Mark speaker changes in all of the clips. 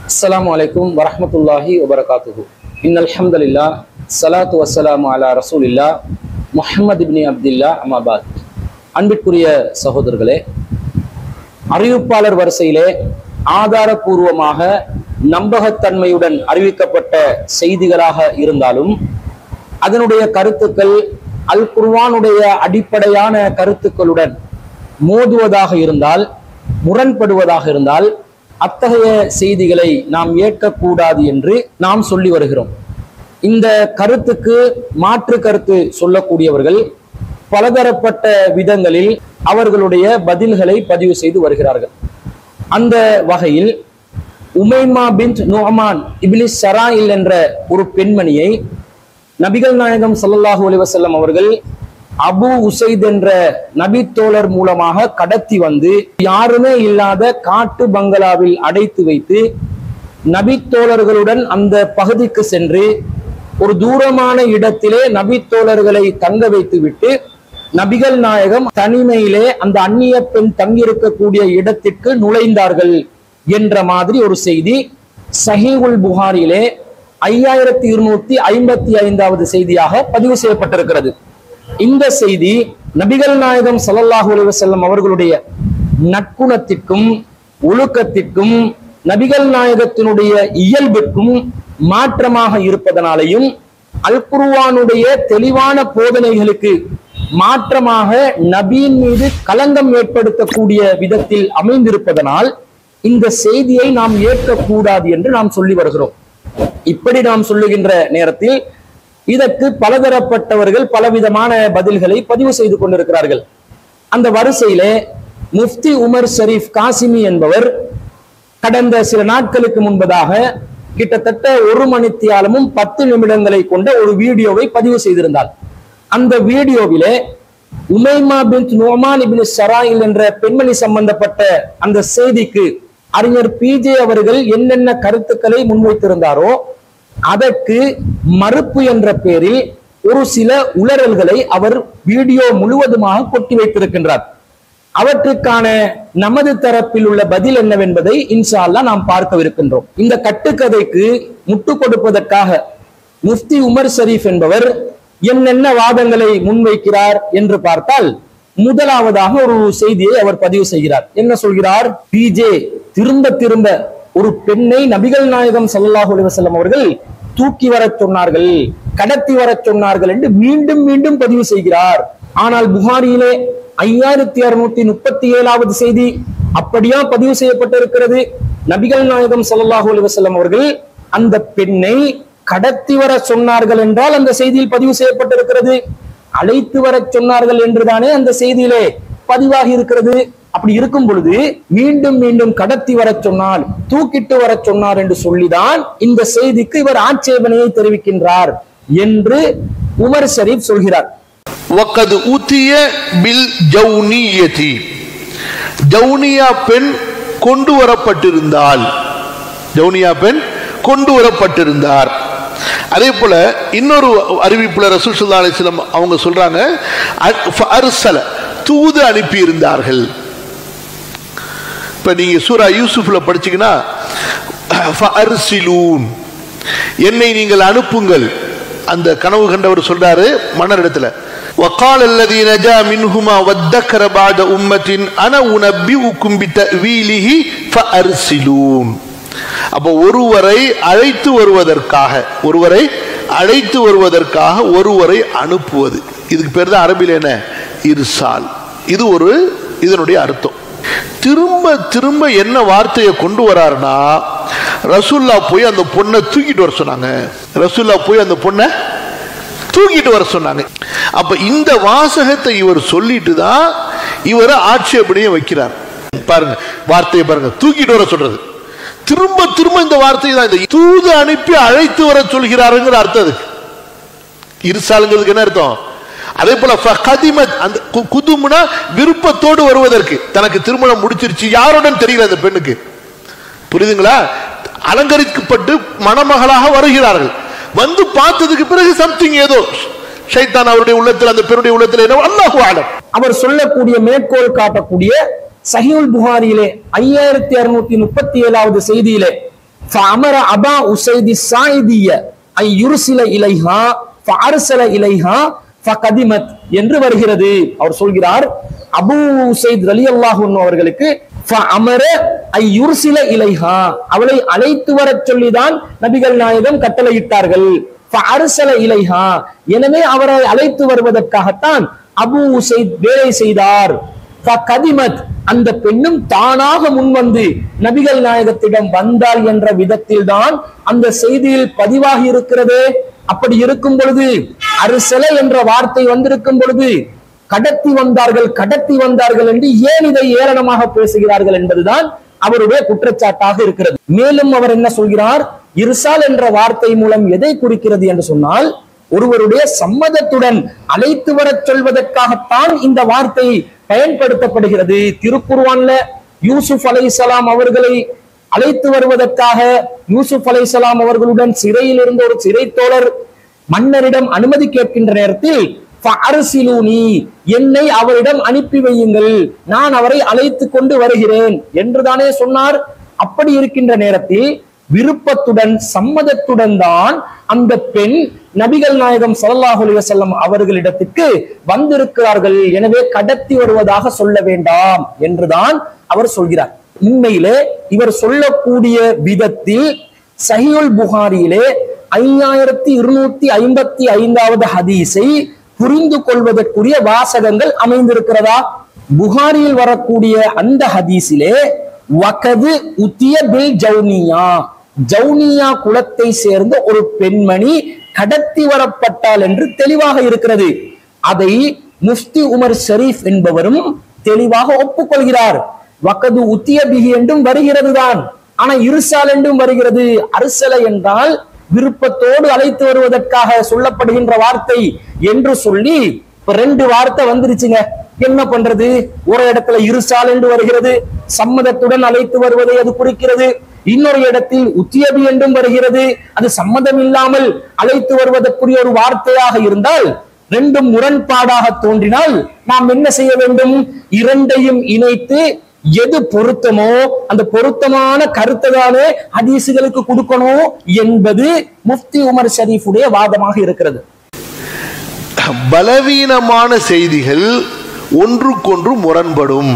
Speaker 1: அஸ்ஸலாமு அலைக்கும் வரஹ்மத்துல்லாஹி வபரகாத்துஹு இன்னல் ஹம்தலில்லா ஸலாத்து வஸ்ஸலாமு அலா ரசூலில்லா முஹம்மது இப்னி அப்துல்லா அமாபாத் அன்பிற்குரிய சகோதரர்களே அறிவிப்பாளர் வரிசையிலே ஆதாரபூர்வமாக நம்பகத்தன்மையுடன் அறிவிக்கப்பட்ட செய்திகளாக இருந்தாலும் அதனுடைய கருத்துக்கள் அல் குர்ஆனுடைய அடிப்படையான கருத்துக்களுடன் மோதுவதாக இருந்தால் முரண்படுவதாக இருந்தால் அத்தகைய செய்திகளை நாம் ஏற்கக்கூடாது என்று நாம் சொல்லி வருகிறோம் இந்த கருத்துக்கு மாற்று கருத்து சொல்லக்கூடியவர்கள் பலதரப்பட்ட விதங்களில் அவர்களுடைய பதில்களை பதிவு செய்து வருகிறார்கள் அந்த வகையில் உமைமா பின் நுஹமான் இப்லிஸ் சராயில் என்ற ஒரு பெண்மணியை நபிகள் நாயகம் ஸல்லல்லாஹு அலைஹி வஸல்லம் அவர்கள் அபு உசைத் என்ற நபி தோழர் மூலமாக கடத்தி வந்து யாருமே இல்லாத காட்டு பங்களாவில் அடைத்து வைத்து நபி தோழர்களுடன் அந்த பகுதிக்கு சென்று ஒரு தூரமான இடத்திலே நபி தோழர்களை தங்க வைத்து விட்டு நபிகள் நாயகம் தனிமையிலே அந்த அந்நிய பெண் தங்கியிருக்கக்கூடிய இடத்திற்கு நுழைந்தார்கள் என்ற மாதிரி ஒரு செய்தி சஹீகுல் புகாரிலே ஐயாயிரத்தி இருநூத்தி ஐம்பத்தி ஐந்தாவது செய்தியாக பதிவு செய்யப்பட்டிருக்கிறது இந்த செய்தி நபிகள் நாயகம் ஸல்லல்லாஹு அலைஹி வஸல்லம் அவர்களுடைய நற்குணத்திற்கும் ஒழுக்கத்திற்கும் நபிகள் நாயகத்தினுடைய இயல்பிற்கும் மாற்றமாக இருப்பதனாலையும் அல் குர்ஆனுடைய தெளிவான போதனைகளுக்கு மாற்றமாக நபியின் மீது களங்கம் ஏற்படுத்தக்கூடிய விதத்தில் அமைந்திருப்பதனால் இந்த செய்தியை நாம் ஏற்கக்கூடாது என்று நாம் சொல்லி வருகிறோம் இப்படி நாம் சொல்லுகின்ற நேரத்தில் இதற்கு பலதரப்பட்டவர்கள் பலவிதமான பதில்களை பதிவு செய்து கொண்டிருக்கிறார்கள் அந்த வரிசையிலே முஃப்தி உமர் ஷரீப் காசிமி என்பவர் கடந்த சில நாட்களுக்கு முன்பதாக கிட்டத்தட்ட ஒரு மணித்தியாலமும் பத்து நிமிடங்களை கொண்ட ஒரு வீடியோவை பதிவு செய்திருந்தார் அந்த வீடியோவிலே Umaima bin Noman ibn Sharayil என்ற பெண்மணி சம்பந்தப்பட்ட அந்த செய்திக்கு அறிஞர் பிஜே அவர்கள் என்னென்ன கருத்துக்களை முன்வைத்திருந்தாரோ அதற்கு மறுப்பு என்ற பெயரில் ஒரு சில உளறல்களை அவர் வீடியோ முழுவதுமாக கொட்டி வைத்திருக்கின்றார் அவற்றுக்கான நமது தரப்பில் உள்ள பதில் என்னவென்பதை இன்ஷா அல்லாஹ் நாம் பார்க்கவிருக்கின்றோம் இந்த கட்டுக்கதைக்கு முட்டு கொடுப்பதற்காக முஃப்தி உமர் ஷரீப் என்பவர் என்னென்ன வாதங்களை முன்வைக்கிறார் என்று பார்த்தால் முதலாவதாக ஒரு செய்தியை அவர் பதிவு செய்கிறார் என்ன சொல்கிறார் பிஜே திரும்ப திரும்ப ஒரு பெண்ணை நபிகள் நாயகம் ஸல்லல்லாஹு அலைஹி வஸல்லம் அவர்கள் தூக்கி வரச் சொன்னார்கள் கடத்தி வரச் சொன்னார்கள் என்று மீண்டும் மீண்டும் பதிவு செய்கிறார் ஆனால் புகாரியிலே ஐயாயிரத்தி அறுநூத்தி முப்பத்தி ஏழாவது செய்தி அப்படியா பதிவு செய்யப்பட்டிருக்கிறது நபிகள் நாயகம் ஸல்லல்லாஹு அலைஹி வஸல்லம் அவர்கள் அந்த பெண்ணை கடத்தி வர சொன்னார்கள் என்றால் அந்த செய்தியில் பதிவு செய்யப்பட்டிருக்கிறது அழைத்து வர சொன்னார்கள் என்றுதானே அந்த செய்தியிலே பதிவாகி இருக்கிறது அப்படி இருக்கும் பொழுது மீண்டும் மீண்டும் கடத்தி வர சொன்னால் தூக்கிட்டு வர சொன்னார் என்று சொல்லிதான் இந்த செய்திக்கு இவர் ஆட்சேபனையை தெரிவிக்கின்றார் என்று உமர் ஷரீப் சொல்கிறார்
Speaker 2: وقد أتي بالجونية ஜவுனியா பெண் கொண்டு வரப்பட்டிருந்தால் ஜவுனியா பெண் கொண்டு வரப்பட்டிருந்தார் அதே போல இன்னொரு அறிவிப்புல ரசூல் ஸல்லல்லாஹு அலைஹி வஸல்லம் அவங்க சொல்றாங்க அ- அர்சல தூது அனுப்பி இருந்தார்கள் இப்ப நீங்க சூரா யூசுஃப்ல படிச்சீங்கன்னா ஃபஅர்சிலூன் என்னை நீங்கள் அனுப்புங்கள் அந்த கனவு கண்டவர் சொல்றாரு மன்னர் இடத்துல وقال الذي نجا منهما وادكر بعد أمة أنا أنبئكم بتأويله فأرسلون அப்போ ஒருவரை அழைத்து வருவதற்காக ஒருவரை அழைத்து வருவதற்காக ஒருவரை அனுப்புவது இதுக்கு பேர் தான் அரபில் என்ன இர்சால் இது ஒரு இதனுடைய அர்த்தம் திரும்ப திரும்ப என்ன வார்த்தையை கொண்டு வராருன்னா ரசூல்லா போய் அந்த பொண்ணை தூக்கிட்டு வர சொன்னாங்க ரசூல்லா போய் அந்த பொண்ணை தூக்கிட்டு வர சொன்னாங்க அப்ப இந்த வாசகத்தை இவர் சொல்லிட்டு தான் இவர் ஆட்சேபனையை வைக்கிறார் பாருங்க வார்த்தையை பாருங்க தூக்கிட்டு வர சொல்றது திரும்ப திரும்ப இந்த வார்த்தை தான் இந்த தூது அனுப்பி அழைத்து வர சொல்கிறாருங்கிற அர்த்தம் அதுக்கு இருசாலுங்கிறதுக்கு என்ன அர்த்தம் அதே போல ஃபகதிமத் அந்த கு- குதும்னா விருப்பத்தோடு வருவதற்கு தனக்கு திருமணம் முடிச்சிருச்சு யாருடன் தெரியல அந்த பெண்ணுக்கு புரியுதுங்களா அலங்கரிக்கப்பட்டு மணமகளாக வருகிறார்கள் வந்து பார்த்ததுக்கு பிறகு சம்திங் ஏதோ ஷைத்தான் அவருடைய உள்ளத்தில் அந்த பெண்ணுடைய உள்ளத்தில் என்ன அல்லாஹு ஆலம்
Speaker 1: அவர் சொல்லக்கூடிய மேற்கோள் காட்டக்கூடிய சஹீல் புகாரியிலே ஐயாயிரத்தி அறுநூத்தி முப்பத்தி ஏழாவது செய்தியிலே فأمر أبا أسيد الساعدية أن يرسل إليها فأرسل إليها فقدمت என்று வருகிறது அவர் சொல்கிறார் அபு உசைத் ரலியல்லாஹு அன்ஹு அவர்களுக்கு ஃபஅமர ஐ யுர்சில இலைஹா அவளை அழைத்து வரச் சொல்லிதான் நபிகள் நாயகம் கட்டளையிட்டார்கள் ஃபஅர்சல இலைஹா எனவே அவரை அழைத்து வருவதற்காகத்தான் அபு உசைத் வேலை செய்தார் கதிமத் அந்த பெண்ணும் தானாக முன்வந்து நபிகள் நாயகத்திடம் வந்தாள் என்ற விதத்தில் தான் அந்த செய்தியில் பதிவாகி இருக்கிறது அப்படி இருக்கும் பொழுது அரிசல என்ற வார்த்தை வந்திருக்கும் பொழுது கடத்தி வந்தார்கள் கடத்தி வந்தார்கள் என்று ஏன் இதை ஏளனமாக பேசுகிறார்கள் என்பதுதான் அவருடைய குற்றச்சாட்டாக இருக்கிறது மேலும் அவர் என்ன சொல்கிறார் இருசால் என்ற வார்த்தை மூலம் எதை குறிக்கிறது என்று சொன்னால் ஒருவருடைய சம்மதத்துடன் அழைத்து வரச் சொல்வதற்காகத்தான் இந்த வார்த்தை பயன்படுத்தப்படுகிறது திருக்குர்வான்ல யூசுப் அலைசலாம் அவர்களை அழைத்து வருவதற்காக யூசுப் அலைசலாம் அவர்களுடன் சிறையில் இருந்த ஒரு சிறை தோழர் மன்னரிடம் அனுமதி கேட்கின்ற நேரத்தில் "ஃபஅர்சிலூனி", என்னை அவரிடம் அனுப்பி வையுங்கள் நான் அவரை அழைத்து கொண்டு வருகிறேன் என்றுதானே சொன்னார் அப்படி இருக்கின்ற நேரத்தில் விருப்பத்துடன் சம்மதத்துடன் தான் அந்த பெண் நபிகள் நாயகம் ஸல்லல்லாஹு அலைஹி வஸல்லம் அவர்களிடத்துக்கு வந்திருக்கிறார்கள் எனவே கடத்தி வருவதாக சொல்ல வேண்டாம் என்றுதான் அவர் சொல்கிறார் உண்மையிலே இவர் சொல்லக்கூடிய விதத்தில் சஹீல் புகாரியிலே ஐயாயிரத்தி இருநூத்தி ஐம்பத்தி ஐந்தாவது ஹதீஸை புரிந்து கொள்வதற்குரிய வாசகங்கள் அமைந்திருக்கிறதா புகாரியில் வரக்கூடிய அந்த ஹதீஸிலே வகது உத்திய பில் ஜவுனியா ஜவுனியா குலத்தை சேர்ந்த ஒரு பெண்மணி கடத்தி வரப்பட்டாள் என்று தெளிவாக இருக்கிறது அதை முஃப்தி உமர் ஷரீஃப் என்பவரும் தெளிவாக ஒப்புக்கொள்கிறார் வகது உத்திய பிகி என்றும் வருகிறது தான் ஆனா இருசால் என்றும் வருகிறது அரிசல என்றால் விருப்பத்தோடு அழைத்து வருவதற்காக சொல்லப்படுகின்ற வார்த்தை என்று சொல்லி இப்ப ரெண்டு வார்த்தை வந்துருச்சுங்க என்ன பண்றது ஒரு இடத்துல இருசால் என்று வருகிறது சம்மதத்துடன் அழைத்து வருவதை அது குறிக்கிறது இன்னொரு இடத்தில் உத்தியபி என்றும் வருகிறது அது சம்மதம் இல்லாமல் அழைத்து வருவதற்குரிய ஒரு வார்த்தையாக இருந்தால் ரெண்டும் முரண்பாடாக தோன்றினால் நாம் என்ன செய்ய வேண்டும் இரண்டையும் இணைத்து எது பொருத்தமோ அந்த பொருத்தமான கருத்தை தானே ஹதீசுகளுக்கு கொடுக்கணும் என்பது முஃப்தி உமர் ஷரீஃபுடைய வாதமாக இருக்கிறது
Speaker 2: பலவீனமான செய்திகள் ஒன்றுக்கொன்று முரண்படும்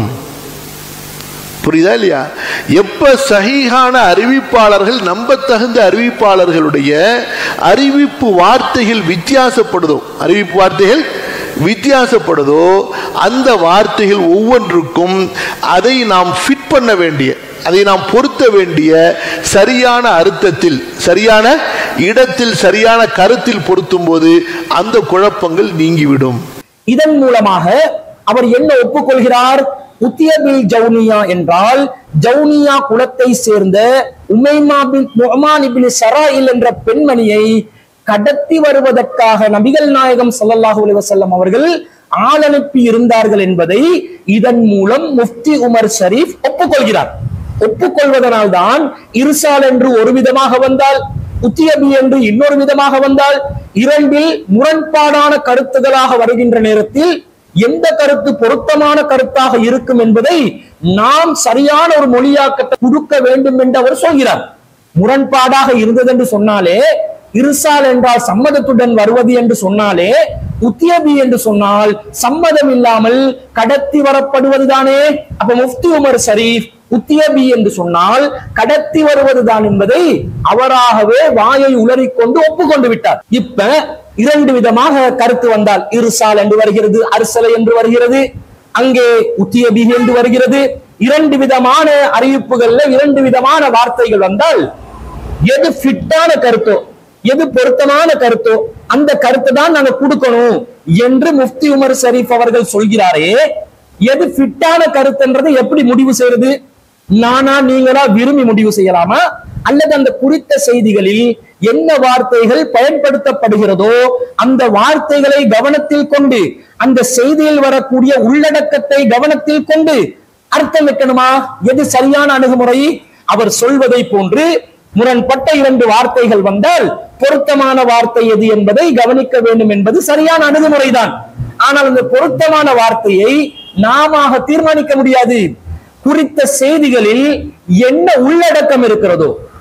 Speaker 2: புரியுதா இல்லையா எப்ப சகிகான அறிவிப்பாளர்கள் நம்பத்தகுந்த அறிவிப்பாளர்களுடைய அறிவிப்பு வார்த்தைகள் வித்தியாசப்படுதோ அறிவிப்பு வார்த்தைகள் வித்தியாசப்படுதோ அந்த வார்த்தைகள் ஒவ்வொன்றுக்கும் அதை நாம் ஃபிட் பண்ண வேண்டிய அதை நாம் பொருத்த வேண்டிய சரியான அர்த்தத்தில் சரியான இடத்தில் சரியான கருத்தில் பொருத்தும் போது அந்த குழப்பங்கள் நீங்கிவிடும்
Speaker 1: இதன் மூலமாக அவர் என்ன ஒப்புக்கொள்கிறார் உத்தியபில் ஜவுனியா என்றால் ஜவுனியா குலத்தை சேர்ந்த உமைமா பின் நுஅமான் இப்னு சராயில் என்ற பெண்மணியை கடத்தி வருவதற்காக நபிகள் நாயகம் ஸல்லல்லாஹு அலைஹி வஸல்லம் அவர்கள் ஆள் அனுப்பி இருந்தார்கள் என்பதை இதன் மூலம் முஃப்தி உமர் ஷரீஃப் ஒப்புக்கொள்கிறார் ஒப்புக்கொள்வதனால் தான் இருசால் என்று ஒரு விதமாக வந்தால் உத்தியபி என்று இன்னொரு விதமாக வந்தால் இரண்டில் முரண்பாடான கருத்துகளாக வருகின்ற நேரத்தில் எந்த கருத்து பொருத்தமான கருத்தாக இருக்கும் என்பதை நாம் சரியான ஒரு மொழியாக்கத்தை கொடுக்க வேண்டும் என்று அவர் சொல்கிறார் முரண்பாடாக இருந்தது என்று சொன்னாலே இருசால் என்றால் சம்மதத்துடன் வருவது என்று சொன்னாலே உத்தியபி என்று சொன்னால் சம்மதம் இல்லாமல் கடத்தி வரப்படுவதுதானே அப்ப முஃப்தி உமர் ஷரீஃப் உத்தியபி என்று சொன்னால் கடத்தி வருவதுதான் என்பதை அவராகவே வாயை உளறிக்கொண்டு ஒப்புக்கொண்டு விட்டார் இப்ப இரண்டு விதமாக கருத்து வந்தால் இருசால் என்று வருகிறது அரிசலை என்று வருகிறது அங்கே உத்தியபி என்று வருகிறது இரண்டு விதமான அறிவிப்புகள்ல இரண்டு விதமான வார்த்தைகள் வந்தால் எது ஃபிட்டான கருத்தோ எது பொருத்தமான கருத்தோ அந்த கருத்தை தான் நாங்க கொடுக்கணும் என்று முஃப்தி உமர் ஷரீஃப் அவர்கள் சொல்கிறாரே எது ஃபிட்டான கருத்துன்றதை எப்படி முடிவு செய்யறது நானா நீங்களா விரும்பி முடிவு செய்யலாமா அல்லது அந்த குறித்த செய்திகளில் என்ன வார்த்தைகள் பயன்படுத்தப்படுகிறதோ அந்த வார்த்தைகளை கவனத்தில் கொண்டு அந்த செய்தியில் வரக்கூடிய உள்ளடக்கத்தை கவனத்தில் கொண்டு அர்த்தம் வைக்கணுமா எது சரியான அணுகுமுறை அவர் சொல்வதை போன்று முரண்பட்ட இரண்டு வார்த்தைகள் வந்தால் பொருத்தமான வார்த்தை எது என்பதை கவனிக்க வேண்டும் என்பது சரியான அணுகுமுறைதான் ஆனால் அந்த பொருத்தமான வார்த்தையை நாம தீர்மானிக்க முடியாது குறித்த செய்திகளில் என்ன உள்ளடக்கம் இருக்கிறதோ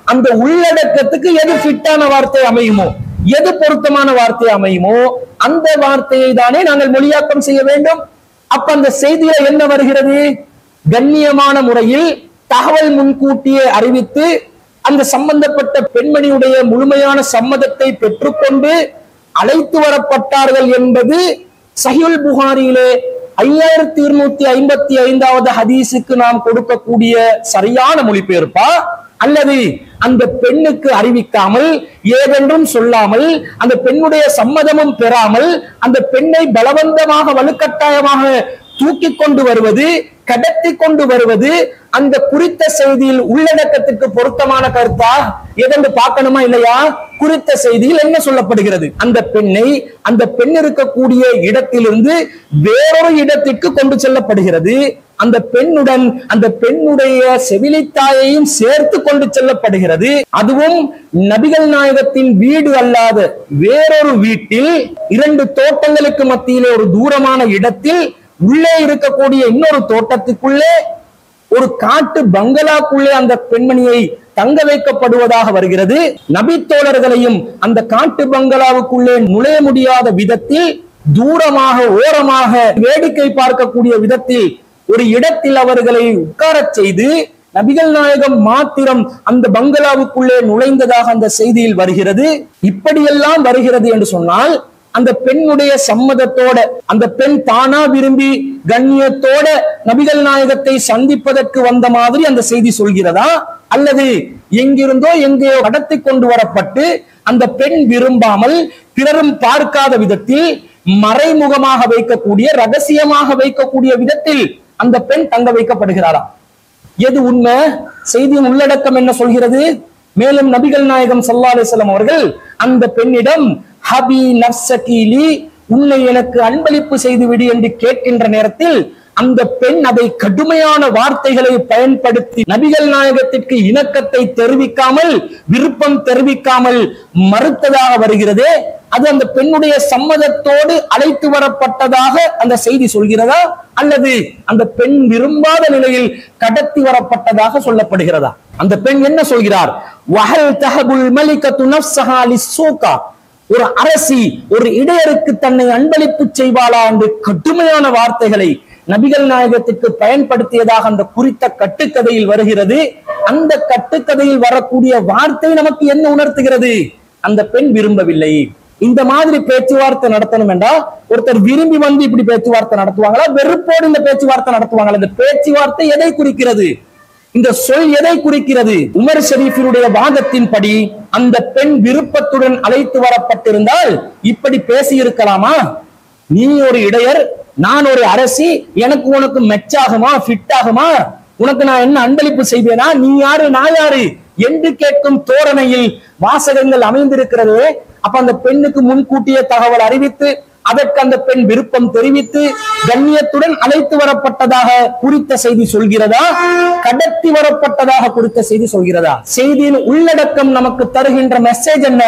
Speaker 1: அந்த உள்ளடக்கத்துக்கு எது ஃபிட்டான வார்த்தை அமையுமோ எது பொருத்தமான வார்த்தை அமையுமோ அந்த வார்த்தையை தானே நாங்கள் மொழியாக்கம் செய்ய வேண்டும் அப்ப அந்த செய்தியில என்ன வருகிறது கண்ணியமான முறையில் தகவல் முன்கூட்டியே அறிவித்து அந்த சம்பந்தப்பட்ட பெண்மணியுடைய முழுமையான சம்மதத்தை பெற்றுக்கொண்டு அழைத்து வரப்பட்டார்கள் என்பது சஹியுல் புகாரியிலே ஐயாயிரத்தி இருநூத்தி ஐம்பத்தி ஐந்தாவது ஹதீஸுக்கு நாம் கொடுக்கக்கூடிய சரியான மொழிபெயர்ப்பா அல்லது அந்த பெண்ணுக்கு அறிவிக்காமல் ஏதென்றும் சொல்லாமல் அந்த பெண்ணுடைய சம்மதமும் பெறாமல் அந்த பெண்ணை பலவந்தமாக வலுக்கட்டாயமாக தூக்கி கொண்டு வருவது கடத்தி கொண்டு வருவது அந்த குறித்த செய்தியில் உள்ளடக்கத்திற்கு பொருத்தமான கருத்தா எதென்று பார்க்கணுமா இல்லையா குறித்த செய்தியில் என்ன சொல்லப்படுகிறது அந்த பெண்ணை அந்த பெண் இருக்கக்கூடிய இடத்திலிருந்து வேறொரு இடத்திற்கு கொண்டு செல்லப்படுகிறது அந்த பெண்ணுடன் அந்த பெண்ணுடைய செவிலித்தாயையும் சேர்த்து கொண்டு செல்லப்படுகிறது அதுவும் நபிகள் நாயகத்தின் வீடு அல்லாத வேறொரு வீட்டில் இரண்டு தோட்டங்களுக்கு மத்தியிலே ஒரு தூரமான இடத்தில் உள்ளே இருக்கக்கூடிய இன்னொரு தோட்டத்துக்குள்ளே ஒரு காட்டு பங்களாக்குள்ளே அந்த பெண்மணியை தங்க வைக்கப்படுவதாக வருகிறது நபித்தோழர்களையும் அந்த காட்டு பங்களாவுக்குள்ளே நுழைய முடியாத விதத்தில் தூரமாக ஓரமாக வேடிக்கை பார்க்கக்கூடிய விதத்தில் ஒரு இடத்தில் அவர்களை உட்காரச் செய்து நபிகள் நாயகம் மாத்திரம் அந்த பங்களாவுக்குள்ளே நுழைந்ததாக அந்த செய்தியில் வருகிறது இப்படியெல்லாம் வருகிறது என்று சொன்னால் அந்த பெண்ணுடைய சம்மதத்தோட அந்த பெண் தானா விரும்பி கண்ணியத்தோட நபிகள் நாயகத்தை சந்திப்பதற்கு வந்த மாதிரி அந்த செய்தி சொல்கிறதா அல்லது எங்கிருந்தோ எங்கேயோ கடத்தி கொண்டு வரப்பட்டு அந்த பெண் விரும்பாமல் பிறரும் பார்க்காத விதத்தில் மறைமுகமாக வைக்கக்கூடிய ரகசியமாக வைக்கக்கூடிய விதத்தில் அந்த பெண் தங்க வைக்கப்படுகிறாரா எது உண்மை செய்தியின் உள்ளடக்கம் என்ன சொல்கிறது மேலும் நபிகள் நாயகம் ஸல்லல்லாஹு அலைஹி வஸல்லம் அவர்கள் அந்த பெண்ணிடம் ஹபி நஃப்ஸகீலி உன்னை எனக்கு அன்பளிப்பு செய்து விடு என்று கேட்கின்ற நேரத்தில் அந்த பெண் அதை கடுமையான வார்த்தைகளை பயன்படுத்தி நபிகள் நாயகத்திற்கு இணக்கத்தை தெரிவிக்காமல் விருப்பம் தெரிவிக்காமல் மறுத்ததாக வருகிறதே அது அந்த பெண்ணுடைய சம்மதத்தோடு அழைத்து வரப்பட்டதாக அந்த செய்தி சொல்கிறதா அல்லது அந்த பெண் விரும்பாத நிலையில் கடத்தி வரப்பட்டதாக சொல்லப்படுகிறதா அந்த பெண் என்ன சொல்கிறார் வஹல் தஹபுல் மலிகத்து நஃப்ஸஹா லிஸ்ஸூகா ஒரு அரசி ஒரு இடையருக்கு தன்னை அன்பளிப்பு செய்வாளா என்று கடுமையான வார்த்தைகளை நபிகள் நாயகத்துக்கு பயன்படுத்தியதாக அந்த குறித்த கட்டுக்கதையில் வருகிறது அந்த கட்டுக்கதையில் வரக்கூடிய வார்த்தை நமக்கு என்ன உணர்த்துகிறது அந்த பெண் விரும்பவில்லை இந்த மாதிரி பேச்சுவார்த்தை நடத்தணும் என்றா ஒருத்தர் விரும்பி வந்து இப்படி பேச்சுவார்த்தை நடத்துவாங்களா வெறுப்போடு இந்த பேச்சுவார்த்தை நடத்துவாங்களா இந்த பேச்சுவார்த்தை எதை குறிக்கிறது இந்த சொல் எதை குறிக்கிறது உமர் ஷரீஃபினுடைய வாதத்தின்படி அந்த பெண் விருப்பத்துடன் அழைத்து வரப்பட்டிருந்தால் இப்படி பேசி இருக்கலாமா நீ ஒரு இடையர் நான் ஒரு அரசி எனக்கு உனக்கு மெச்சாகுமா ஃபிட் ஆகுமா உனக்கு நான் என்ன அன்பளிப்பு செய்வேனா நீ யாரு நான் யாரு என்று கேட்கும் தோரணையில் வாசகங்கள் அமைந்திருக்கிறதே அப்ப அந்த பெண்ணுக்கு முன்கூட்டிய தகவல் அறிவித்து அதற்கு அந்த பெண் விருப்பம் தெரிவித்து கண்ணியத்துடன் அழைத்து வரப்பட்டதாக குறித்த செய்தி சொல்கிறதா கடத்தி வரப்பட்டதாக குறித்த செய்தி சொல்கிறதா செய்தியின் உள்ளடக்கம் நமக்கு தருகின்ற மெசேஜ் என்ன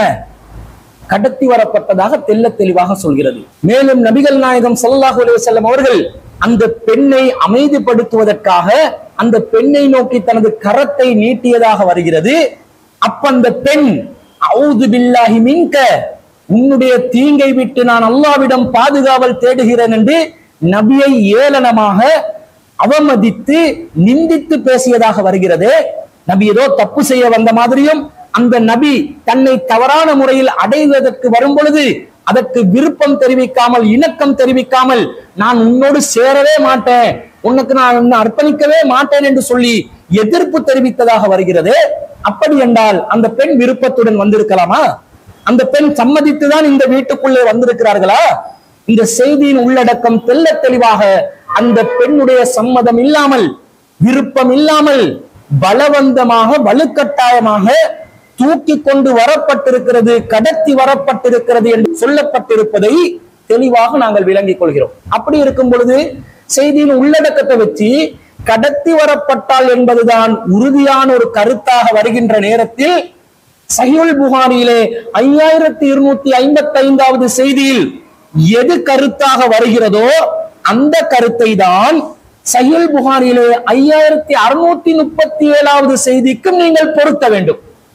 Speaker 1: கடத்தி வரப்பட்டதாக தெல்ல தெளிவாக சொல்கிறது மேலும் நபிகள் நாயகம் ஸல்லல்லாஹு அலைஹி வஸல்லம் அவர்கள் அந்த பெண்ணை அமைதிப்படுத்துவதற்காக அந்த பெண்ணை நோக்கி தனது கரத்தை நீட்டியதாக வருகிறது அப்ப அந்த பெண் அவுது பில்லாஹி மின்க உன்னுடைய தீங்கை விட்டு நான் அல்லாவிடம் பாதுகாவல் தேடுகிறேன் என்று நபியை ஏளனமாக அவமதித்து நிந்தித்து பேசியதாக வருகிறது நபி ஏதோ தப்பு செய்ய வந்த மாதிரியும் அந்த நபி தன்னை தவறான முறையில் அடைவதற்கு வரும் பொழுது அதற்கு விருப்பம் தெரிவிக்காமல் இணக்கம் தெரிவிக்காமல் நான் உன்னோடு சேரவே மாட்டேன் உனக்கு நான் உன்னை அர்ப்பணிக்கவே மாட்டேன் என்று சொல்லி எதிர்ப்பு தெரிவித்ததாக வருகிறது அப்படி என்றால் அந்த பெண் விருப்பத்துடன் வந்திருக்கலாமா அந்த பெண் சம்மதித்துதான் இந்த வீட்டுக்குள்ளே வந்திருக்கிறார்களா இந்த செய்தியின் உள்ளடக்கம் தெல்ல தெளிவாக அந்த பெண்ணுடைய சம்மதம் இல்லாமல் விருப்பம் இல்லாமல் பலவந்தமாக வலுக்கட்டாயமாக தூக்கி கொண்டு வரப்பட்டிருக்கிறது கடத்தி வரப்பட்டிருக்கிறது என்று சொல்லப்பட்டிருப்பதை தெளிவாக நாங்கள் விளங்கிக் கொள்கிறோம் அப்படி இருக்கும் பொழுது செய்தியின் உள்ளடக்கத்தை வச்சு கடத்தி வரப்பட்டால் என்பதுதான் உறுதியான ஒரு கருத்தாக வருகின்ற நேரத்தில் சஹியுல் புகாரியிலே ஐயாயிரத்தி இருநூத்தி ஐம்பத்தி ஐந்தாவது செய்தியில் எது கருத்தாக வருகிறதோ அந்த கருத்தை தான் சஹியுல் புகாரியிலே ஐயாயிரத்தி அறுநூத்தி முப்பத்தி ஏழாவது செய்திக்கும் நீங்கள் பொருத்த வேண்டும்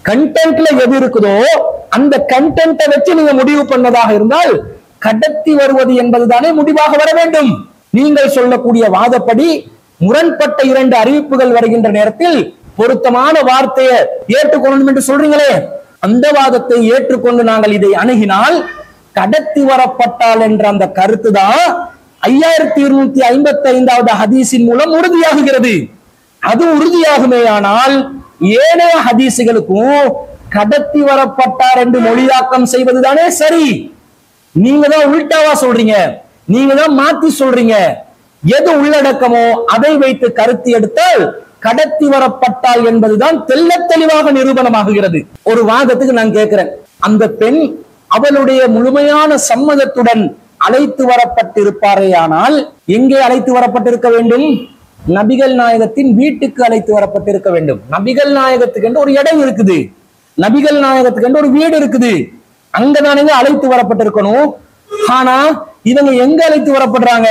Speaker 1: கண்டென்ட்ல எது இருக்குதோ அந்த கண்டென்ட்டை வச்சு நீங்க முடிவு பண்ணதாக இருந்தால் கடத்தி வருவது என்பதுதானே முடிவாக வர வேண்டும் நீங்கள் சொல்லக்கூடிய வாதப்படி முரண்பட்ட இரண்டு அறிவிப்புகள் வருகின்ற நேரத்தில் பொருத்தமான வார்த்தையை ஏற்றுக்கொள்ளணும் என்று சொல்றீங்களே அந்த வாதத்தை ஏற்றுக்கொண்டு நாங்கள் இதை அணுகினால் கடத்தி வரப்பட்டால் என்ற அந்த கருத்து தான் ஐயாயிரத்தி இருநூத்தி ஐம்பத்தி ஐந்தாவது ஹதீஸின் மூலம் உறுதியாகுகிறது அது உறுதியாகுமேயானால் ஏனைய ஹதீசுகளுக்கும் கடத்தி வரப்பட்டார் என்று மொழியாக்கம் செய்வதுதானே சரி நீங்க தான் உள்டாவா சொல்றீங்க நீங்க தான் மாத்தி சொல்றீங்க எது உள்ளடக்கமோ அதை வைத்து கருத்து எடுத்தால் கடத்தி வரப்பட்டால் என்பதுதான் தெள்ளத் தெளிவாக நிரூபணமாகுகிறது ஒரு வாதத்துக்கு நான் கேட்கிறேன் அந்த பெண் அவளுடைய முழுமையான சம்மதத்துடன் அழைத்து வரப்பட்டிருப்பாரேயானால் எங்கே அழைத்து வரப்பட்டிருக்க வேண்டும் நபிகள் நாயகத்தின் வீட்டுக்கு அழைத்து வரப்பட்டிருக்க வேண்டும் நபிகள் நாயகத்துக்கு என்று ஒரு இடம் இருக்குது நபிகள் நாயகத்துக்கு என்று ஒரு வீடு இருக்குது அங்கதானே அழைத்து வரப்பட்டிருக்கணும் ஆனா இவங்க எங்க அழைத்து வரப்படுறாங்க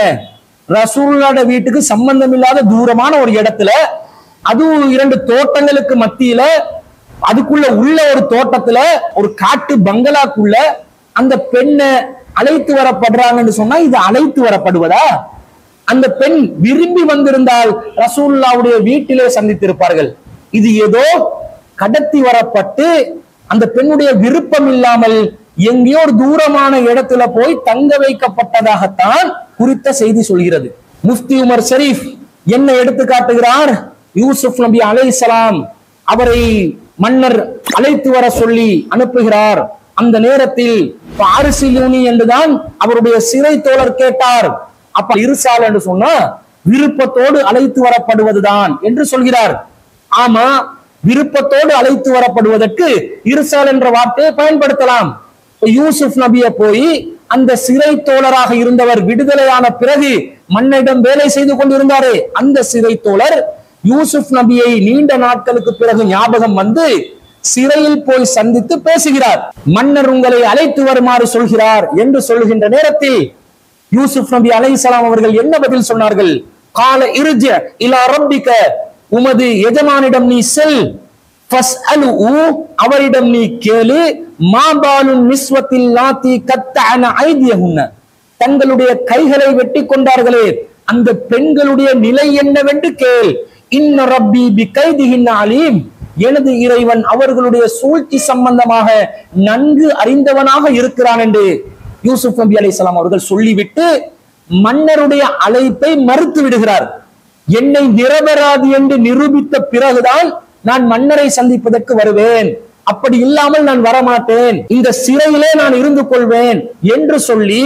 Speaker 1: ரசூலோட வீட்டுக்கு சம்பந்தம் இல்லாத தூரமான ஒரு இடத்துல அதுவும் இரண்டு தோட்டங்களுக்கு மத்தியில அதுக்குள்ள உள்ள ஒரு தோட்டத்துல ஒரு காட்டு பங்களாக்குள்ள அந்த பெண்ணை அழைத்து வரப்படுறாங்கன்னு சொன்னா இது அழைத்து வரப்படுவதா அந்த பெண் விரும்பி வந்திருந்தால் ரசூல்லாவுடைய வீட்டிலே சந்தித்திருப்பார்கள் இது ஏதோ கடத்தி வரப்பட்டு அந்த பெண்ணுடைய விருப்பம் இல்லாமல் எங்கேயோ ஒரு தூரமான இடத்துல போய் தங்க வைக்கப்பட்டதாகத்தான் குறித்த செய்தி சொல்கிறது முஃப்தி உமர் ஷரீஃப் என்ன எடுத்து காட்டுகிறார் யூசுப் நபி அலைஹிஸ்ஸலாம் அவரை மன்னர் அழைத்து வர சொல்லி அனுப்புகிறார் அந்த நேரத்தில் பாரிசிலூனி என்றுதான் அவருடைய சிறை தோழர் கேட்டார் அப்ப இருசால் என்று சொன்னா விருப்பத்தோடு அழைத்து வரப்படுவதுதான் என்று சொல்கிறார் ஆமா விருப்பத்தோடு அழைத்து வரப்படுவதற்கு இருசால் என்ற வார்த்தையை பயன்படுத்தலாம் இப்ப யூசுப் நபிய போய் அந்த சிறை தோழராக இருந்தவர் விடுதலையான பிறகு மன்னிடம் வேலை செய்து கொண்டிருந்தாரே அந்த சிறை தோழர் யூசுப் நபியை நீண்ட நாட்களுக்கு பிறகு ஞாபகம் வந்து சிறையில் போய் சந்தித்து பேசுகிறார் மன்னர் உங்களை அழைத்து வருமாறு சொல்கிறார் என்று சொல்கின்ற நேரத்தில் யூசுப் நபி அலைஹிஸ்ஸலாம் அவர்கள் என்ன பதில் சொன்னார்கள் கால இருஜ இலா ரப்பிக உமது எஜமானிடம் நீ செல் ஃபஸ்அலுஹு, அவரிடம் நீ கேளு மாபாலு நிஸ்வத்தில் லாத்தி கத்தஅன ஐதியஹுன்ன தங்களுடைய கைகளை வெட்டி கொண்டார்களே அந்த பெண்களுடைய நிலை என்னவென்று கேள் இன்ன ரப்பி பி கைதிஹின் அலீம் எனது இறைவன் அவர்களுடைய சூழ்ச்சி சம்பந்தமாக நன்கு அறிந்தவனாக இருக்கிறான் என்று யூசுப் நபி அலைஹிஸ்ஸலாம் அவர்கள் சொல்லிவிட்டு மன்னருடைய அழைப்பை மறுத்து விடுகிறார் என்னை நிரபராதி என்று நிரூபித்த பிறகுதான் நான் மன்னரை சந்திப்பதற்கு வருவேன் அப்படி இல்லாமல் நான் வரமாட்டேன் இந்த சிறையிலே நான் இருந்து கொள்வேன் என்று சொல்லி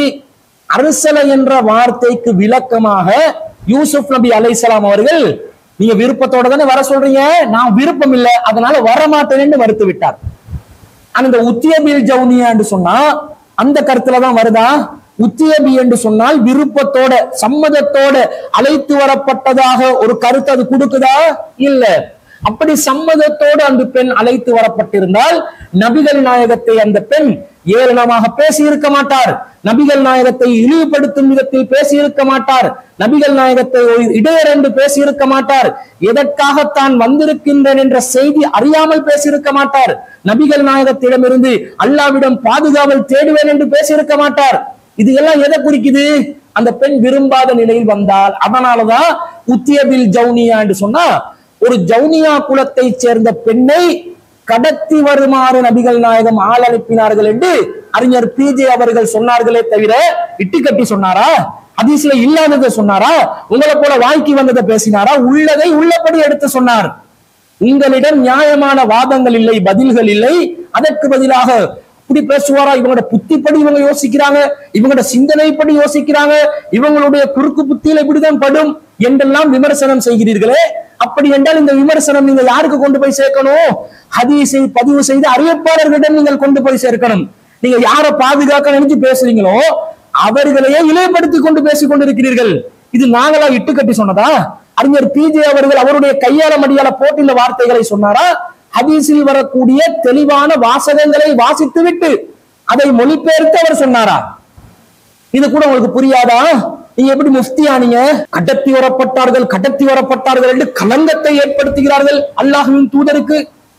Speaker 1: அரசல என்ற வார்த்தைக்கு விளக்கமாக யூசுப் நபி அலைஹிஸ்ஸலாம் அவர்கள் நீங்க விருப்பத்தோட தானே வர சொல்றீங்க நான் விருப்பம் இல்லை அதனால வரமாட்டேன் என்று மறுத்து விட்டார் ஆனா இந்த உத்தியபில் ஜவுனியா என்று சொன்னா அந்த கருத்துல தான் வருதா உத்தியபி என்று சொன்னால் விருப்பத்தோட சம்மதத்தோட அழைத்து வரப்பட்டதாக ஒரு கருத்து அது கொடுக்குதா இல்ல அப்படி சம்மதத்தோடு அந்த பெண் அழைத்து வரப்பட்டிருந்தால் நபிகள் நாயகத்தை அந்த பெண் ஏளனமாக பேசி இருக்க மாட்டார் நபிகள் நாயகத்தை இழிவுபடுத்தும் விதத்தில் பேசி இருக்க மாட்டார் நபிகள் நாயகத்தை ஒரு இடையர் என்று பேசி இருக்க மாட்டார் எதற்காக தான் வந்திருக்கின்றேன் என்ற செய்தி அறியாமல் பேசியிருக்க மாட்டார் நபிகள் நாயகத்திடமிருந்து அல்லாவிடம் பாதுகாவல் தேடுவேன் என்று பேசியிருக்க மாட்டார் இது எல்லாம் எதை குறிக்குது அந்த பெண் விரும்பாத நிலையில் வந்தால் அதனாலதான் உத்தியபில் ஜவுனியா என்று சொன்னா ஒரு ஜவுனியா குலத்தை சேர்ந்த பெண்ணை கடத்தி வருமாறு நபிகள் நாயகம் ஆள் அனுப்பினார்கள் என்று அறிஞர் பிஜே அவர்கள் சொன்னார்களே தவிர இட்டு கட்டி சொன்னாரா ஹதீஸ்ல இல்லாததை சொன்னாரா உங்களை போல வாழ்க்கை வந்ததை பேசினாரா உள்ளதை உள்ளபடி எடுத்து சொன்னார் உங்களிடம் நியாயமான வாதங்கள் இல்லை பதில்கள் இல்லை அதற்கு பதிலாக இப்படி பேசுவாரா இவங்களோட புத்திப்படி இவங்க யோசிக்கிறாங்க இவங்களோட சிந்தனைப்படி யோசிக்கிறாங்க இவங்களுடைய குறுக்கு புத்தியில இப்படிதான் படும் என்றெல்லாம் விமர்சனம் செய்கிறீர்களே அப்படி என்றால் இந்த விமர்சனம் நீங்க யாருக்கு கொண்டு போய் சேர்க்கணும் ஹதீஸை பதிவு செய்து அறிவிப்பாளர்களிடம் நீங்கள் கொண்டு போய் சேர்க்கணும் நீங்க யாரை பாதுகாக்க நினைச்சு பேசுறீங்களோ அவர்களையே இலைப்படுத்தி கொண்டு பேசிக் கொண்டிருக்கிறீர்கள் இது நாங்களா இட்டுக்கட்டி சொன்னதா அறிஞர் பிஜே அவர்கள் அவருடைய கையால மடியால போட்டு இந்த வார்த்தைகளை சொன்னாரா ஹதீஸில் வரக்கூடிய தெளிவான வாசகங்களை வாசித்து விட்டு அதை மொழிபெயர்த்து அவர் சொன்னாரா இது கூட உங்களுக்கு புரியாதா நீங்க எப்படி முஃப்தியானீங்க கடத்தி வரப்பட்டார்கள் கடத்தி வரப்பட்டார்கள் என்று கலங்கத்தை ஏற்படுத்துகிறார்கள் அல்லாஹ்வின் தூதருக்கு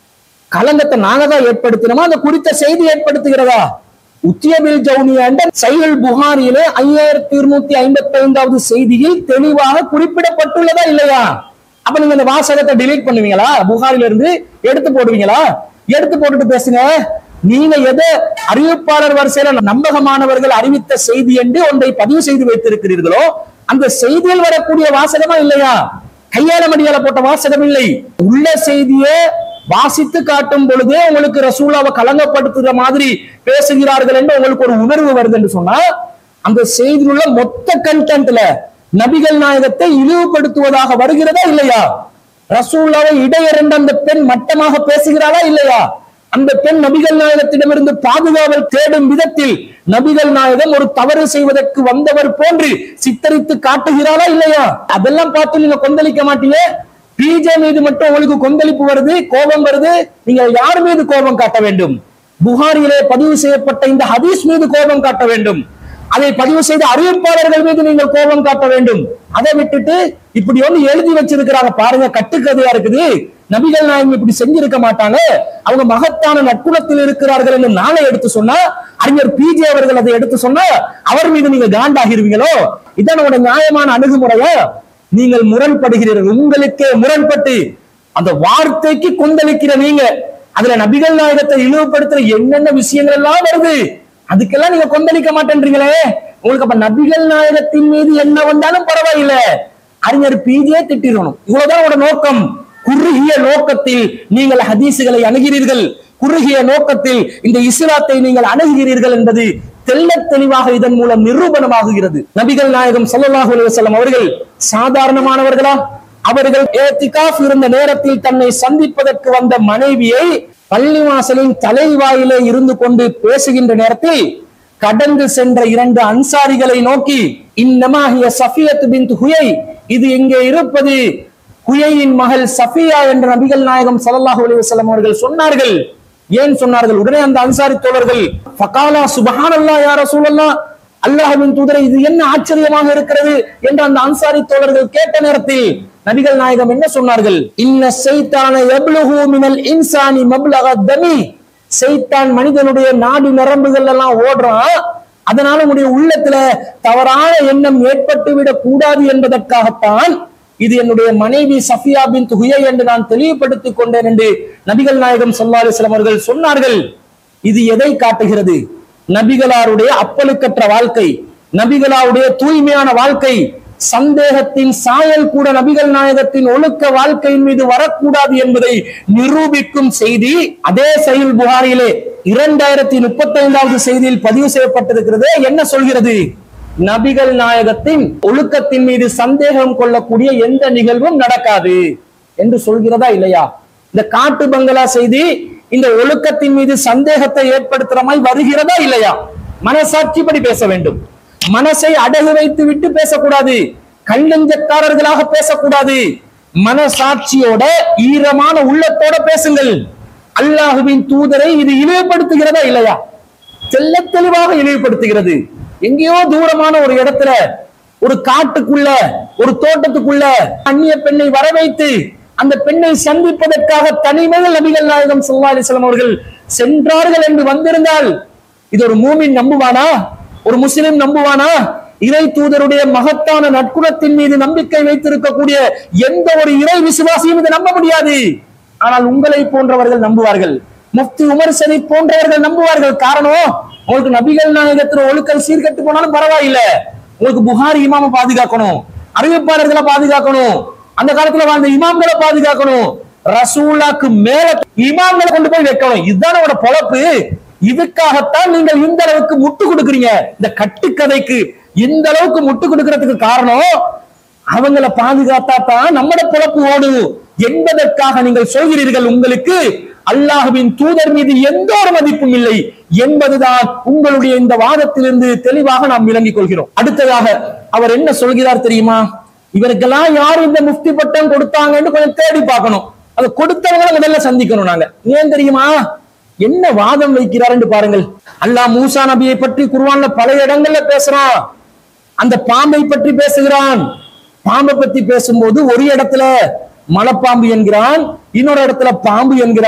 Speaker 1: களங்கத்தை நாங்க தான் ஏற்படுத்தினோமா அந்த குறித்த செய்தி ஏற்படுத்துகிறதா உத்தியபில் ஜவுனியா என்ற சைல் புகாரியிலே ஐயாயிரத்தி இருநூத்தி ஐம்பத்தி ஐந்தாவது செய்தியில் தெளிவாக குறிப்பிடப்பட்டுள்ளதா இல்லையா அப்ப நீங்க இந்த வாசகத்தை delete பண்ணுவீங்களா புகாரில இருந்து எடுத்து போடுவீங்களா எடுத்து போட்டுட்டு பேசுங்க நீங்க எதை அறிவிப்பாளர் வரிசையில நம்பகமானவர்கள் அறிவித்த செய்தி என்று ஒன்றை பதிவு செய்து வைத்திருக்கிறீர்களோ அந்த செய்தியில் வரக்கூடிய வாசகமா இல்லையா கையால மடியால போட்ட வாசகம் இல்லை உள்ள செய்தியை வாசித்து காட்டும் பொழுது உங்களுக்கு ரசூலாவை கலங்கப்படுத்துகிற மாதிரி பேசுகிறார்கள் என்று உங்களுக்கு ஒரு உணர்வு வருது என்று சொன்னா அந்த செய்தியில் உள்ள மொத்த கண்டென்ட்ல நபிகள் நாயகத்தை இழிவுபடுத்துவதாக வருகிறதா இல்லையா ரசூலாவை இடையரண்ட அந்த பெண் மட்டமாக பேசுகிறாளா இல்லையா அந்த பெண் நபிகள் நாயகத்திடமிருந்து பாதுகாவல் தேடும் விதத்தில் நபிகள் நாயகம் ஒரு தவறு செய்வதற்கு வந்தவர் போன்று சித்தரித்து காட்டுகிறாளா இல்லையா அதெல்லாம் பார்த்து நீங்க கொந்தளிக்க மாட்டீங்க பிஜே மீது மட்டும் உங்களுக்கு கொந்தளிப்பு வருது கோபம் வருது நீங்க யார் மீது கோபம் காட்ட வேண்டும் புகாரியிலே பதிவு செய்யப்பட்ட இந்த ஹதீஸ் மீது கோபம் காட்ட வேண்டும் அதை பதிவு செய்த அறிவிப்பாளர்கள் மீது நீங்கள் கோபம் காட்ட வேண்டும் அதை விட்டுட்டு இப்படி ஒண்ணு எழுதி வச்சிருக்கிறாங்க பாருங்க கட்டுக்கதையா இருக்குது நபிகள் நாயகம் இப்படி செஞ்சிருக்க மாட்டாங்க அவங்க மகத்தான நற்குணத்தில் இருக்கிறார்கள் என்று நானே எடுத்து சொன்னா அறிஞர் பிஜே அவர்கள் அதை எடுத்து சொன்னா அவர் மீது நீங்க காண்டாகிருவீங்களோ இதான் உங்களோட நியாயமான அணுகுமுறையா நீங்கள் முரண்படுகிறீர்கள் உங்களுக்கே முரண்பட்டு அந்த வார்த்தைக்கு கொந்தளிக்கிற நீங்க அதுல நபிகள் நாயகத்தை இழிவுபடுத்துற என்னென்ன விஷயங்கள் எல்லாம் வருது அதுக்கெல்லாம் நீங்க கொந்தளிக்க மாட்டேன்றீங்களே உங்களுக்கு அப்ப நபிகள் நாயகத்தின் மீது என்ன வந்தாலும் பரவாயில்ல அறிஞர் பிஜே திட்டிடணும் இவ்வளவுதான் உங்களோட நோக்கம் குறுகிய நோக்கத்தில் நீங்கள் ஹதீசுகளை அணுகிறீர்கள் குறுகிய நோக்கத்தில் இந்த இஸ்லாத்தை நீங்கள் அணுகுகிறீர்கள் என்பது தெள்ளத் தெளிவாக இதன் மூலம் நிரூபணமாகுகிறது நபிகள் நாயகம் ஸல்லல்லாஹு அலைஹி வஸல்லம் அவர்கள் சாதாரணமானவர்களா அவர்கள் ஏத்திகாஃப் இருந்த நேரத்தில் தன்னை சந்திப்பதற்கு வந்த மனைவியை பள்ளிவாசலின் தலைவாயிலே இருந்து கொண்டு பேசுகின்ற நேரத்தில் கடந்து சென்ற இரண்டு அன்சாரிகளை நோக்கி இன்னமாகிய சஃபியத் பின் ஹுயை இது இங்கே இருப்பது ஹுயையின் மகள் சஃபியா என்ற நபிகள் நாயகம் ஸல்லல்லாஹு அலைஹி வஸல்லம் அவர்கள் சொன்னார்கள் ஏன் சொன்னார்கள் உடனே அந்த அன்சாரி தோழர்கள் ஃபகாலா சுபஹானல்லாஹ் யா ரசூலல்லாஹ் அல்லாஹ்வின் தூதரை இது என்ன ஆச்சரியமாக இருக்கிறது என்று அந்த அன்சாரி தோழர்கள் கேட்ட நேரத்தில் நபிகள் நாயகம் என்ன சொன்னார்கள் இன்ன சைத்தான யப்லுஹு மினல் இன்சானி மப்லக தமி சைத்தான் மனிதனுடைய நாடி நரம்புகள் எல்லாம் ஓடுறான் அதனால உடைய உள்ளத்துல தவறான எண்ணம் ஏற்பட்டு விடக் கூடாது என்பதற்காகத்தான் இது என்னுடைய மனைவி சஃபியா பின் துஹுயை என்று நான் தெளிவுபடுத்திக் கொண்டேன் என்று நபிகள் நாயகம் ஸல்லல்லாஹு அலைஹி வஸல்லம் அவர்கள் சொன்னார்கள் இது எதை காட்டுகிறது நபிகளாருடைய அப்பலுக்கற்ற வாழ்க்கை நபிகளாருடைய தூய்மையான வாழ்க்கை சந்தேகத்தின் சாயல் கூட நபிகள் நாயகத்தின் ஒழுக்க வாழ்க்கையின் மீது வரக்கூடாது என்பதை நிரூபிக்கும் செய்தி அதே சைல் புகாரியிலே இரண்டாயிரத்தி முப்பத்தி ஐந்தாவது செய்தியில் பதிவு செய்யப்பட்டிருக்கிறது என்ன சொல்கிறது நபிகள் நாயகத்தின் ஒழுக்கத்தின் மீது சந்தேகம் கொள்ளக்கூடிய எந்த நிகழ்வும் நடக்காது என்று சொல்கிறதா இல்லையா இந்த காட்டு பங்களா செய்தி இந்த ஒழுக்கத்தின் மீது சந்தேகத்தை ஏற்படுத்துற மாதிரி வருகிறதா இல்லையா மனசாட்சிப்படி பேச வேண்டும் மனசை அடகு வைத்து விட்டு பேசக்கூடாது கல்லஞ்சக்காரர்களாக பேசக்கூடாது மனசாட்சியோட ஈரமான உள்ளத்தோட பேசுங்கள் அல்லாஹுவின் தூதரை இது இழிவுபடுத்துகிறதா இல்லையா தெள்ள தெளிவாக இழிவுபடுத்துகிறது எங்கேயோ தூரமான ஒரு இடத்துல ஒரு காட்டுக்குள்ள ஒரு தோட்டத்துக்குள்ள அந்நிய பெண்ணை வர வைத்து அந்த பெண்ணை சந்திப்பதற்காக தனிமையில் நபிகள் நாயகம் ஸல்லல்லாஹு அலைஹி வஸல்லம் அவர்கள் சென்றார்கள் என்று வந்திருந்தால் இது ஒரு மூமின் நம்புவானா ஒரு முஸ்லிம் நம்புவானா இறை தூதருடைய மகத்தான நற்குணத்தின் மீது நம்பிக்கை வைத்திருக்கக்கூடிய எந்த ஒரு இறை விசுவாசியும் இதை நம்ப முடியாது ஆனால் உங்களை போன்றவர்கள் நம்புவார்கள் முஃப்தி உமர் ஷரீப் போன்றவர்கள் நம்புவார்கள் காரணம் உங்களுக்கு நபிகள் நாயகத்துல ஒழுக்கம் சீர்கட்டு போனாலும் பரவாயில்லை உங்களுக்கு புகாரி இமாம பாதுகாக்கணும் அறிவிப்பாளர்களை பாதுகாக்கணும் அந்த காலத்துல வாழ்ந்த இமாம்களை பாதுகாக்கணும் ரசூலாக்கு மேல இமாம்களை கொண்டு போய் வைக்கணும் இதுதான் அவரோட பொழப்பு இதுக்காகத்தான் நீங்கள் இந்த அளவுக்கு முட்டு கொடுக்குறீங்க இந்த கட்டுக்கதைக்கு இந்த அளவுக்கு முட்டு கொடுக்கறதுக்கு காரணம் அவங்கள பாதுகாத்தா தான் நம்மட பொழப்பு ஓடும் என்பதற்காக நீங்கள் சொல்கிறீர்கள் உங்களுக்கு அல்லாஹுவின் தூதர் மீது எந்த ஒரு மதிப்பும் இல்லை என்பதுதான் உங்களுடைய இந்த வாதத்திலிருந்து தெளிவாக நாம் விளங்கிக் கொள்கிறோம் அடுத்ததாக அவர் என்ன சொல்கிறார் தெரியுமா இவருக்கெல்லாம் யார் இந்த முஃப்தி பட்டம் கொடுத்தாங்கன்னு கொஞ்சம் தேடி பார்க்கணும் அதை கொடுத்தவங்களை முதல்ல சந்திக்கணும் நாங்க ஏன் தெரியுமா என்ன வாதம் வைக்கிறாருன்னு பாருங்கள் அல்லாஹ் மூசா நபியை பற்றி குர்ஆன்ல பல இடங்கள்ல பேசுறான் அந்த பாம்பை பற்றி பேசுகிறான் பாம்பை பத்தி பேசும்போது ஒரு இடத்துல மலைப்பாம்பு என்கிறான் இன்னொரு இடத்துல பாம்பு என்கிறான்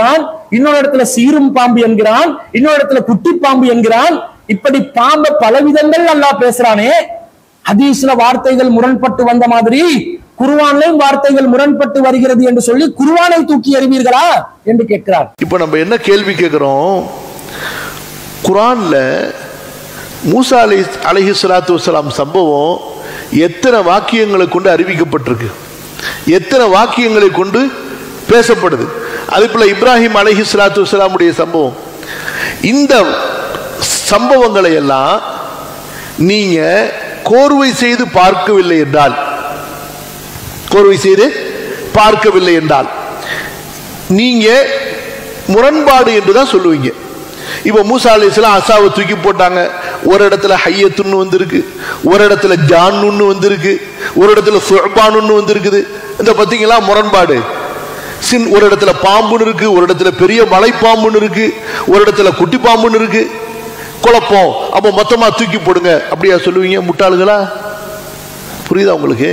Speaker 1: இன்னொரு இடத்துல சீரும் பாம்பு என்கிறான் இன்னொரு இடத்துல குட்டி பாம்பு என்கிறான் இப்படி பாம்பை பல விதங்கள் அல்லாஹ் பேசுறானே ஹதீஸ்ல வார்த்தைகள் முரண்பட்டு வந்த மாதிரி குர்ஆன்லயும் வார்த்தைகள் முரண்பட்டு வருகிறது என்று சொல்லி குர்ஆனை தூக்கி எறிவீர்களா என்று கேட்கிறார்
Speaker 2: இப்போ நம்ம என்ன கேள்வி கேட்குறோம் குரான்ல மூசா அலை அலைஹி ஸலாத்து வஸலாம் சம்பவம் எத்தனை வாக்கியங்களை கொண்டு அறிவிக்கப்பட்டிருக்கு எத்தனை வாக்கியங்களை கொண்டு பேசப்படுது அதே போல இப்ராஹிம் அலைஹி ஸலாத்து வஸலாமுடைய சம்பவம் இந்த சம்பவங்களை எல்லாம் நீங்க கோர்வை செய்து பார்க்கவில்லை என்றால் கோர்வை செய்து பார்க்கவில்லை என்றால் நீங்க முரண்பாடு என்று தான் சொல்லுவீங்க இப்போ மூசா அலிஸ்லாம் அசாவை தூக்கி போட்டாங்க ஒரு இடத்துல ஹையத்துன்னு வந்திருக்கு ஒரு இடத்துல ஜான்னு வந்திருக்கு ஒரு இடத்துல சுஹபானுன்னு வந்திருக்குது இந்த பார்த்தீங்களா முரண்பாடு சின் ஒரு இடத்துல பாம்புன்னு இருக்கு ஒரு இடத்துல பெரிய மலை பாம்புன்னு இருக்கு ஒரு இடத்துல குட்டி பாம்புன்னு இருக்கு குழப்பம் அப்போ மொத்தமா தூக்கி போடுங்க அப்படியா சொல்லுவீங்க முட்டாளுகளா புரியுதா உங்களுக்கு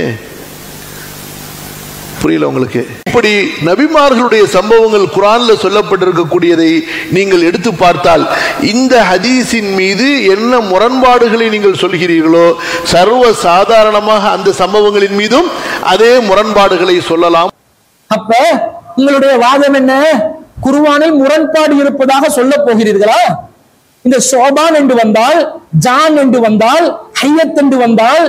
Speaker 2: புரியல உங்களுக்கு இப்படி நபிமார்களுடைய சம்பவங்கள் குரான்ல சொல்லப்பட்டிருக்கக்கூடியதை நீங்கள் எடுத்து பார்த்தால் இந்த ஹதீஸின் மீது என்ன முரண்பாடுகளை நீங்கள் சொல்கிறீர்களோ சர்வ சாதாரணமாக அந்த சம்பவங்களின் மீதும் அதே முரண்பாடுகளை சொல்லலாம்
Speaker 1: அப்ப உங்களுடைய வாதம் என்ன குருவானில் முரண்பாடு இருப்பதாக சொல்ல போகிறீர்களா இந்த சோபான் என்று வந்தால் ஜான் என்று வந்தால் ஹையத் என்று வந்தால்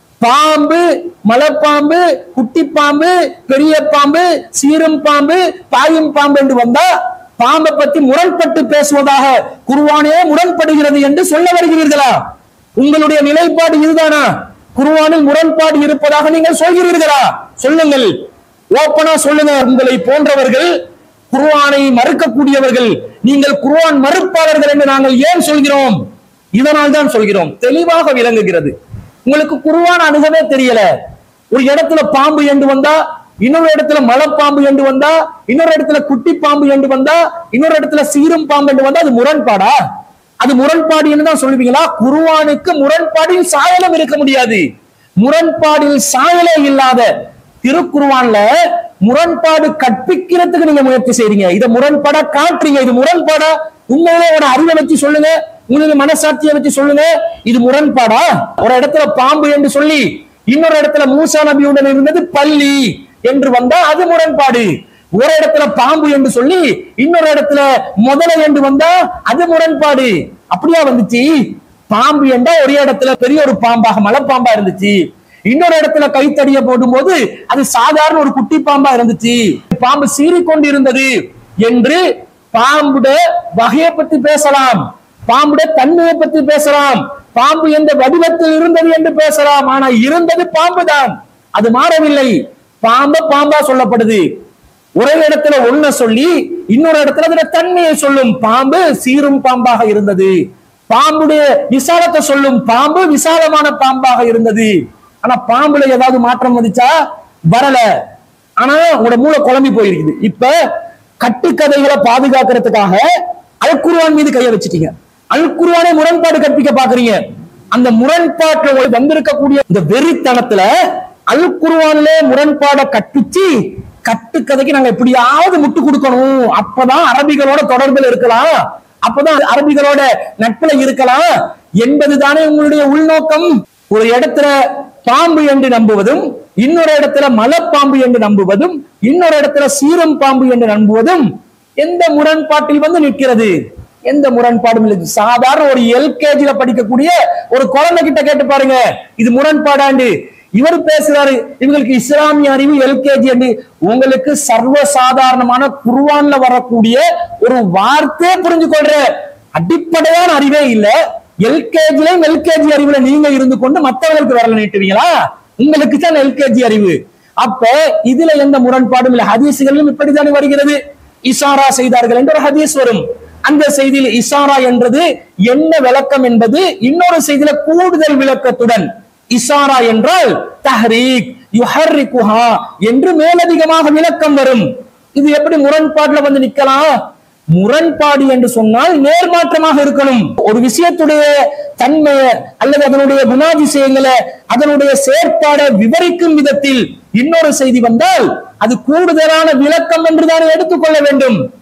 Speaker 1: பாம்பு மலைப்பாம்பு குட்டி பாம்பு பெரிய பாம்பு சீரும் பாம்பு பாயும் பாம்பு என்று வந்தா பாம்பை பத்தி முரண்பட்டு பேசுவதாக குருவானே முரண்படுகிறது என்று சொல்ல வருகிறீர்களா உங்களுடைய நிலைப்பாடு இதுதானா குருவானில் முரண்பாடு இருப்பதாக நீங்கள் சொல்கிறீர்களா சொல்லுங்கள் ஓப்பனா சொல்லுங்க உங்களை போன்றவர்கள் குர்ஆனை மறுக்கக்கூடியவர்கள் நீங்கள் குர்ஆன் மறுப்பாளர்கள் என்று நாங்கள் ஏன் சொல்கிறோம் இதனால் தான் சொல்கிறோம் தெளிவாக விளங்குகிறது உங்களுக்கு குர்ஆன் அணுகவே தெரியல ஒரு இடத்துல பாம்பு என்று வந்தா இன்னொரு இடத்துல மலைப்பாம்பு என்று வந்தா இன்னொரு இடத்துல குட்டி பாம்பு என்று வந்தா இன்னொரு இடத்துல சீரும் பாம்பு என்று வந்தா அது முரண்பாடா அது முரண்பாடு என்று தான் சொல்லுவீங்களா குருவானுக்கு முரண்பாடில் சாயலம் இருக்க முடியாது முரண்பாடில் சாயலே இல்லாத திருக்குருவான்ல முரண்பாடு கற்பிக்கிறதுக்கு நீங்க முயற்சி செய்றீங்க இத முரண்பாடா காட்டுறீங்க இது முரண்பாடா உங்களோட அறிவை வச்சு சொல்லுங்க உங்களுடைய மனசாட்சியை வச்சு சொல்லுங்க இது முரண்பாடா ஒரு இடத்துல பாம்பு என்று சொல்லி இன்னொரு இடத்துல மூசா நபியுடன் இருந்தது பள்ளி என்று வந்தா அது முரண்பாடு ஒரு இடத்துல பாம்பு என்று சொல்லி இன்னொரு இடத்துல முதலை என்று வந்தா அது முரண்பாடு அப்படியா வந்துச்சு பாம்பு என்றா ஒரு இடத்துல பெரிய ஒரு பாம்பாக மலைப்பாம்பா இருந்துச்சு இன்னொரு இடத்துல கைத்தடிய போடும்போது அது சாதாரண ஒரு குட்டி பாம்பா இருந்துச்சு பாம்பு சீறிக்கொண்டு இருந்தது என்று பாம்புட வகையை பத்தி பேசலாம் பாம்புட தன்மையை பத்தி பேசலாம் பாம்பு எந்த வடிவத்தில் இருந்தது என்று பேசலாம் ஆனா இருந்தது பாம்பு தான் அது மாறவில்லை பாம்பு பாம்பா சொல்லப்படுது ஒரே இடத்துல ஒண்ண சொல்லி இன்னொரு இடத்துல அதுல தன்மையை சொல்லும் பாம்பு சீரும் பாம்பாக இருந்தது பாம்புடைய விசாலத்தை சொல்லும் பாம்பு விசாலமான பாம்பாக இருந்தது ஆனா பாம்புல ஏதாவது மாற்றம் வந்துச்சா வரல ஆனா உங்களோட மூளை குழம்பி போயிருக்குது இப்ப கட்டுக்கதைகளை பாதுகாக்கிறதுக்காக அல்குருவான் மீது கைய வச்சிட்டீங்க அல்குருவானே முரண்பாடு கற்பிக்க பாக்குறீங்க அந்த முரண்பாட்டுல வந்திருக்கக்கூடிய இந்த வெறித்தனத்துல அல்குருவான்ல முரண்பாட கற்பிச்சு கட்டுக்கதைக்கு நாங்க எப்படியாவது முட்டு கொடுக்கணும் அப்பதான் அரபிகளோட தொடர்பில் இருக்கலாம் அப்பதான் அரபிகளோட நட்புல இருக்கலாம் என்பதுதானே உங்களுடைய உள்நோக்கம் ஒரு இடத்துல பாம்பு என்று நம்புவதும் இன்னொரு இடத்துல மலைப்பாம்பு என்று நம்புவதும் இன்னொரு இடத்துல சீரம் பாம்பு என்று நம்புவதும் எந்த முரண்பாட்டில் வந்து நிற்கிறது எந்த முரண்பாடும் இல்லை சாதாரண ஒரு எல்கேஜில படிக்கக்கூடிய ஒரு குழந்தை கிட்ட கேட்டு பாருங்க இது முரண்பாடாண்டு இவர் பேசுறாரு இவங்களுக்கு இஸ்லாமிய அறிவு எல்கேஜி என்று உங்களுக்கு சர்வ சாதாரணமான குருவான்ல வரக்கூடிய ஒரு வார்த்தையே புரிஞ்சு கொள்ற அடிப்படையான அறிவே இல்ல எல்கேஜிலையும் எல்கேஜி அறிவுல நீங்க இருந்து கொண்டு மற்றவர்களுக்கு வரல நீட்டுவீங்களா உங்களுக்கு தான் எல்கேஜி அறிவு அப்ப இதுல எந்த முரண்பாடும் இல்லை ஹதீசுகளிலும் இப்படித்தானே வருகிறது இஷாரா செய்தார்கள் என்ற ஒரு ஹதீஸ் வரும் அந்த செய்தியில் இஷாரா என்றது என்ன விளக்கம் என்பது இன்னொரு செய்தியில கூடுதல் விளக்கத்துடன் இஷாரா என்றால் தஹ்ரீக் யுஹர்ரிகுஹா என்று மேலதிகமாக விளக்கம் வரும் இது எப்படி முரண்பாட்டுல வந்து நிக்கலாம் முரண்பாடு என்று சொன்னால் நேர்மாற்றமாக இருக்கணும் ஒரு விஷயத்துடைய தன்மை அல்லது அதனுடைய குணாதிசயங்களை அதனுடைய செயற்பாடை விவரிக்கும் விதத்தில் இன்னொரு செய்தி வந்தால் அது கூடுதலான விளக்கம் என்றுதான் எடுத்துக்கொள்ள வேண்டும்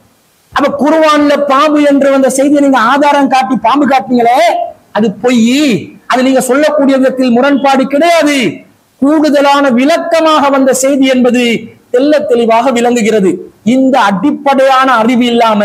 Speaker 1: அப்ப குருவான்ல பாம்பு என்று வந்த செய்தியை நீங்க ஆதாரம் காட்டி பாம்பு காட்டினீங்களே அது பொய் அது நீங்க சொல்லக்கூடிய விதத்தில் முரண்பாடு கிடையாது கூடுதலான விளக்கமாக வந்த செய்தி என்பது தெல்ல தெளிவாக விளங்குகிறது இந்த அடிப்படையான அறிவு இல்லாம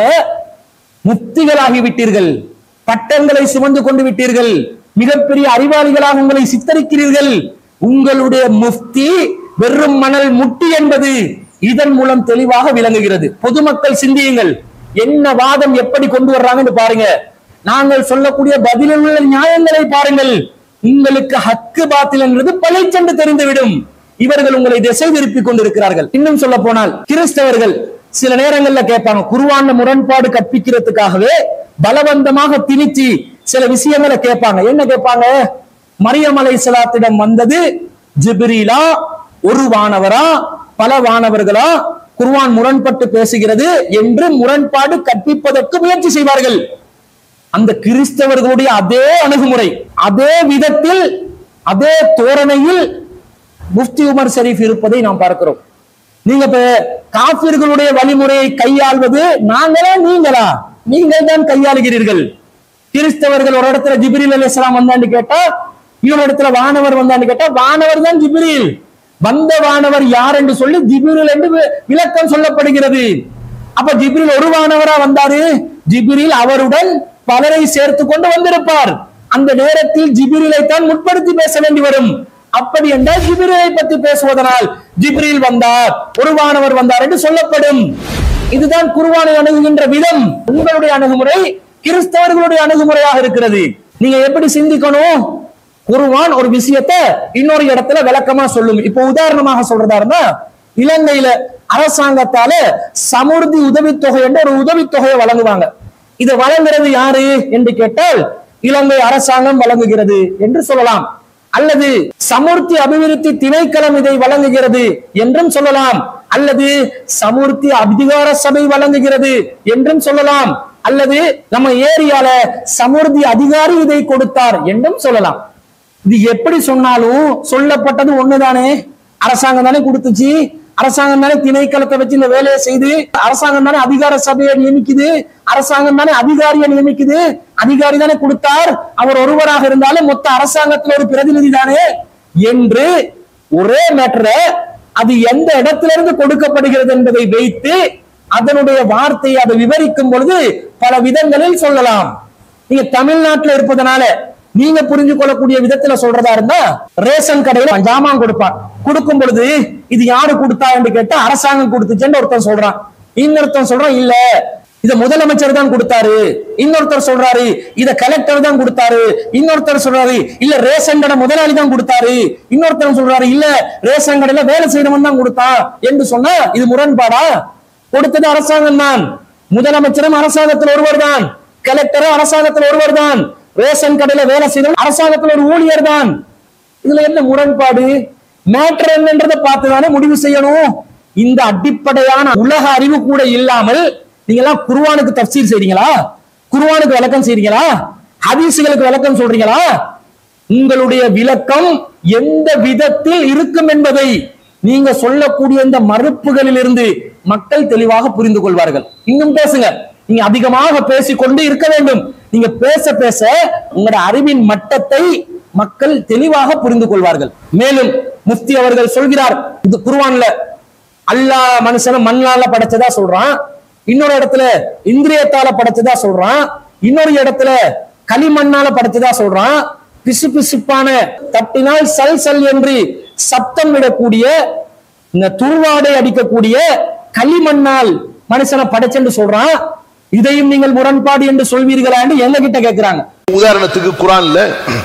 Speaker 1: முக்திகளாகி விட்டீர்கள் பட்டங்களை சுமந்து கொண்டு விட்டீர்கள் மிகப்பெரிய அறிவாளிகளாக உங்களை சித்தரிக்கிறீர்கள் உங்களுடைய முஃப்தி வெறும் மணல் முட்டி என்பது இதன் மூலம் தெளிவாக விளங்குகிறது பொதுமக்கள் சிந்தியுங்கள் என்ன வாதம் எப்படி கொண்டு வர்றாங்கன்னு பாருங்க நாங்கள் சொல்லக்கூடிய பதிலில் உள்ள நியாயங்களை பாருங்கள் உங்களுக்கு ஹக்கு பாத்தில் என்றது பழைச்சென்று தெரிந்துவிடும் இவர்கள் உங்களை திசை திருப்பி கொண்டிருக்கிறார்கள் இன்னும் சொல்ல போனால் கிறிஸ்தவர்கள் சில நேரங்கள்ல கேட்பாங்க குருவான முரண்பாடு கற்பிக்கிறதுக்காகவே பலவந்தமாக திணிச்சு சில விஷயங்களை கேட்பாங்க என்ன கேட்பாங்க மரியம் அலைஹிஸ்ஸலாத்திடம் வந்தது ஜிப்ரீலா ஒரு வானவரா பல வானவர்களா குர்ஆன் முரண்பட்டு பேசுகிறது என்று முரண்பாடு கற்பிப்பதற்கு முயற்சி செய்வார்கள் அந்த கிறிஸ்தவர்களுடைய அதே அணுகுமுறை அதே விதத்தில் அதே தோரணையில் முஃப்தி உமர் ஷரீஃப் இருப்பதை நாம் பார்க்கிறோம் நீங்க இப்ப காபிர்களுடைய வழிமுறையை கையாள்வது நாங்களா நீங்களா நீங்கள் தான் கையாளுகிறீர்கள் கிறிஸ்தவர்கள் ஒரு இடத்துல ஜிப்ரீல் அலைஹிஸ்ஸலாம் வந்தான்னு கேட்டா இன்னொரு இடத்துல வானவர் வந்தான்னு கேட்டா வானவர் தான் ஜிப்ரீல் வந்த வானவர் யார் என்று சொல்லி ஜிப்ரீல் என்று வி- விளக்கம் சொல்லப்படுகிறது அப்ப ஜிப்ரீல் ஒரு வானவரா வந்தாரு ஜிப்ரீல் அவருடன் பலரை சேர்த்து கொண்டு வந்திருப்பார் அந்த நேரத்தில் ஜிப்ரீலை தான் முற்படுத்தி பேச வேண்டி வரும் அப்படி என்றால் ஜிப்ரீலை பற்றி பேசுவதனால் ஜிப்ரீல் வந்தார் ஒரு வானவர் வந்தார் என்று சொல்லப்படும் இதுதான் குருவானை அணுகுகின்ற விதம் உங்களுடைய அணுகுமுறை கிறிஸ்தவர்களுடைய அணுகுமுறையாக இருக்கிறது நீங்க எப்படி சிந்திக்கணும் குருவான் ஒரு விஷயத்தை இன்னொரு இடத்துல விளக்கமா சொல்லும் இப்போ உதாரணமாக சொல்றதா இருந்தா இலங்கையில அரசாங்கத்தால சமுர்த்தி உதவித்தொகை என்ற ஒரு உதவித்தொகையை வழங்குவாங்க இதை வழங்குறது யாரு என்று கேட்டால் இலங்கை அரசாங்கம் வழங்குகிறது என்று சொல்லலாம் அல்லது சமுர்த்தி அபிவிருத்தி திணைக்களம் இதை வழங்குகிறது என்றும் சொல்லலாம் அல்லது சமுர்த்தி அதிகார சபை வழங்குகிறது என்றும் சொல்லலாம் அல்லது நம்ம ஏரியால சமுர்த்தி அதிகாரி இதை கொடுத்தார் என்றும் சொல்லலாம் இது எப்படி சொன்னாலும் சொல்லப்பட்டது ஒண்ணுதானே அரசாங்கம் தானே கொடுத்துச்சு அரசாங்கம் தானே திணைக்களத்தை வச்சு இந்த வேலையை செய்து அரசாங்கம் தானே அதிகார சபையை நியமிக்குது அரசாங்கம் தானே அதிகாரியை நியமிக்குது அதிகாரி தானே கொடுத்தார் அவர் ஒருவராக இருந்தாலும் மொத்த அரசாங்கத்தில் ஒரு பிரதிநிதி தானே என்று ஒரே மேட்டரை அது எந்த இடத்திலிருந்து கொடுக்கப்படுகிறது என்பதை வைத்து அதனுடைய வார்த்தையை அதை விவரிக்கும் பொழுது பல விதங்களில் சொல்லலாம் நீங்க தமிழ்நாட்டுல இருப்பதனால நீங்க புரிஞ்சு கொள்ளக்கூடிய விதத்துல சொல்றதா இருந்தா ரேஷன் கடையில ஜாமான் கொடுப்பான் கொடுக்கும் பொழுது இது யாரு கொடுத்தா என்று கேட்டா அரசாங்கம் கொடுத்துச்சுன்னு ஒருத்தன் சொல்றான் இன்னொருத்தன் சொல்றான் இல்ல இத முதலமைச்சர் தான் கொடுத்தாரு இன்னொருத்தர் சொல்றாரு இத கலெக்டர் தான் கொடுத்தாரு இன்னொருத்தர் சொல்றாரு இல்ல ரேஷன் கடை முதலாளி தான் கொடுத்தாரு இன்னொருத்தர் சொல்றாரு இல்ல ரேஷன் கடையில வேலை செய்யறவன் தான் கொடுத்தான் என்று சொன்னா இது முரண்பாடா கொடுத்தது அரசாங்கம் தான் முதலமைச்சரும் அரசாங்கத்தில் ஒருவர் தான் கலெக்டரும் அரசாங்கத்தில் ஒருவர் தான் ரேஷன் கடையில வேலை செய்தவர் அரசாங்கத்தில் ஒரு ஊழியர் தான் இதுல என்ன முரண்பாடு மேட்டர் என்னன்றதை பார்த்துதானே முடிவு செய்யணும் இந்த அடிப்படையான உலக அறிவு கூட இல்லாமல் நீங்க எல்லாம் குர்ஆனுக்கு தஃசீர் செய்றீங்களா குர்ஆனுக்கு விளக்கம் செய்றீங்களா ஹதீஸ்களுக்கு விளக்கம் சொல்றீங்களா உங்களுடைய விளக்கம் எந்த விதத்தில் இருக்கும் என்பதை நீங்க சொல்லக்கூடிய இந்த மறுப்புகளில் இருந்து மக்கள் தெளிவாக புரிந்து கொள்வார்கள் இன்னும் பேசுங்க நீங்க அதிகமாக பேசிக்கொண்டு இருக்க வேண்டும் நீங்க பேச பேச உங்களோட அறிவின் மட்டத்தை மக்கள் தெளிவாக புரிந்து கொள்வார்கள் மேலும் முஃப்தி அவர்கள் சொல்கிறார் இது குர்ஆன்ல அல்லாஹ் மனுஷனை மண்ணால படைச்சதா சொல்றான் இன்னொரு இடத்துல இந்திரியத்தால படைச்சதா சொல்றான் இன்னொரு இடத்துல களிமண்ணால படைச்சதா சொல்றான் பிசு பிசுப்பான தட்டினால் சல் சல் என்று சத்தம் விடக்கூடிய இந்த துருவாடை அடிக்கக்கூடிய களிமண்ணால் மனுஷனை படைச்சென்று சொல்றான் இதையும் நீங்கள் முரண்பாடு என்று சொல்வீர்களா என்று எங்க கிட்ட கேட்கிறாங்க
Speaker 2: உதாரணத்துக்கு குரான்ல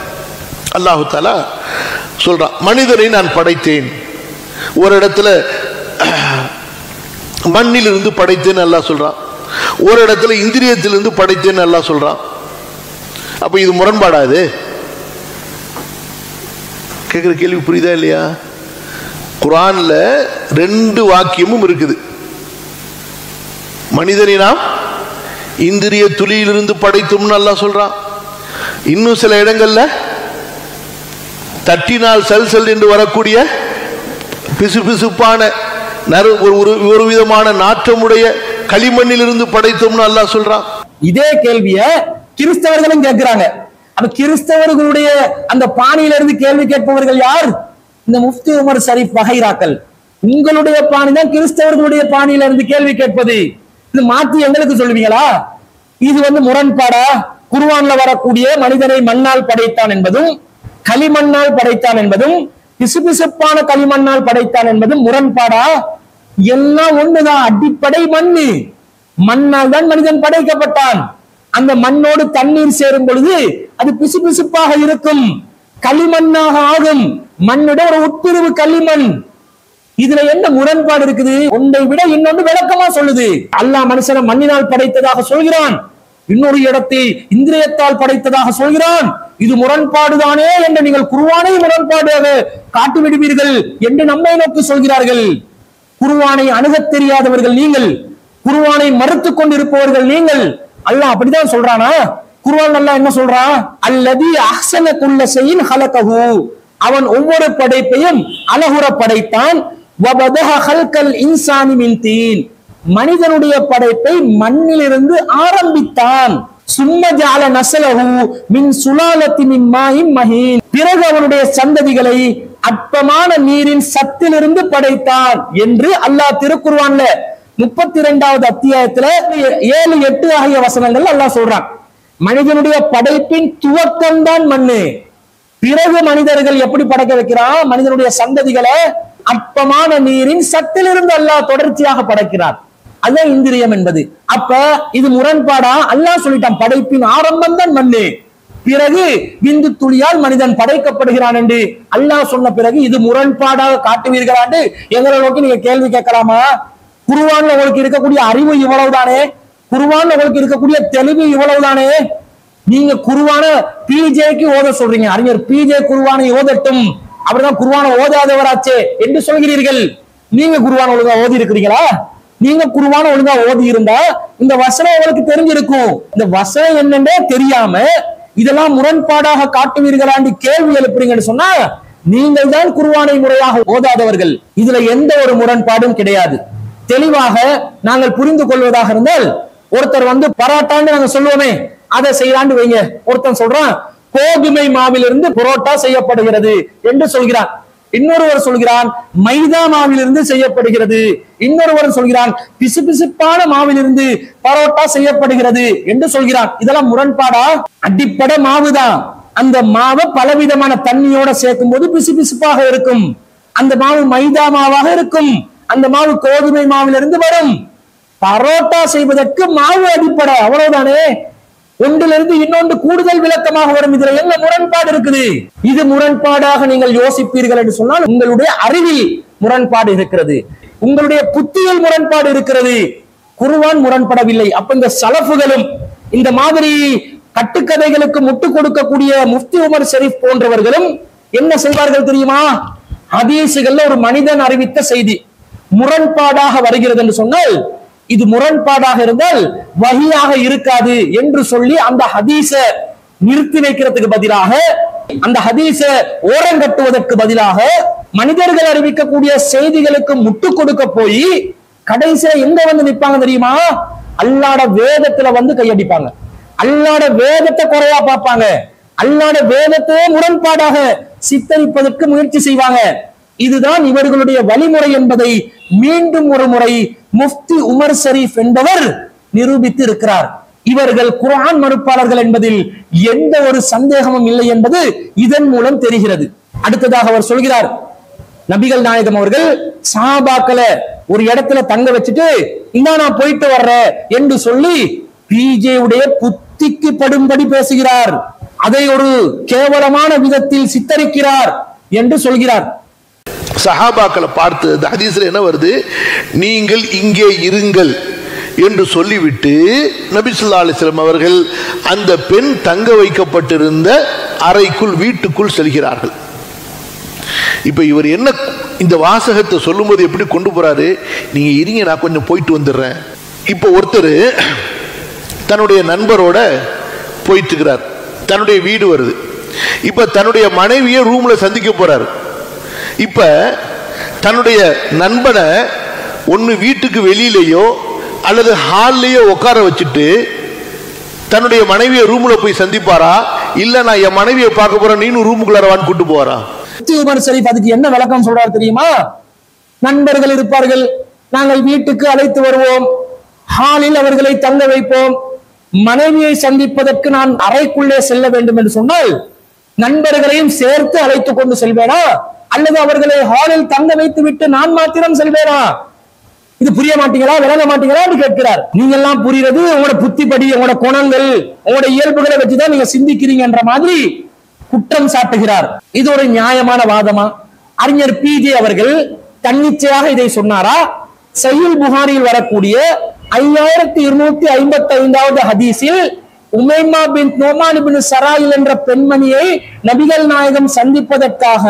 Speaker 2: அல்லாஹு தாலா சொல்றான் மனிதரை நான் படைத்தேன் ஒரு இடத்துல மண்ணிலிருந்து படைத்தேன்னு அல்லாஹ் சொல்றான் ஒரு இடத்துல இந்திரியத்திலிருந்து படைத்தேன்னு அல்லாஹ் சொல்றான் அப்ப இது முரண்பாடா இது கேட்குற கேள்வி புரியுதா இல்லையா குரான்ல ரெண்டு வாக்கியமும் இருக்குது மனிதனை நாம் இந்திரிய துளியிலிருந்து படைத்தோம்னு அல்லாஹ் சொல்றான் இன்னும் சில இடங்கள்ல தட்டினால் சல் சல் என்று வரக்கூடிய பிசு பிசுப்பான நறு ஒரு ஒரு ஒரு விதமான நாற்றமுடைய களிமண்ணிலிருந்து படைத்தோம்னு அல்லாஹ் சொல்றான்
Speaker 1: இதே கேள்விய கிறிஸ்தவர்களும் கேட்கிறாங்க அப்ப கிறிஸ்தவர்களுடைய அந்த பாணியில இருந்து கேள்வி கேட்பவர்கள் யார் இந்த முஃப்தி உமர் ஷரீப் வகைராக்கள் உங்களுடைய பாணி தான் கிறிஸ்தவர்களுடைய பாணியில இருந்து கேள்வி கேட்பது இது மாத்தி எங்களுக்கு சொல்லுவீங்களா இது வந்து முரண்பாடா குர்ஆன்ல வரக்கூடிய மனிதனை மண்ணால் படைத்தான் என்பதும் களிமண்ணால் படைத்தான் என்பதும் பிசுபிசுப்பான களிமண்ணால் படைத்தான் என்பதும் முரண்பாடா எல்லாம் ஒண்ணுதான் அடிப்படை மண்ணு மண்ணால் தான் மனிதன் படைக்கப்பட்டான் அந்த மண்ணோடு தண்ணீர் சேரும் பொழுது அது பிசுபிசுப்பாக இருக்கும் களிமண்ணாக ஆகும் மண்ணோட ஒரு உட்பிரிவு களிமண் இதுல என்ன முரண்பாடு இருக்குது ஒன்றை விட இன்னொன்று விளக்கமா சொல்லுது அல்லாஹ் மனுஷனை மண்ணினால் படைத்ததாக சொல்கிறான் இன்னொரு இடத்தில் இந்திரியத்தால் படைத்ததாக சொல்கிறான் இது முரண்பாடுதானே என்று நீங்கள் குருவானை முரண்பாடாக காட்டி விடுவீர்கள் என்று நம்மை நோக்கி சொல்கிறார்கள் குருவானை அணுகத் தெரியாதவர்கள் நீங்கள் குருவானை மறுத்துக் கொண்டிருப்பவர்கள் நீங்கள் அல்லாஹ் அப்படிதான் சொல்றானா குர்ஆன் அல்லாஹ் என்ன சொல்றான் அல்லதி அஹ்சன குல்ல ஷைஇன் ஹலகஹு அவன் ஒவ்வொரு படைப்பையும் அழகுற படைத்தான் வபதஹ ஹல்கல் இன்சானி மின் தீன் மனிதனுடைய படைப்பை மண்ணிலிருந்து ஆரம்பித்தான் சும்ம ஜால நசலஹு மின் சுலாலத்தி மின் மாயின் மஹீன் பிறகு அவனுடைய சந்ததிகளை அற்பமான நீரின் சத்திலிருந்து படைத்தான் என்று அல்லாஹ் திருக்குர்ஆன்ல முப்பத்தி இரண்டாவது அத்தியாயத்துல ஏழு எட்டு ஆகிய வசனங்கள் அல்லாஹ் சொல்றான் மனிதனுடைய படைப்பின் துவக்கம் தான் மண்ணு பிறகு மனிதர்கள் எப்படி படைக்க வைக்கிறான் மனிதனுடைய சந்ததிகளை அற்பமான நீரின் சத்திலிருந்து அல்லாஹ் தொடர்ச்சியாக படைக்கிறார் அதுதான் இந்திரியம் என்பது அப்ப இது முரண்பாடா அல்லாஹ் சொல்லிட்டான் படைப்பின் ஆரம்பம் தான் மண்ணு பிறகு விந்து துளியால் மனிதன் படைக்கப்படுகிறான் என்று அல்லாஹ் சொன்ன பிறகு இது முரண்பாடாக காட்டுவீர்களாண்டு எங்களை நோக்கி நீங்க கேள்வி கேட்கலாமா குருவான்ல உங்களுக்கு இருக்கக்கூடிய அறிவு இவ்வளவுதானே குருவான்ல உங்களுக்கு இருக்கக்கூடிய தெளிவு இவ்வளவுதானே நீங்க குருவான பிஜேக்கு ஓத சொல்றீங்க அறிஞர் பிஜே குருவானை ஓதட்டும் அப்படிதான் குருவான ஓதாதவராச்சே என்று சொல்கிறீர்கள் நீங்க குருவான ஒழுங்கா ஓதி இருக்கிறீங்களா நீங்க குருவான ஒழுங்கா ஓதி இருந்தா இந்த வசனம் உங்களுக்கு தெரிஞ்சிருக்கும் இந்த வசனம் என்னன்னே தெரியாம இதெல்லாம் முரண்பாடாக காட்டுவீர்களான்னு கேள்வி எழுப்புறீங்கன்னு சொன்னா நீங்கள் தான் குருவானை முறையாக ஓதாதவர்கள் இதுல எந்த ஒரு முரண்பாடும் கிடையாது தெளிவாக நாங்கள் புரிந்து கொள்வதாக இருந்தால் ஒருத்தர் வந்து பரோட்டான்னு நாங்க சொல்லுவோமே அதை செய்யலான்னு வைங்க ஒருத்தன் சொல்றான் கோதுமை மாவிலிருந்து புரோட்டா செய்யப்படுகிறது என்று சொல்கிறான் இன்னொருவர் சொல்கிறான் மைதா மாவிலிருந்து செய்யப்படுகிறது இன்னொருவர் சொல்கிறான் பிசுபிசுப்பான மாவிலிருந்து பரோட்டா செய்யப்படுகிறது என்று சொல்கிறான் இதெல்லாம் முரண்பாடா அடிப்படை மாவுதான் அந்த மாவை பலவிதமான தண்ணியோட சேர்க்கும் போது பிசுபிசுப்பாக இருக்கும் அந்த மாவு மைதா மாவாக இருக்கும் அந்த மாவு கோதுமை மாவிலிருந்து வரும் பரோட்டா செய்வதற்கு மாவு அடிப்படை அவ்வளவுதானே ஒன்றிலிருந்து இன்னொன்று கூடுதல் விளக்கமாக வரும் இதுல என்ன முரண்பாடு இருக்குது இது முரண்பாடாக நீங்கள் யோசிப்பீர்கள் என்று சொன்னால் உங்களுடைய அறிவில் முரண்பாடு இருக்கிறது உங்களுடைய புத்தியில் முரண்பாடு இருக்கிறது குருவான் முரண்படவில்லை அப்ப இந்த சலஃபுகளும் இந்த மாதிரி கட்டுக்கதைகளுக்கு முட்டு கொடுக்கக்கூடிய முஃப்தி உமர் ஷெரீப் போன்றவர்களும் என்ன செய்வார்கள் தெரியுமா ஹதீசுகள்ல ஒரு மனிதன் அறிவித்த செய்தி முரண்பாடாக வருகிறது என்று சொன்னால் இது முரண்பாடாக இருந்தால் வகியாக இருக்காது என்று சொல்லி அந்த ஹதீஸ நிறுத்தி வைக்கிறதுக்கு பதிலாக அந்த ஹதீஸ ஓரங்கட்டுவதற்கு பதிலாக மனிதர்கள் அறிவிக்கக்கூடிய செய்திகளுக்கு முட்டு கொடுக்க போய் கடைசியா எங்க வந்து நிப்பாங்க தெரியுமா அல்லாட வேதத்துல வந்து கையடிப்பாங்க அல்லாட வேதத்தை குறையா பார்ப்பாங்க அல்லாட வேதத்தையே முரண்பாடாக சித்தரிப்பதற்கு முயற்சி செய்வாங்க இதுதான் இவர்களுடைய வழிமுறை என்பதை மீண்டும் ஒரு முறை முஃப்தி உமர் ஷரீப் என்பவர் நிரூபித்து இருக்கிறார் இவர்கள் குர்ஆன் மறுப்பாளர்கள் என்பதில் எந்த ஒரு சந்தேகமும் இல்லை என்பது இதன் மூலம் தெரிகிறது அடுத்ததாக அவர் சொல்கிறார் நபிகள் நாயகம் அவர்கள் சஹாபாக்களை ஒரு இடத்துல தங்க வச்சுட்டு இந்தா நான் போயிட்டு வர்றேன் என்று சொல்லி பிஜே உடைய புத்திக்கு படும்படி பேசுகிறார் அதை ஒரு கேவலமான விதத்தில் சித்தரிக்கிறார் என்று சொல்கிறார்
Speaker 2: சஹாபாக்களை பார்த்து அந்த ஹதீஸ்ல என்ன வருது நீங்கள் இங்கே இருங்கள் என்று சொல்லிவிட்டு நபி ஸல்லல்லாஹு அலைஹி வஸல்லம் அவர்கள் அந்த பெண் தங்க வைக்கப்பட்டிருந்த அறைக்குள் வீட்டுக்குள் செல்கிறார்கள் இப்ப இவர் என்ன இந்த வாசகத்தை சொல்லும்போது எப்படி கொண்டு போறாரு நீங்க இருங்க நான் கொஞ்சம் போயிட்டு வந்துடுறேன் இப்போ ஒருத்தர் தன்னுடைய நண்பரோட போயிட்டு இருக்கிறார் தன்னுடைய வீடு வருது இப்ப தன்னுடைய மனைவியை ரூம்ல சந்திக்க போறாரு இப்ப தன்னுடைய நண்பனை ஒன்று வீட்டுக்கு வெளியிலேயோ அல்லது ஹால்லேயே உட்கார வச்சுட்டு தன்னுடைய மனைவியை ரூம்ல போய் சந்திப்பாரா இல்ல நான் என் மனைவியை பார்க்க போறேன் நீனும் ரூமுக்குள்ளாரவான்னு கூட்டு போவாரா
Speaker 1: முஃப்தி உமர் ஷரீப் அதுக்கு என்ன விளக்கம் சொல்றாரு தெரியுமா நண்பர்கள் இருப்பார்கள் நாங்கள் வீட்டுக்கு அழைத்து வருவோம் ஹாலில் அவர்களை தங்க வைப்போம் மனைவியை சந்திப்பதற்கு நான் அறைக்குள்ளே செல்ல வேண்டும் என்று சொன்னால் நண்பர்களையும் சேர்த்து அழைத்துக் கொண்டு செல்வேனா அல்லது அவர்களை ஹாலில் தங்க வைத்து விட்டு நான் மாத்திரம் செல்வேனா இது புரிய மாட்டீங்களா விளங்க மாட்டீங்களா என்று கேட்கிறார் நீங்க எல்லாம் புரியுறது உங்களோட புத்திப்படி உங்களோட குணங்கள் உங்களோட இயல்புகளை வச்சுதான் நீங்க சிந்திக்கிறீங்கன்ற மாதிரி குற்றம் சாட்டுகிறார் இது ஒரு நியாயமான வாதமா அறிஞர் பிஜே அவர்கள் தன்னிச்சையாக இதை சொன்னாரா சையுல் புகாரியில் வரக்கூடிய ஐயாயிரத்தி இருநூத்தி ஐம்பத்தி ஐந்தாவது ஹதீஸில் உமைமா பின் நோமான் பின் சராயில் என்ற பெண்மணியை நபிகள் நாயகம் சந்திப்பதற்காக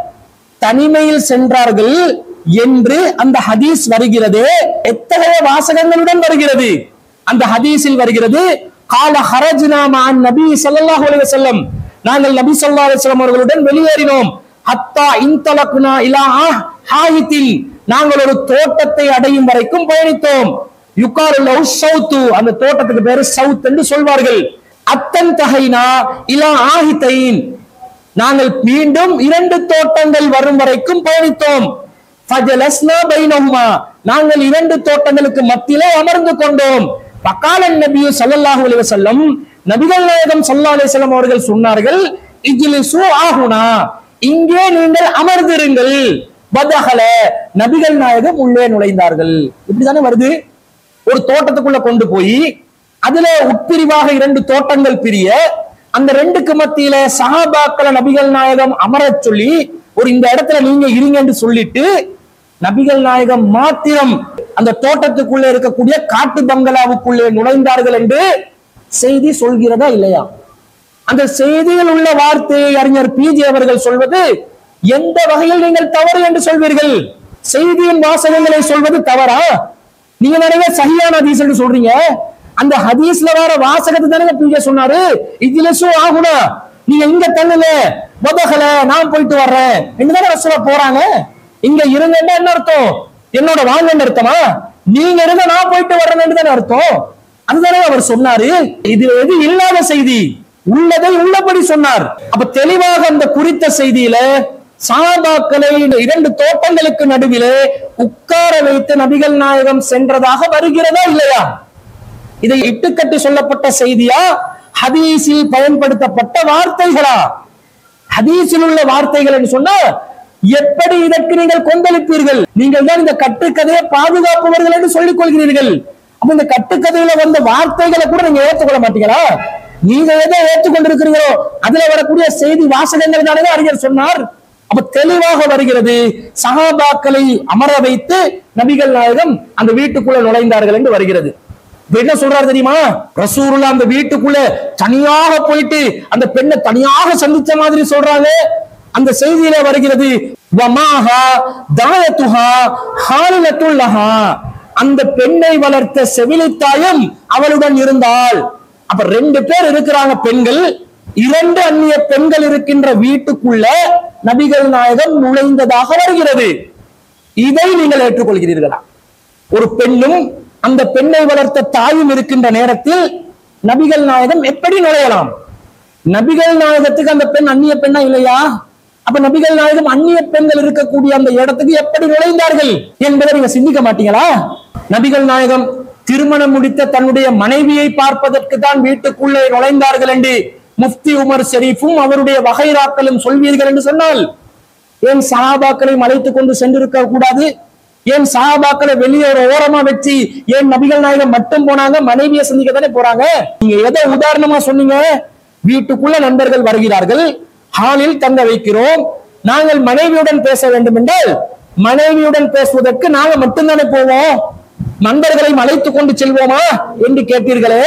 Speaker 1: தனிமையில் சென்றார்கள் என்று அந்த ஹதீஸ் வருகிறது எத்தகைய வாசகங்களுடன் வருகிறது அந்த ஹதீஸில் வருகிறது கால ஹரஜ்னா மான் நபி ஸல்லல்லாஹு அலைஹி வஸல்லம் நாங்கள் நபி ஸல்லல்லாஹு அலைஹி வஸல்லம் அவர்களுடன் வெளியேறினோம் ஹத்தா இன்தலக்னா இலா ஆஹ் ஹாயித்தில் நாங்கள் ஒரு தோட்டத்தை அடையும் வரைக்கும் பயணித்தோம் யுகாரு லவ் சவுத்து அந்த தோட்டத்துக்கு பேரு சவுத் என்று சொல்வார்கள் அத்தன் தகைனா இலா ஆஹித்தைன் நாங்கள் மீண்டும் இரண்டு தோட்டங்கள் வரும் வரைக்கும் பயணித்தோம் ஃபஜலஸ்னா பைனஹுமா நாங்கள் இரண்டு தோட்டங்களுக்கு மத்தியிலே அமர்ந்து கொண்டோம் பக்காலன் நபி ஸல்லல்லாஹு அலைஹி வஸல்லம் நபிகள் நாயகம் ஸல்லல்லாஹு அலைஹி வஸல்லம் அவர்கள் சொன்னார்கள் இஜ்லிசு ஆகுனா இங்கே நீங்கள் அமர்ந்திருங்கள் பதஹல நபிகள் நாயகம் உள்ளே நுழைந்தார்கள் இப்படிதானே வருது ஒரு தோட்டத்துக்குள்ள கொண்டு போய் அதுல உட்பிரிவாக இரண்டு தோட்டங்கள் பிரிய அந்த ரெண்டுக்கு மத்தியில சஹாபாக்களை நபிகள் நாயகம் அமரச் சொல்லி ஒரு இந்த இடத்துல நீங்க இருங்க என்று சொல்லிட்டு நபிகள் நாயகம் மாத்திரம் அந்த தோட்டத்துக்குள்ளே இருக்கக்கூடிய காட்டு பங்களாவுக்குள்ளே நுழைந்தார்கள் என்று செய்தி சொல்கிறதா இல்லையா அந்த செய்தியில் உள்ள வார்த்தையை அறிஞர் பிஜே அவர்கள் சொல்வது எந்த வகையில் நீங்கள் தவறு என்று சொல்வீர்கள் செய்தியின் வாசகங்களை சொல்வது தவறா நீங்க நிறைய சரியான ஹதீஸ் என்று சொல்றீங்க அந்த ஹதீஸ்ல வர வாசகத்தை தானே பிஜே சொன்னாரு இஜ்லிசு ஆகுனா நீங்க இங்க தள்ளுல முதகல நான் போயிட்டு வர்றேன் என்னதானே ரசூலா போறாங்க இங்க இருங்கன்னா என்ன அர்த்தம் என்னோட வாங்கன்னு அர்த்தமா நீங்க இருங்க நான் போயிட்டு வர்றேன்னு தானே அர்த்தம் அதுதானே அவர் சொன்னாரு இது எது இல்லாத செய்தி உள்ளதை உள்ளபடி சொன்னார் அப்ப தெளிவாக அந்த குறித்த செய்தியில சாபாக்களை இந்த இரண்டு தோட்டங்களுக்கு நடுவிலே உட்கார வைத்து நபிகள் நாயகம் சென்றதாக வருகிறதா இல்லையா இதை இட்டுக்கட்டி சொல்லப்பட்ட செய்தியா ஹதீஸில் பயன்படுத்தப்பட்ட வார்த்தைகளா ஹதீஸில் உள்ள வார்த்தைகள் என்று சொன்னா எப்படி இதற்கு நீங்கள் கொந்தளிப்பீர்கள் நீங்கள் தான் இந்த கட்டுக்கதையை பாதுகாப்பவர்கள் என்று சொல்லிக் கொள்கிறீர்கள் அப்ப இந்த கட்டுக்கதையில வந்த வார்த்தைகளை கூட நீங்க ஏற்றுக்கொள்ள மாட்டீங்களா நீங்க எதை ஏற்றுக்கொண்டிருக்கிறீங்களோ அதுல வரக்கூடிய செய்தி வாசகங்கள் தானே அறிஞர் சொன்னார் அப்ப தெளிவாக வருகிறது சஹாபாக்களை அமர வைத்து நபிகள் நாயகம் அந்த வீட்டுக்குள்ள நுழைந்தார்கள் என்று வருகிறது இப்ப என்ன சொல்றாரு தெரியுமா ரசூலுல்லா அந்த வீட்டுக்குள்ள தனியாக போயிட்டு அந்த பெண்ணை தனியாக சந்திச்ச மாதிரி சொல்றாங்க அந்த செய்தியில வருகிறது வமாஹா தாயத்துஹா ஹாலிலத்துல்லஹா அந்த பெண்ணை வளர்த்த செவிலித்தாயும் அவளுடன் இருந்தாள் அப்ப ரெண்டு பேர் இருக்கிறாங்க பெண்கள் இரண்டு அந்நிய பெண்கள் இருக்கின்ற வீட்டுக்குள்ள நபிகள் நாயகம் நுழைந்ததாக வருகிறது இதை நீங்கள் ஏற்றுக்கொள்கிறீர்களா ஒரு பெண்ணும் அந்த பெண்ணை வளர்த்த தாயும் இருக்கின்ற நேரத்தில் நபிகள் நாயகம் எப்படி நுழையலாம் நபிகள் நாயகத்துக்கு அந்த பெண் அந்நிய பெண்ணா இல்லையா அப்ப நபிகள் நாயகம் அந்நிய பெண்கள் இருக்கக்கூடிய அந்த இடத்துக்கு எப்படி நுழைந்தார்கள் என்பதை நீங்க சிந்திக்க மாட்டீங்களா நபிகள் நாயகம் திருமணம் முடித்த தன்னுடைய மனைவியை பார்ப்பதற்கு தான் வீட்டுக்குள்ளே நுழைந்தார்கள் என்று முஃப்தி உமர் ஷெரீஃபும் அவருடைய வகைராக்களும் சொல்வீர்கள் என்று சொன்னால் ஏன் சஹாபாக்களை அழைத்துக் கொண்டு சென்றிருக்க கூடாது ஏன் சஹாபாக்களை வெளியே ஒரு ஓரமா வச்சு ஏன் நபிகள் நாயகம் மட்டும் போனாங்க மனைவியை சந்திக்க தானே போறாங்க நீங்க எதை உதாரணமா சொன்னீங்க வீட்டுக்குள்ள நண்பர்கள் வருகிறார்கள் ஹாலில் தங்க வைக்கிறோம் நாங்கள் மனைவியுடன் பேச வேண்டும் என்றால் மனைவியுடன் பேசுவதற்கு நாங்க மட்டும்தானே போவோம் நண்பர்களை அழைத்துக் கொண்டு செல்வோமா என்று கேட்டீர்களே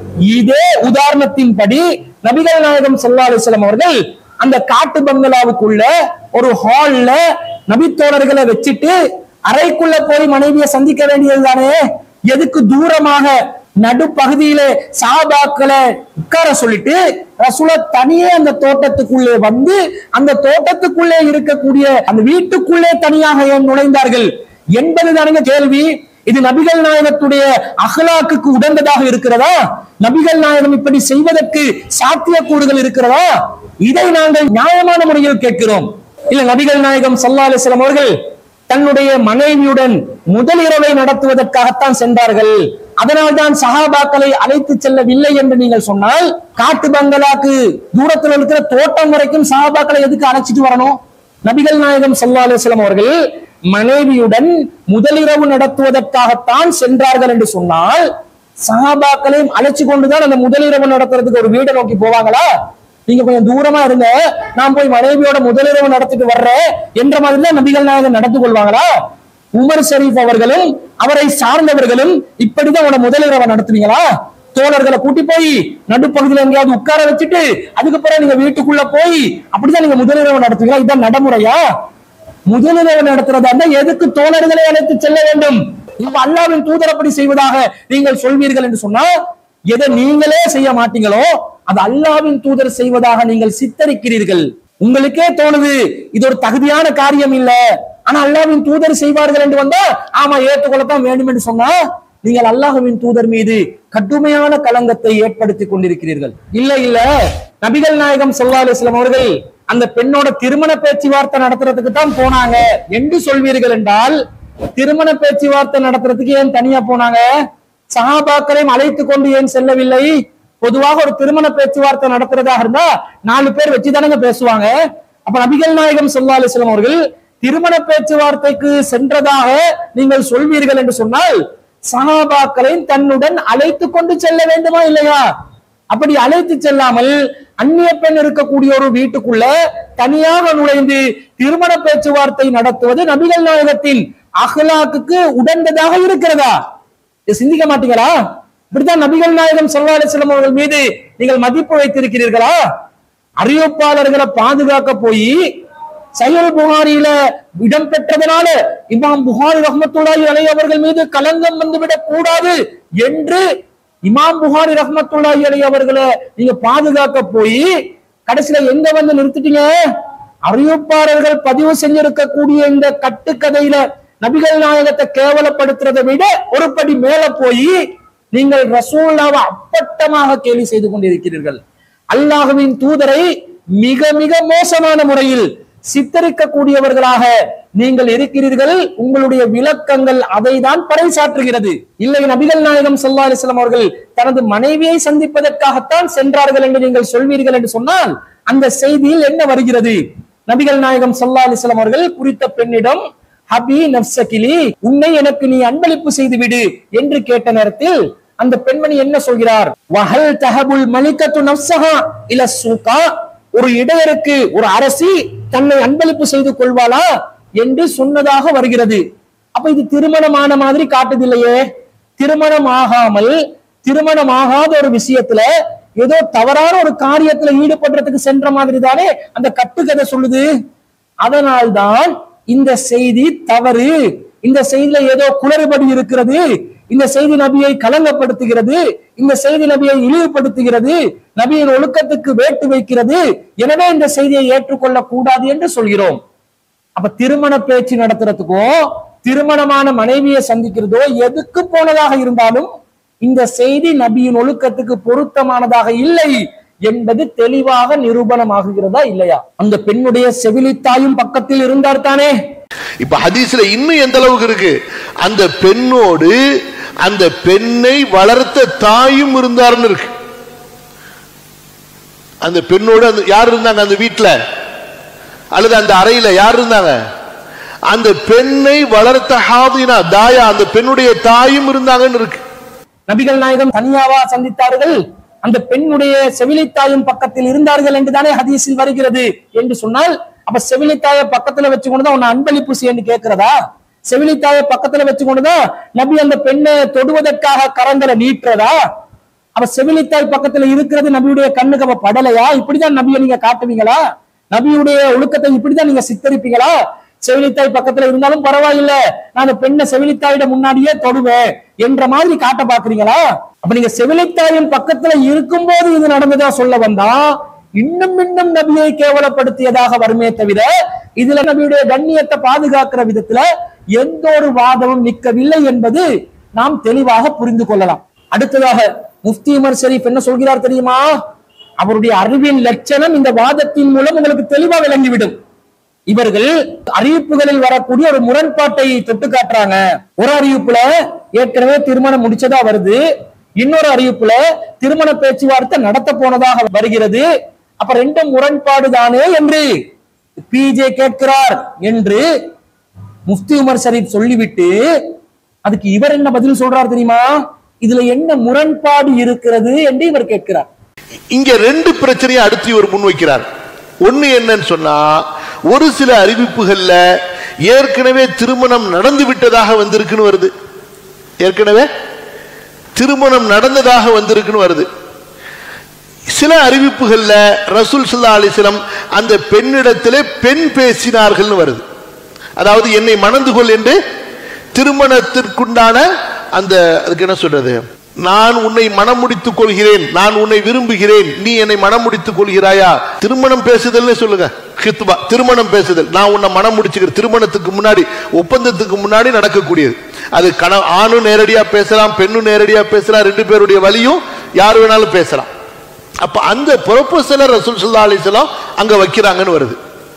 Speaker 1: இதே உதாரணத்தின்படி நபிகள் நாயகம் ஸல்லல்லாஹு அலைஹி வஸல்லம் அவர்கள் அந்த காட்டு பங்களாவுக்குள்ள ஒரு ஹால்ல நபித்தோழர்களை வச்சுட்டு அறைக்குள்ள போய் மனைவியை சந்திக்க வேண்டியது தானே எதுக்கு தூரமாக நடுப்பகுதியிலே சாபாக்களை உட்கார சொல்லிட்டு ரசூல தனியே அந்த தோட்டத்துக்குள்ளே வந்து அந்த தோட்டத்துக்குள்ளே இருக்கக்கூடிய அந்த வீட்டுக்குள்ளே தனியாக ஏன் நுழைந்தார்கள் என்பது தானுங்க கேள்வி இது நபிகள் நாயகத்துடைய அகலாக்குக்கு உடந்ததாக இருக்கிறதா நபிகள் நாயகம் இப்படி செய்வதற்கு சாத்தியக்கூறுகள் இருக்கிறதா இதை நாங்கள் நியாயமான முறையில் கேட்கிறோம் இல்ல நபிகள் நாயகம் சல்லா அலிஸ்லாம் அவர்கள் தன்னுடைய மனைவியுடன் முதல் இரவை நடத்துவதற்காகத்தான் சென்றார்கள் அதனால்தான் சஹாபாக்களை அழைத்து செல்லவில்லை என்று நீங்கள் சொன்னால் காட்டு பங்களாக்கு தூரத்தில் இருக்கிற தோட்டம் வரைக்கும் சஹாபாக்களை எதுக்கு அழைச்சிட்டு வரணும் நபிகள் நாயகம் சல்லா அலிஸ்லாம் அவர்கள் மனைவியுடன் முதலிரவு நடத்துவதற்காகத்தான் சென்றார்கள் என்று சொன்னால் சஹாபாக்களையும் அழைச்சு கொண்டுதான் அந்த முதலிரவு நடத்துறதுக்கு ஒரு வீடை நோக்கி போவாங்களா நீங்க கொஞ்சம் தூரமா இருங்க நான் போய் மனைவியோட முதலிரவு நடத்திட்டு வர்றேன் என்ற மாதிரி தான் நபிகள் நாயகன் நடந்து கொள்வாங்களா உமர் ஷரீப் அவர்களும் அவரை சார்ந்தவர்களும் இப்படிதான் உன முதலிரவை நடத்துவீங்களா தோழர்களை கூட்டி போய் நடுப்பகுதியில் எங்கேயாவது உட்கார வச்சுட்டு அதுக்கப்புறம் நீங்க வீட்டுக்குள்ள போய் அப்படிதான் நீங்க முதலிரவு நடத்துவீங்களா இதுதான் நடைமுறையா முதலிரவு நடத்துறதா இருந்தா எதுக்கு தோழர்களை அழைத்து செல்ல வேண்டும் இப்ப அல்லாவின் தூதர் அப்படி செய்வதாக நீங்கள் சொல்வீர்கள் என்று சொன்னா எதை நீங்களே செய்ய மாட்டீங்களோ அது அல்லாவின் தூதர் செய்வதாக நீங்கள் சித்தரிக்கிறீர்கள் உங்களுக்கே தோணுது இது ஒரு தகுதியான காரியம் இல்ல ஆனா அல்லாவின் தூதர் செய்வார்கள் என்று வந்தா ஆமா ஏற்றுக்கொள்ளத்தான் வேண்டும் என்று சொன்னா நீங்கள் அல்லாஹ்வின் தூதர் மீது கடுமையான களங்கத்தை ஏற்படுத்திக் கொண்டிருக்கிறீர்கள் இல்ல இல்ல நபிகள் நாயகம் ஸல்லல்லாஹு அலைஹி வஸல்லம் அவர்கள் அந்த பெண்ணோட திருமண பேச்சுவார்த்தை நடத்துறதுக்கு தான் போனாங்க என்று சொல்வீர்கள் என்றால் திருமண பேச்சுவார்த்தை நடத்துறதுக்கு ஏன் தனியா போனாங்க சஹாபாக்களையும் அழைத்து கொண்டு ஏன் செல்லவில்லை பொதுவாக ஒரு திருமண பேச்சுவார்த்தை நடத்துறதாக இருந்தா நாலு பேர் வச்சுதானங்க பேசுவாங்க அப்ப நபிகள் நாயகம் ஸல்லல்லாஹு அலைஹி வஸல்லம் அவர்கள் திருமண பேச்சுவார்த்தைக்கு சென்றதாக நீங்கள் சொல்வீர்கள் என்று சொன்னால் சஹாபாக்களை தன்னுடன் அழைத்து கொண்டு செல்ல வேண்டுமா இல்லையா அப்படி அழைத்து செல்லாமல் அந்நிய பெண் இருக்கக்கூடிய ஒரு வீட்டுக்குள்ள தனியாக நுழைந்து திருமண பேச்சுவார்த்தை நடத்துவது நபிகள் நாயகத்தின் அகலாக்குக்கு உடந்ததாக இருக்கிறதா இதை சிந்திக்க மாட்டீங்களா இப்படித்தான் நபிகள் நாயகம் ஸல்லல்லாஹு அலைஹி வஸல்லம் அவர்கள் மீது நீங்கள் மதிப்பு வைத்திருக்கிறீர்களா அறிவிப்பாளர்களை பாதுகாக்க போய் சையல் புகாரியில இடம் பெற்றதனால இமாம் புகாரி ரஹ்மத்துல்லாஹி அலைஹி அவர்கள் மீது கலங்கம் வந்துவிடக் கூடாது என்று இமாம் புகாரி ரஹ்மத்துல்லாஹி அலைஹி அவர்களை நீங்க பாதுகாக்க போய் கடைசியில எங்க வந்து நிறுத்திட்டீங்க அறிவிப்பாளர்கள் பதிவு செஞ்சிருக்கக்கூடிய இந்த கட்டுக்கதையில நபிகள் நாயகத்தை கேவலப்படுத்துறதை விட ஒரு படி மேல போய் நீங்கள் ரசூல்லாவை அப்பட்டமாக கேலி செய்து கொண்டிருக்கிறீர்கள் அல்லாஹுவின் தூதரை மிக மிக மோசமான முறையில் சித்தரிக்கக்கூடியவர்களாக நீங்கள் இருக்கிறீர்கள் உங்களுடைய விளக்கங்கள் அதை தான் பறைசாற்றுகிறது இல்லை நபிகள் நாயகம் ஸல்லல்லாஹு அலைஹி வஸல்லம் அவர்கள் தனது மனைவியை சந்திப்பதற்காகத்தான் சென்றார்கள் என்று நீங்கள் சொல்வீர்கள் என்று சொன்னால் அந்த செய்தியில் என்ன வருகிறது நபிகள் நாயகம் ஸல்லல்லாஹு அலைஹி வஸல்லம் அவர்கள் குறித்த பெண்ணிடம் ஹபி நப்சகிலி உன்னை எனக்கு நீ அன்பளிப்பு செய்து விடு என்று கேட்ட நேரத்தில் அந்த பெண்மணி என்ன சொல்கிறார் வஹல் தஹபுல் மலிகத்து நப்சஹா இல சூகா ஒரு இடையருக்கு ஒரு அரசி தன்னை அன்பளிப்பு செய்து கொள்வாளா என்று சொன்னதாக வருகிறது அப்ப இது திருமணமான மாதிரி காட்டுதில்லையே திருமணம் ஆகாமல் திருமணம் ஆகாத ஒரு விஷயத்துல ஏதோ தவறான ஒரு காரியத்துல ஈடுபடுறதுக்கு சென்ற மாதிரி தானே அந்த கட்டுக்கதை சொல்லுது அதனால்தான் இந்த செய்தி தவறு இந்த செய்தியில ஏதோ குளறுபடி இருக்கிறது இந்த செய்தி நபியை கலங்கப்படுத்துகிறது இந்த செய்தி நபியை இழிவுபடுத்துகிறது நபியின் ஒழுக்கத்துக்கு வேட்டு வைக்கிறது எனவே இந்த செய்தியை ஏற்றுக்கொள்ள கூடாது என்று சொல்கிறோம் அப்ப திருமண பேச்சு நடத்துறதுக்கோ திருமணமான மனைவியை சந்திக்கிறதோ எதுக்கு போனதாக இருந்தாலும் இந்த செய்தி நபியின் ஒழுக்கத்துக்கு பொருத்தமானதாக இல்லை என்பது தெளிவாக நிரூபணமாகுகிறதா இல்லையா அந்த பெண்ணுடைய செவிலித்தாயும் பக்கத்தில் இருந்தார் தானே
Speaker 2: இப்ப ஹதீஸ்ல இன்னும் எந்த அளவுக்கு இருக்கு அந்த பெண்ணோடு அந்த பெண்ணை வளர்த்த தாயும் இருந்தார்னு இருக்கு அந்த பெண்ணோடு அந்த யார் இருந்தாங்க அந்த வீட்டுல அல்லது அந்த அறையில யார் இருந்தாங்க அந்த பெண்ணை வளர்த்த ஹாதினா தாயா அந்த பெண்ணுடைய தாயும் இருந்தாங்கன்னு இருக்கு
Speaker 1: நபிகள் நாயகம் தனியாவா சந்தித்தார்கள் அந்த பெண்ணுடைய செவிலித்தாயும் பக்கத்தில் இருந்தார்கள் என்றுதானே ஹதீஸில் வருகிறது என்று சொன்னால் அப்ப செவிலித்தாய பக்கத்துல வச்சு கொண்டுதான் உன்னை அன்பளிப்பு செய்யன்னு கேட்கிறதா செவிலித்தாய பக்கத்துல வச்சு கொண்டுதான் நபி அந்த பெண்ணை தொடுவதற்காக கரங்களை நீட்டுறதா அப்ப செவிலித்தாய் பக்கத்துல இருக்கிறது நபியுடைய கண்ணுக்கு அப்ப படலையா இப்படிதான் நபியை நீங்க காட்டுவீங்களா நபியுடைய ஒழுக்கத்தை இப்படிதான் நீங்க சித்தரிப்பீங்களா செவிலித்தாய் பக்கத்துல இருந்தாலும் பரவாயில்ல நான் அந்த பெண்ணை செவிலித்தாயிட முன்னாடியே தொடுவேன் என்ற மாதிரி காட்ட பாக்குறீங்களா அப்ப நீங்க செவிலித்தாயின் பக்கத்துல இருக்கும்போது இது நடந்ததா சொல்ல வந்தா இன்னும் இன்னும் நபியை கேவலப்படுத்தியதாக வருமே தவிர இதுல நபியுடைய கண்ணியத்தை பாதுகாக்கிற விதத்துல எந்த ஒரு வாதமும் நிற்கவில்லை என்பது நாம் தெளிவாக புரிந்து கொள்ளலாம் அடுத்ததாக முஃப்தி உமர் ஷரீப் என்ன சொல்கிறார் தெரியுமா அவருடைய அறிவின் லட்சணம் இந்த வாதத்தின் மூலம் உங்களுக்கு தெளிவா விளங்கிவிடும் இவர்கள் அறிவிப்புகளில் வரக்கூடிய ஒரு முரண்பாட்டை தொட்டு காட்டுறாங்க ஒரு அறிவிப்புல ஏற்கனவே திருமணம் முடிச்சதா வருது இன்னொரு அறிவிப்புல திருமண பேச்சுவார்த்தை நடத்த போனதாக வருகிறது அப்ப ரெண்டும் முரண்பாடு தானே என்று பிஜே கேட்கிறார் என்று முஃப்தி உமர் ஷரீப் சொல்லிவிட்டு அதுக்கு இவர் என்ன பதில் சொல்றார் தெரியுமா இதுல என்ன முரண்பாடு இருக்கிறது என்று இவர் கேட்கிறார்
Speaker 2: இங்க ரெண்டு பிரச்சனையை அடுத்து இவர் முன்வைக்கிறார் ஒண்ணு என்னன்னு சொன்னா ஒரு சில அறிவிப்புகள்ல ஏற்கனவே திருமணம் நடந்து விட்டதாக வந்திருக்குன்னு வருது ஏற்கனவே திருமணம் நடந்ததாக வந்திருக்குன்னு வருது சில அறிவிப்புகள்ல ரசூல் ஸல்லல்லாஹு அலைஹி வஸல்லம் அந்த பெண்ணிடத்திலே பெண் பேசினார்கள்னு வருது அதாவது என்னை மணந்து கொள் என்று திருமணத்திற்குண்டான அந்த அதுக்கு என்ன சொல்றது நான் உன்னை மனம் முடித்துக் கொள்கிறேன் நான் உன்னை விரும்புகிறேன் நீ என்னை மனம் முடித்துக் கொள்கிறாயா திருமணம் பேசுதல்னு சொல்லுங்க கித்துபா திருமணம் பேசுதல் நான் உன்னை மனம் முடிச்சுக்கிறேன் திருமணத்துக்கு முன்னாடி ஒப்பந்தத்துக்கு முன்னாடி நடக்கக்கூடியது அது கண ஆணும் நேரடியா பேசலாம் பெண்ணும் நேரடியா பேசலாம் ரெண்டு பேருடைய வழியும் யார் வேணாலும் பேசலாம் அப்ப அந்த ப்ரொபோசலை ரசூல் ஸல்லல்லாஹு அலைஹி வஸல்லம் அங்க வைக்கிறாங்கன்னு வருது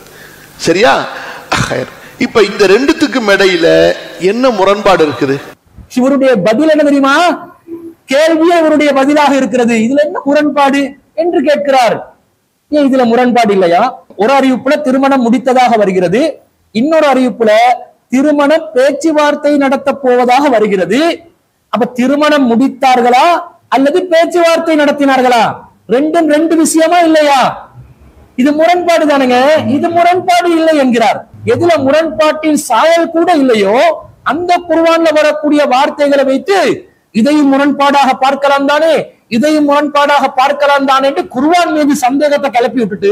Speaker 2: சரியா ஹைர். இப்ப இந்த ரெண்டுத்துக்கும் இடையில என்ன முரண்பாடு இருக்குது
Speaker 1: இவருடைய பதில் என்ன தெரியுமா கேள்வியே இவருடைய பதிலாக இருக்கிறது இதுல என்ன முரண்பாடு என்று கேட்கிறார் ஏன் இதுல முரண்பாடு இல்லையா ஒரு அறிவிப்புல திருமணம் முடித்ததாக வருகிறது இன்னொரு அறிவிப்புல திருமண பேச்சுவார்த்தை நடத்த போவதாக வருகிறது அப்ப திருமணம் முடித்தார்களா அல்லது பேச்சுவார்த்தை நடத்தினார்களா ரெண்டும் ரெண்டு விஷயமா இல்லையா இது முரண்பாடு தானுங்க இது முரண்பாடு இல்லை என்கிறார் எதுல முரண்பாட்டின் சாயல் கூட இல்லையோ அந்த குர்ஆன்ல வரக்கூடிய வார்த்தைகளை வைத்து இதையும் முரண்பாடாக பார்க்கலாம் தானே இதையும் முரண்பாடாக பார்க்கலாம் தானே என்று குர்ஆன் மீது சந்தேகத்தை கிளப்பி விட்டுட்டு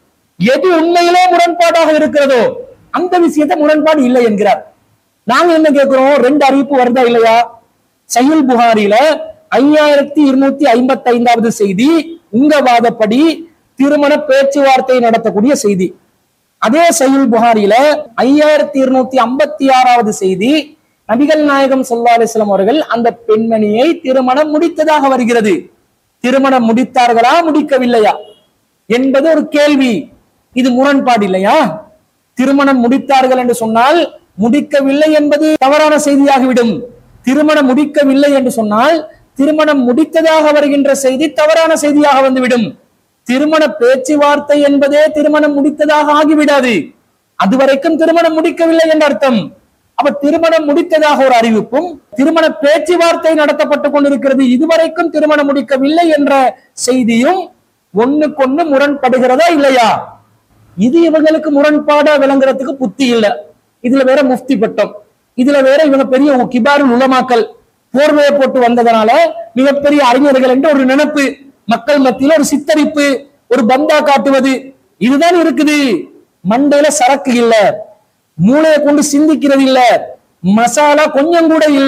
Speaker 1: எது உண்மையிலே முரண்பாடாக இருக்கிறதோ அந்த விஷயத்தை முரண்பாடு இல்லை என்கிறார் நாங்க என்ன கேட்கிறோம் ரெண்டு அறிவிப்பு வருதா இல்லையா சஹீல் புகாரில ஐயாயிரத்தி இருநூத்தி ஐம்பத்தி ஐந்தாவது செய்தி உங்க வாதப்படி திருமண பேச்சுவார்த்தை நடத்தக்கூடிய செய்தி அதே சஹீல் புகாரில ஐயாயிரத்தி இருநூத்தி ஐம்பத்தி ஆறாவது செய்தி நபிகள் நாயகம் ஸல்லல்லாஹு அலைஹி வஸல்லம் அவர்கள் அந்த பெண்மணியை திருமணம் முடித்ததாக வருகிறது திருமணம் முடித்தார்களா முடிக்கவில்லையா என்பது ஒரு கேள்வி இது முரண்பாடு இல்லையா திருமணம் முடித்தார்கள் என்று சொன்னால் முடிக்கவில்லை என்பது தவறான செய்தியாகிவிடும் திருமணம் முடிக்கவில்லை என்று சொன்னால் திருமணம் முடித்ததாக வருகின்ற செய்தி தவறான செய்தியாக வந்துவிடும் திருமண பேச்சுவார்த்தை என்பதே திருமணம் முடித்ததாக ஆகிவிடாது அதுவரைக்கும் திருமணம் முடிக்கவில்லை என்ற அர்த்தம் அப்ப திருமணம் முடித்ததாக ஒரு அறிவிப்பும் திருமண பேச்சுவார்த்தை நடத்தப்பட்டுக் கொண்டிருக்கிறது இதுவரைக்கும் திருமணம் முடிக்கவில்லை என்ற செய்தியும் ஒண்ணுக்கொண்ணு முரண்படுகிறதா இல்லையா இது இவங்களுக்கு முரண்பாடா விளங்குறதுக்கு புத்தி இல்ல இதுல வேற முஃப்தி பட்டம் இதுல வேற இவங்க பெரிய கிபாருல் உலமாக்கல் போர்வையை போட்டு வந்ததனால மிகப்பெரிய அறிஞர்கள் என்று ஒரு நினைப்பு மக்கள் மத்தியில ஒரு சித்தரிப்பு ஒரு பந்தா காட்டுவது இதுதான் இருக்குது மண்டையில சரக்கு இல்ல மூளையை கொண்டு சிந்திக்கிறது இல்ல மசாலா கொஞ்சம் கூட இல்ல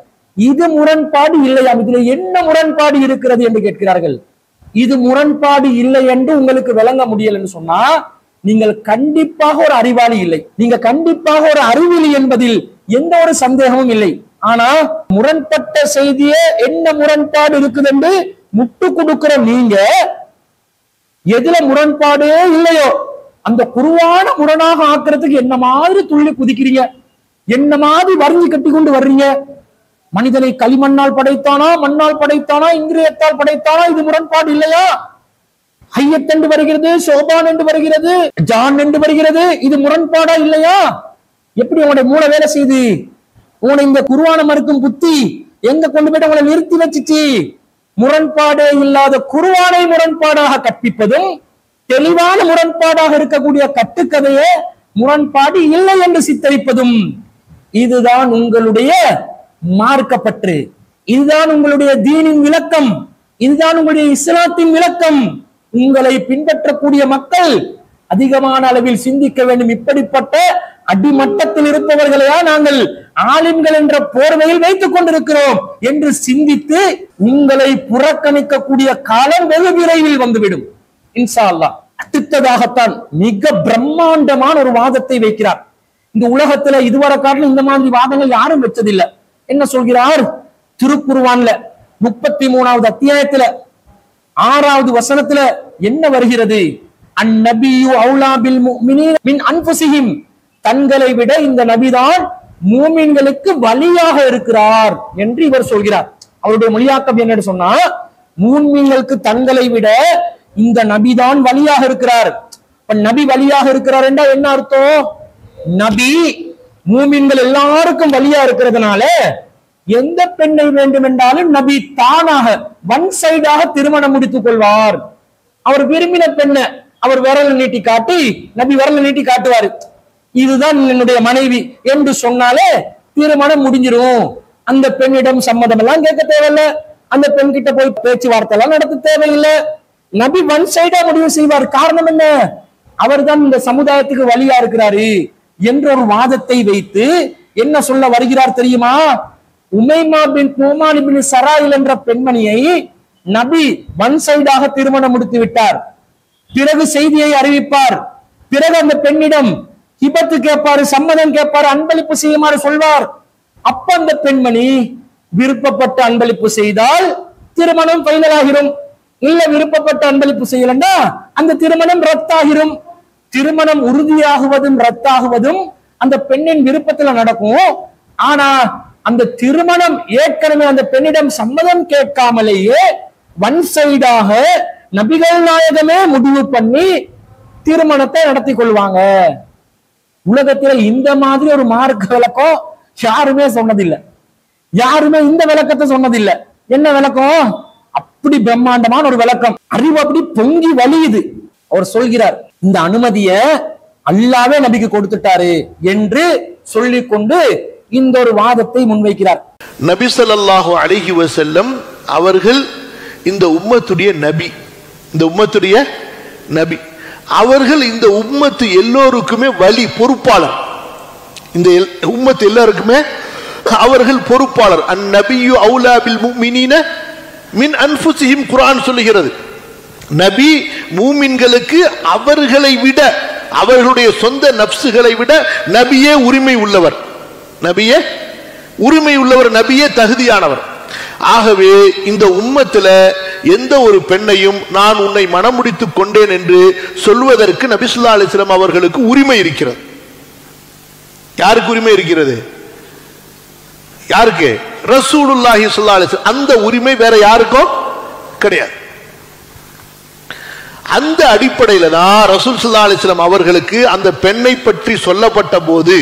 Speaker 1: இது முரண்பாடு இல்லையாம் இதுல என்ன முரண்பாடு இருக்கிறது என்று கேட்கிறார்கள் இது முரண்பாடு இல்லை என்று உங்களுக்கு விளங்க முடியல என்று சொன்னா நீங்கள் கண்டிப்பாக ஒரு அறிவாளி இல்லை நீங்க கண்டிப்பாக ஒரு அறிவிலி என்பதில் எந்த ஒரு சந்தேகமும் இல்லை ஆனா முரண்பட்ட செய்தியே என்ன முரண்பாடு இருக்குது என்று முட்டு கொடுக்கிற நீங்க எதுல முரண்பாடே இல்லையோ அந்த குருவான முரணாக ஆக்குறதுக்கு என்ன மாதிரி துள்ளி குதிக்கிறீங்க என்ன மாதிரி வரைஞ்சு கட்டி கொண்டு வர்றீங்க மனிதனை களிமண்ணால் படைத்தானா மண்ணால் படைத்தானா இந்திரியத்தால் படைத்தானா இது முரண்பாடு இல்லையா ஹையத் என்று வருகிறது சோபான் என்று வருகிறது ஜான் என்று வருகிறது இது முரண்பாடா இல்லையா எப்படி உங்களுடைய மூளை வேலை செய்யுது உங்களை இந்த குருவான மறுக்கும் புத்தி எங்க கொண்டு போயிட்டு உங்களை நிறுத்தி வச்சுச்சு முரண்பாடே இல்லாத குருவானை முரண்பாடாக கற்பிப்பதும் தெளிவான முரண்பாடாக இருக்கக்கூடிய கட்டுக்கதையே முரண்பாடு இல்லை என்று சித்தரிப்பதும் இதுதான் உங்களுடைய மார்க்கப்பற்று இதுதான் உங்களுடைய தீனின் விளக்கம் இதுதான் உங்களுடைய இஸ்லாத்தின் விளக்கம் உங்களை பின்பற்றக்கூடிய மக்கள் அதிகமான அளவில் சிந்திக்க வேண்டும் இப்படிப்பட்ட அடிமட்டத்தில் இருப்பவர்களையா நாங்கள் ஆலிம்கள் என்ற போர்வையில் வைத்துக் கொண்டிருக்கிறோம் என்று சிந்தித்து உங்களை புறக்கணிக்கக்கூடிய காலம் வெகு விரைவில் வந்துவிடும் இன்ஷா அல்லாஹ் அடுத்ததாகத்தான் மிக பிரம்மாண்டமான ஒரு வாதத்தை வைக்கிறார் இந்த உலகத்துல இதுவரை காட்டிலும் இந்த மாதிரி வாதங்கள் யாரும் வச்சதில்லை என்ன சொல்கிறார் திருக்குருவான்ல முப்பத்தி மூணாவது அத்தியாயத்துல ஆறாவது வசனத்துல என்ன வருகிறது அந்நபியு அவுலா பில் முஃமினீன மின் அன்ஃபுசிஹிம் தங்களை விட இந்த நபிதான் மூமின்களுக்கு வழியாக இருக்கிறார் என்று இவர் சொல்கிறார் அவருடைய மொழியாக்கம் என்னன்னு சொன்னா மூமின்களுக்கு தங்களை விட இந்த நபிதான் வழியாக இருக்கிறார் இப்ப நபி வழியாக இருக்கிறார் என்றா என்ன அர்த்தம் நபி மூமின்கள் எல்லாருக்கும் வழியா இருக்கிறதுனால எந்த பெண்ணை வேண்டுமென்றாலும் நபி தானாக ஒன் சைடாக திருமணம் முடித்துக் கொள்வார் அவர் விரும்பின பெண்ணை அவர் விரல நீட்டி காட்டி நபி விரல நீட்டி காட்டுவாரு இதுதான் என்னுடைய மனைவி என்று சொன்னாலே திருமணம் முடிஞ்சிரும் அந்த பெண்ணிடம் சம்மதம் எல்லாம் கேட்க தேவையில்ல அந்த பெண் கிட்ட போய் பேச்சுவார்த்தை எல்லாம் நடத்த தேவையில்லை நபி ஒன் சைடா முடிவு செய்வார் காரணம் என்ன அவர்தான் இந்த சமுதாயத்துக்கு வழியா இருக்கிறாரு என்ற ஒரு வாதத்தை வைத்து என்ன சொல்ல வருகிறார் தெரியுமா உமைமா பின் நோமானி பின் சராயில் என்ற பெண்மணியை நபி ஒன் சைடாக திருமணம் முடித்து விட்டார் பிறகு செய்தியை அறிவிப்பார் பிறகு அந்த பெண்ணிடம் ஹிபத்து கேட்பாரு சம்மதம் கேட்பாரு அன்பளிப்பு செய்யுமாறு சொல்வார் அப்ப அந்த பெண்மணி விருப்பப்பட்ட அன்பளிப்பு செய்தால் திருமணம் ஃபைனல் ஆகிரும் இல்ல விருப்பப்பட்ட அன்பளிப்பு செய்யலன்னா அந்த திருமணம் ரத்தாகிரும் திருமணம் உறுதியாகுவதும் ரத்தாகுவதும் அந்த பெண்ணின் விருப்பத்துல நடக்கும் ஆனா அந்த திருமணம் ஏற்கனவே அந்த பெண்ணிடம் சம்மதம் கேட்காமலேயே ஒன் சைடாக நபிகள் நாயகமே முடிவு பண்ணி திருமணத்தை நடத்தி கொள்வாங்க உலகத்துல இந்த மாதிரி ஒரு மார்க்க விளக்கம் யாருமே சொன்னதில்லை யாருமே இந்த விளக்கத்தை சொன்னதில்லை என்ன விளக்கம் அப்படி பிரம்மாண்டமான ஒரு விளக்கம் அறிவு அப்படி பொங்கி வலியுது அவர் சொல்கிறார் இந்த அனுமதிய அல்லாவே நபிக்கு கொடுத்துட்டாரு என்று சொல்லிக்கொண்டு இந்த ஒரு வாதத்தை முன்வைக்கிறார்
Speaker 2: நபி ஸல்லல்லாஹு அலைஹி வஸல்லம் அவர்கள் இந்த உம்மத்துடைய நபி இந்த உம்மத்துடைய நபி அவர்கள் இந்த உம்மத்து எல்லோருக்குமே வழி பொறுப்பாளர் இந்த எல்- உம்மத்து எல்லாருக்குமே அவர்கள் பொறுப்பாளர் அந்நபியு அவுலா பில் முஃமினீன மின் அன்ஃபுசிஹிம் குர்ஆன் சொல்லுகிறது நபி மூமின்களுக்கு அவர்களை விட அவர்களுடைய சொந்த நப்சுகளை விட நபியே உரிமை உள்ளவர் நபியே உரிமை உள்ளவர் நபியே தகுதியானவர் ஆகவே இந்த உம்மத்துல எந்த ஒரு பெண்ணையும் நான் உன்னை மணமுடித்துக் கொண்டேன் என்று சொல்வதற்கு நபிசுல்லா அலிஸ்லாம் அவர்களுக்கு உரிமை இருக்கிறது யாருக்கு உரிமை இருக்கிறது யாருக்கு ரசூலுல்லாஹி ஸல்லல்லாஹு அலைஹி வஸல்லம் அந்த உரிமை வேற யாருக்கும் கிடையாது அந்த அடிப்படையில தான் ரசூல் ஸல்லல்லாஹு அலைஹி வஸல்லம் அவர்களுக்கு அந்த பெண்ணை பற்றி சொல்லப்பட்ட போது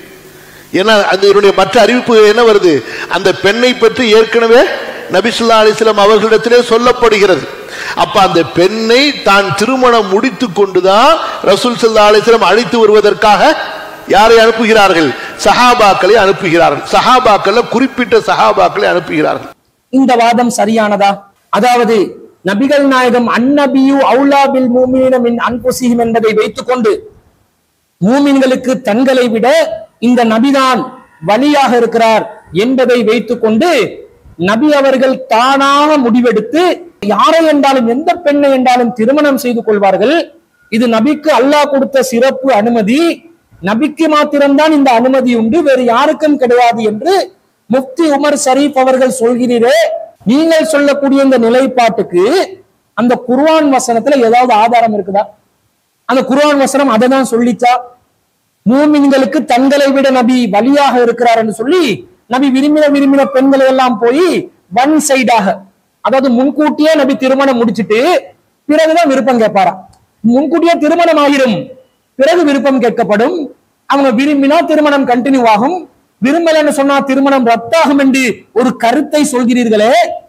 Speaker 2: ஏன்னா அதனுடைய மற்ற அறிவிப்பு என்ன வருது அந்த பெண்ணை பற்றி ஏற்கனவே நபிசுல்லா அலிஸ்லாம் அவர்களிடத்திலே சொல்லப்படுகிறது அப்ப அந்த பெண்ணை தான் திருமணம் முடித்து கொண்டுதான் ரசூல் சல்லா அலிஸ்லாம் அழைத்து வருவதற்காக யாரை அனுப்புகிறார்கள் சஹாபாக்களை அனுப்புகிறார்கள் சஹாபாக்கள் குறிப்பிட்ட சஹாபாக்களை அனுப்புகிறார்கள்
Speaker 1: இந்த வாதம் சரியானதா அதாவது நபிகள் நாயகம் அந்நபியு அவுலா பில் மூமின மின் அன்புசிஹிம் என்பதை வைத்துக்கொண்டு மூமின்களுக்கு தங்களை விட இந்த நபிதான் வழியாக இருக்கிறார் என்பதை வைத்துக்கொண்டு நபி அவர்கள் தானாக முடிவெடுத்து யாரை என்றாலும் எந்த பெண்ணை என்றாலும் திருமணம் செய்து கொள்வார்கள் இது நபிக்கு அல்லாஹ் கொடுத்த சிறப்பு அனுமதி நபிக்கு மாத்திரம்தான் இந்த அனுமதி உண்டு வேறு யாருக்கும் கிடையாது என்று முஃப்தி உமர் ஷரீப் அவர்கள் சொல்கிறீரே நீங்கள் சொல்லக்கூடிய இந்த நிலைப்பாட்டுக்கு அந்த குர்ஆன் வசனத்துல ஏதாவது ஆதாரம் இருக்குதா அந்த குர்ஆன் வசனம் அதை தான் சொல்லிச்சா மூமின்களுக்கு தங்களை விட நபி வழியாக இருக்கிறார் என்று சொல்லி நபி விரும்பின விரும்பின பெண்களை எல்லாம் போய் ஒன் சைடாக அதாவது முன்கூட்டியே நபி திருமணம் முடிச்சிட்டு பிறகுதான் விருப்பம் கேட்பாராம் முன்கூட்டியே திருமணம் ஆகிரும் பிறகு விருப்பம் கேட்கப்படும் அவங்க விரும்பினா திருமணம் கண்டினியூ ஆகும் விரும்பலன்னு சொன்னா திருமணம் ரத்தாகும் என்று ஒரு கருத்தை சொல்கிறீர்களே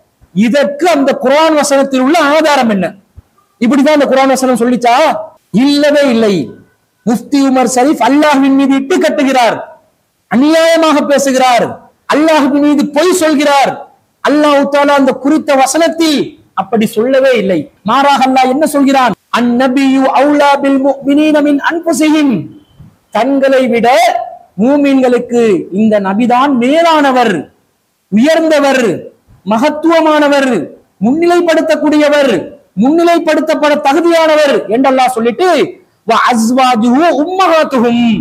Speaker 1: இதற்கு அந்த குர்ஆன் வசனத்தில் உள்ள ஆதாரம் என்ன இப்படிதான் அந்த குர்ஆன் வசனம் சொல்லிச்சா இல்லவே இல்லை முஃப்தி உமர் ஷரீஃப் அல்லாஹ்வின் மீது இட்டு கட்டுகிறார் அநியாயமாக பேசுகிறார் அல்லாஹ்வின் மீது பொய் சொல்கிறார் அல்லாஹ் தாலா அந்த குறித்த வசனத்தில் அப்படி சொல்லவே இல்லை மாறாக அல்லாஹ் என்ன சொல்கிறான் அந்நபியு அவுலா பில் முஃமினீன மின் அன்ஃபுஸிஹிம் தங்களை விட மூமின்களுக்கு இந்த நபிதான் மேலானவர் உயர்ந்தவர் மகத்துவமானவர் முன்னிலைப்படுத்தக்கூடியவர் முன்னிலைப்படுத்தப்பட தகுதியானவர் என்றெல்லாம் சொல்லிட்டு "வ அஸ்வாஜுஹு உம்மஹாத்துஹும்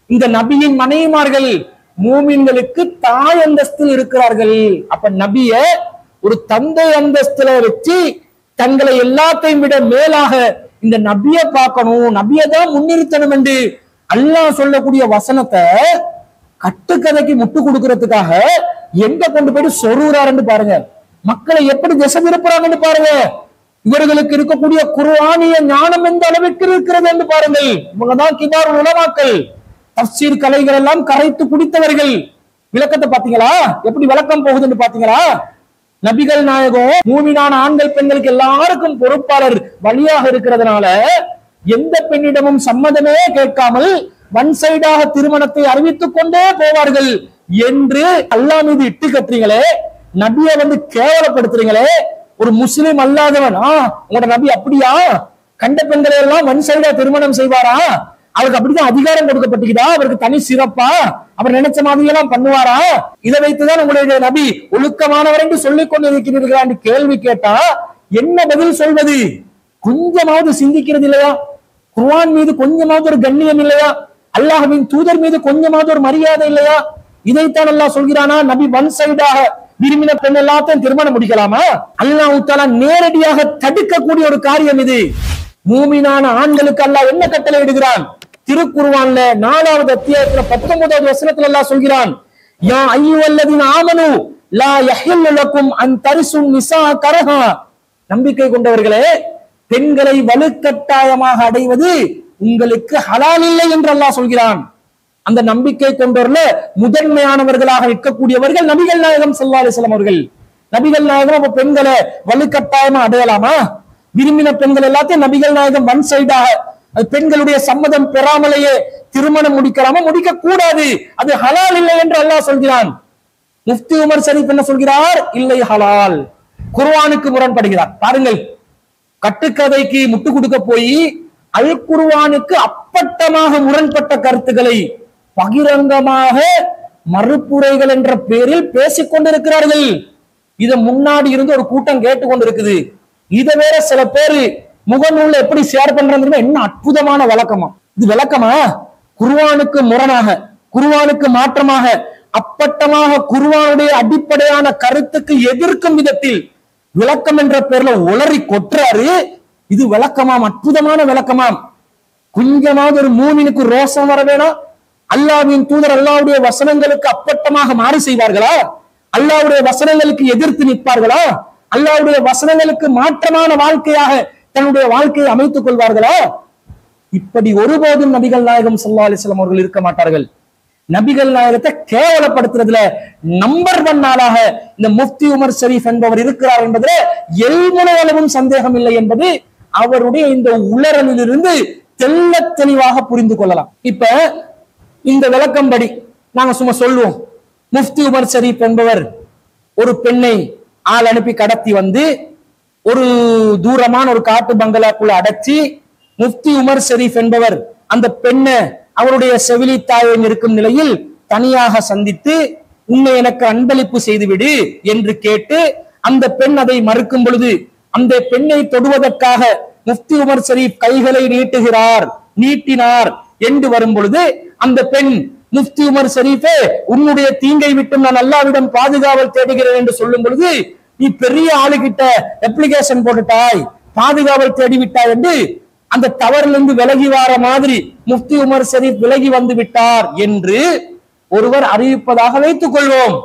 Speaker 1: இந்த நபியின் மனைவிமார்கள் மூமின்களுக்கு தாய் அந்தஸ்தில் இருக்கிறார்கள் அப்ப நபிய ஒரு தந்தை அந்தஸ்துல வச்சு தங்களை எல்லாத்தையும் விட மேலாக இந்த நபிய பார்க்கணும் நபிய தான் முன்னிறுத்தணும் என்று அல்லாஹ் சொல்லக்கூடிய வசனத்தை கட்டுக்கதைக்கு முட்டு கொடுக்கறதுக்காக எங்க கொண்டு போயிட்டு சொருகிறாருன்னு பாருங்க மக்களை எப்படி திசை திருப்புறாங்கன்னு பாருங்க இவர்களுக்கு இருக்கக்கூடிய குர்ஆனிய ஞானம் எந்த அளவிற்கு இருக்கிறது என்று பாருங்கள் இவங்கதான் கிபார் உலமாக்கள் தப்சீர் கலைகள் எல்லாம் கரைத்து குடித்தவர்கள் விளக்கத்தை பாத்தீங்களா எப்படி விளக்கம் போகுதுன்னு பாத்தீங்களா நபிகள் நாயகம் மூமினான ஆண்கள் பெண்களுக்கு எல்லாருக்கும் பொறுப்பாளர் வழியாக இருக்கிறதுனால எந்த பெண்ணிடமும் சம்மதமே கேட்காமல் ஒன் சைடாக திருமணத்தை அறிவித்துக் கொண்டே போவார்கள் என்று அல்லாஹ் மீது இட்டு கட்டுறீங்களே நபியை வந்து கேவலப்படுத்துறீங்களே ஒரு முஸ்லிம் அல்லாதவன் ஆ உங்களோட நபி அப்படியா கண்ட பெண்களை எல்லாம் ஒன் சைடா திருமணம் செய்வாரா அவருக்கு அப்படிதான் அதிகாரம் கொடுக்கப்பட்டுக்குதா அவருக்கு தனி சிறப்பா அவர் நினைச்ச மாதிரி எல்லாம் பண்ணுவாரா இதை வைத்துதான் உங்களுடைய நபி ஒழுக்கமானவர் என்று சொல்லிக் கொண்டு இருக்கிறீர்களா என்று கேள்வி கேட்டா என்ன பதில் சொல்வது கொஞ்சமாவது சிந்திக்கிறது இல்லையா குர்ஆன் மீது கொஞ்சமாவது ஒரு கண்ணியம் இல்லையா அல்லாஹ்வின் தூதர் மீது கொஞ்சமாவது ஒரு மரியாதை இல்லையா இதைத்தான் அல்லாஹ் சொல்கிறானா நபி ஒன் சைடாக விரும்பின பெண் எல்லாத்தையும் திருமணம் முடிக்கலாமா அல்லாஹ் தாலா நேரடியாக தடுக்கக்கூடிய ஒரு காரியம் இது மூமினான ஆண்களுக்கு அல்லாஹ் என்ன கட்டளை இடுகிறான் திருக்குர்ஆன்ல நாலாவது அத்தியாயத்துல பத்தொன்பதாவது வசனத்துல அல்லாஹ் சொல்கிறான் யா ஐயுவல்லதீன ஆமனு லா யஹில்லு லக்கும் அன் தரிசுன் நிசா கரஹா நம்பிக்கை கொண்டவர்களே பெண்களை வலுக்கட்டாயமாக அடைவது உங்களுக்கு ஹலால் இல்லை என்று அல்லாஹ் சொல்கிறான் அந்த நம்பிக்கை கொண்டவர்ல முதன்மையானவர்களாக இருக்கக்கூடியவர்கள் நபிகள் நாயகம் ஸல்லல்லாஹு அலைஹி வஸல்லம் அவர்கள் நபிகள் நாயகம் அப்ப பெண்களை வலுக்கட்டாயமா அடையலாமா விரும்பின பெண்கள் எல்லாத்தையும் நபிகள் நாயகம் ஒன் சைடாக அது பெண்களுடைய சம்மதம் பெறாமலேயே திருமணம் முடிக்கலாமா முடிக்க கூடாது அது ஹலால் இல்லை என்று அல்லாஹ் சொல்கிறான் முஃப்தி உமர் ஷரீப் என்ன சொல்கிறார் இல்லை ஹலால் குர்ஆனுக்கு முரண்படுகிறார் பாருங்கள் கட்டுக்கதைக்கு முட்டு கொடுக்க போய் அல் குர்ஆனுக்கு அப்பட்டமாக முரண்பட்ட கருத்துக்களை பகிரங்கமாக மறுப்புரைகள் என்ற பேரில் பேசிக் கொண்டிருக்கிறார்கள் இத முன்னாடி இருந்து ஒரு கூட்டம் கேட்டு கொண்டிருக்குது இத வேற சில பேரு முகநூல்ல எப்படி ஷேர் பண்றாங்க என்ன அற்புதமான விளக்கமா இது விளக்கமா குர்ஆனுக்கு முரணாக குர்ஆனுக்கு மாற்றமாக அப்பட்டமாக குர்ஆனுடைய அடிப்படையான கருத்துக்கு எதிர்க்கும் விதத்தில் விளக்கம் என்ற பேர்ல உளறி கொட்டுறாரு இது விளக்கமாம் அற்புதமான விளக்கமாம் கொஞ்சமாவது ஒரு மூமினுக்கு ரோசம் வர வேணாம் அல்லாஹ்வின் தூதர் அல்லாஹ்வுடைய வசனங்களுக்கு அப்பட்டமாக மாறு செய்வார்களா அல்லாஹ்வுடைய வசனங்களுக்கு எதிர்த்து நிற்பார்களா அல்லாஹ்வுடைய வசனங்களுக்கு மாற்றமான வாழ்க்கையாக தன்னுடைய வாழ்க்கையை அமைத்துக் கொள்வார்களா இப்படி ஒருபோதும் நபிகள் நாயகம் ஸல்லல்லாஹு அலைஹி வஸல்லம் அவர்கள் இருக்க மாட்டார்கள் நபிகள் நாயகத்தை கேவலப்படுத்துறதுல நம்பர் ஒன் ஆளாக இந்த முஃப்தி உமர் ஷரீஃப் என்பவர் இருக்கிறார் என்பதில் எல்முனையளவும் சந்தேகம் இல்லை என்பது அவருடைய இந்த உளறலிலிருந்து தெள்ள தெளிவாக புரிந்து கொள்ளலாம் இப்ப இந்த விளக்கம்படி நாங்க சும்மா சொல்லுவோம் முஃப்தி உமர் ஷரீப் என்பவர் ஒரு பெண்ணை ஆள் அனுப்பி கடத்தி வந்து ஒரு தூரமான ஒரு காட்டு பங்களாக்குள்ள அடைச்சி முஃப்தி உமர் ஷரீப் என்பவர் அந்த பெண்ணை அவருடைய செவிலி தாயை இருக்கும் நிலையில் தனியாக சந்தித்து உன்னை எனக்கு அன்பளிப்பு செய்துவிடு என்று கேட்டு அந்த பெண் அதை மறுக்கும் பொழுது அந்த பெண்ணை தொடுவதற்காக முஃப்தி உமர் ஷரீப் கைகளை நீட்டுகிறார் நீட்டினார் என்று வரும் பொழுது அந்த பெண் முஃப்தி உமர் ஷரீஃபே உன்னுடைய தீங்கை விட்டும் நான் அல்லாவிடம் பாதுகாவல் தேடுகிறேன் என்று சொல்லும் பொழுது நீ பெரிய ஆளுகிட்ட அப்ளிகேஷன் போட்டுட்டாய் பாதுகாவல் தேடி விட்டாய் என்று அந்த தவறிலிருந்து விலகி வர மாதிரி முஃப்தி உமர் ஷரீப் விலகி வந்து விட்டார் என்று ஒருவர் அறிவிப்பதாக வைத்துக் கொள்வோம்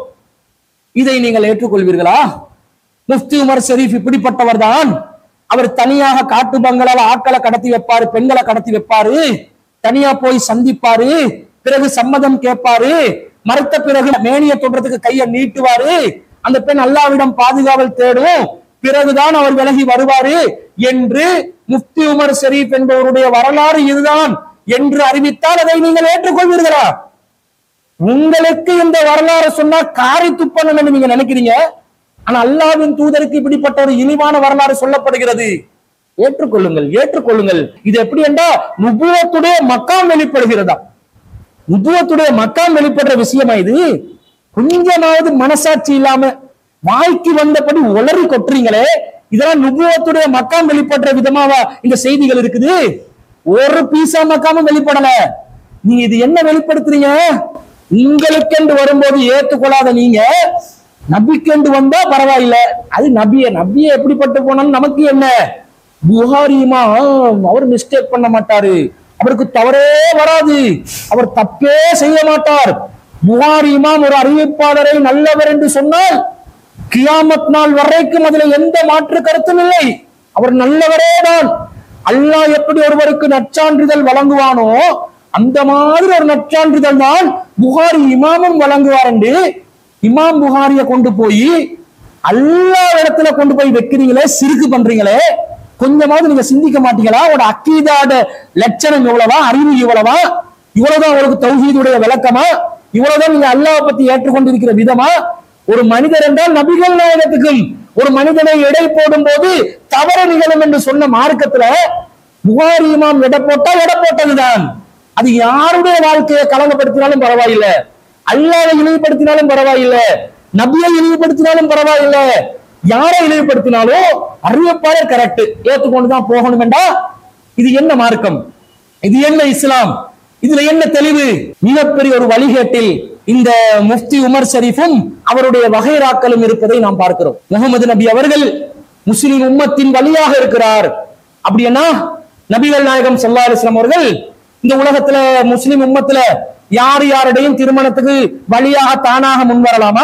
Speaker 1: இதை நீங்கள் ஏற்றுக்கொள்வீர்களா முஃப்தி உமர் ஷரீப் இப்படிப்பட்டவர் தான் அவர் தனியாக காட்டு பங்களால ஆட்களை கடத்தி வைப்பாரு பெண்களை கடத்தி வைப்பாரு தனியா போய் சந்திப்பாரு பிறகு சம்மதம் கேட்பாரு மறுத்த பிறகு மேனிய தொடுறதுக்கு கையை நீட்டுவாரு அந்த பெண் அல்லாவிடம் பாதுகாவல் தேடும் பிறகுதான் அவர் விலகி வருவாரு என்று முஃப்தி உமர் ஷரீப் என்பவருடைய வரலாறு இதுதான் என்று அறிவித்தால் அதை நீங்கள் ஏற்றுக்கொள்வீர்களா உங்களுக்கு இந்த வரலாறு சொன்னா காரி துப்பணும் நீங்க நினைக்கிறீங்க ஆனா அல்லாவின் தூதருக்கு இப்படிப்பட்ட ஒரு இழிவான வரலாறு சொல்லப்படுகிறது ஏற்றுக்கொள்ளுங்கள் ஏற்றுக்கொள்ளுங்கள் இது எப்படி என்றா நுபுவத்துடைய மக்காம் வெளிப்படுகிறதா நுபுவத்துடைய மக்காம் வெளிப்படுற விஷயமா இது கொஞ்சமாவது மனசாட்சி இல்லாம வாய்க்கு வந்தபடி உளறி கொட்டுறீங்களே இதெல்லாம் நுபுவத்துடைய மக்காம் வெளிப்படுற விதமாவா இந்த செய்திகள் இருக்குது ஒரு பீசா மக்காமும் வெளிப்படல நீங்க இது என்ன வெளிப்படுத்துறீங்க உங்களுக்கென்று வரும்போது ஏற்றுக்கொள்ளாத நீங்க நபிக்கென்று வந்தா பரவாயில்ல அது நபிய நபிய எப்படிப்பட்டு போனாலும் நமக்கு என்ன புகாரிமா அவர் மிஸ்டேக் பண்ண மாட்டாரு அவருக்கு தவறே வராது அவர் தப்பே செய்ய மாட்டார் புகாரி இமாம் ஒரு அறிவிப்பாளரை நல்லவர் என்று சொன்னால் கியாமத் நாள் வரைக்கும் அதுல எந்த மாற்று கருத்தும் இல்லை அவர் நல்லவரே தான் அல்லாஹ் எப்படி ஒருவருக்கு நற்சான்றிதழ் வழங்குவானோ அந்த மாதிரி ஒரு நற்சான்றிதழ் தான் புகாரி இமாமும் வழங்குவார் என்று இமாம் புகாரிய கொண்டு போய் அல்லா இடத்துல கொண்டு போய் வைக்கிறீங்களே சிறுக்கு பண்றீங்களே கொஞ்சமாவது நீங்க சிந்திக்க மாட்டீங்களா ஒரு அக்கீதாட லட்சணம் இவ்வளவா அறிவு இவ்வளவா இவ்வளவுதான் உங்களுக்கு தௌஹீதுடைய விளக்கமா இவ்வளவுதான் நீங்க அல்லாஹ் பத்தி ஏற்றுக்கொண்டிருக்கிற விதமா ஒரு மனிதர் என்றால் நபிகள் நாயகத்துக்கும் ஒரு மனிதனை எடை போடும் போது தவறு நிகழும் என்று சொன்ன மார்க்கத்துல புகாரி இமாம் எடை போட்டா எடை போட்டதுதான் அது யாருடைய வாழ்க்கையை கலங்கப்படுத்தினாலும் பரவாயில்லை அல்லாவை இழிவுபடுத்தினாலும் பரவாயில்லை நபியை இழிவுபடுத்தினாலும் பரவாயில்லை யாரை இழிவுபடுத்தினாலும் அறிவிப்பாளர் கரெக்ட் ஏத்துக்கொண்டுதான் போகணும் என்றா இது என்ன மார்க்கம் இது என்ன இஸ்லாம் இதுல என்ன தெளிவு மிகப்பெரிய ஒரு வழிகேட்டில் இந்த முஃப்தி உமர் ஷரீஃபும் அவருடைய வகைராக்களும் இருப்பதை நாம் பார்க்கிறோம் முகமது நபி அவர்கள் முஸ்லிம் உம்மத்தின் வழியாக இருக்கிறார் அப்படின்னா நபிகள் நாயகம் ஸல்லல்லாஹு அலைஹி வஸல்லம் அவர்கள் இந்த உலகத்துல முஸ்லிம் உம்மத்துல யார் யாருடையும் திருமணத்துக்கு வழியாக தானாக முன்வரலாமா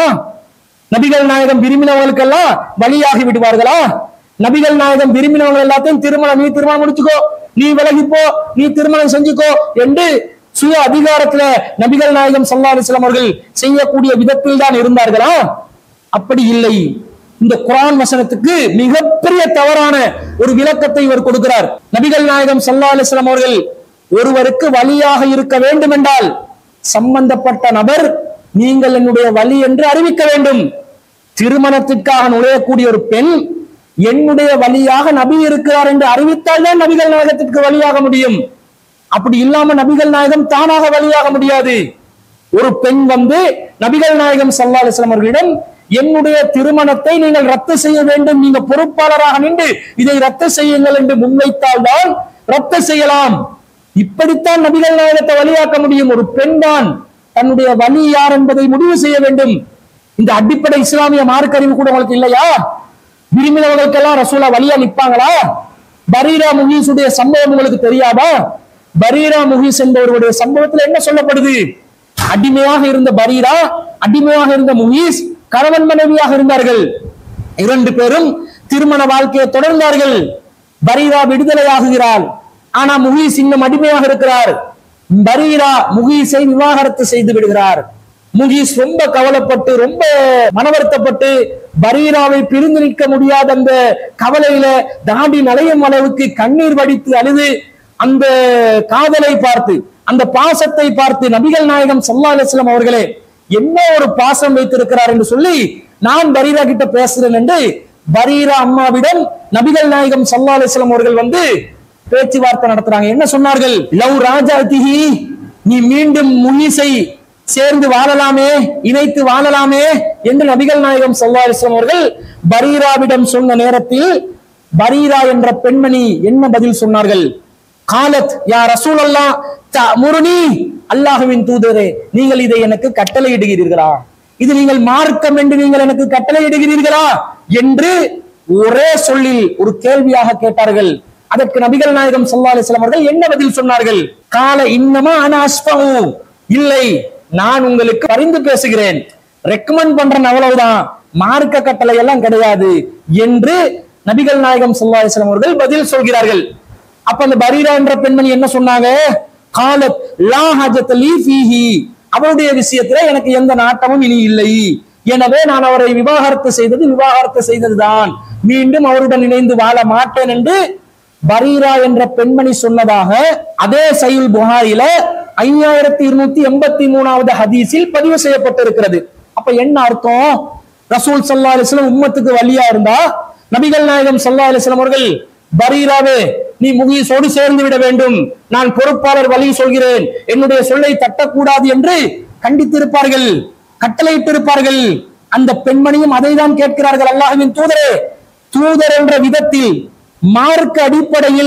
Speaker 1: நபிகள் நாயகம் விரும்பினவங்களுக்கெல்லாம் வழியாகி விடுவார்களா நபிகள் நாயகம் விரும்பினவங்க எல்லாத்தையும் திருமணம் நீ திருமணம் முடிச்சுக்கோ நீ விலகிப்போ நீ திருமணம் செஞ்சுக்கோ என்று சுய அதிகாரத்துல நபிகள் நாயகம் ஸல்லல்லாஹு அலைஹி வஸல்லம் அவர்கள் செய்யக்கூடிய விதத்தில் தான் இருந்தார்களா அப்படி இல்லை இந்த குர்ஆன் வசனத்துக்கு மிகப்பெரிய தவறான ஒரு விளக்கத்தை இவர் கொடுக்கிறார் நபிகள் நாயகம் ஸல்லல்லாஹு அலைஹி வஸல்லம் அவர்கள் ஒருவருக்கு வழியாக இருக்க வேண்டும் என்றால் சம்பந்தப்பட்ட நபர் நீங்கள் என்னுடைய வழி என்று அறிவிக்க வேண்டும் திருமணத்திற்காக நுழையக்கூடிய ஒரு பெண் என்னுடைய வழியாக நபி இருக்கிறார் என்று அறிவித்தால் தான் நபிகள் நாயகத்திற்கு வழியாக முடியும் அப்படி இல்லாம நபிகள் நாயகம் தானாக வழியாக முடியாது ஒரு பெண் வந்து நபிகள் நாயகம் ஸல்லல்லாஹு அலைஹி வஸல்லம் அவர்களிடம் என்னுடைய திருமணத்தை நீங்கள் ரத்து செய்ய வேண்டும் நீங்க பொறுப்பாளராக நின்று இதை ரத்து செய்யுங்கள் என்று முன்வைத்தால் தான் ரத்து செய்யலாம் இப்படித்தான் நபிகள் நாயகத்தை வழியாக்க முடியும் ஒரு பெண் தான் தன்னுடைய வழி யார் என்பதை முடிவு செய்ய வேண்டும் இந்த அடிப்படை இஸ்லாமிய மார்க்கறிவு கூட உங்களுக்கு இல்லையா விரும்பினவர்களுக்கெல்லாம் ரசூலா வழியா நிப்பாங்களா பரீரா முகீஸுடைய சம்பவம் உங்களுக்கு தெரியாதா பரீரா முகீஸ் என்பவருடைய சம்பவத்துல என்ன சொல்லப்படுது அடிமையாக இருந்த பரீரா அடிமையாக இருந்த முகீஸ் கணவன் மனைவியாக இருந்தார்கள் இரண்டு பேரும் திருமண வாழ்க்கையை தொடர்ந்தார்கள் பரீரா விடுதலையாகுகிறாள் ஆனா முகீஸ் இன்னும் அடிமையாக இருக்கிறார் பரீரா முகீஸை விவாகரத்து செய்து விடுகிறார் முகீஸ் ரொம்ப கவலைப்பட்டு ரொம்ப மனவருத்தப்பட்டு பரீராவை பிரிந்து நிற்க முடியாத அந்த கவலையில தாண்டி நலையும் அளவுக்கு கண்ணீர் வடித்து அழுது அந்த காதலை பார்த்து அந்த பாசத்தை பார்த்து நபிகள் நாயகம் ஸல்லல்லாஹு அலைஹி வஸல்லம் அவர்களே என்ன ஒரு பாசம் வைத்திருக்கிறார் என்று சொல்லி நான் பரீரா கிட்ட பேசுறேன் என்று பரீரா அம்மாவிடம் நபிகள் நாயகம் ஸல்லல்லாஹு அலைஹி வஸல்லம் அவர்கள் வந்து பேச்சுவார்த்தை நடத்துறாங்க என்ன சொன்னார்கள் லவ் ராஜா திஹி நீ மீண்டும் முனிசை சேர்ந்து வாழலாமே இணைத்து வாழலாமே என்று நபிகள் நாயகம் ஸல்லல்லாஹு அலைஹி வஸல்லம் அவர்கள் பரீராவிடம் சொன்ன நேரத்தில் பரீரா என்ற பெண்மணி என்ன பதில் சொன்னார்கள் காலத் யா ரசூல் அல்லா முருனி அல்லாஹுவின் தூதரே நீங்கள் இதை எனக்கு கட்டளையிடுகிறீர்களா இது நீங்கள் மார்க்கம் என்று நீங்கள் எனக்கு கட்டளையிடுகிறீர்களா என்று ஒரே சொல்லில் ஒரு கேள்வியாக கேட்டார்கள் அதற்கு நபிகள் நாயகம் ஸல்லல்லாஹு அலைஹி வஸல்லம் அவர்கள் என்ன பதில் சொன்னார்கள் கால இன்னமா அன அஸ்பஹு இல்லை நான் உங்களுக்கு பரிந்து பேசுகிறேன் ரெக்கமெண்ட் பண்றேன் அவ்வளவுதான் மார்க்க கட்டளை எல்லாம் கிடையாது என்று நபிகள் நாயகம் ஸல்லல்லாஹு அலைஹி வஸல்லம் அவர்கள் பதில் சொல்கிறார்கள் அப்ப அந்த பரீரா என்ற பெண்மணி என்ன சொன்னாங்க காலத் லா ஹஜத் லீ ஃபீஹி அவருடைய விஷயத்துல எனக்கு எந்த நாட்டமும் இனி இல்லை எனவே நான் அவரை விவாகரத்து செய்தது விவாகரத்து செய்ததுதான் மீண்டும் அவருடன் இணைந்து வாழ மாட்டேன் என்று பரீரா என்ற பெண்மணி சொன்னதாக அதே சையுல் புகாரில ஐயாயிரத்தி இருநூத்தி எண்பத்தி மூணாவது ஹதீஸில் பதிவு செய்யப்பட்டிருக்கிறது அப்ப என்ன அர்த்தம் ரசூல் சல்லா அலிஸ்லாம் உம்மத்துக்கு வழியா இருந்தா நபிகள் நாயகம் சல்லா அலிஸ்லாம் அவர்கள் பரீராவே நீ முகீஸோடு சேர்ந்து விட வேண்டும் நான் பொறுப்பாளர் வழி சொல்கிறேன் என்னுடைய சொல்லை தட்டக்கூடாது என்று கண்டித்திருப்பார்கள் கட்டளையிட்டிருப்பார்கள் அந்த பெண்மணியும் அதை தான் கேட்கிறார்கள் அல்லாஹ்வின் தூதரே தூதர் என்ற விதத்தில் மார்க்க அடிப்படையில்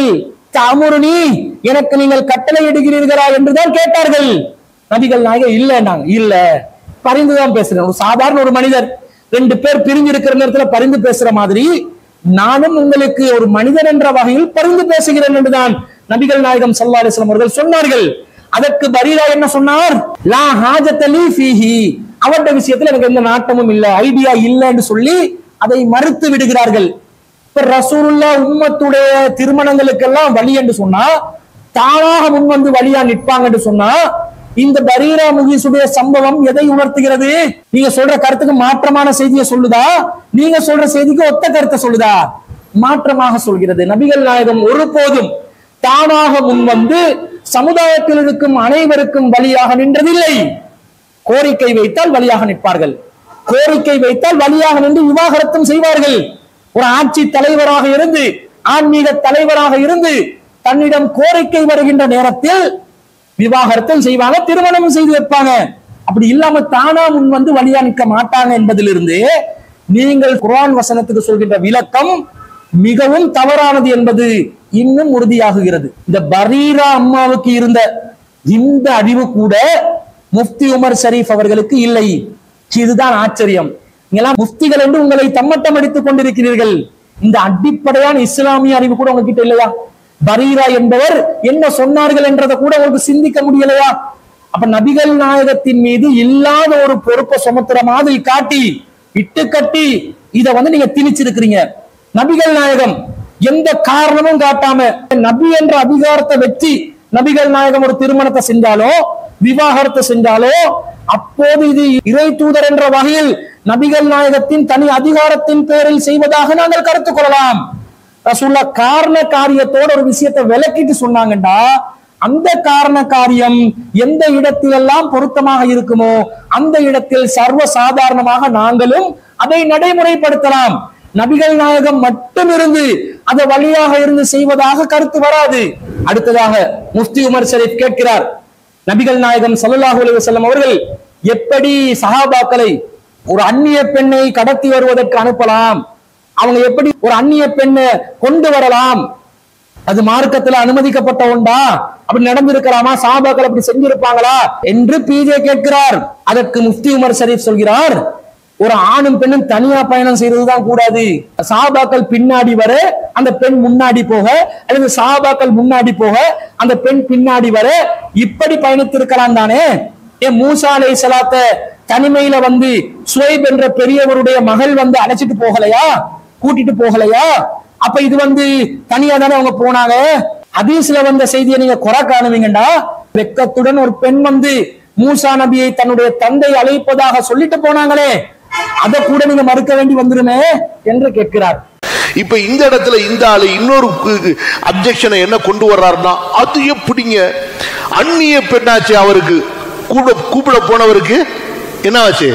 Speaker 1: தாமுருனி எனக்கு நீங்கள் கட்டளை இடுகிறீர்களா என்றுதான் கேட்டார்கள் நபிகள் நாயகம் இல்லைன்னாங்க இல்ல பரிந்துதான் பேசுறேன் ஒரு சாதாரண ஒரு மனிதர் ரெண்டு பேர் பிரிஞ்சு இருக்கிற நேரத்துல பரிந்து பேசுற மாதிரி நானும் உங்களுக்கு ஒரு மனிதன் என்ற வகையில் பரிந்து பேசுகிறேன் என்றுதான் நபிகள் நாயகம் ஸல்லல்லாஹு அலைஹி வஸல்லம் அவர்கள் சொன்னார்கள் அதற்கு பரீரா என்ன சொன்னார் லா ஹாஜத்தலி ஃபீஹி அவருடைய விஷயத்துல எனக்கு எந்த நாட்டமும் இல்ல ஐடியா இல்ல என்று சொல்லி அதை மறுத்து விடுகிறார்கள் இப்ப ரசூலுல்லா உம்மத்துடைய திருமணங்களுக்கெல்லாம் வழி என்று சொன்னா தானாக முன் வந்து வழியா நிற்பாங்க என்று சொன்னா இந்த பரீரா முகீசுடைய சம்பவம் எதை உணர்த்துகிறது நீங்க சொல்ற கருத்துக்கு மாற்றமான செய்தியை சொல்லுதா நீங்க சொல்ற செய்திக்கு ஒத்த கருத்தை சொல்லுதா மாற்றமாக சொல்கிறது நபிகள் நாயகம் ஒருபோதும் தானாக முன் வந்து சமுதாயத்தில் இருக்கும் அனைவருக்கும் வழியாக நின்றதில்லை கோரிக்கை வைத்தால் வழியாக நிற்பார்கள் கோரிக்கை வைத்தால் வழியாக நின்று விவாகரத்தும் செய்வார்கள் ஒரு ஆட்சி தலைவராக இருந்து ஆன்மீக தலைவராக இருந்து தன்னிடம் கோரிக்கை வருகின்ற நேரத்தில் விவாகரத்தும் செய்வாங்க திருமணமும் செய்து வைப்பாங்க அப்படி இல்லாம தானா முன் வந்து வழியா நிற்க மாட்டாங்க என்பதிலிருந்து நீங்கள் குர்ஆன் வசனத்துக்கு சொல்கின்ற விளக்கம் மிகவும் தவறானது என்பது இன்னும் உறுதியாகுகிறது இந்த பரீரா அம்மாவுக்கு இருந்த இந்த அறிவு கூட முஃப்தி உமர் ஷரீஃப் அவர்களுக்கு இல்லை இதுதான் ஆச்சரியம் நீங்களாம் முஃப்திகள் என்று உங்களை தம்மட்டம் அடித்துக் கொண்டிருக்கிறீர்கள் இந்த அடிப்படையான இஸ்லாமிய அறிவு கூட உங்ககிட்ட இல்லையா பரீரா என்பவர் என்ன சொன்னார்கள் என்றதை கூட உங்களுக்கு சிந்திக்க முடியலையா அப்ப நபிகள் நாயகத்தின் மீது இல்லாத ஒரு பொறுப்பை சுமத்துற மாதிரி காட்டி இட்டு கட்டி இத வந்து நீங்க திணிச்சிருக்கிறீங்க நபிகள் நாயகம் எந்த காரணமும் காட்டாம நபி என்ற அதிகாரத்தை வச்சு நபிகள் நாயகம் ஒரு திருமணத்தை செஞ்சாலோ விவாகரத்தை செஞ்சாலோ அப்போது இது இறை தூதர் என்ற வகையில் நபிகள் நாயகத்தின் தனி அதிகாரத்தின் பேரில் செய்வதாக நாங்கள் கருத்து கொள்ளலாம் ரசூல்லா காரண காரியத்தோட ஒரு விஷயத்தை விளக்கிட்டு சொன்னாங்கண்டா அந்த காரண காரியம் எந்த இடத்திலெல்லாம் பொருத்தமாக இருக்குமோ அந்த இடத்தில் சர்வ சாதாரணமாக நாங்களும் அதை நடைமுறைப்படுத்தலாம் நபிகள் நாயகம் மட்டும் இருந்து அதை வழியாக இருந்து செய்வதாக கருத்து வராது அடுத்ததாக முஃப்தி உமர் ஷரீப் கேட்கிறார் நபிகள் நாயகம் ஸல்லல்லாஹு அலைஹி வஸல்லம் அவர்கள் எப்படி சஹாபாக்களை ஒரு அந்நிய பெண்ணை கடத்தி வருவதற்கு அனுப்பலாம் அவங்க எப்படி ஒரு அந்நிய பெண்ணை கொண்டு வரலாம் அது மார்க்கத்துல அனுமதிக்கப்பட்ட ஒன்றா அப்படி நடந்திருக்கலாமா சாபாக்கள் அப்படி செஞ்சிருப்பாங்களா என்று பிஜே கேட்கிறார் அதற்கு முஃப்தி உமர் ஷரீப் சொல்கிறார் ஒரு ஆணும் பெண்ணும் தனியா பயணம் செய்யறதுதான் கூடாது சாபாக்கள் பின்னாடி வர அந்த பெண் முன்னாடி போக அல்லது சாபாக்கள் முன்னாடி போக அந்த பெண் பின்னாடி வர இப்படி பயணித்திருக்கலாம் தானே ஏன் மூசா அலை சலாத்த தனிமையில வந்து சுவைப் என்ற பெரியவருடைய மகள் வந்து அழைச்சிட்டு போகலையா கூட்டிட்டு போகலையா அப்ப இது வந்து தனியா தானே அவங்க போனாங்க ஹதீஸ்ல வந்த செய்தியை நீங்க குறை காணுவீங்கடா வெக்கத்துடன் ஒரு பெண் வந்து மூசா நபியை தன்னுடைய தந்தை அழைப்பதாக சொல்லிட்டு போனாங்களே அதை கூட நீங்க மறுக்க வேண்டி வந்துருமே என்று கேட்கிறார்
Speaker 2: இப்ப இந்த இடத்துல இந்த ஆளு இன்னொரு அப்ஜெக்ஷனை என்ன கொண்டு வர்றாருன்னா அது எப்படிங்க அந்நிய பெண்ணாச்சு அவருக்கு கூட கூப்பிட போனவருக்கு என்ன ஆச்சு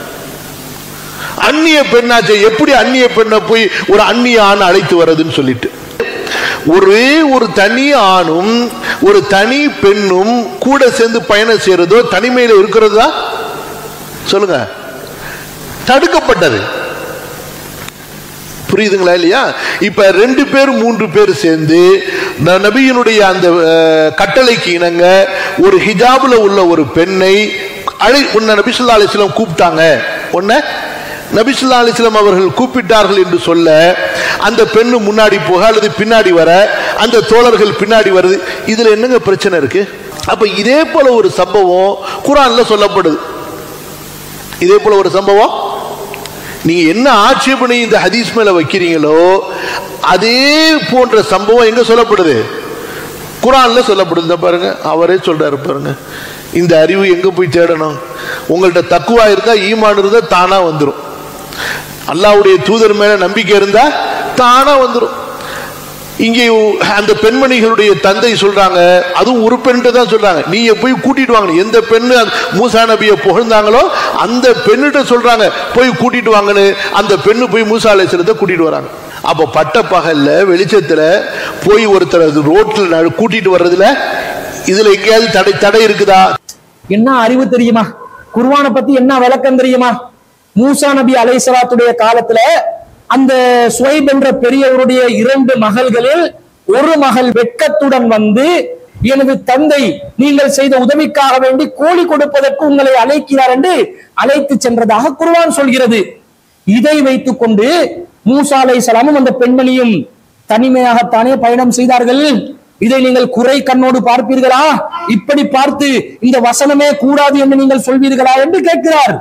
Speaker 2: அந்நிய பெண்ணாச்சு எப்படி அந்நிய பெண்ணை போய் ஒரு அந்நிய ஆண் அழைத்து வர்றதுன்னு சொல்லிட்டு ஒரே ஒரு தனி ஆணும் ஒரு தனி பெண்ணும் கூட சேர்ந்து பயணம் செய்யறதோ தனிமையில இருக்கிறதா சொல்லுங்க தடுக்கப்பட்டது புரியுதுங்களா இல்லையா இப்ப ரெண்டு பேர் மூன்று பேர் சேர்ந்து ந- நபியினுடைய அந்த அஹ், கட்டளைக்கு இணங்க ஒரு ஹிஜாபுல உள்ள ஒரு பெண்ணை அழை உன்னை நபிசுல்லா அலிஸ்லாம் கூப்பிட்டாங்க உன்னை நபிசுல்லா அலிஸ்லாம் அவர்கள் கூப்பிட்டார்கள் என்று சொல்ல அந்த பெண்ணு முன்னாடி போக அல்லது பின்னாடி வர அந்த தோழர்கள் பின்னாடி வருது இதுல என்னங்க பிரச்சனை இருக்கு அப்ப இதே போல ஒரு சம்பவம் குரான்ல சொல்லப்படுது இதே போல ஒரு சம்பவம் நீங்க என்ன ஆட்சேபனை இந்த ஹதீஸ் மேல வைக்கிறீங்களோ அதே போன்ற சம்பவம் எங்க சொல்லப்படுது குரான்ல சொல்லப்படுது இந்த பாருங்க அவரே சொல்றாரு பாருங்க இந்த அறிவு எங்க போய் தேடணும் உங்கள்ட்ட தக்குவா இருந்தா ஈமான் இருந்தா தானா வந்துடும் அல்லாவுடைய தூதர் மேல நம்பிக்கை இருந்தா தானா வந்துடும் இங்கே அந்த பெண்மணிகளுடைய தந்தை சொல்றாங்க அதுவும் ஒரு பெண்ணிட்ட தான் சொல்றாங்க நீங்க போய் கூட்டிட்டு வாங்க எந்த பெண்ணு அந்த மூசா நபியை புகழ்ந்தாங்களோ அந்த பெண்ணிட்ட சொல்றாங்க போய் கூட்டிட்டு வாங்கன்னு அந்த பெண்ணு போய் மூசா அலைசலத்தை கூட்டிட்டு வராங்க அப்ப பட்ட பகல்ல வெளிச்சத்துல போய் ஒருத்தர் அது ரோட்ல நடு- கூட்டிட்டு வர்றதுல இதுல எங்கேயாவது தடை தடை இருக்குதா
Speaker 1: என்ன அறிவு தெரியுமா குர்ஆனை பத்தி என்ன விளக்கம் தெரியுமா மூசா நபி அலைஹிஸ்ஸலாத்துடைய காலத்துல அந்த சுவைப் என்ற பெரியவருடைய இரண்டு மகள்களில் ஒரு மகள் வெட்கத்துடன் வந்து எனது தந்தை நீங்கள் செய்த உதவிக்காக வேண்டி கூலி கொடுப்பதற்கு உங்களை அழைக்கிறார் என்று அழைத்து சென்றதாக குர்ஆன் சொல்கிறது இதை வைத்துக் கொண்டு மூசா அலைஹிஸ்ஸலாமும் அந்த பெண்மணியும் தனிமையாகத்தானே பயணம் செய்தார்கள் இதை நீங்கள் குறை கண்ணோடு பார்ப்பீர்களா இப்படி பார்த்து இந்த வசனமே கூடாது என்று நீங்கள் சொல்வீர்களா என்று கேட்கிறார்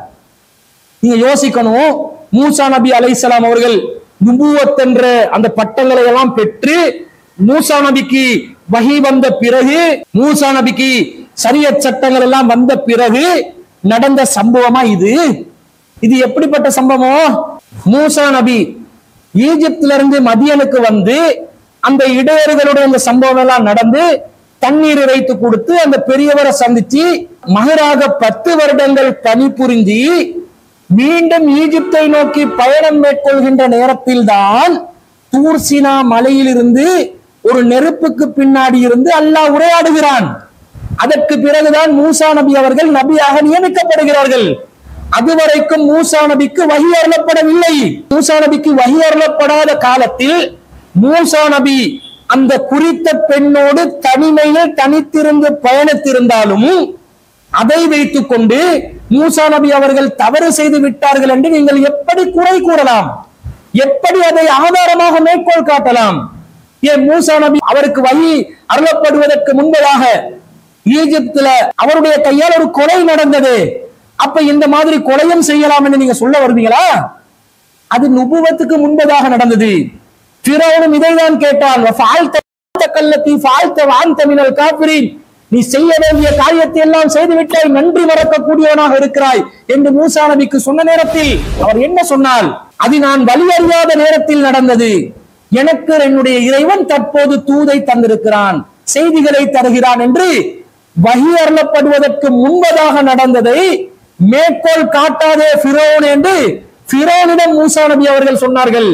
Speaker 1: நீங்க யோசிக்கணும் மூசா நபி அலைஹிஸ்ஸலாம் அவர்கள் நுபுவத் என்ற அந்த பட்டங்களை எல்லாம் பெற்று மூசா நபிக்கு வஹி வந்த பிறகு மூசா நபிக்கு சரியத் சட்டங்கள் எல்லாம் வந்த பிறகு நடந்த சம்பவமா இது இது எப்படிப்பட்ட சம்பவம் மூசா நபி ஈஜிப்திலிருந்து இருந்து மதியனுக்கு வந்து அந்த இடையர்களுடைய அந்த சம்பவம் எல்லாம் நடந்து தண்ணீர் இறைத்து கொடுத்து அந்த பெரியவரை சந்திச்சு மகராக பத்து வருடங்கள் பணிபுரிஞ்சி மீண்டும் ஈஜிப்தை நோக்கி பயணம் மேற்கொள்கின்ற நேரத்தில் தான் தூர்சினா மலையிலிருந்து ஒரு நெருப்புக்கு பின்னாடி இருந்து அல்லாஹ் உரையாடுகிறான் அதற்கு பிறகுதான் மூசா நபி அவர்கள் நபியாக நியமிக்கப்படுகிறார்கள் அதுவரைக்கும் மூசா நபிக்கு வகி அருளப்படவில்லை மூசா நபிக்கு வகி அருளப்படாத காலத்தில் மூசா நபி அந்த குறித்த பெண்ணோடு தனிமையில் தனித்திருந்து பயணித்திருந்தாலும் அதை வைத்துக் கொண்டு மூசா நபி அவர்கள் தவறு செய்து விட்டார்கள் என்று நீங்கள் எப்படி குறை கூறலாம் எப்படி அதை ஆதாரமாக மேற்கோள் காட்டலாம் ஏன் மூசா நபி அவருக்கு வழி அருளப்படுவதற்கு முன்பதாக ஈஜிப்துல அவருடைய கையால் ஒரு கொலை நடந்தது அப்ப இந்த மாதிரி கொலையும் செய்யலாம் என்று நீங்க சொல்ல வருவீங்களா அது நுபுவத்துக்கு முன்பதாக நடந்தது பிறவனும் இதைதான் கேட்டான் "வஃபஅல்த கல்லத்தி ஃபால்த வஅன்த மினல் காஃபிரீன்." நீ செய்ய வேண்டிய காரியத்தை எல்லாம் செய்து விட்டாய் நன்றி மறக்கக்கூடியவனாக இருக்கிறாய் என்று மூசா நபிக்கு சொன்ன நேரத்தில் அவர் என்ன சொன்னால் அது நான் வழி அறியாத நேரத்தில் நடந்தது எனக்கு என்னுடைய இறைவன் தற்போது தூதை தந்திருக்கிறான் செய்திகளை தருகிறான் என்று வகி அருளப்படுவதற்கு முன்பதாக நடந்ததை மேற்கோள் காட்டாதே ஃபிரோன் என்று ஃபிரோனிடம் மூசா நபி அவர்கள் சொன்னார்கள்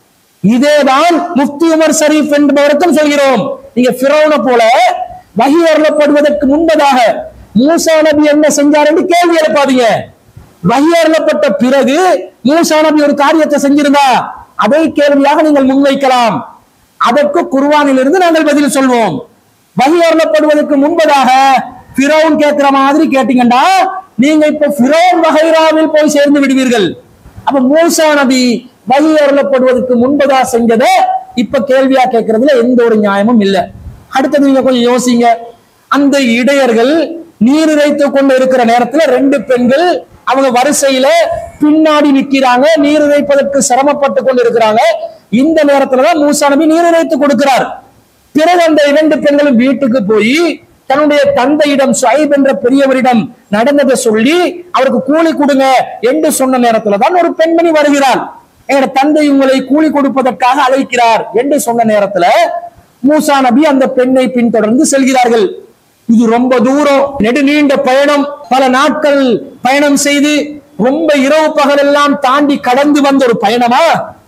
Speaker 1: இதேதான் முஃப்தி உமர் ஷரீப் என்பவருக்கும் சொல்கிறோம் நீங்க ஃபிரௌனை போல வகி அருளப்படுவதற்கு முன்பதாக மூசா நபி என்ன செஞ்சார் என்று கேள்வி எழுப்பாதீங்க வகி அருளப்பட்ட பிறகு மூசா நபி ஒரு காரியத்தை செஞ்சிருந்தா அதை கேள்வியாக நீங்கள் முன்வைக்கலாம் அதற்கு குர்வானில் இருந்து நாங்கள் பதில் சொல்வோம் வகி அருளப்படுவதற்கு முன்பதாக ஃபிரௌன் கேட்கிற மாதிரி கேட்டீங்கன்னா நீங்க இப்ப ஃபிரௌன் வகைராவில் போய் சேர்ந்து விடுவீர்கள் அப்ப மூசா நபி வழி அருளப்படுவதற்கு முன்பதா செஞ்சதை இப்ப கேள்வியா கேட்கறதுல எந்த ஒரு நியாயமும் இல்ல அடுத்தது நீங்க கொஞ்சம் யோசிங்க அந்த இடையர்கள் நீர் இறைத்து கொண்டு இருக்கிற நேரத்துல ரெண்டு பெண்கள் அவங்க வரிசையில பின்னாடி நிக்கிறாங்க நீர் இறைப்பதற்கு சிரமப்பட்டு கொண்டு இருக்கிறாங்க இந்த நேரத்துலதான் மூசா நபி நீர் இறைத்து கொடுக்கிறார் பிறகு அந்த இரண்டு பெண்களும் வீட்டுக்கு போய் தன்னுடைய தந்தையிடம் சுவைப் என்ற பெரியவரிடம் நடந்ததை சொல்லி அவருக்கு கூலி கொடுங்க என்று சொன்ன நேரத்துல தான் ஒரு பெண்மணி வருகிறாள் எங்க தந்தை உங்களை கூலி கொடுப்பதற்காக அழைக்கிறார் என்று சொன்ன நேரத்துல மூசா நபி அந்த பெண்ணை பின்தொடர்ந்து செல்கிறார்கள் இது ரொம்ப தூரம் நெடுநீண்ட பயணம் பல நாட்கள் பயணம் செய்து ரொம்ப இரவு பகல் எல்லாம் தாண்டி கடந்து வந்த ஒரு பயணமா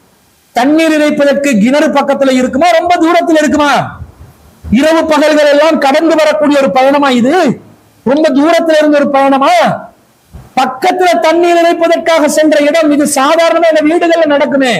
Speaker 1: தண்ணீர் இறைப்பதற்கு கிணறு பக்கத்துல இருக்குமா ரொம்ப தூரத்துல இருக்குமா இரவு பகல்கள் எல்லாம் கடந்து வரக்கூடிய ஒரு பயணமா இது ரொம்ப தூரத்துல இருந்த ஒரு பயணமா பக்கத்துல தண்ணீர் இறைப்பதற்காக சென்ற இடம் இது சாதாரணமா இந்த வீடுகள்ல நடக்குமே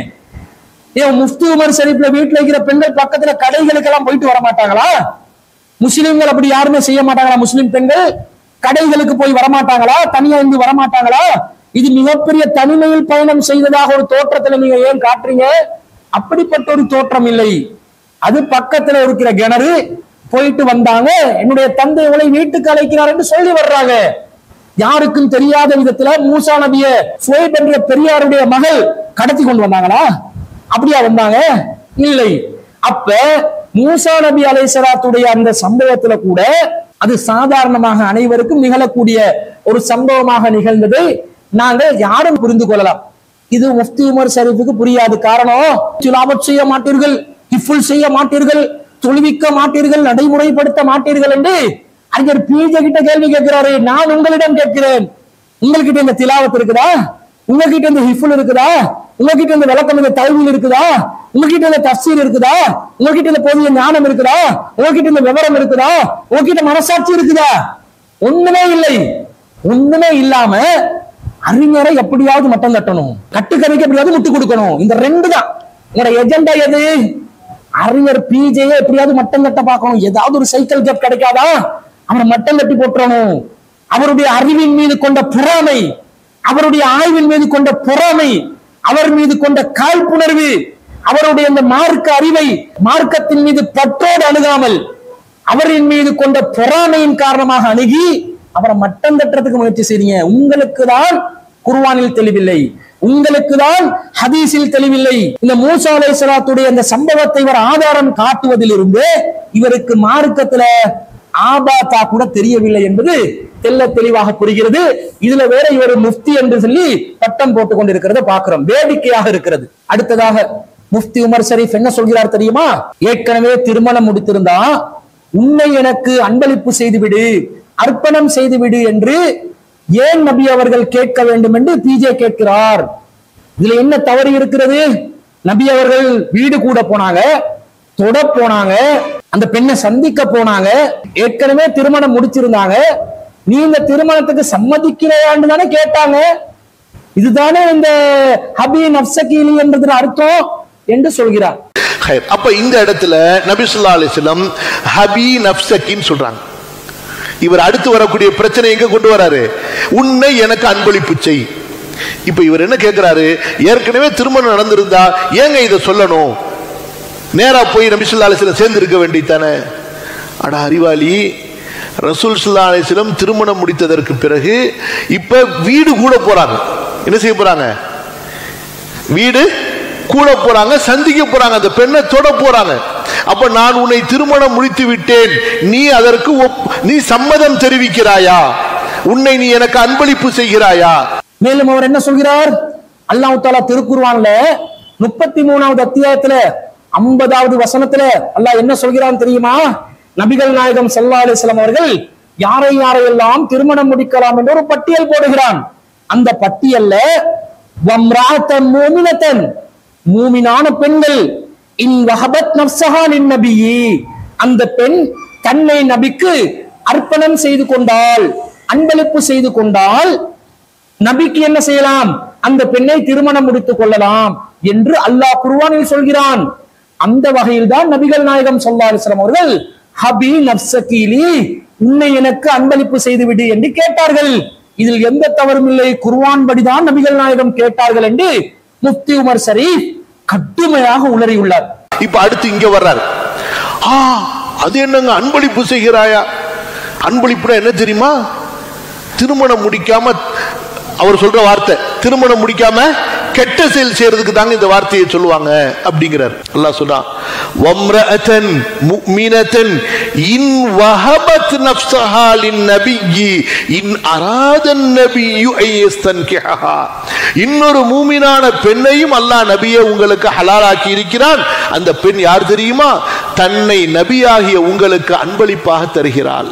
Speaker 1: ஏன் முஃப்தி உமர் ஷரீப்ல வீட்டுல இருக்கிற பெண்கள் பக்கத்துல கடைகளுக்கு எல்லாம் போயிட்டு வர மாட்டாங்களா முஸ்லிம்கள் அப்படி யாருமே செய்ய மாட்டாங்களா முஸ்லிம் பெண்கள் கடைகளுக்கு போய் வரமாட்டாங்களா தனியா இருந்து வரமாட்டாங்களா இது மிகப்பெரிய தனிமையில் பயணம் செய்ததாக ஒரு தோற்றத்துல நீங்க ஏன் காட்டுறீங்க அப்படிப்பட்ட ஒரு தோற்றம் இல்லை அது பக்கத்துல இருக்கிற கிணறு போயிட்டு வந்தாங்க என்னுடைய தந்தை உங்களை வீட்டுக்கு அழைக்கிறார் என்று சொல்லி வர்றாங்க யாருக்கும் தெரியாத விதத்துல மூசா நபிய சுவைப் என்ற பெரியாருடைய மகள் கடத்தி கொண்டு வந்தாங்களா அப்படியா வந்தாங்க இல்லை அப்ப மூசா நபி அலைசலாத்துடைய அந்த சம்பவத்துல கூட அது சாதாரணமாக அனைவருக்கும் நிகழக்கூடிய ஒரு சம்பவமாக நிகழ்ந்ததை நாங்கள் யாரும் புரிந்து கொள்ளலாம் இது முஃப்தி உமர் ஷரீஃபுக்கு புரியாது காரணம் திலாவத் செய்ய மாட்டீர்கள் ஹிஃபுல் செய்ய மாட்டீர்கள் தொழுவிக்க மாட்டீர்கள் நடைமுறைப்படுத்த மாட்டீர்கள் என்று அறிஞர் பீஜ கிட்ட கேள்வி கேட்கிறாரு நான் உங்களிடம் கேட்கிறேன் உங்ககிட்ட இந்த திலாவத் இருக்குதா உங்ககிட்ட இந்த ஹிஃபுல் இருக்குதா உங்ககிட்ட இந்த விளக்கம் இந்த தழுவில் இருக்குதா உங்ககிட்ட இந்த தஃசீர் இருக்குதா உங்ககிட்ட இந்த போதிய ஞானம் இருக்குதா உங்ககிட்ட இந்த விவரம் இருக்குதா உங்ககிட்ட மனசாட்சி இருக்குதா ஒண்ணுமே இல்லை ஒண்ணுமே இல்லாம அறிஞரை எப்படியாவது மட்டம் தட்டணும் கட்டுக்கதைக்கு எப்படியாவது முட்டு கொடுக்கணும் இந்த ரெண்டு தான் உங்களோட எஜெண்டா எது அறிஞர் பிஜேயே எப்படியாவது மட்டம் கட்ட பார்க்கணும் ஏதாவது ஒரு சைக்கிள் கேப் கிடைக்காதா அவரை மட்டம் கட்டி போட்டுறணும் அவருடைய அறிவின் மீது கொண்ட பொறாமை அவருடைய ஆய்வின் மீது கொண்ட பொறாமை அவர் மீது கொண்ட காழ்ப்புணர்வு அவருடைய அந்த மார்க்க அறிவை மார்க்கத்தின் மீது பற்றோடு அணுகாமல் அவரின் மீது கொண்ட பொறாமையின் காரணமாக அணுகி அவரை மட்டம் தட்டுறதுக்கு முயற்சி செய்றீங்க உங்களுக்கு தான் குர்வானில் தெளிவில்லை உங்களுக்கு தான் ஹதீஸில் தெளிவில்லை இந்த மூசா அலைஹிஸ்ஸலாத்துடைய அந்த சம்பவத்தை இவர் ஆதாரம் காட்டுவதிலிருந்து இவருக்கு மார்க்கத்துல ஆபாத்தா கூட தெரியவில்லை என்பது தெல்ல தெளிவாக புரிகிறது இதுல வேற இவர் முஃப்தி என்று சொல்லி பட்டம் போட்டுக் கொண்டிருக்கிறத பார்க்கிறோம் வேடிக்கையாக இருக்கிறது அடுத்ததாக முஃப்தி உமர் ஷரீஃப் என்ன சொல்கிறார் தெரியுமா ஏற்கனவே திருமணம் முடித்திருந்தா உன்னை எனக்கு அன்பளிப்பு செய்துவிடு அர்ப்பணம் செய்துவிடு என்று ஏன் நபி அவர்கள் கேட்க வேண்டும் என்று பிஜே கேட்கிறார் இதுல என்ன தவறு இருக்கிறது நபி அவர்கள் வீடு கூட போனாங்க தொட போனாங்க அந்த பெண்ணை சந்திக்க போனாங்க ஏற்கனவே திருமணம் முடிச்சிருந்தாங்க நீ இந்த திருமணத்துக்கு சம்மதிக்கிறையான்னு தானே கேட்டாங்க இதுதானே இந்த ஹபி நப்சகீலி என்றது அர்த்தம் என்று சொல்கிறார்
Speaker 2: ஹைர். அப்ப இந்த இடத்துல நபி ஸல்லல்லாஹு அலைஹி வஸல்லம் ஹபி நப்சக்கின்னு சொல்றாங்க இவர் அடுத்து வரக்கூடிய பிரச்சனை எங்க கொண்டு வராரு உன்னை எனக்கு அன்பளிப்பு செய் இப்ப இவர் என்ன கேட்கிறாரு ஏற்கனவே திருமணம் நடந்திருந்தா ஏங்க இதை சொல்லணும் நேரா போய் நபி ஸல்லல்லாஹு அலைஹி வஸல்லம் சேர்ந்து இருக்க வேண்டியதானே அட அறிவாளி ரசூல் ஸல்லல்லாஹு அலைஹி வஸல்லம் திருமணம் முடித்ததற்கு பிறகு இப்ப வீடு கூட போறாங்க என்ன செய்ய போறாங்க வீடு கூட போறாங்க சந்திக்க போறாங்க அந்த பெண்ணை தொட போறாங்க அப்ப நான் உன்னை திருமணம் முடித்து விட்டேன் நீ அதற்கு ஒப்- நீ சம்மதம் தெரிவிக்கிறாயா உன்னை நீ எனக்கு அன்பளிப்பு செய்கிறாயா
Speaker 1: மேலும் அவர் என்ன சொல்கிறார் அல்லாஹ் தாலா திருக்குர்ஆன்ல முப்பத்தி மூணாவது அத்தியாயத்துல ஐம்பதாவது வசனத்துல அல்லாஹ் என்ன சொல்கிறான் தெரியுமா நபிகள் நாயகம் ஸல்லல்லாஹு அலைஹி வஸல்லம் அவர்கள் யாரை யாரையெல்லாம் திருமணம் முடிக்கலாம் என்று ஒரு பட்டியல் போடுகிறான் அந்த பட்டியல்ல வம்ராத்தன் மூமினத்தன் மூமினான பெண்கள் இன் வஹபத் நப்சஹா லின் நபியி அந்த பெண் தன்னை நபிக்கு அர்ப்பணம் செய்து கொண்டால் அன்பளிப்பு செய்து கொண்டால் நபிக்கு என்ன செய்யலாம் அந்த பெண்ணை திருமணம் முடித்துக் கொள்ளலாம் என்று அல்லாஹ் குர்ஆனில் சொல்கிறான் அந்த வகையில் தான் நபிகள் நாயகம் ஸல்லல்லாஹு அலைஹி வஸல்லம் அவர்கள் ஹபி நப்சகீலி உன்னை எனக்கு அன்பளிப்பு செய்துவிடு என்று கேட்டார்கள் இதில் எந்த தவறும் இல்லை குர்ஆன் படிதான் நபிகள் நாயகம் கேட்டார்கள் என்று முஃப்தி உமர் ஷரீஃப் கடுமையாக உளறியுள்ளார்
Speaker 2: இப்ப அடுத்து இங்க வர்றாரு ஆ அது என்னங்க அன்பளிப்பு செய்கிறாயா அன்பளிப்புனா என்ன தெரியுமா திருமணம் முடிக்காம அவர் சொல்ற வார்த்தை திருமணம் முடிக்காம கெட்ட செயல் செய்யறதுக்கு தாங்க இந்த வார்த்தையை சொல்லுவாங்க அப்படிங்கிறார் அல்லாஹ் சொல்றான் வம்ரஅதன் முஃமினதன் இன் வஹபத் நஃப்ஸஹா லின்னபியி இன் அராதன் நபியு ஐயஸ்தன்கிஹா இன்னொரு மூமினான பெண்ணையும் அல்லாஹ் நபியை உங்களுக்கு ஹலாலாக்கி இருக்கிறான் அந்த பெண் யார் தெரியுமா தன்னை நபியாகிய உங்களுக்கு அன்பளிப்பாக தருகிறாள்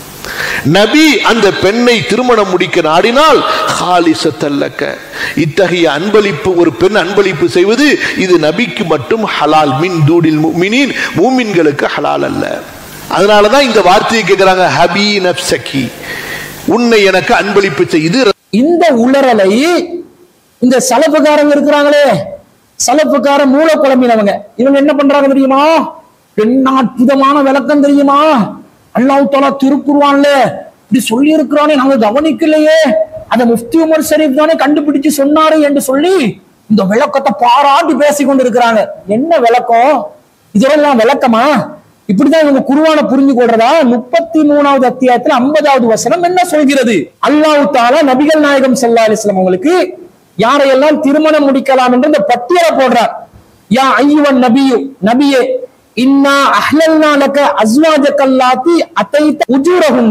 Speaker 2: நபி அந்த பெண்ணை திருமணம் முடிக்க நாடினால் ஹாலிசத்தல்லக்க இத்தகைய அன்பளிப்பு ஒரு பெண் அன்பளிப்பு செய்வது இது நபிக்கு மட்டும் ஹலால் மின் தூடில் முமினின் மூமின்களுக்கு ஹலால் அல்ல அதனாலதான் இந்த வார்த்தையை கேட்கிறாங்க ஹபி நப்சகி உன்னை எனக்கு அன்பளிப்பு செய் இது
Speaker 1: இந்த உளறலை இந்த சலப்புக்காரங்க இருக்கிறாங்களே சலப்புக்கார மூல குழம்பினவங்க இவங்க என்ன பண்றாங்க தெரியுமா என்ன அற்புதமான விளக்கம் தெரியுமா அல்லாஹ் தாலா திருக்குருவான்ல இப்படி சொல்லி இருக்கிறானே நாங்க கவனிக்கலையே அத முஃப்தி உமர் ஷரீப் தானே கண்டுபிடிச்சு சொன்னாரு என்று சொல்லி இந்த விளக்கத்தை பாராட்டி பேசி கொண்டு இருக்கிறாங்க என்ன விளக்கம் இதெல்லாம் விளக்கமா இப்படிதான் இவங்க குருவான புரிஞ்சு கொள்றதா முப்பத்தி மூணாவது அத்தியாயத்துல ஐம்பதாவது வசனம் என்ன சொல்கிறது அல்லாஹ் தாலா நபிகள் நாயகம் ஸல்லல்லாஹு அலைஹி வஸல்லம் அவங்களுக்கு யாரையெல்லாம் திருமணம் முடிக்கலாம் என்று இந்த பட்டியலை போடுறார் யா ஐயுவன் நபியு நபியே இன்னா அஹ்லல்னா லக அஸ்வாஜக்கல்லாத்தி அத்தைத்த உஜூரஹுன்ன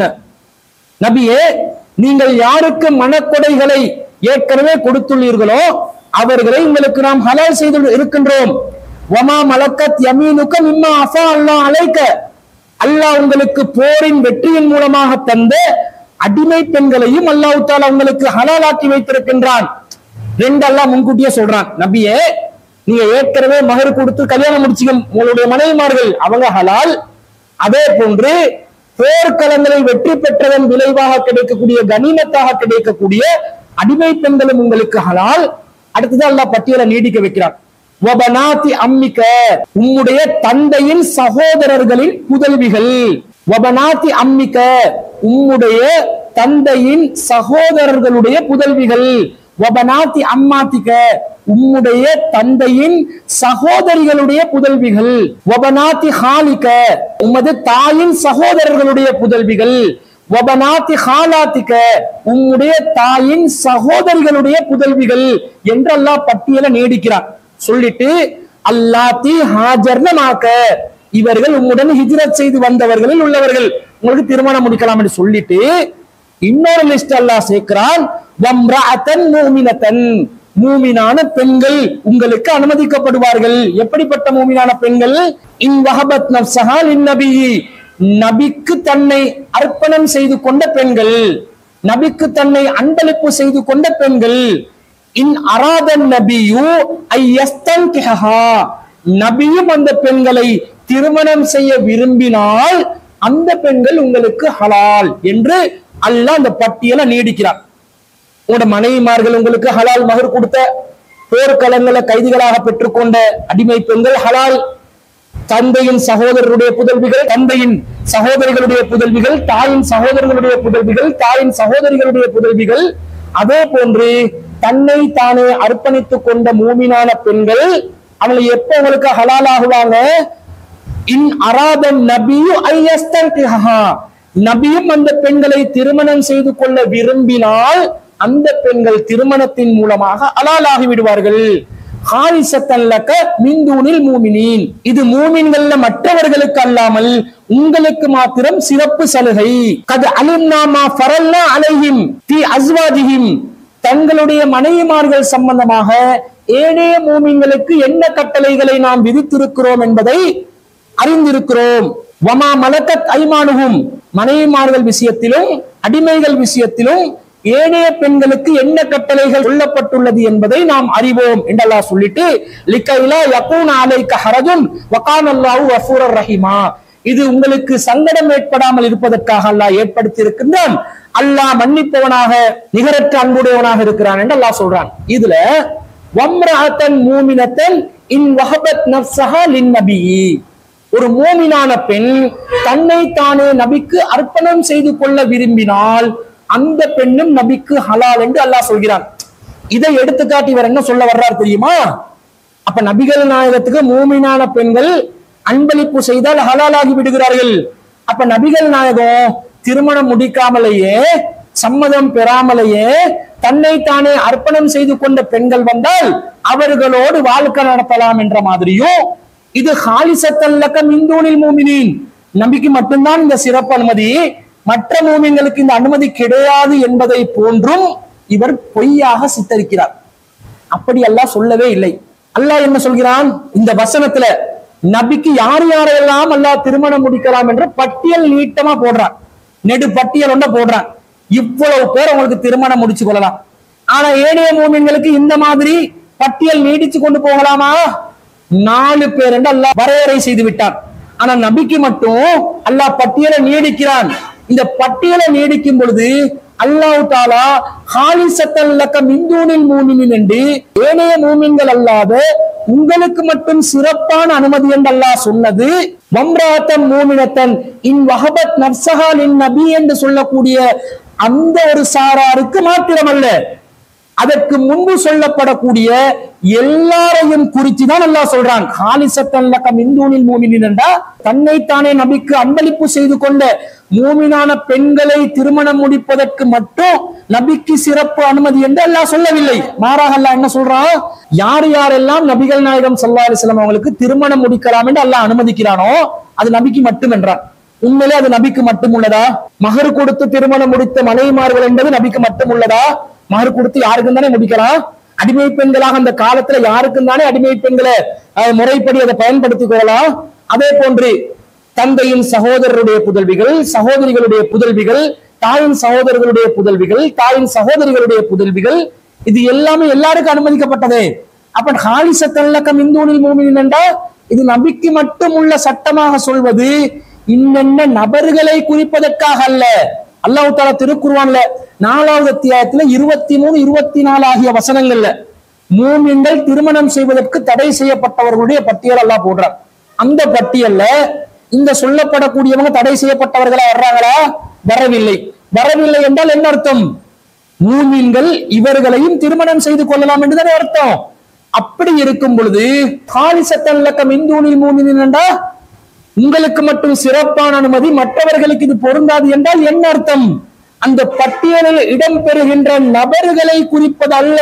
Speaker 1: நபியே நீங்கள் யாருக்கு மனக்கொடைகளை ஏற்கனவே கொடுத்துள்ளீர்களோ அவர்களை உங்களுக்கு நாம் ஹலால் செய்து இருக்கின்றோம் வமா மலக்கத் யமீனுக்க மிம்மா அஃபா அல்லாஹ் அலைக்க அல்லாஹ் உங்களுக்கு போரின் வெற்றியின் மூலமாக தந்த அடிமை பெண்களையும் அல்லாஹ் தாலா உங்களுக்கு ஹலாலாக்கி வைத்திருக்கின்றான் ரெண்டு அல்லாஹ் முன்கூட்டியே சொல்றான் நபியே நீங்க ஏற்கனவே மகர் கொடுத்து கல்யாணம் முடிச்சுக்க உங்களுடைய மனைவிமார்கள் அவங்க ஹலால் அதே போன்று போர்க்களங்களில் வெற்றி பெற்றதன் விளைவாக கிடைக்கக்கூடிய கனிமத்தாக கிடைக்கக்கூடிய அடிமை பெண்களும் உங்களுக்கு ஹலால் அடுத்தது அல்லாஹ் பட்டியலை நீடிக்க வைக்கிறான் வபனாத்தி அம்மிக்க உம்முடைய தந்தையின் சகோதரர்களின் புதல்விகள் வபனாத்தி அம்மிக்க உம்முடைய தந்தையின் சகோதரர்களுடைய புதல்விகள் வபனாத்தி அம்மாத்திக்க உம்முடைய தந்தையின் சகோதரிகளுடைய புதல்விகள் வபனாத்தி ஹாலிக்க உமது தாயின் சகோதரர்களுடைய புதல்விகள் வபனாத்தி ஹாலாத்திக்க உம்முடைய தாயின் சகோதரிகளுடைய புதல்விகள் என்று அல்லாஹ் பட்டியலை நீடிக்கிறார் சொல்லிட்டு அல்லாத்தி ஹாஜர்னமாக்க இவர்கள் உம்முடன் ஹிஜ்ரத் செய்து வந்தவர்களில் உள்ளவர்கள் உங்களுக்கு திருமணம் முடிக்கலாம் என்று சொல்லிட்டு இன்னொரு லிஸ்ட் அல்லாஹ் சேர்க்கிறான் வம்ரஅத்தன் மூமினத்தன் மூமினான பெண்கள் உங்களுக்கு அனுமதிக்கப்படுவார்கள் எப்படிப்பட்ட மூமினான பெண்கள் இன் வஹபத் நப்சஹா நபி நபிக்கு தன்னை அர்ப்பணம் செய்து கொண்ட பெண்கள் நபிக்கு தன்னை அன்பளிப்பு செய்து கொண்ட பெண்கள் இன் அராதன் நபியு ஐயஸ்தன்கிஹா நபியும் அந்த பெண்களை திருமணம் செய்ய விரும்பினால் அந்த பெண்கள் உங்களுக்கு ஹலால் என்று அல்லாஹ் அந்த பட்டியலை நீடிக்கிறார் உங்களோட மனைவிமார்கள் உங்களுக்கு ஹலால் மகர் கொடுத்த போர்க்களங்களை கைதிகளாக பெற்றுக்கொண்ட அடிமை பெண்கள் ஹலால் தந்தையின் சகோதரருடைய புதல்விகள் தந்தையின் சகோதரிகளுடைய புதல்விகள் தாயின் சகோதரர்களுடைய புதல்விகள் தாயின் சகோதரிகளுடைய புதல்விகள் அதே போன்று தன்னை தானே அர்ப்பணித்துக் கொண்ட மூமினான பெண்கள் அவங்க எப்ப உங்களுக்கு ஹலால் ஆகுவாங்க இன் அராதன் நபியு ஐயஸ்தன்கிஹா நபியும் அந்த பெண்களை திருமணம் செய்து கொள்ள விரும்பினால் அந்த பெண்கள் திருமணத்தின் மூலமாக அலாலாகி விடுவார்கள் ஹாரிசத்தல்லக்க மிந்தூனில் மூமினீன் இது மூமின்கள்ல மற்றவர்களுக்கு அல்லாமல் உங்களுக்கு மாத்திரம் சிறப்பு சலுகை கது அலிம்னாமா ஃபரல்லா அலைஹிம் தி அஸ்வாஜிஹிம் தங்களுடைய மனைவிமார்கள் சம்பந்தமாக ஏனைய மூமின்களுக்கு என்ன கட்டளைகளை நாம் விதித்திருக்கிறோம் என்பதை அறிந்திருக்கிறோம் வமா மலக்கத் ஐமானுகும் மனைவிமார்கள் விஷயத்திலும் அடிமைகள் விஷயத்திலும் ஏனைய பெண்களுக்கு என்ன கட்டளைகள் சொல்லப்பட்டுள்ளது என்பதை நாம் அறிவோம் என்றெல்லாம் சொல்லிட்டு லிக்கைலா யகூன அலைக்க ஹரஜுன் வகான் அல்லாஹு வஃபூரர் ரஹீமா இது உங்களுக்கு சங்கடம் ஏற்படாமல் இருப்பதற்காக அல்லாஹ் ஏற்படுத்தி இருக்கின்றான் அல்லாஹ் மன்னிப்பவனாக நிகரற்ற அன்புடையவனாக இருக்கிறான் என்று அல்லாஹ் சொல்றான் இதுல வம்ரஹத்தன் மூமினத்தன் இன் வஹபத் நஃப்ஸஹா லின் நபியி ஒரு மூமினான பெண் தன்னை தானே நபிக்கு அர்ப்பணம் செய்து கொள்ள விரும்பினால் அந்த பெண்ணும் நபிக்கு ஹலால் என்று அல்லாஹ் சொல்கிறான் இதை எடுத்துக்காட்டி இவர் என்ன சொல்ல வர்றார் தெரியுமா அப்ப நபிகள் நாயகத்துக்கு மூமினான பெண்கள் அன்பளிப்பு செய்தால் ஹலாலாகி விடுகிறார்கள் அப்ப நபிகள் நாயகம் திருமணம் முடிக்காமலேயே சம்மதம் பெறாமலேயே தன்னை தானே அர்ப்பணம் செய்து கொண்ட பெண்கள் வந்தால் அவர்களோடு வாழ்க்கை நடத்தலாம் என்ற மாதிரியும் இது ஹாலிசத்தல்லக்க மிந்தூனில் மூமினின் நம்பிக்கை மட்டும்தான் இந்த சிறப்பு அனுமதி மற்ற மூமின்களுக்கு இந்த அனுமதி கிடையாது என்பதை போன்றும் இவர் பொய்யாக சித்தரிக்கிறார் அப்படி அல்லாஹ் சொல்லவே இல்லை அல்லாஹ் என்ன சொல்கிறான் இந்த வசனத்துல நபிக்கு யார் யாரெல்லாம் அல்லாஹ் திருமணம் முடிக்கலாம் என்ற பட்டியல் நீட்டமா போடுறான் நெடு பட்டியல் ஒன்றை போடுறான் இவ்வளவு பேர் உங்களுக்கு திருமணம் முடிச்சு கொள்ளலாம் ஆனா ஏனைய மூமின்களுக்கு இந்த மாதிரி பட்டியல் நீடிச்சு கொண்டு போகலாமா நாலு பேர் என்று அல்லாஹ் வரையறை செய்து விட்டான் ஆனா நபிக்கு மட்டும் அல்லாஹ் பட்டியலை நீடிக்கிறான் இந்த பட்டியலை நீடிக்கும் பொழுது அல்லாஹ் தாலா ஹாலிசத்தன் லக்க மிந்தூனில் மூமினின் என்று ஏனைய மூமின்கள் அல்லாத உங்களுக்கு மட்டும் சிறப்பான அனுமதி என்று அல்லாஹ் சொன்னது வம்ராத்தன் மூமினத்தன் இன் வஹபத் நப்சஹால் இன் நபி என்று சொல்லக்கூடிய அந்த ஒரு சாராருக்கு மாத்திரமல்ல அதற்கு முன்பு சொல்லப்படக்கூடிய எல்லாரையும் குறித்து தான் அல்லாஹ் சொல்றான் ஹாலிசத்தன் லக்க மிந்தூனில் மூமினின் என்றா தன்னைத்தானே நபிக்கு அன்பளிப்பு செய்து கொண்ட மூமினான பெண்களை திருமணம் முடிப்பதற்கு மட்டும் நபிக்கு சிறப்பு அனுமதி என்று அல்லாஹ் சொல்லவில்லை மாறாக அல்லாஹ் என்ன சொல்றான் யார் யாரெல்லாம் நபிகள் நாயகம் ஸல்லல்லாஹு அலைஹி வஸல்லம் அவங்களுக்கு திருமணம் முடிக்கலாம் என்று அல்லாஹ் அனுமதிக்கிறானோ அது நபிக்கு மட்டும் என்றான் உண்மையிலே அது நபிக்கு மட்டும் உள்ளதா மகர் கொடுத்து திருமணம் முடித்த மனைவிமார்கள் என்பது நபிக்கு மட்டும் உள்ளதா மகர் கொடுத்து யாருக்கும் தானே முடிக்கலாம் அடிமை பெண்களாக அந்த காலத்துல யாருக்கும் தானே அடிமை பெண்களை அஹ், முறைப்படி அதை பயன்படுத்திக் கொள்ளலாம் அதே போன்று தந்தையின் சகோதரருடைய புதல்விகள் சகோதரிகளுடைய புதல்விகள் தாயின் சகோதரர்களுடைய புதல்விகள் தாயின் சகோதரிகளுடைய புதல்விகள் இது எல்லாமே எல்லாருக்கும் அனுமதிக்கப்பட்டதே அப்ப ஹாலிசத்தல்லக்கம் இந்தூனில் மூமினின் என்றா இது நபிக்கு மட்டும் உள்ள சட்டமாக சொல்வது இன்னென்ன நபர்களை குறிப்பதற்காக அல்ல அல்லாஹ் தாலா திருக்குர்ஆன்ல நாலாவது அத்தியாயத்துல இருபத்தி மூணு இருபத்தி நாலு ஆகிய வசனங்கள்ல மூமின்கள் திருமணம் செய்வதற்கு தடை செய்யப்பட்டவர்களுடைய பட்டியல் எல்லாம் போடுறார் அந்த பட்டியல்ல இந்த சொல்லப்படக்கூடியவங்க தடை செய்யப்பட்டவர்களா வர்றாங்களா வரவில்லை வரவில்லை என்றால் என்ன அர்த்தம் மூமின்கள் இவர்களையும் திருமணம் செய்து கொள்ளலாம் என்றுதானே அர்த்தம் அப்படி இருக்கும் பொழுது காலிசத்தன் இலக்கம் இந்தூனில் மூமினின் என்றா உங்களுக்கு மட்டும் சிறப்பான அனுமதி மற்றவர்களுக்கு இது பொருந்தாது என்றால் என்ன அர்த்தம் அந்த பட்டியலில் இடம்பெறுகின்ற நபர்களை குறிப்பது அல்ல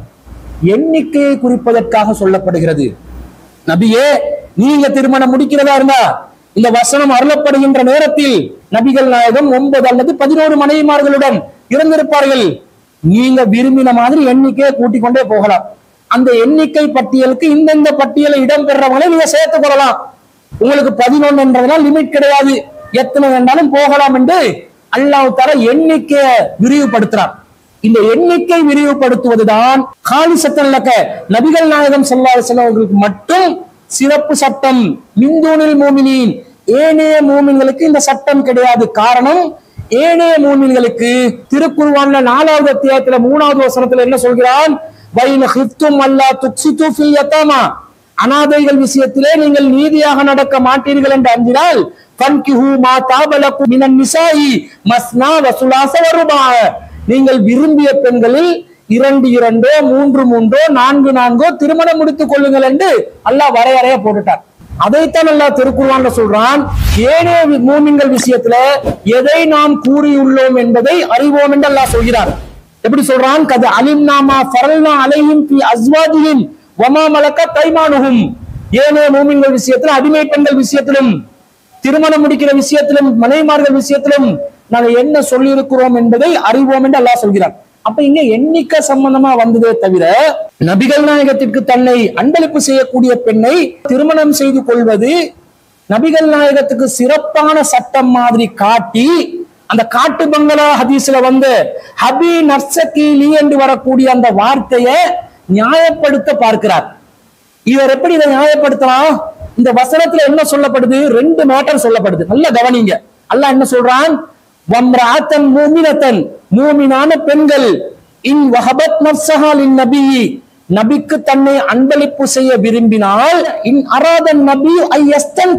Speaker 1: எண்ணிக்கையை குறிப்பதற்காக சொல்லப்படுகிறது நபியே நீங்க திருமணம் முடிக்கிறதா இருந்தா இந்த வசனம் அருளப்படுகின்ற நேரத்தில் நபிகள் நாயகம் ஒன்பது அல்லது பதினோரு மனைவிமார்களுடன் இருந்திருப்பார்கள் நீங்க விரும்பின மாதிரி எண்ணிக்கையை கூட்டிக் கொண்டே போகலாம் அந்த எண்ணிக்கை பட்டியலுக்கு இந்தந்த பட்டியலை இடம்பெறவங்களை நீங்க சேர்த்துக் கொள்ளலாம் உங்களுக்கு பதினொன்று என்றதுனால் லிமிட் கிடையாது எத்தனை வேண்டாலும் போகலாம் என்று அல்லாஹ் தர எண்ணிக்கையை விரிவுபடுத்துறான் இந்த எண்ணிக்கை விரிவுபடுத்துவதுதான் காலிசத்தன் இலக்க நபிகள் நாயகம் ஸல்லல்லாஹு அலைஹி அவர்களுக்கு மட்டும் சிறப்பு சட்டம் மிந்தூனில் மூமினின் ஏனைய மூமின்களுக்கு இந்த சட்டம் கிடையாது காரணம் ஏனைய மூமின்களுக்கு திருக்குர்ஆன்ல நாலாவது அத்தியாயத்துல மூணாவது வசனத்துல என்ன சொல்கிறான் வைன ஹிப்தும் அல்லா துக்சித்து ஃபில் யதாமா அனாதைகள் விஷயத்திலே நீங்கள் நீதியாக நடக்க மாட்டீர்கள் என்று அஞ்சினால் ஃபன்கிஹு மா தாபலக்கும் மினன் நிசாயி மஸ்னா வசுலாச வருபா நீங்கள் விரும்பிய பெண்களில் இரண்டு இரண்டோ மூன்று மூன்றோ நான்கு நான்கோ திருமணம் முடித்துக் கொள்ளுங்கள் என்று அல்லாஹ் வரையறைய போட்டுட்டார் அதைத்தான் அல்லாஹ் திருக்குர்ஆன்ல சொல்றான் ஏனைய மூமின்கள் விஷயத்துல எதை நாம் கூறியுள்ளோம் என்பதை அறிவோம் என்று அல்லாஹ் சொல்கிறார் எப்படி சொல்றான் கது அலிம்னாமா ஃபரல்னா அலைஹிம் ஃபி அஸ்வாஜிஹிம் வமா மலக்க தைமானுஹும் ஏனைய மூமின்கள் விஷயத்துல அடிமை பெண்கள் விஷயத்திலும் திருமணம் முடிக்கிற விஷயத்திலும் மனைவிமார்கள் விஷயத்திலும் நாங்க என்ன சொல்லி இருக்கிறோம் என்பதை அறிவோம் என்று அல்லாஹ் சொல்கிறார் அப்ப இங்க எண்ணிக்கை சம்பந்தமா வந்ததே தவிர நபிகள் நாயகத்திற்கு தன்னை அன்பளிப்பு செய்யக்கூடிய பெண்ணை திருமணம் செய்து கொள்வது நபிகள் நாயகத்துக்கு சிறப்பான சட்டம் மாதிரி காட்டி அந்த காட்டு பங்களா ஹதீஸ்ல வந்து ஹபி நர்சகீலி என்று வரக்கூடிய அந்த வார்த்தையை நியாயப்படுத்த பார்க்கிறார் இவர் எப்படி இதை நியாயப்படுத்தலாம் இந்த வசனத்துல என்ன சொல்லப்படுது ரெண்டு மேட்டர் சொல்லப்படுது நல்ல கவனிங்க அல்லாஹ் என்ன சொல்றான் வம்ராத்தன் மூமினத்தன் மூமினான பெண்கள் இன் வஹபத் நப்சஹால் இன் நபி நபிக்கு தன்னை அன்பளிப்பு செய்ய விரும்பினால் இன் அராதன் நபி ஐயஸ்தன்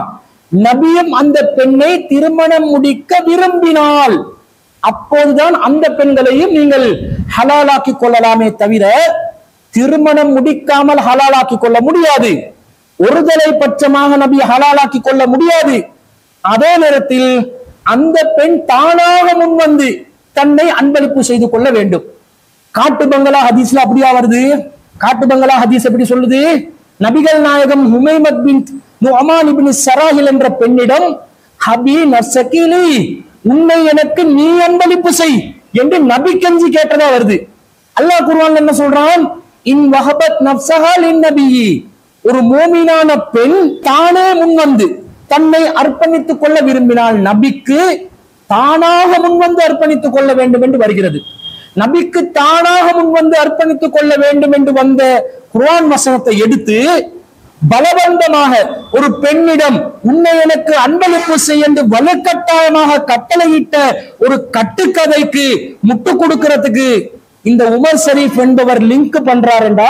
Speaker 1: நபியும் அந்த பெண்ணை திருமணம் முடிக்க விரும்பினால் அப்போதுதான் அந்த பெண்களையும் நீங்கள் ஹலாலாக்கி கொள்ளலாமே தவிர திருமணம் முடிக்காமல் ஹலாலாக்கி கொள்ள முடியாது ஒருதலை பட்சமாக நபி ஹலாலாக்கி கொள்ள முடியாது அதே நேரத்தில் அந்த பெண் தானாக முன்வந்து தன்னை அன்பளிப்பு செய்து கொள்ள வேண்டும் காட்டு பங்களா ஹதீஸ்ல அப்படியா வருது காட்டு பங்களா ஹதீஸ் எப்படி சொல்லுது நபிகள் நாயகம் ஹுமைமத் பின் நுஅமான் இப்னு சராஹில் என்ற பெண்ணிடம் ஹபி நர்சகிலி உன்னை எனக்கு நீ அன்பளிப்பு செய் என்று நபி கஞ்சி கேட்டதா வருது அல்லாஹ் குர்ஆன்ல என்ன சொல்றான் இன் வஹபத் நப்சஹால் இன் நபியி ஒரு மோமினான பெண் தானே முன்வந்து தன்னை அர்ப்பணித்துக் கொள்ள விரும்பினால் நபிக்கு தானாக முன்வந்து அர்ப்பணித்துக் கொள்ள வேண்டும் என்று வருகிறது நபிக்கு தானாக முன்வந்து அர்ப்பணித்துக் கொள்ள வேண்டும் என்று வந்த குர்ஆன் வசனத்தை எடுத்து பலவந்தமாக ஒரு பெண்ணிடம் உன்னை எனக்கு அன்பளிப்பு செய்ய என்று வலுக்கட்டாயமாக கட்டளையிட்ட ஒரு கட்டுக்கதைக்கு முட்டு கொடுக்கிறதுக்கு இந்த உமர் ஷரீஃப் என்பவர் லிங்க் பண்றாருண்டா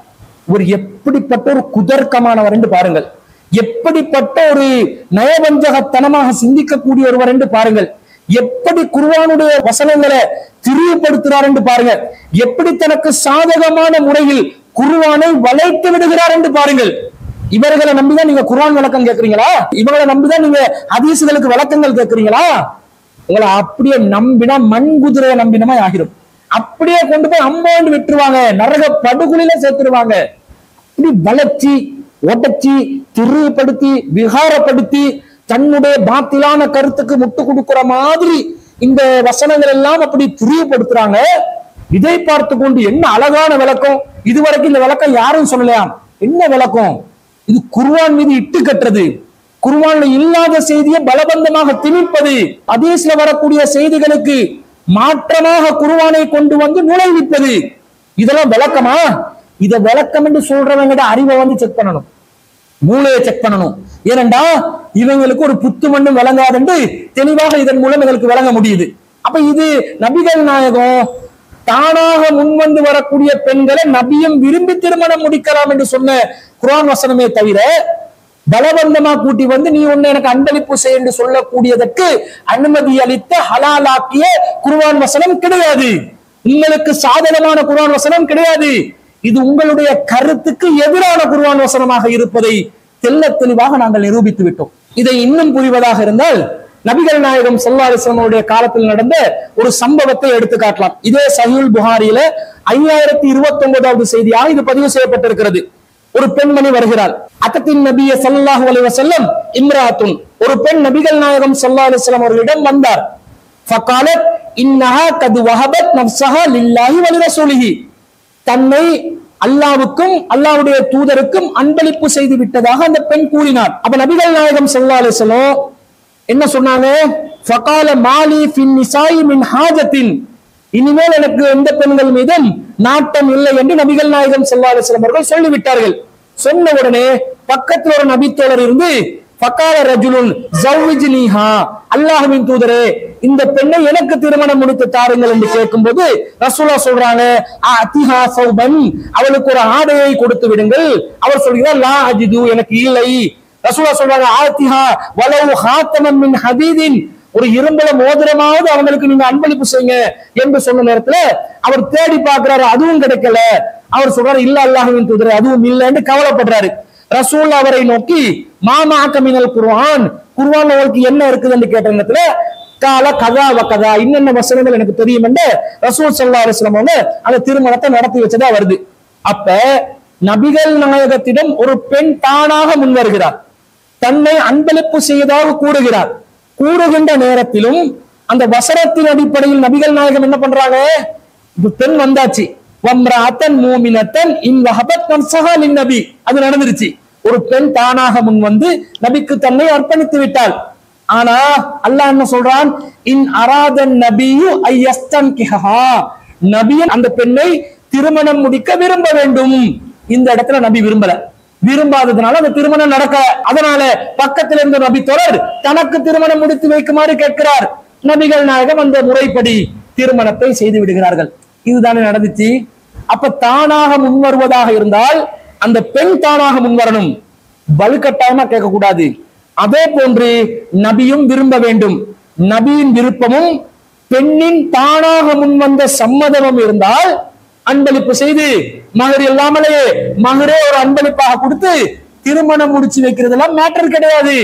Speaker 1: ஒரு எப்படிப்பட்ட ஒரு குதர்க்கமானவர் என்று பாருங்கள் எப்படிப்பட்ட ஒரு நயவஞ்சகத்தனமாக சிந்திக்கக்கூடிய ஒருவர் என்று பாருங்கள் எப்படி குர்ஆனுடைய வசனங்களை திரிவுபடுத்துறார் என்று பாருங்கள் எப்படி தனக்கு சாதகமான முறையில் குர்ஆனை வளைத்து விடுகிறார் என்று பாருங்கள் இவர்களை நம்பிதான் நீங்க குர்ஆன் விளக்கம் கேட்கறீங்களா இவங்களை நம்பிதான் நீங்க ஹதீசுகளுக்கு விளக்கங்கள் கேட்கறீங்களா உங்களை அப்படியே நம்பினா மண் குதிரையை நம்பினமா ஆகிரும் அப்படியே கொண்டு போய் அம்மாண்டு விட்டுருவாங்க நரக படுகொலில சேர்த்துருவாங்க இப்படி வளர்ச்சி உடச்சி திரிவுபடுத்தி விகாரப்படுத்தி தன்னுடைய பாத்திலான கருத்துக்கு முட்டு கொடுக்கிற மாதிரி இந்த வசனங்கள் எல்லாம் அப்படி திரிவுபடுத்துறாங்க இதை பார்த்து கொண்டு என்ன அழகான விளக்கம் இதுவரைக்கும் இந்த விளக்கம் யாரும் சொல்லலையாம் என்ன விளக்கம் இது குர்ஆன் மீது இட்டு கட்டுறது குர்ஆன்ல இல்லாத செய்தியை பலபந்தமாக திணிப்பது அதீஸ்ல வரக்கூடிய செய்திகளுக்கு மாற்றமாக குர்ஆனை கொண்டு வந்து நுழைவிப்பது இதெல்லாம் விளக்கமா இத விளக்கம் என்று சொல்றவங்க அறிவை வந்து செக் பண்ணணும் மூளையை செக் பண்ணணும் ஏனண்டா இவங்களுக்கு ஒரு புத்து மண்ணும் விளங்காதுன்னு தெளிவாக இதன் மூலம் எங்களுக்கு விளங்க முடியுது அப்ப இது நபிகள் நாயகம் தானாக முன்வந்து வரக்கூடிய பெண்களை நபியும் விரும்பி திருமணம் முடிக்கலாம் என்று சொன்ன குர்ஆன் வசனமே தவிர பலவந்தமா கூட்டி வந்து நீ ஒண்ணு எனக்கு அன்பளிப்பு செய் என்று சொல்லக்கூடியதற்கு அனுமதி அளித்த ஹலாலாக்கிய குர்ஆன் வசனம் கிடையாது உங்களுக்கு சாதகமான குர்ஆன் வசனம் கிடையாது இது உங்களுடைய கருத்துக்கு எதிரான குர்ஆன் வசனமாக இருப்பதை தெள்ளத் தெளிவாக நாங்கள் நிரூபித்து விட்டோம் இதை இன்னும் புரிவதாக இருந்தால் நபிகள் நாயகம் ஸல்லல்லாஹு அலைஹி வஸல்லம் காலத்தில் நடந்த ஒரு சம்பவத்தை எடுத்து காட்டலாம் இதே சஹீல் புகாரியில ஐயாயிரத்தி இருபத்தி ஒன்பதாவது செய்தியாக இது பதிவு செய்யப்பட்டிருக்கிறது ஒரு பெண்மணி வருகிறாள் அத்தத்தின் நபிய ஸல்லல்லாஹு அலைஹி வஸல்லம் இம்ராத்துன் ஒரு பெண் நபிகள் நாயகம் ஸல்லல்லாஹு அலைஹி வஸல்லம் அவர்களிடம் வந்தார் ஃபகாலத் இன்னஹா கது வஹபத் நஃப்ஸஹா லில்லாஹி வ லிரசூலிஹி தன்னை அல்லாவுக்கும் அல்லாவுடைய தூதருக்கும் அன்பளிப்பு செய்து விட்டதாக அந்த பெண் கூறினார் அப்ப நபிகள் நாயகம் ஸல்லல்லாஹு அலைஹி வஸல்லம் என்ன சொன்னாங்க ஃபகால மாலி ஃபின் நிசாயி மின் ஹாஜத்தின் இனிமேல் எனக்கு எந்த பெண்கள் மீதும் நாட்டம் இல்லை என்று நபிகள் நாயகம் ஸல்லல்லாஹு அலைஹி வஸல்லம் அவர்கள் சொல்லிவிட்டார்கள் சொன்ன உடனே பக்கத்தில் ஒரு நபித்தோழர் இருந்து ஃபகால ரஜுலுன் ஜவ்விஜ்னிஹா அல்லாஹ்வின் தூதரே இந்த பெண்ணை எனக்கு திருமணம் முடித்து தாருங்கள் என்று கேட்கும்போது ரசூலா சொல்றாங்க அத்திஹா சௌபன் அவளுக்கு ஒரு ஆடையை கொடுத்து விடுங்கள் அவர் சொல்கிறார் லா அஜிது எனக்கு இல்லை ரசூலா சொல்றாங்க ஆத்திஹா வலவு ஹாத்தமன் மின் ஹதீதின் ஒரு இரும்பல மோதிரமாவது அவங்களுக்கு நீங்க அன்பளிப்பு செய்யுங்க என்று சொன்ன நேரத்துல அவர் தேடி பார்க்கிறாரு அதுவும் கிடைக்கல அவர் சொல்றாரு இல்ல அல்லாஹுவின் தூதரே அதுவும் இல்லைன்னு கவலைப்படுறாரு ரசூல் அவரை நோக்கி மாமா கமினல் குர்ஆன் குர்ஆன் உங்களுக்கு என்ன இருக்குதுன்னு கேட்ட நேரத்துல கால கதா வக்கதா இன்னென்ன வசனங்கள் எனக்கு தெரியும் என்று ரசூல் ஸல்லல்லாஹு அலைஹி வஸல்லம் அவங்க அந்த திருமணத்தை நடத்தி வச்சதா வருது அப்ப நபிகள் நாயகத்திடம் ஒரு பெண் தானாக முன் வருகிறார் தன்னை அன்பளிப்பு செய்வதாக கூறுகிறார் கூறுகின்ற நேரத்திலும் அந்த வசனத்தின் அடிப்படையில் நபிகள் நாயகம் என்ன பண்றாங்க இப்ப பெண் வந்தாச்சு வம்ராத்தன் மூமினத்தன் இன் வஹபத் நஃப்ஸஹா லின் நபி அது நடந்துருச்சு ஒரு பெண் தானாக முன் வந்து நபிக்கு தன்னை அர்ப்பணித்து விட்டாள் ஆனா அல்லாஹ் என்ன சொல்றான் இன் அராதன் நபியு ஐயஸ்தன் கிஹா நபியன் அந்த பெண்ணை திருமணம் முடிக்க விரும்ப வேண்டும் இந்த இடத்துல நபி விரும்பல விரும்பாததுனால அந்த திருமணம் நடக்க அதனால பக்கத்தில் இருந்த நபி தொடர் தனக்கு திருமணம் முடித்து வைக்குமாறு கேட்கிறார் நபிகள் நாயகம் அந்த முறைப்படி திருமணத்தை செய்து விடுகிறார்கள் இதுதானே நடந்துச்சு அப்ப தானாக முன் வருவதாக இருந்தால் அந்த பெண் தானாக முன் வரணும் வலுக்கட்டாயமா கேட்கக்கூடாது அதே போன்று நபியும் விரும்ப வேண்டும் நபியின் விருப்பமும் பெண்ணின் தானாக முன் வந்த சம்மதமும் இருந்தால் அன்பளிப்பு செய்து மகர் இல்லாமலே மகரே ஒரு அன்பளிப்பாக கொடுத்து திருமணம் முடிச்சு வைக்கிறதெல்லாம் மேட்டர் கிடையாது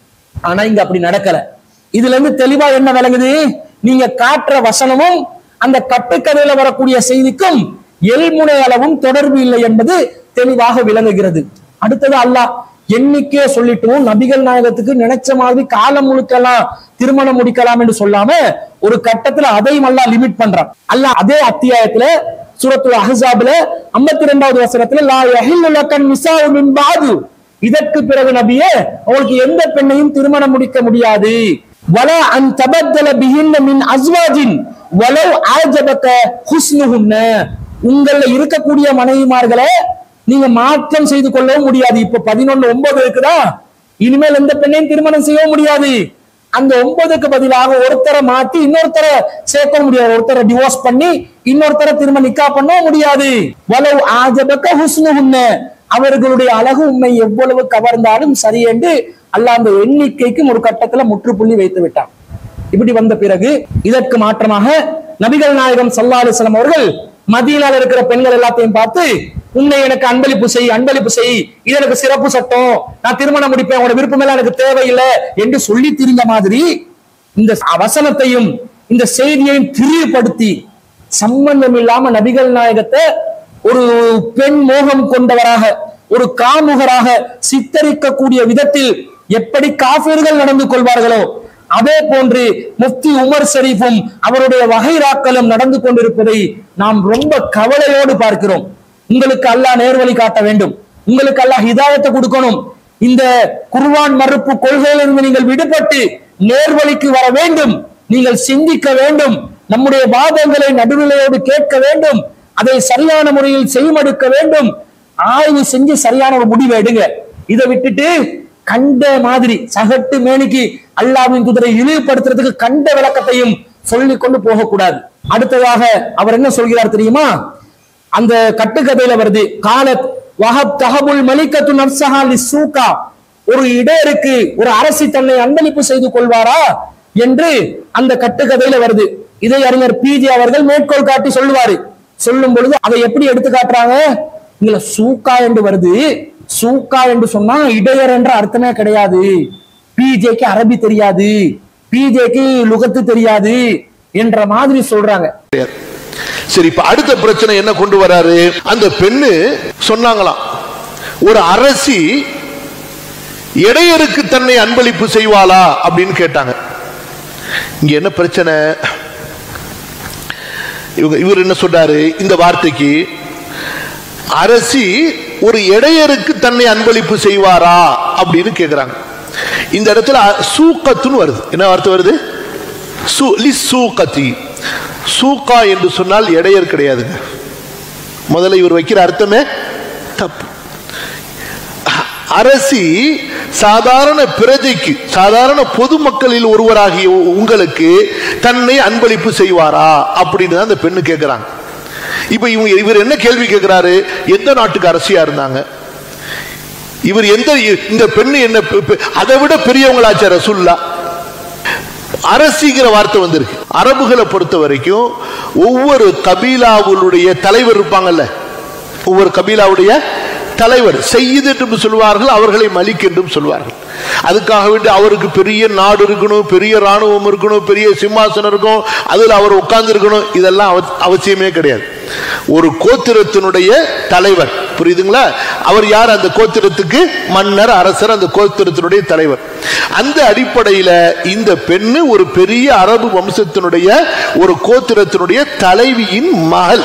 Speaker 1: ஆனா இங்க அப்படி நடக்கல இதுல இருந்து தெளிவா என்ன விளங்குது நீங்க காட்டுற வசனமும் அந்த கட்டுக்கதையில வரக்கூடிய செய்திக்கும் எல்முனை அளவும் தொடர்பு இல்லை என்பது தெளிவாக விளங்குகிறது அடுத்தது அல்லாஹ் எண்ணிக்கையே சொல்லிட்டும் நபிகள் நாயகத்துக்கு நினைச்ச மாதிரி காலம் முழுக்கலாம் திருமணம் முடிக்கலாம் என்று சொல்லாம ஒரு கட்டத்துல அதையும் அல்லாஹ் லிமிட் பண்றான் அல்லாஹ் அதே அத்தியாயத்துல சூரத்துல் அஹ்ஸாப்ல 52வது ரெண்டாவது வசனத்துல லா யஹில்லு லக்கன் நிசாஉ மின் பாது இதற்கு பிறகு நபியே உங்களுக்கு எந்த பெண்ணையும் திருமணம் முடிக்க முடியாது வல அன் தபத்தல பிஹின்ன மின் அஸ்வாஜின் வலவ் ஆஜபக ஹுஸ்னுஹுன்ன உங்கள இருக்கக்கூடிய மனைவிமார்களை நீங்க மாற்றம் செய்து கொள்ளவும் முடியாது இப்ப பதினொன்னு ஒன்பது இருக்குதா இனிமேல் எந்த பெண்ணையும் திருமணம் செய்யவும் முடியாது அந்த ஒன்பதுக்கு பதிலாக ஒருத்தரை மாத்தி இன்னொருத்தரை சேர்க்க முடியாது ஒருத்தரை டிவோர்ஸ் பண்ணி இன்னொருத்தரை திரும்ப நிக்கா பண்ணவும் முடியாது வலவ் ஆஜபக்க ஹுஸ்னுஹுன்ன அவர்களுடைய அழகு உண்மை எவ்வளவு கவர்ந்தாலும் சரி என்று அல்லாஹ் அந்த எண்ணிக்கைக்கும் ஒரு கட்டத்துல முற்றுப்புள்ளி வைத்து விட்டான் இப்படி வந்த பிறகு இதற்கு மாற்றமாக நபிகள் நாயகம் ஸல்லல்லாஹு அலைஹி வஸல்லம் அவர்கள் மதீனால இருக்கிற பெண்கள் எல்லாத்தையும் பார்த்து உன்னை எனக்கு அன்பளிப்பு செய் அன்பளிப்பு செய் இது எனக்கு சிறப்பு சட்டம் நான் திருமணம் முடிப்பேன் உங்களோட விருப்பம் எல்லாம் எனக்கு தேவையில்லை என்று சொல்லி திரிந்த மாதிரி இந்த வசனத்தையும் இந்த செய்தியையும் திரிவுபடுத்தி சம்பந்தம் இல்லாம நபிகள் நாயகத்தை ஒரு பெண் மோகம் கொண்டவராக ஒரு காமுகராக சித்தரிக்கக்கூடிய விதத்தில் எப்படி காஃபிர்கள் நடந்து கொள்வார்களோ அதே போன்று முஃப்தி உமர் ஷரீஃபும் அவருடைய வகைராக்களும் நடந்து கொண்டிருப்பதை நாம் ரொம்ப கவலையோடு பார்க்கிறோம் உங்களுக்கு அல்லாஹ் நேர்வழி காட்ட வேண்டும் உங்களுக்கு அல்லாஹ் ஹிதாயத்தை கொடுக்கணும் இந்த குர்ஆன் மறுப்பு கொள்கையிலிருந்து நீங்கள் விடுபட்டு நேர்வழிக்கு வர வேண்டும் நீங்கள் சிந்திக்க வேண்டும் நம்முடைய வாதங்களை நடுநிலையோடு கேட்க வேண்டும் அதை சரியான முறையில் செய்மடுக்க வேண்டும் ஆய்வு செஞ்சு சரியான ஒரு முடிவை எடுங்க இதை விட்டுட்டு கண்ட மாதிரி சகட்டு மேனிக்கு அல்லாவின் குதிரை இழிவுபடுத்துறதுக்கு கண்ட விளக்கத்தையும் சொல்லிக் கொண்டு போகக்கூடாது அடுத்ததாக அவர் என்ன சொல்கிறார் தெரியுமா அந்த கட்டுக்கதையில வருது காலத் வஹப் தஹபுல் மலிகத்து நப்சஹா லிஸ்ஸூகா ஒரு இடையருக்கு ஒரு அரசி தன்னை அன்பளிப்பு செய்து கொள்வாரா என்று அந்த கட்டுக்கதையில வருது இதை அறிஞர் பிஜி அவர்கள் மேற்கோள் காட்டி சொல்லுவாரு சொல்லும் பொழுது அதை எப்படி எடுத்து காட்டுறாங்க இதுல சூக்கா என்று வருது சூக்கா என்று சொன்னா இடையர் என்ற அர்த்தமே கிடையாது பிஜேக்கு அரபி தெரியாது பிஜேக்கு லுகத்து தெரியாது என்ற மாதிரி சொல்றாங்க
Speaker 2: கிடையாது. சரி இப்ப அடுத்த பிரச்சனை என்ன கொண்டு வராரு அந்த பெண்ணு சொன்னாங்களாம் ஒரு அரசி இடையருக்கு தன்னை அன்பளிப்பு செய்வாளா அப்படின்னு கேட்டாங்க இங்க என்ன பிரச்சனை இவங்க இவர் என்ன சொல்றாரு இந்த வார்த்தைக்கு அரசி ஒரு இடையருக்கு தன்னை அன்பளிப்பு செய்வாரா அப்படின்னு கேக்குறாங்க இந்த இடத்துல அ- சூக்கத்துன்னு வருது என்ன வார்த்தை வருது சு லி சூக்கத்தி சூக்கா என்று சொன்னால் இடையர் கிடையாதுங்க முதல்ல இவர் வைக்கிற அர்த்தமே தப்பு அரசி சாதாரண பிரஜைக்கு சாதாரண பொதுமக்களில் ஒருவராகிய உ- உங்களுக்கு தன்னை அன்பளிப்பு செய்வாரா அப்படின்னு தான் அந்த பெண்ணு கேட்கிறாங்க இப்ப இவங்க இவர் என்ன கேள்வி கேட்கிறாரு எந்த நாட்டுக்கு அரசியா இருந்தாங்க இவர் எந்த இந்த பெண்ணு என்ன பெ- பெ- அதை விட பெரியவங்களாச்சா ரசூல்லா அரசிங்கிற வார்த்தை வந்திருக்கு அரபுகளை பொறுத்த வரைக்கும் ஒவ்வொரு கபீலாவுடைய தலைவர் இருப்பாங்கல்ல ஒவ்வொரு கபீலாவுடைய தலைவர் செய்யுது என்றும் சொல்வார்கள் அவர்களை மலிக் என்றும் சொல்வார்கள் அதுக்காக வேண்டி அவருக்கு பெரிய நாடு இருக்கணும் பெரிய ராணுவம் இருக்கணும் பெரிய சிம்மாசனம் இருக்கும் அதில் அவர் உட்கார்ந்து இருக்கணும் இதெல்லாம் அவ- அவசியமே கிடையாது ஒரு கோத்திரத்தினுடைய தலைவர் புரியுதுங்களா அவர் யார் அந்த கோத்திரத்துக்கு மன்னர் அரசர் அந்த கோத்திரத்தினுடைய தலைவர் அந்த அடிப்படையில இந்த பெண்ணு ஒரு பெரிய அரபு வம்சத்தினுடைய ஒரு கோத்திரத்தினுடைய தலைவியின் மகள்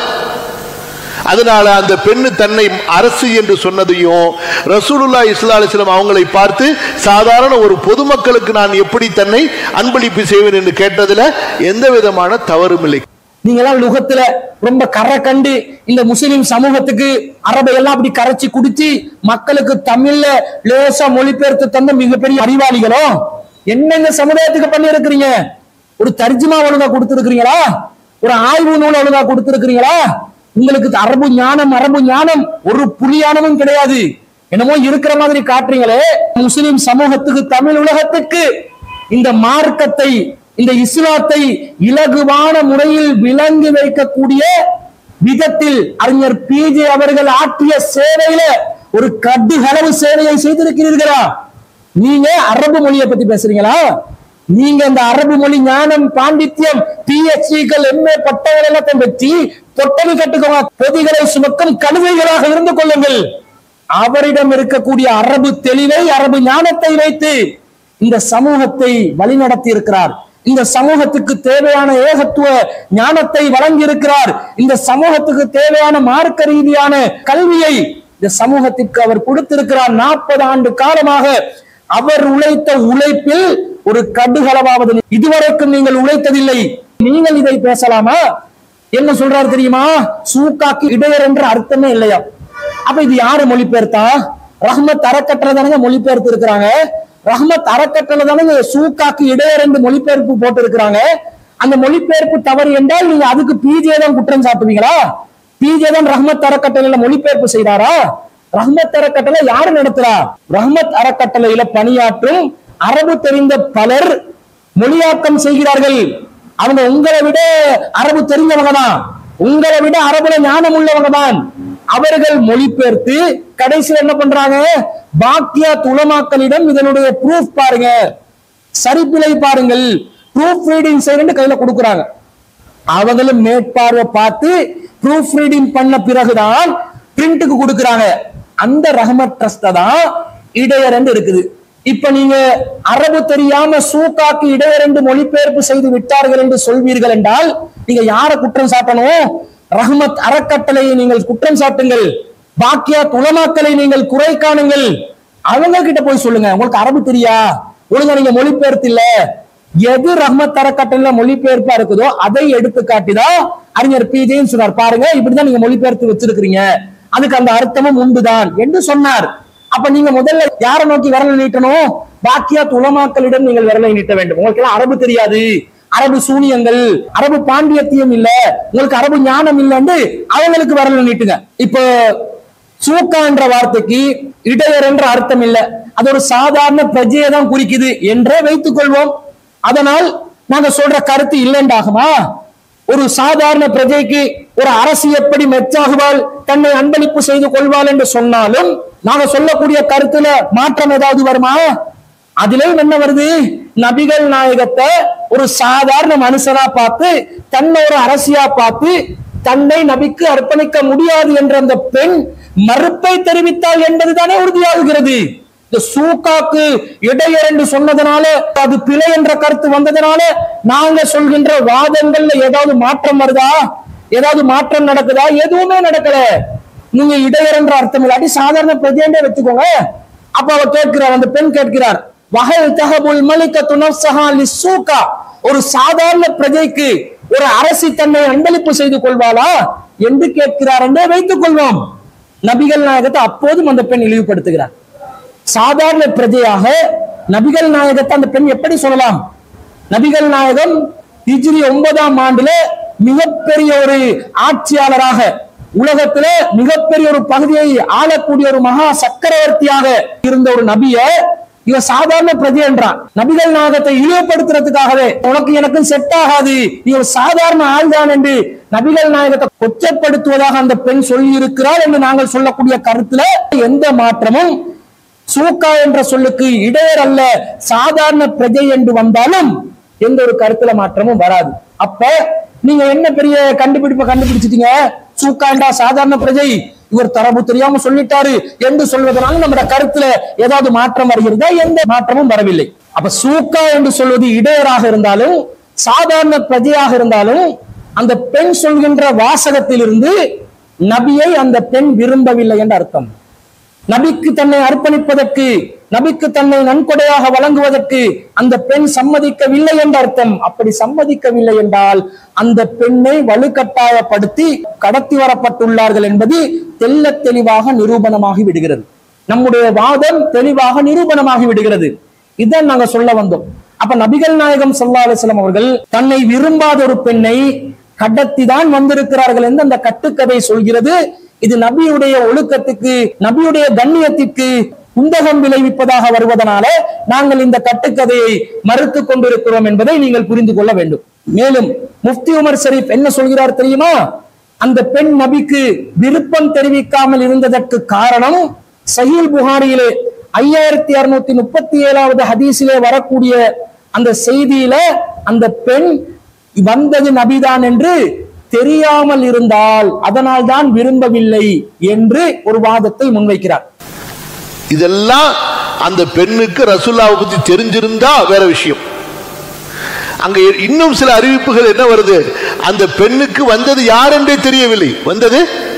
Speaker 2: அதனால அந்த பெண்ணு தன்னை அரசு என்று சொன்னதையும் ரசூலுல்லா இஸ்லா அலிஸ்லாம் அவங்களை பார்த்து சாதாரண ஒரு பொதுமக்களுக்கு நான் எப்படி தன்னை அன்பளிப்பு செய்வேன் என்று கேட்டதுல எந்த விதமான தவறும் இல்லை
Speaker 1: நீங்களாம் லுகத்துல ரொம்ப கரை கண்டு இந்த முஸ்லிம் சமூகத்துக்கு அரபை எல்லாம் அப்படி கரைச்சி குடிச்சு மக்களுக்கு தமிழ்ல லேசா மொழிபெயர்த்து தந்த மிகப்பெரிய அறிவாளிகளோ என்ன இந்த சமுதாயத்துக்கு பண்ணி இருக்கிறீங்க ஒரு தர்ஜுமா ஒழுங்கா கொடுத்திருக்கிறீங்களா ஒரு ஆய்வு நூல் ஒழுங்கா கொடுத்திருக்கிறீங்களா உங்களுக்கு அரபு ஞானம் அரபு ஞானம் ஒரு புலியானமும் கிடையாது என்னமோ இருக்கிற மாதிரி காட்டுறீங்களே முஸ்லிம் சமூகத்துக்கு தமிழ் உலகத்துக்கு இந்த மார்க்கத்தை இந்த இஸ்லாத்தை இலகுவான முறையில் விளங்கி வைக்கக்கூடிய விதத்தில் அறிஞர் பிஜே அவர்கள் ஆற்றிய சேவையில ஒரு கடுகளவு சேவையை செய்திருக்கிறீர்களா நீங்க அரபு மொழியை பத்தி பேசுறீங்களா நீங்க இந்த அரபு மொழி ஞானம் பாண்டித்யம் பிஹெச்டிகள் எம்ஏ பட்டங்கள் எல்லாத்தையும் வச்சு தொட்டணி கட்டுக்கோங்க பொதிகளை சுமக்கும் கழுதைகளாக இருந்து கொள்ளுங்கள் அவரிடம் இருக்கக்கூடிய அரபு தெளிவை அரபு ஞானத்தை வைத்து இந்த சமூகத்தை வழிநடத்தி இருக்கிறார் இந்த சமூகத்துக்கு தேவையான ஏகத்துவ ஞானத்தை வழங்கி இருக்கிறார் இந்த சமூகத்துக்கு தேவையான மார்க்க ரீதியான கல்வியை இந்த சமூகத்திற்கு அவர் கொடுத்திருக்கிறார் நாற்பது ஆண்டு காலமாக அவர் உழைத்த உழைப்பில் ஒரு கடுகளவாவது இதுவரைக்கும் நீங்கள் உழைத்ததில்லை நீங்கள் இதை பேசலாமா என்ன சொல்றாரு தெரியுமா சூக்காக்கு இடையர் என்ற அர்த்தமே இல்லையா அப்ப இது யாரு மொழிபெயர்த்தா ரஹ்மத் அறக்கட்டளை தானங்க மொழிபெயர்த்து இருக்கிறாங்க ரஹ்மத் அறக்கட்டளை தானங்க சூக்காக்கு இடையர் என்று மொழிபெயர்ப்பு போட்டு இருக்கிறாங்க அந்த மொழிபெயர்ப்பு தவறு என்றால் நீங்க அதுக்கு பிஜே தான் குற்றம் சாட்டுவீங்களா பிஜே தான் ரஹ்மத் அறக்கட்டளையில மொழிபெயர்ப்பு செய்தாரா ரஹ்மத் அறக்கட்டளை யாரு நடத்துறா ரஹ்மத் அறக்கட்டளையில பணியாற்றும் அரபு தெரிந்த பலர் மொழியாக்கம் செய்கிறார்கள் அவங்க உங்களை விட அரபு தெரிஞ்சவங்க தான் உங்களை விட அரபுல ஞானம் உள்ளவங்க தான் அவர்கள் மொழிபெயர்த்து கடைசியில் என்ன பண்றாங்க பாக்கியா துலமாக்களிடம் இதனுடைய ப்ரூஃப் பாருங்க சரிப்பிழை பாருங்கள் ப்ரூஃப் ரீடிங் செய்யணும்னு கையில கொடுக்குறாங்க அவங்களும் மேற்பார்வை பார்த்து ப்ரூஃப் ரீடிங் பண்ண பிறகுதான் பிரிண்ட்டுக்கு கொடுக்குறாங்க அந்த ரஹமத் ட்ரஸ்ட் தான் இடையரண்டு இருக்குது இப்ப நீங்க அரபு தெரியாம சூக்காக்கு இடையரண்டு மொழிபெயர்ப்பு செய்து விட்டார்கள் என்று சொல்வீர்கள் என்றால் நீங்க யாரை குற்றம் சாட்டணும் ரஹமத் அறக்கட்டளையை நீங்கள் குற்றம் சாட்டுங்கள் பாக்கியா துலமாக்களை நீங்கள் குறை காணுங்கள் அவங்க கிட்ட போய் சொல்லுங்க உங்களுக்கு அரபு தெரியா ஒழுங்கா நீங்க மொழிபெயர்த்து இல்ல எது ரஹ்மத் அறக்கட்டளையில மொழிபெயர்ப்பா இருக்குதோ அதை எடுத்து காட்டிதான் அறிஞர் பிஜேன்னு சொன்னார் பாருங்க இப்படிதான் நீங்க மொழிபெயர்த்து வச்சிருக்கிறீங்க அதுக்கு அந்த அர்த்தமும் உண்டுதான் என்று சொன்னார் அப்ப நீங்க முதல்ல யாரை நோக்கி விரலை நீட்டணும் பாக்கியா உலமாக்களிடம் நீங்கள் விரலை நீட்ட வேண்டும் உங்களுக்கு எல்லாம் அரபு தெரியாது அரபு சூனியங்கள் அரபு பாண்டியத்தியம் இல்ல உங்களுக்கு அரபு ஞானம் இல்லைன்னு அவங்களுக்கு வரல நீட்டுங்க இப்போ சூக்கா என்ற வார்த்தைக்கு இடையர் என்ற அர்த்தம் இல்ல அது ஒரு சாதாரண பிரஜையை தான் குறிக்குது என்றே வைத்துக் கொள்வோம் அதனால் நாங்க சொல்ற கருத்து இல்லைண்டாகுமா ஒரு சாதாரண பிரஜைக்கு ஒரு அரசு எப்படி மெச்சாகுவாள் தன்னை அன்பளிப்பு செய்து கொள்வாள் என்று சொன்னாலும் நாங்க சொல்லக்கூடிய கருத்துல மாற்றம் ஏதாவது வருமா அதிலேயும் என்ன வருது நபிகள் நாயகத்தை ஒரு சாதாரண மனுஷனா பார்த்து தன்னை ஒரு அரசியா பார்த்து தன்னை நபிக்கு அர்ப்பணிக்க முடியாது என்ற அந்த பெண் மறுப்பை தெரிவித்தாள் என்பதுதானே உறுதியாகுகிறது இந்த சூக்காக்கு இடையர் என்று சொன்னதுனால அது பிழை என்ற கருத்து வந்ததுனால நாங்க சொல்கின்ற வாதங்கள்ல ஏதாவது மாற்றம் வருதா ஏதாவது மாற்றம் நடக்குதா எதுவுமே நடக்கல நீங்க இடையர் என்ற அர்த்தம் இல்லாட்டி சாதாரண பிரஜைண்டே வச்சுக்கோங்க அப்ப அவ கேட்கிறார் அந்த பெண் கேட்கிறார் வகல் தகபுல் மலிக்க துணசஹா சூக்கா ஒரு சாதாரண பிரஜைக்கு ஒரு அரசி தன்னை அன்பளிப்பு செய்து கொள்வாளா என்று கேட்கிறார் என்றே வைத்துக் கொள்வோம் நபிகள் நாயகத்தை அப்போதும் அந்த பெண் இழிவுபடுத்துகிறார் சாதாரண பிரஜையாக நபிகள் நாயகத்தை அந்த பெண் எப்படி சொல்லலாம் நபிகள் நாயகம் ஹிஜ்ரி ஒன்பதாம் ஆண்டுல மிகப்பெரிய ஒரு ஆட்சியாளராக உலகத்துல மிகப்பெரிய ஒரு பகுதியை ஆளக்கூடிய ஒரு மகா சக்கரவர்த்தியாக இருந்த ஒரு நபிய இவ சாதாரண பிரஜை என்றான் நபிகள் நாயகத்தை இழிவுபடுத்துறதுக்காகவே உனக்கு எனக்கும் செட் ஆகாது நீ ஒரு சாதாரண ஆள்தான் என்று நபிகள் நாயகத்தை கொச்சப்படுத்துவதாக அந்த பெண் சொல்லி இருக்கிறார் என்று நாங்கள் சொல்லக்கூடிய கருத்துல எந்த மாற்றமும் சூக்கா என்ற சொல்லுக்கு இடையர் அல்ல சாதாரண பிரஜை என்று வந்தாலும் எந்த ஒரு கருத்துல மாற்றமும் வராது அப்ப நீங்க என்ன பெரிய கண்டுபிடிப்பை கண்டுபிடிச்சிட்டீங்க சூக்காண்டா சாதாரண பிரஜை இவர் தரப்பு தெரியாம சொல்லிட்டாரு என்று சொல்வதனால நம்மட கருத்துல ஏதாவது மாற்றம் வருகிறதா எந்த மாற்றமும் வரவில்லை அப்ப சூக்கா என்று சொல்வது இடையராக இருந்தாலும் சாதாரண பிரஜையாக இருந்தாலும் அந்த பெண் சொல்கின்ற வாசகத்திலிருந்து நபியை அந்த பெண் விரும்பவில்லை என்று அர்த்தம் நபிக்கு தன்னை அர்ப்பணிப்பதற்கு நபிக்கு தன்னை நன்கொடையாக வழங்குவதற்கு அந்த பெண் சம்மதிக்கவில்லை என்ற அர்த்தம் அப்படி சம்மதிக்கவில்லை என்றால் அந்த பெண்ணை வலுக்கட்டாயப்படுத்தி கடத்தி வரப்பட்டுள்ளார்கள் என்பது தெல்ல தெளிவாக நிரூபணமாகி விடுகிறது நம்முடைய வாதம் தெளிவாக நிரூபணமாகி விடுகிறது இதான் நாங்க சொல்ல வந்தோம் அப்ப நபிகள் நாயகம் ஸல்லல்லாஹு அலைஹி வஸல்லம் அவர்கள் தன்னை விரும்பாத ஒரு பெண்ணை கடத்தி தான் வந்திருக்கிறார்கள் என்று அந்த கட்டுக்கதை சொல்கிறது இது நபியுடைய ஒழுக்கத்துக்கு நபியுடைய கண்ணியத்திற்கு குந்தகம் விளைவிப்பதாக வருவதனால நாங்கள் இந்த கட்டுக்கதையை மறுத்து கொண்டிருக்கிறோம் என்பதை நீங்கள் புரிந்து கொள்ள வேண்டும் மேலும் முஃப்தி உமர் ஷரீப் என்ன சொல்கிறார் தெரியுமா அந்த பெண் நபிக்கு விருப்பம் தெரிவிக்காமல் இருந்ததற்கு காரணம் சஹீல் புகாரியிலே ஐயாயிரத்தி அறுநூத்தி முப்பத்தி ஏழாவது ஹதீஸிலே வரக்கூடிய அந்த செய்தியில அந்த பெண் வந்தது நபிதான் என்று தெரியாமல் இருந்தால் அதனால் தான் விரும்பவில்லை என்று ஒரு வாதத்தை முன்வைக்கிறார்
Speaker 2: இதெல்லாம் அந்த பெண்ணுக்கு ரசூல்லாவை பத்தி தெரிஞ்சிருந்தா வேற விஷயம் அங்க இன்னும் சில அறிவிப்புகள் என்ன வருது அந்த பெண்ணுக்கு வந்தது யார் என்றே தெரியவில்லை வந்தது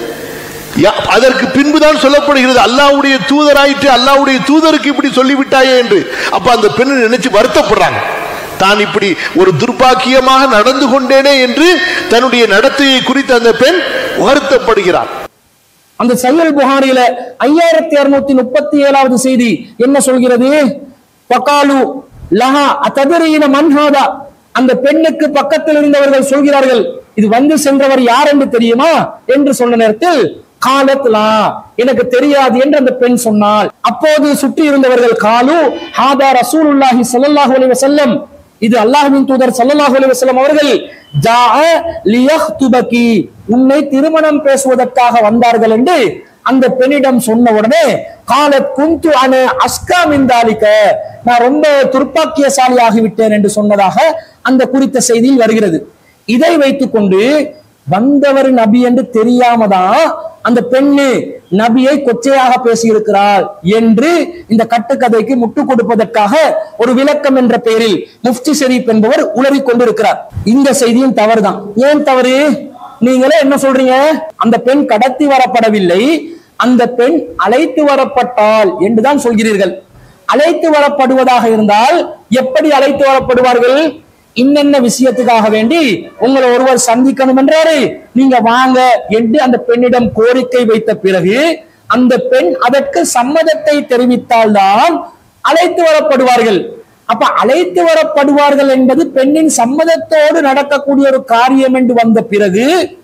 Speaker 2: யா- அதற்கு பின்புதான் சொல்லப்படுகிறது அல்லாஹ்வுடைய தூதராயிற்று அல்லாஹ்வுடைய தூதருக்கு இப்படி சொல்லிவிட்டாயே என்று அப்ப அந்த பெண்ணை நினைச்சு வருத்தப்படுறாங்க தான் இப்படி ஒரு துர்பாக்கியமாக நடந்து கொண்டேனே என்று தன்னுடைய நடத்தையை குறித்து அந்த பெண் வருத்தப்படுகிறார்
Speaker 1: அந்த சையல் புகாரியில ஐயாயிரத்தி அறுநூத்தி முப்பத்தி ஏழாவது செய்தி என்ன சொல்கிறது பகாலு லஹா அததரீன மன்ஹாதா அந்த பெண்ணுக்கு பக்கத்தில் இருந்தவர்கள் சொல்கிறார்கள் இது வந்து சென்றவர் யார் என்று தெரியுமா என்று சொன்ன நேரத்தில் காலத் லா எனக்கு தெரியாது என்று அந்த பெண் சொன்னாள் அப்போது சுற்றி இருந்தவர்கள் காலு ஹாதா ரசூலுல்லாஹி ஸல்லல்லாஹு அலைஹி வஸல்லம் இது அல்லாஹ்வின் தூதர் ஸல்லல்லாஹு அலைஹி வஸல்லம் அவர்கள் ஜாஅ லியஹ்துபகி உன்னை திருமணம் பேசுவதற்காக வந்தார்கள் என்று அந்த பெண்ணிடம் சொன்ன உடனே காலத் குந்து அன அஸ்கா மிந்தாலிக்க நான் ரொம்ப துர்ப்பாக்கியசாலி ஆகிவிட்டேன் என்று சொன்னதாக அந்த குறித்த செய்தியில் வருகிறது இதை வைத்துக்கொண்டு வந்தவர் நபி என்று தெரியாமதான் அந்த பெண்ணு நபியை கொச்சையாக பேசியிருக்கிறாள் என்று இந்த கட்டுக்கதைக்கு முட்டு கொடுப்பதற்காக ஒரு விளக்கம் என்ற பெயரில் முஃப்தி ஷெரீப் என்பவர் உளறிக் கொண்டிருக்கிறார் இந்த செய்தியும் தவறுதான் ஏன் தவறு நீங்களே என்ன சொல்றீங்க அந்த பெண் கடத்தி வரப்படவில்லை அந்த பெண் அழைத்து வரப்பட்டாள் என்றுதான் சொல்கிறீர்கள் அழைத்து வரப்படுவதாக இருந்தால் எப்படி அழைத்து வரப்படுவார்கள் இன்னென்ன விஷயத்துக்காக வேண்டி உங்களை ஒருவர் சந்திக்கணும் என்றாரு நீங்க வாங்க என்று அந்த பெண்ணிடம் கோரிக்கை வைத்த பிறகு அந்த பெண் அதற்கு சம்மதத்தை தெரிவித்தால்தான் அழைத்து வரப்படுவார்கள் அப்ப அழைத்து வரப்படுவார்கள் என்பது பெண்ணின் சம்மதத்தோடு நடக்கக்கூடிய ஒரு காரியம் என்று வந்த பிறகு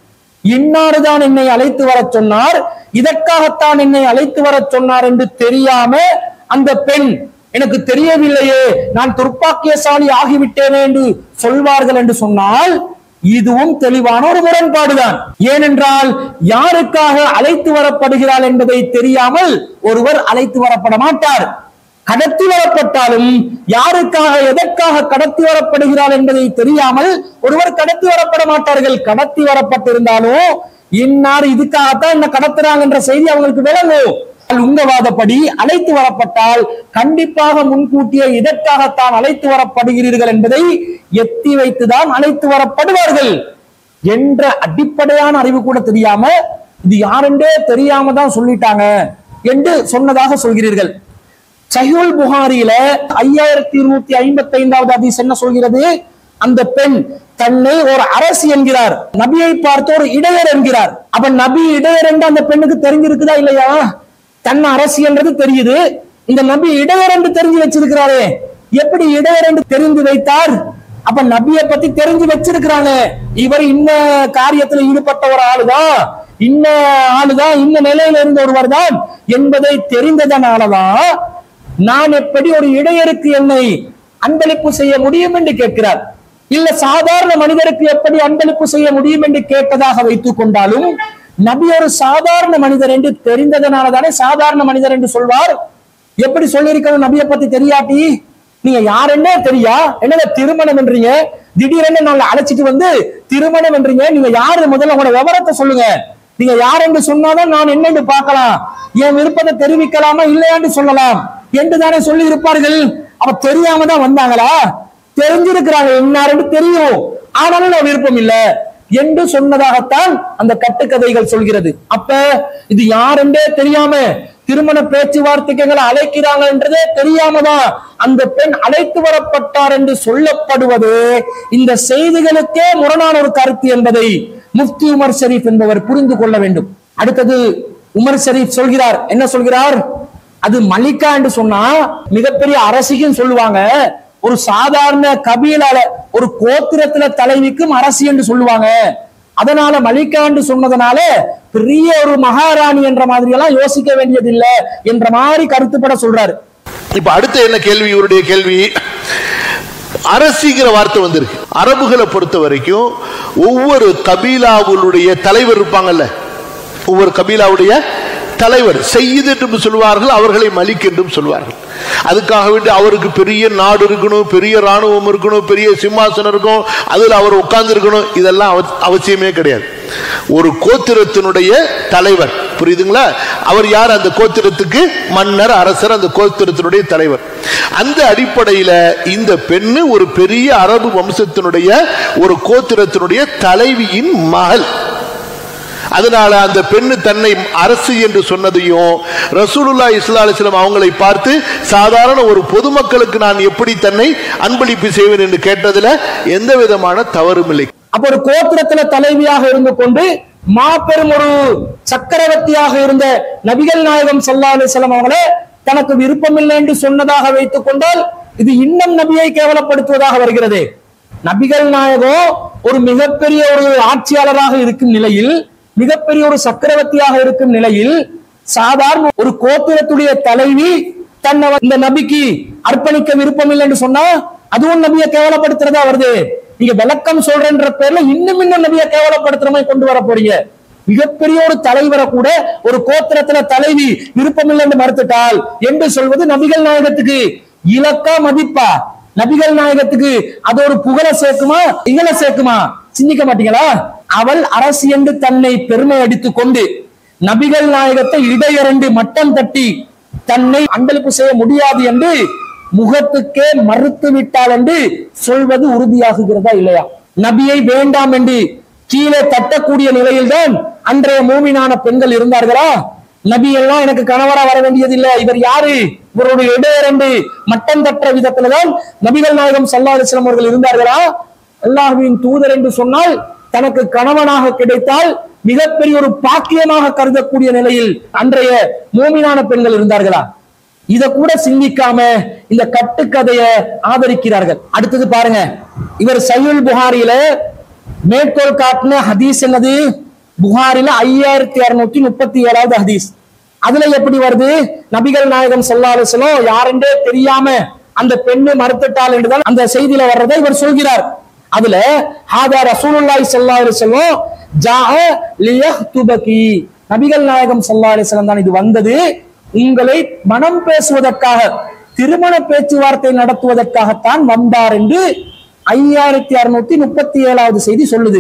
Speaker 1: இன்னாருதான் என்னை அழைத்து வரச் சொன்னார் இதற்காகத்தான் என்னை அழைத்து வரச் சொன்னார் என்று தெரியாம அந்த பெண் எனக்கு தெரியவில்லையே நான் துர்ப்பாக்கியசாலி ஆகிவிட்டேனே என்று சொல்வார்கள் என்று சொன்னால் இதுவும் தெளிவான ஒரு முரண்பாடுதான் ஏனென்றால் யாருக்காக அழைத்து வரப்படுகிறாள் என்பதை தெரியாமல் ஒருவர் அழைத்து வரப்பட மாட்டார் கடத்தி வரப்பட்டாலும் யாருக்காக எதற்காக கடத்தி வரப்படுகிறாள் என்பதை தெரியாமல் ஒருவர் கடத்தி வரப்பட மாட்டார்கள் கடத்தி வரப்பட்டிருந்தாலும் இன்னார் இதுக்காகத்தான் என்ன கடத்துறாங்க என்ற செய்தி அவங்களுக்கு விளங்கும் உங்க வாதப்படி அழைத்து வரப்பட்டால் கண்டிப்பாக முன்கூட்டியே இதற்காகத்தான் அழைத்து வரப்படுகிறீர்கள் என்பதை எத்தி வைத்துதான் அழைத்து வரப்படுவார்கள் என்ற அடிப்படையான அறிவு கூட தெரியாம இது யாரென்றே தெரியாம தான் சொல்லிட்டாங்க என்று சொன்னதாக சொல்கிறீர்கள் சஹியுல் புகாரியில ஐயாயிரத்தி இருநூத்தி ஐம்பத்தி ஐந்தாவது அதிஸ் என்ன சொல்கிறது அந்த பெண் தன்னை ஒரு அரசு என்கிறார் நபியை பார்த்து ஒரு இடையர் என்கிறார் அப்ப நபி இடையர் என்று அந்த பெண்ணுக்கு தெரிஞ்சிருக்குதா இல்லையா தன் அரசு என்றது தெரியுது இந்த நபி இடையர் என்று தெரிஞ்சு வச்சிருக்கிறாரே எப்படி இடையர் என்று தெரிந்து வைத்தார் அப்ப நபியை பத்தி தெரிஞ்சு வச்சிருக்கிறாங்க இவர் இன்ன காரியத்துல ஈடுபட்ட ஒரு ஆளுதான் இன்ன ஆளுதான் இந்த நிலையில இருந்த ஒருவர் தான் என்பதை தெரிந்ததனாலதான் நான் எப்படி ஒரு இடையருக்கு என்னை அன்பளிப்பு செய்ய முடியும் என்று கேட்கிறார் இல்ல சாதாரண மனிதருக்கு எப்படி அன்பளிப்பு செய்ய முடியும் என்று கேட்டதாக வைத்துக் கொண்டாலும் நபி ஒரு சாதாரண மனிதர் என்று தெரிந்ததனால தானே சாதாரண மனிதர் என்று சொல்வார் எப்படி சொல்லியிருக்கணும் நபியை பத்தி தெரியாட்டி நீங்க யாருன்னே தெரியா என்னங்க திருமணம் என்றீங்க திடீரென நாங்க அழைச்சிட்டு வந்து திருமணம் என்றீங்க நீங்க யாரு முதல்ல உங்களோட விவரத்தை சொல்லுங்க நீங்க யார் என்று சொன்னாதான் நான் என்னன்னு பார்க்கலாம் என் விருப்பத்தை தெரிவிக்கலாமா இல்லையான்னு சொல்லலாம் என்று தானே சொல்லி இருப்பார்கள் அவ தெரியாம தான் வந்தாங்களா தெரிஞ்சிருக்கிறாங்க இன்னாருன்னு தெரியும் ஆனாலும் நான் விருப்பம் இல்ல என்று சொன்னதாகத்தான் அந்த கட்டுக்கதைகள் சொல்கிறது அப்ப இது யாருன்றே தெரியாம திருமண பேச்சுவார்த்தைக்கு எங்களை அழைக்கிறாங்க என்றதே தெரியாமதான் அந்த பெண் அழைத்து வரப்பட்டார் என்று சொல்லப்படுவது இந்த செய்திகளுக்கே முரணான ஒரு கருத்து என்பதை முஃப்தி உமர் ஷரீப் என்பவர் புரிந்து கொள்ள வேண்டும் அடுத்தது உமர் ஷரீப் சொல்கிறார் என்ன சொல்கிறார் அது மலிகா என்று சொன்னா மிகப்பெரிய அரசிக்கும் சொல்லுவாங்க ஒரு சாதாரண கபீலால ஒரு கோத்திரத்துல தலைவிக்கும் அரசி என்று சொல்லுவாங்க அதனால மலிகா என்று சொன்னதனால பெரிய ஒரு மகாராணி என்ற மாதிரி எல்லாம் யோசிக்க வேண்டியதில்லை என்ற மாதிரி கருத்துப்பட சொல்றாரு
Speaker 2: இப்ப அடுத்த என்ன கேள்வி இவருடைய கேள்வி அரசிங்கிற வார்த்தை வந்திருக்கு அரபுகளை பொறுத்த வரைக்கும் ஒவ்வொரு கபீலாவுடைய தலைவர் இருப்பாங்கல்ல ஒவ்வொரு கபீலாவுடைய தலைவர் செய்யுது என்றும் சொல்வார்கள் அவர்களை மலிக் என்றும் சொல்வார்கள் அதுக்காக வேண்டி அவருக்கு பெரிய நாடு இருக்கணும் பெரிய ராணுவம் இருக்கணும் பெரிய சிம்மாசனம் இருக்கும் அதில் அவர் உட்கார்ந்து இருக்கணும் இதெல்லாம் அவ- அவசியமே கிடையாது ஒரு கோத்திரத்தினுடைய தலைவர் புரியுதுங்களா அவர் யார் அந்த கோத்திரத்துக்கு மன்னர் அரசர் அந்த கோத்திரத்தினுடைய தலைவர் அந்த அடிப்படையில இந்த பெண்ணு ஒரு பெரிய அரபு வம்சத்தினுடைய ஒரு கோத்திரத்தினுடைய தலைவியின் மகள் அதனால அந்த பெண்ணு தன்னை அரசு என்று சொன்னதையும் ரசூலுல்லா இஸ்லா அலிஸ்லாம் அவங்களை பார்த்து சாதாரண ஒரு பொதுமக்களுக்கு நான் எப்படி தன்னை அன்பளிப்பு செய்வேன் என்று கேட்டதுல எந்த விதமான தவறும் இல்லை
Speaker 1: அப்ப ஒரு கோத்திரத்துல தலைவியாக இருந்து கொண்டு மாபெரும் ஒரு சக்கரவர்த்தியாக இருந்த நபிகள் நாயகம் ஸல்லல்லாஹு அலைஹி வஸல்லம் அவங்கள தனக்கு விருப்பமில்லை என்று சொன்னதாக வைத்துக் கொண்டால் இது இன்னும் நபியை கேவலப்படுத்துவதாக வருகிறது நபிகள் நாயகம் ஒரு மிகப்பெரிய ஒரு ஆட்சியாளராக இருக்கும் நிலையில் மிகப்பெரிய ஒரு சக்கரவர்த்தியாக இருக்கும் நிலையில் சாதாரண ஒரு கோத்திரத்துடைய தலைவி தன்னை இந்த நபிக்கு அர்ப்பணிக்க விருப்பம் இல்லை என்று சொன்னா அதுவும் நபியை கேவலப்படுத்துறதா வருது நீங்க விளக்கம் சொல்றன்ற பேர்ல இன்னும் இன்னும் நபியை கேவலப்படுத்துற மாதிரி கொண்டு வர போறீங்க மிகப்பெரிய ஒரு தலைவரை கூட ஒரு கோத்திரத்துல தலைவி விருப்பமில்லை என்று மறுத்துட்டால் என்று சொல்வது நபிகள் நாயகத்துக்கு இலக்கா மதிப்பா நபிகள் நாயகத்துக்கு அது ஒரு புகழ சேர்க்குமா இகழ சேர்க்குமா சிந்திக்க மாட்டீங்களா அவள் அரசு என்று தன்னை பெருமை அடித்துக் கொண்டு நபிகள் நாயகத்தை இடையரண்டு மட்டம் தட்டி தன்னை அன்பளிப்பு செய்ய முடியாது என்று முகத்துக்கே மறுத்து விட்டாள் என்று சொல்வது உறுதியாகுகிறதா இல்லையா நபியை வேண்டாம் என்று கீழே தட்டக்கூடிய நிலையில்தான் அன்றைய மூமினான பெண்கள் இருந்தார்களா நபி எல்லாம் எனக்கு கணவரா வர வேண்டியதில்லை இவர் யாரு இவருடைய இடையரண்டு மட்டம் தட்டுற விதத்துலதான் நபிகள் நாயகம் சல்லா அலிஸ்லாம் அவர்கள் இருந்தார்களா அல்லாஹ்வின் தூதர் என்று சொன்னால் தனக்கு கணவனாக கிடைத்தால் மிகப்பெரிய ஒரு பாக்கியமாக கருதக்கூடிய நிலையில் அன்றைய மூமினான பெண்கள் இருந்தார்களா இத கூட சிந்திக்காம இந்த கட்டுக்கதையை ஆதரிக்கிறார்கள் அடுத்தது பாருங்க இவர் சையுல் புகாரியில மேற்கோள் காட்டின ஹதீஸ் என்னது புகாரில ஐயாயிரத்தி அறுநூத்தி முப்பத்தி ஏழாவது ஹதீஸ் அதுல எப்படி வருது நபிகள் நாயகம் சொல்லாலும் யாருன்றே தெரியாம அந்த பெண்ணு மறுத்துட்டாள் என்றுதான் அந்த செய்தியில வர்றதை இவர் சொல்கிறார் அதுல ஹாதா ரசூலுல்லாஹி ஸல்லல்லாஹு அலைஹி வஸல்லம் ஜாஅ லியஹ்துபகி நபிகள் நாயகம் ஸல்லல்லாஹு அலைஹி வஸல்லம் தான் இது வந்தது உங்களை மனம் பேசுவதற்காக திருமண பேச்சுவார்த்தை நடத்துவதற்காகத்தான் வந்தார் என்று ஐயாயிரத்தி அறுநூத்தி முப்பத்தி ஏழாவது செய்தி சொல்லுது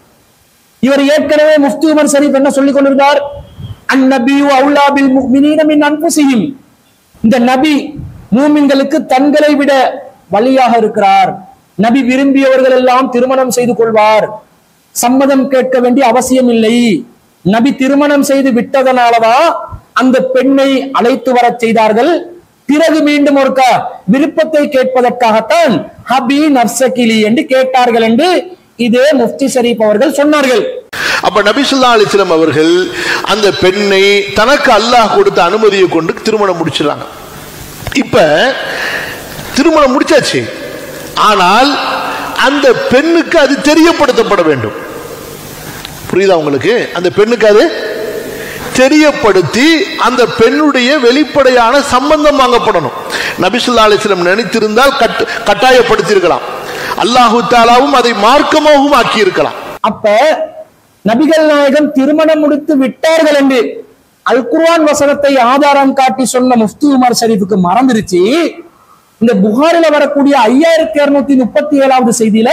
Speaker 1: இவர் ஏற்கனவே முஃப்தி உமர் ஷரீப் என்ன சொல்லிக் கொண்டிருந்தார் அந்நபியு அவுலா பில் முஃமினீன மின் அன்ஃபுஸிஹிம் இந்த நபி மூமின்களுக்கு தங்களை விட வழியாக இருக்கிறார் நபி விரும்பியவர்கள் எல்லாம் திருமணம் செய்து கொள்வார் சம்மதம் கேட்க வேண்டிய அவசியம் இல்லை நபி திருமணம் செய்து விட்டதனாலதான் அந்த பெண்ணை அழைத்து வரச் செய்தார்கள் பிறகு மீண்டும் ஒருக்கா விருப்பத்தை கேட்பதற்காகத்தான் ஹபி நப்சகிலி என்று கேட்டார்கள் என்று இதே முஃப்தி ஷரீப் அவர்கள் சொன்னார்கள்
Speaker 2: அப்ப நபிசுல்லா அலிஸ்லம் அவர்கள் அந்த பெண்ணை தனக்கு அல்லாஹ் கொடுத்த அனுமதியை கொண்டு திருமணம் முடிச்சிடறாங்க இப்ப திருமணம் முடிச்சாச்சு ஆனால் அந்த பெண்ணுக்கு அது தெரியப்படுத்தப்பட வேண்டும் புரியுதா உங்களுக்கு அந்த பெண்ணுக்கு அது தெரியப்படுத்தி அந்த பெண்ணுடைய வெளிப்படையான சம்பந்தம் வாங்கப்படணும் நபிசுல்லா அலிஸ்லம் நினைத்திருந்தால் கட் கட்டாயப்படுத்தியிருக்கலாம் அல்லாஹு தாலாவும் அதை மார்க்கமாகவும் ஆக்கி இருக்கலாம்
Speaker 1: அப்ப நபிகள் நாயகம் திருமணம் முடித்து விட்டார்கள் என்று அல் குர்ஆன் வசனத்தை ஆதாரம் காட்டி சொன்ன முஃப்தி உமர் ஷரீஃபுக்கு மறந்துருச்சு இந்த புகாரில வரக்கூடிய ஐயாயிரத்தி இருநூத்தி முப்பத்தி ஏழாவது செய்தியில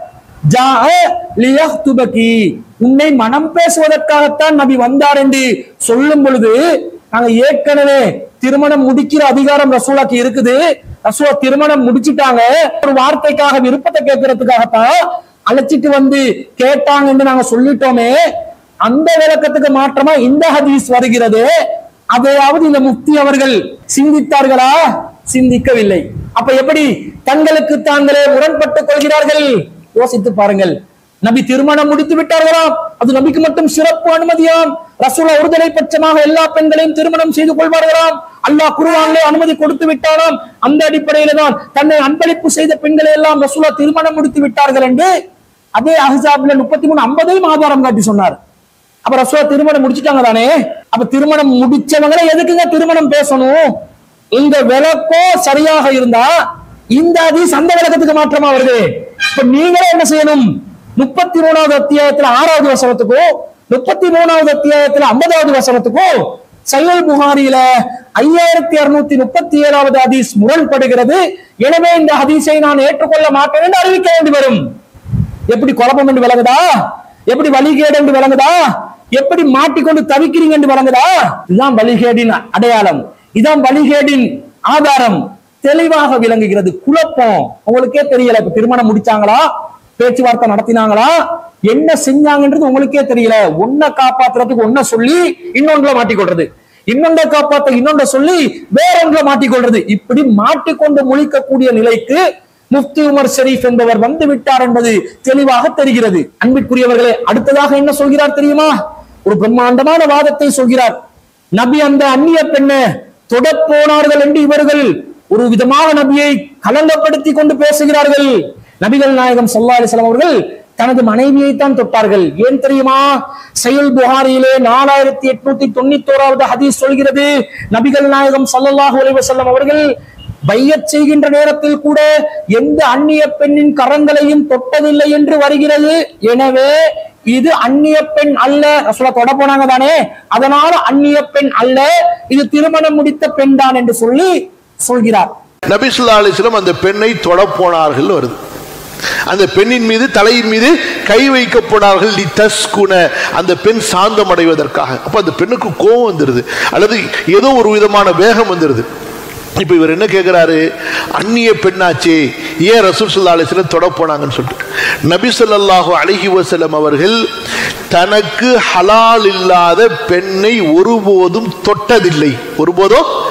Speaker 1: ஜாஅ லியஹ்துபகி உன்னை மனம் பேசுவதற்காகத்தான் நபி வந்தார் என்று சொல்லும் பொழுது நாங்க ஏற்கனவே திருமணம் முடிக்கிற அதிகாரம் ரசூலாக்கு இருக்குது ரசூலா திருமணம் முடிச்சிட்டாங்க ஒரு வார்த்தைக்காக விருப்பத்தை கேட்கறதுக்காகத்தான் அழைச்சிட்டு வந்து கேட்டாங்க என்று நாங்க சொல்லிட்டோமே அந்த விளக்கத்துக்கு மாற்றமா இந்த ஹதீஸ் வருகிறது அதையாவது இந்த முஃப்தி அவர்கள் சிந்தித்தார்களா சிந்திக்கவில்லை அப்ப எப்படி தங்களுக்கு தாங்களே முரண்பட்டுக் கொள்கிறார்கள் யோசித்து பாருங்கள் நபி திருமணம் முடித்து விட்டார்களாம் அது நபிக்கு மட்டும் சிறப்பு அனுமதியாம் ரசூலா ஒருதலை பட்சமாக எல்லா பெண்களையும் திருமணம் செய்து கொள்வார்களாம் அல்லாஹ் குருவானிலே அனுமதி கொடுத்து விட்டாராம் அந்த அடிப்படையில தான் தன்னை அன்பளிப்பு செய்த பெண்களை எல்லாம் ரசூலா திருமணம் முடித்து விட்டார்கள் என்று அதே அஹ்ஸாப்ல முப்பத்தி மூணு ஐம்பதையும் ஆதாரம் காட்டி சொன்னார் அப்ப ரசூலா திருமணம் முடிச்சிட்டாங்க தானே அப்ப திருமணம் முடிச்சவங்களை எதுக்குங்க திருமணம் பேசணும் இந்த விளக்கம் சரியாக இருந்தா இந்த ஹதீஸ் அந்த விளக்கத்துக்கு மாற்றமா வருது இப்ப நீங்களே என்ன செய்யணும் முப்பத்தி மூணாவது அத்தியாயத்துல ஆறாவது வசனத்துக்கும் முப்பத்தி மூணாவது அத்தியாயத்துல ஐம்பதாவது வசனத்துக்கும் சையல் புகாரியில ஐயாயிரத்தி அறுநூத்தி முப்பத்தி ஏழாவது ஹதீஸ் முரண்படுகிறது எனவே இந்த ஹதீஸை நான் ஏற்றுக்கொள்ள மாட்டேன் என்று அறிவிக்க வேண்டி வரும் எப்படி குழப்பம் என்று விளங்குதா எப்படி வழிகேடு என்று விளங்குதா எப்படி மாட்டிக்கொண்டு தவிக்கிறீங்க என்று விளங்குதா இதுதான் வழிகேடின் அடையாளம் இதான் வழிகேடின் ஆதாரம் தெளிவாக விளங்குகிறது குழப்பம் உங்களுக்கே தெரியல இப்ப திருமணம் முடிச்சாங்களா பேச்சுவார்த்தை நடத்தினாங்களா என்ன செஞ்சாங்கன்றது உங்களுக்கே தெரியல ஒன்ன காப்பாத்துறதுக்கு ஒன்ன சொல்லி இன்னொன்றுல மாட்டிக்கொள்றது இன்னொன்றை காப்பாத்த இன்னொன்றை சொல்லி வேற ஒன்றை மாட்டிக்கொள்றது இப்படி மாட்டிக்கொண்டு முழிக்கக்கூடிய நிலைக்கு முஃப்தி உமர் ஷெரீப் என்பவர் வந்து விட்டார் என்பது தெளிவாக தெரிகிறது அன்பிற்குரியவர்களே அடுத்ததாக என்ன சொல்கிறார் தெரியுமா ஒரு பிரம்மாண்டமான வாதத்தை சொல்கிறார் நபி அந்த அந்நிய பெண்ணை தொடப் போனார்கள் என்று இவர்கள் ஒரு விதமாக நபியை கலங்கப்படுத்தி கொண்டு பேசுகிறார்கள் நபிகள் நாயகம் ஸல்லல்லாஹு அலைஹி வஸல்லம் அவர்கள் தனது மனைவியை தான் தொட்டார்கள் ஏன் தெரியுமா செயல் புகாரியிலே நாலாயிரத்தி எட்நூத்தி தொண்ணூத்தி ஓராவது ஹதீஸ் சொல்கிறது நபிகள் நாயகம் ஸல்லல்லாஹு அலைஹி வஸல்லம் அவர்கள் பையச் செய்கின்ற நேரத்தில் கூட எந்த அந்நிய பெண்ணின் கரங்களையும் தொட்டதில்லை என்று வருகிறது எனவே இது அந்நிய பெண் அல்ல ரசூலா தொட போனாங்க தானே அதனால அந்நிய பெண் அல்ல இது திருமணம் முடித்த பெண் தான் என்று சொல்லி சொல்கிறார்
Speaker 2: நபிசுல்லா அலிஸ்லம் அந்த பெண்ணை தொடப் போனார்கள் வருது அந்த பெண்ணின் மீது தலையின் மீது கை வைக்கப் போனார்கள் லி தஸ்குன அந்த பெண் சாந்தம் அடைவதற்காக அப்ப அந்த பெண்ணுக்கு கோபம் வந்துருது அல்லது ஏதோ ஒரு விதமான வேகம் வந்துருது இப்ப இவர் என்ன கேட்கிறாரு அந்நிய பெண்ணாச்சே ஏன் ரசூல் சல்லா அலிஸ்லம் தொட போனாங்கன்னு சொல்லிட்டு நபி ஸல்லல்லாஹு அலைஹி வஸல்லம் அவர்கள் தனக்கு ஹலால் இல்லாத பெண்ணை ஒருபோதும் தொட்டதில்லை ஒருபோதும்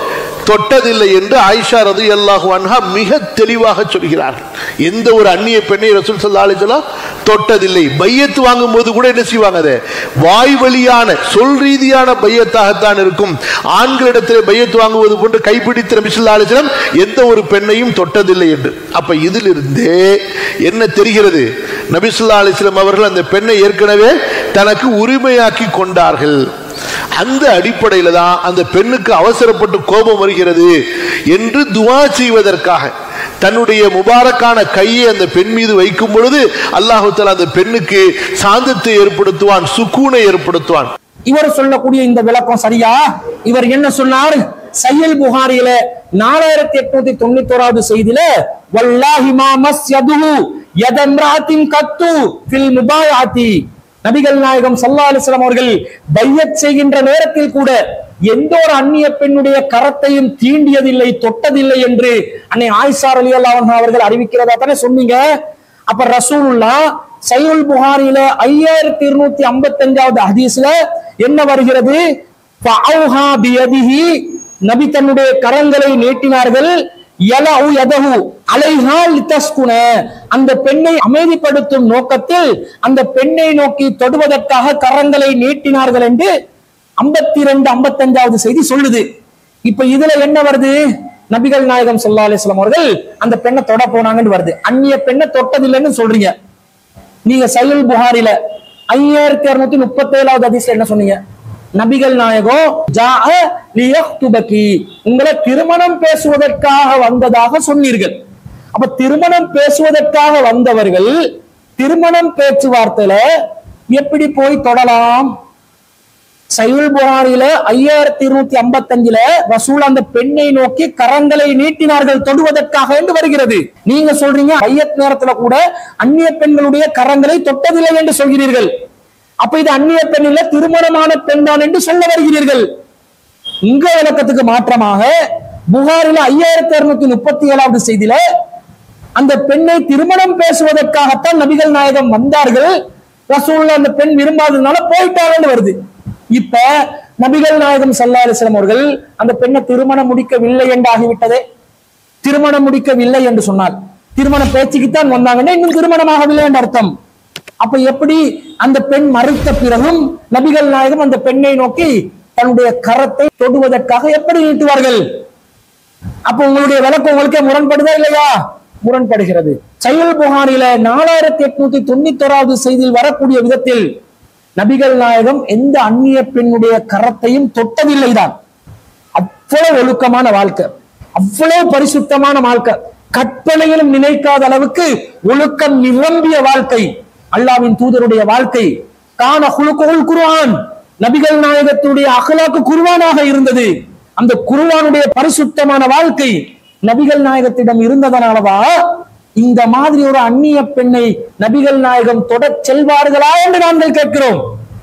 Speaker 2: தொட்டதில்லை என்று ஆயிஷா ரதி அல்லாஹு அன்ஹா மிக தெளிவாக சொல்கிறார்கள் எந்த ஒரு அந்நிய பெண்ணை ரசூல் சல்லா அலிசல்லாம் தொட்டதில்லை பையத்து வாங்கும் போது கூட என்ன செய்வாங்க அதை வாய் வழியான சொல் ரீதியான பையத்தாகத்தான் இருக்கும் ஆண்களிடத்திலே பையத்து வாங்குவது போன்று கைப்பிடித்த நபி ஸல்லல்லாஹு அலைஹி வஸல்லம் எந்த ஒரு பெண்ணையும் தொட்டதில்லை என்று அப்ப இதிலிருந்தே என்ன தெரிகிறது நபி ஸல்லல்லாஹு அலைஹி வஸல்லம் அவர்கள் அந்த பெண்ணை ஏற்கனவே தனக்கு உரிமையாக்கி கொண்டார்கள் அந்த அடிப்படையில தான் அந்த பெண்ணுக்கு அவசரப்பட்டு கோபம் வருகிறது என்று துவா செய்வதற்காக தன்னுடைய முபாரக்கான கையை அந்த பெண் மீது வைக்கும் பொழுது அல்லாஹு தஆலா அந்த பெண்ணுக்கு சாந்தத்தை ஏற்படுத்துவான் சுக்கூனை ஏற்படுத்துவான்
Speaker 1: இவர் சொல்லக்கூடிய இந்த விளக்கம் சரியா இவர் என்ன சொன்னார் சையல் புகாரியில நாலாயிரத்தி எட்நூத்தி தொண்ணூத்தி ஓராவது செய்தியில வல்லாஹி மா மஸ்யதுஹு யதம்ராத்தின் கத்து ஃபில் முபாயாத்தி நபிகள் நாயகம் ஸல்லல்லாஹு அலைஹி வஸல்லம் அவர்கள் பையத் செய்கின்ற நேரத்தில் கூட எந்த ஒரு அந்நிய பெண்ணுடைய கரத்தையும் தீண்டியதில்லை தொட்டதில்லை என்று அன்னை ஆயிஷா ரலியல்லாஹு அன்ஹா அவர்கள் அறிவிக்கிறதா தானே சொன்னீங்க அப்ப ரசூலுல்லா சையுல் புகாரில ஐயாயிரத்தி இருநூத்தி ஐம்பத்தி அஞ்சாவது ஹதீஸ்ல என்ன வருகிறது ஃபஅவ்ஹா பியதிஹி நபி தன்னுடைய கரங்களை நீட்டினார்கள் யலஉ யதஹு அலைஹா லிதஸ்குன அந்த பெண்ணை அமைதிப்படுத்தும் நோக்கத்தில் அந்த பெண்ணை நோக்கி தொடுவதற்காக கரங்களை நீட்டினார்கள் என்று ஐம்பத்தி ரெண்டு ஐம்பத்தஞ்சாவது செய்தி சொல்லுது இப்ப இதுல என்ன வருது நபிகள் நாயகம் ஸல்லல்லாஹு அலைஹி வஸல்லம் அவர்கள் அந்த பெண்ணை தொட போனாங்கன்னு வருது அந்நிய பெண்ணை தொட்டதில்லைன்னு சொல்றீங்க நீங்க சையல் புகாரில ஐயாயிரத்தி அறுநூத்தி முப்பத்தி ஏழாவது அதிசயம் என்ன சொன்னீங்க நபிகள் நாயகம் ஜாஅ லியக்துபகி உங்களை திருமணம் பேசுவதற்காக வந்ததாக சொன்னீர்கள் அப்ப திருமணம் பேசுவதற்காக வந்தவர்கள் திருமணம் பேச்சுவார்த்தையில எப்படி போய் தொடலாம் சையுல் புகாரில ஐயாயிரத்தி இருநூத்தி ஐம்பத்தி அஞ்சுல ரசூல் அந்த பெண்ணை நோக்கி கரங்களை நீட்டினார்கள் தொடுவதற்காக என்று வருகிறது நீங்க சொல்றீங்க ஐயத் நேரத்துல கூட அந்நிய பெண்களுடைய கரங்களை தொட்டதில்லை என்று சொல்கிறீர்கள் அப்ப இது அந்நிய பெண் இல்ல திருமணமான பெண் தான் என்று சொல்ல வருகிறீர்கள் உங்க விளக்கத்துக்கு மாற்றமாக புகாரில ஐயாயிரத்தி அறுநூத்தி முப்பத்தி ஏழாவது செய்தியில அந்த பெண்ணை திருமணம் பேசுவதற்காகத்தான் நபிகள் நாயகம் வந்தார்கள் ரசூல்ல அந்த பெண் விரும்பாததுனால போயிட்டாங்கன்னு வருது இப்ப நபிகள் நாயகம் ஸல்லல்லாஹு அலைஹி வஸல்லம் அவர்கள் அந்த பெண்ணை திருமணம் முடிக்கவில்லை என்று ஆகிவிட்டதே திருமணம் முடிக்கவில்லை என்று சொன்னால் திருமண பேச்சுக்குத்தான் வந்தாங்கன்னா இன்னும் திருமணமாகவில்லை என்று அர்த்தம் அப்ப எப்படி அந்த பெண் மறுத்த பிறகும் நபிகள் நாயகம் அந்த பெண்ணை நோக்கி தன்னுடைய கரத்தை தொடுவதற்காக எப்படி நீட்டுவார்கள் அப்ப உங்களுடைய விளக்கம் உங்களுக்கே முரண்படுதா இல்லையா முரண்படுகிறது சையல் புகாரில நாலாயிரத்தி எட்நூத்தி தொண்ணூத்தி ஓராவது செய்தியில் வரக்கூடிய விதத்தில் நபிகள் நாயகம் எந்த அந்நிய பெண்ணுடைய கரத்தையும் தொட்டதில்லைதான் அவ்வளவு ஒழுக்கமான வாழ்க்கை அவ்வளவு பரிசுத்தமான வாழ்க்கை கற்பனையிலும் நினைக்காத அளவுக்கு ஒழுக்கம் நிரம்பிய வாழ்க்கை அல்லாவின் தூதருடைய வாழ்க்கை கான குழுக்குள் குர்ஆன் நபிகள் நாயகத்துடைய அகலாக்கு குர்ஆனாக இருந்தது அந்த குர்ஆனுடைய பரிசுத்தமான வாழ்க்கை நபிகள் நாயகத்திடம் இருந்ததனாலவா இந்த மாதிரி ஒரு அந்நிய பெண்ணை நபிகள் நாயகம் தொடச் செல்வார்களா என்று நாங்கள் கேட்கிறோம்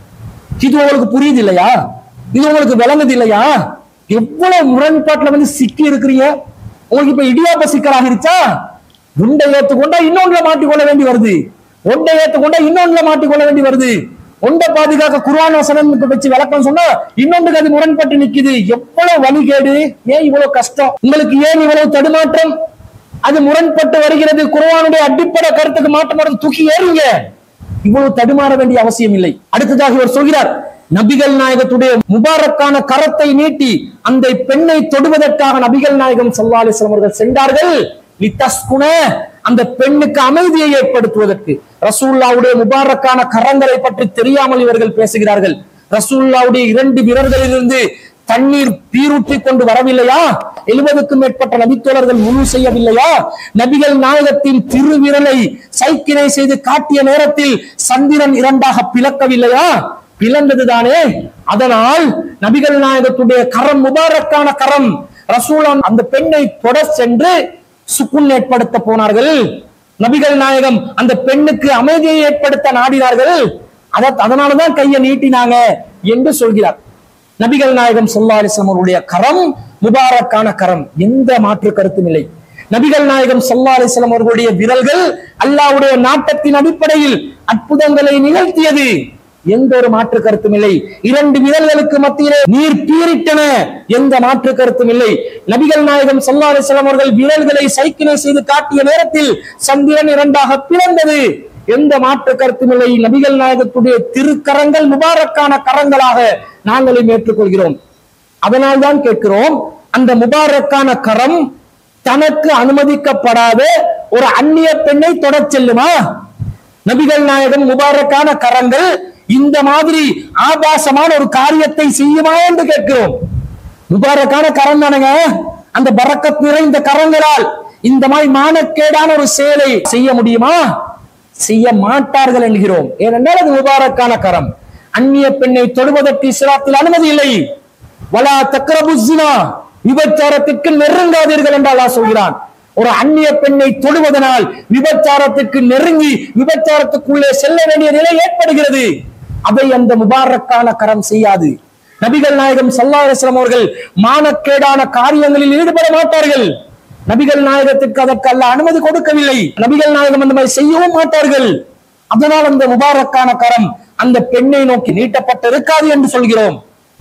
Speaker 1: இது உங்களுக்கு புரியுது இல்லையா இது உங்களுக்கு விளங்குது இல்லையா எவ்வளவு முரண்பாட்டுல வந்து சிக்கி இருக்கிறீங்க உங்களுக்கு இப்ப இடியாப்ப சிக்கலாகிருச்சா உண்டை ஏத்துக்கொண்டா இன்னொன்றுல மாட்டிக்கொள்ள வேண்டி வருது ஒன்றை ஏத்துக்கொண்டா இன்னொன்றுல மாட்டிக்கொள்ள வேண்டி வருது ஒன்றை பாதுகாக்க குர்ஆன் வசனம் வச்சு விளக்கம் சொன்னா இன்னொன்றுக்கு அது முரண்பட்டு நிக்குது எவ்வளவு வழிகேடு ஏன் இவ்வளவு கஷ்டம் உங்களுக்கு ஏன் இவ்வளவு தடுமாற்றம் அது முரண்பட்டு வருகிறது குர்ஆனுடைய அடிப்படை கருத்துக்கு மாற்றம் வருது தூக்கி ஏறுங்க இவ்வளவு தடுமாற வேண்டிய அவசியம் இல்லை அடுத்ததாக இவர் சொல்கிறார் நபிகள் நாயகத்துடைய முபாரக்கான கரத்தை நீட்டி அந்த பெண்ணை தொடுவதற்காக நபிகள் நாயகம் ஸல்லல்லாஹு அலைஹி வஸல்லம் அவர்கள் சென்றார்கள் லித்தஸ்குன அந்த பெண்ணுக்கு அமைதியை ஏற்படுத்துவதற்கு ரசூல்லாவுடைய முபாரக்கான கரங்களை பற்றி தெரியாமல் இவர்கள் பேசுகிறார்கள் ரசூல்லாவுடைய இரண்டு விரல்களிலிருந்து தண்ணீர் பீரூற்றி கொண்டு வரவில்லையா எழுபதுக்கும் மேற்பட்ட நபித்தோழர்கள் முழு செய்யவில்லையா நபிகள் நாயகத்தின் திருவிரலை சைக்கினை செய்து காட்டிய நேரத்தில் சந்திரன் இரண்டாக பிளக்கவில்லையா பிளந்ததுதானே அதனால் நபிகள் நாயகத்துடைய கரம் முபாரக்கான கரம் ரசூலம் அந்த பெண்ணை தொட சென்று சுக்குன் ஏற்படுத்த போனார்கள் நபிகள் நாயகம் அந்த பெண்ணுக்கு அமைதியை ஏற்படுத்த நாடினார்கள் அத அதனாலதான் கையை நீட்டினாங்க என்று சொல்கிறார் நபிகள் நாயகம் ஸல்லல்லாஹு அலைஹி வஸல்லம் அவருடைய கரம் முபாரக்கான கரம் எந்த மாற்று கருத்தும் இல்லை நபிகள் நாயகம் ஸல்லல்லாஹு அலைஹி வஸல்லம் அவர்களுடைய விரல்கள் அல்லாஹ்வுடைய நாட்டத்தின் அடிப்படையில் அற்புதங்களை நிகழ்த்தியது எந்த ஒரு மாற்று கருத்தும் இல்லை இரண்டு விரல்களுக்கு மத்தியிலே நீர் பீரிட்டன எந்த மாற்று கருத்தும் இல்லை நபிகள் நாயகம் ஸல்லல்லாஹு அலைஹி வஸல்லம் அவர்கள் விரல்களை சைக்கிளை செய்து காட்டிய நேரத்தில் சந்திரன் இரண்டாக பிளந்தது எந்த மாற்று கருத்தும் இல்லை நபிகள் நாயகத்துடைய திருக்கரங்கள் முபாரக்கான கரங்களாக நாங்களும் ஏற்றுக்கொள்கிறோம் அதனால் தான் கேட்கிறோம் அந்த முபாரக்கான கரம் தனக்கு அனுமதிக்கப்படாத ஒரு அந்நிய பெண்ணை தொடச் செல்லுமா நபிகள் நாயகம் முபாரக்கான கரங்கள் இந்த மாதிரி ஆபாசமான ஒரு காரியத்தை செய்யுமா என்று கேட்கிறோம் முபாரக்கான கரம் தானுங்க அந்த பரக்கத் நிறைந்த கரங்களால் இந்த மாதிரி மானக்கேடான ஒரு செயலை செய்ய முடியுமா செய்ய மாட்டார்கள் என்கிறோம் ஏனென்றால் அது முபாரக்கான கரம் அந்நிய பெண்ணை தொடுவதற்கு இஸ்லாத்தில் அனுமதி இல்லை வலா தக்ரபு ஸினா விபச்சாரத்திற்கு நெருங்காதீர்கள் என்று அல்லாஹ் சொல்கிறான் ஒரு அந்நிய பெண்ணை தொடுவதனால் விபச்சாரத்துக்கு நெருங்கி விபச்சாரத்துக்குள்ளே செல்ல வேண்டிய நிலை ஏற்படுகிறது அதை அந்த முபாரக்கான கரம் செய்யாது நபிகள் நாயகம் ஸல்லல்லாஹு அலைஹி வஸல்லம் அவர்கள் மானக்கேடான காரியங்களில் ஈடுபட மாட்டார்கள் நபிகள் நாயகத்திற்கு அதற்கு அல்ல அனுமதி கொடுக்கவில்லை நபிகள் நாயகம் அந்த மாதிரி செய்யவும் மாட்டார்கள் அதனால் அந்த முபாரக்கான கரம் அந்த பெண்ணை நோக்கி நீட்டப்பட்டிருக்காது என்று சொல்கிறோம்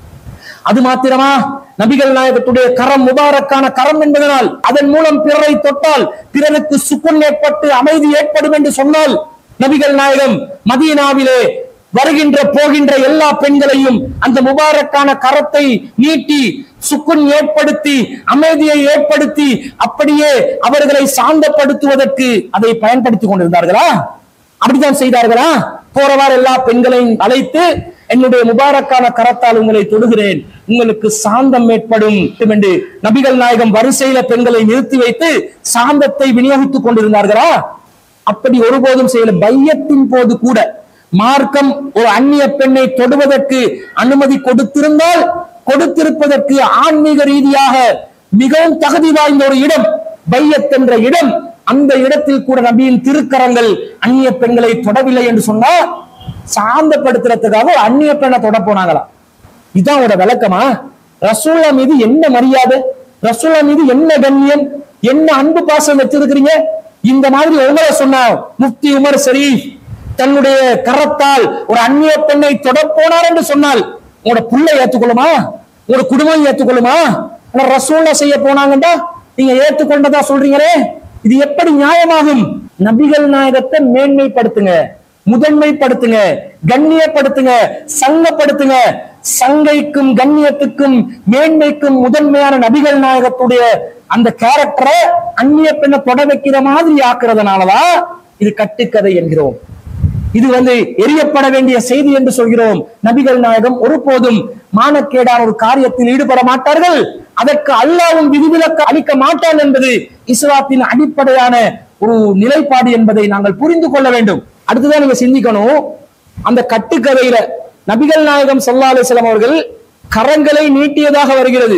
Speaker 1: அது மாத்திரமா நபிகள் நாயகத்துடைய கரம் முபாரக்கான கரம் என்பதனால் அதன் மூலம் பிறரை தொட்டால் பிறருக்கு சுக்குன் ஏற்பட்டு அமைதி ஏற்படும் என்று சொன்னால் நபிகள் நாயகம் மதீனாவிலே வருகின்ற போகின்ற எல்லா பெண்களையும் அந்த முபாரக்கான கரத்தை நீட்டி சுக்குன் ஏற்படுத்தி அமைதியை ஏற்படுத்தி அப்படியே அவர்களை சாந்தப்படுத்துவதற்கு அதை பயன்படுத்திக் கொண்டிருந்தார்களா அப்படித்தான் செய்தார்களா போறவாறு எல்லா பெண்களையும் அழைத்து என்னுடைய முபாரக்கான கரத்தால் உங்களை தொடுகிறேன் உங்களுக்கு சாந்தம் ஏற்படும் என்று நபிகள் நாயகம் வரிசையில பெண்களை நிறுத்தி வைத்து சாந்தத்தை விநியோகித்துக் கொண்டிருந்தார்களா அப்படி ஒருபோதும் செய்யல பையத்தின் போது கூட மார்க்கம் ஒரு அந்நிய பெண்ணை தொடுவதற்கு அனுமதி கொடுத்திருந்தால் கொடுத்திருப்பதற்கு ஆன்மீக ரீதியாக மிகவும் தகுதி வாய்ந்த ஒரு இடம் பையத் என்ற இடம் அந்த இடத்தில் கூட நபியின் திருக்கரங்கள் அந்நிய பெண்களை தொடவில்லை என்று சொன்னா சாந்தப்படுத்துறதுக்காக ஒரு அந்நிய பெண்ணை தொட போனாங்களா இதான் அவரோட விளக்கமா ரசூல்லா மீது என்ன மரியாதை ரசூல்லா மீது என்ன கண்ணியம் என்ன அன்பு பாசம் வச்சிருக்கிறீங்க இந்த மாதிரி உங்களை சொன்ன முஃப்தி உமர் ஷரீஃப் தன்னுடைய கரத்தால் ஒரு அந்நிய பெண்ணை தொட போனார் என்று சொன்னால் உங்களோட புள்ள ஏத்துக்கொள்ளுமா உங்களோட குடும்பம் ஏத்துக்கொள்ளுமா ஆனா ரசூல்லா செய்ய போனாங்கடா நீங்க ஏத்துக்கொண்டதா சொல்றீங்களே இது எப்படி நியாயமாகும் நபிகள் நாயகத்தை மேன்மைப்படுத்துங்க முதன்மைப்படுத்துங்க கண்ணியப்படுத்துங்க சங்கப்படுத்துங்க சங்கைக்கும் கண்ணியத்துக்கும் மேன்மைக்கும் முதன்மையான நபிகள் நாயகத்துடைய அந்த கேரக்டரை அந்நிய பெண்ணை தொட வைக்கிற மாதிரி ஆக்குறதுனாலதான் இது கட்டுக்கதை என்கிறோம் இது வந்து எரியப்பட வேண்டிய செய்தி என்று சொல்கிறோம் நபிகள் நாயகம் ஒருபோதும் மானக்கேடான ஒரு காரியத்தில் ஈடுபட மாட்டார்கள் அதற்கு அல்லாவும் விதிவிலக்கு அளிக்க மாட்டான் என்பது இஸ்லாத்தின் அடிப்படையான ஒரு நிலைப்பாடு என்பதை நாங்கள் புரிந்து கொள்ள வேண்டும் அடுத்ததான் நீங்க சிந்திக்கணும் அந்த கட்டுக்கதையில நபிகள் நாயகம் ஸல்லல்லாஹு அலைஹி வஸல்லம் அவர்கள் கரங்களை நீட்டியதாக வருகிறது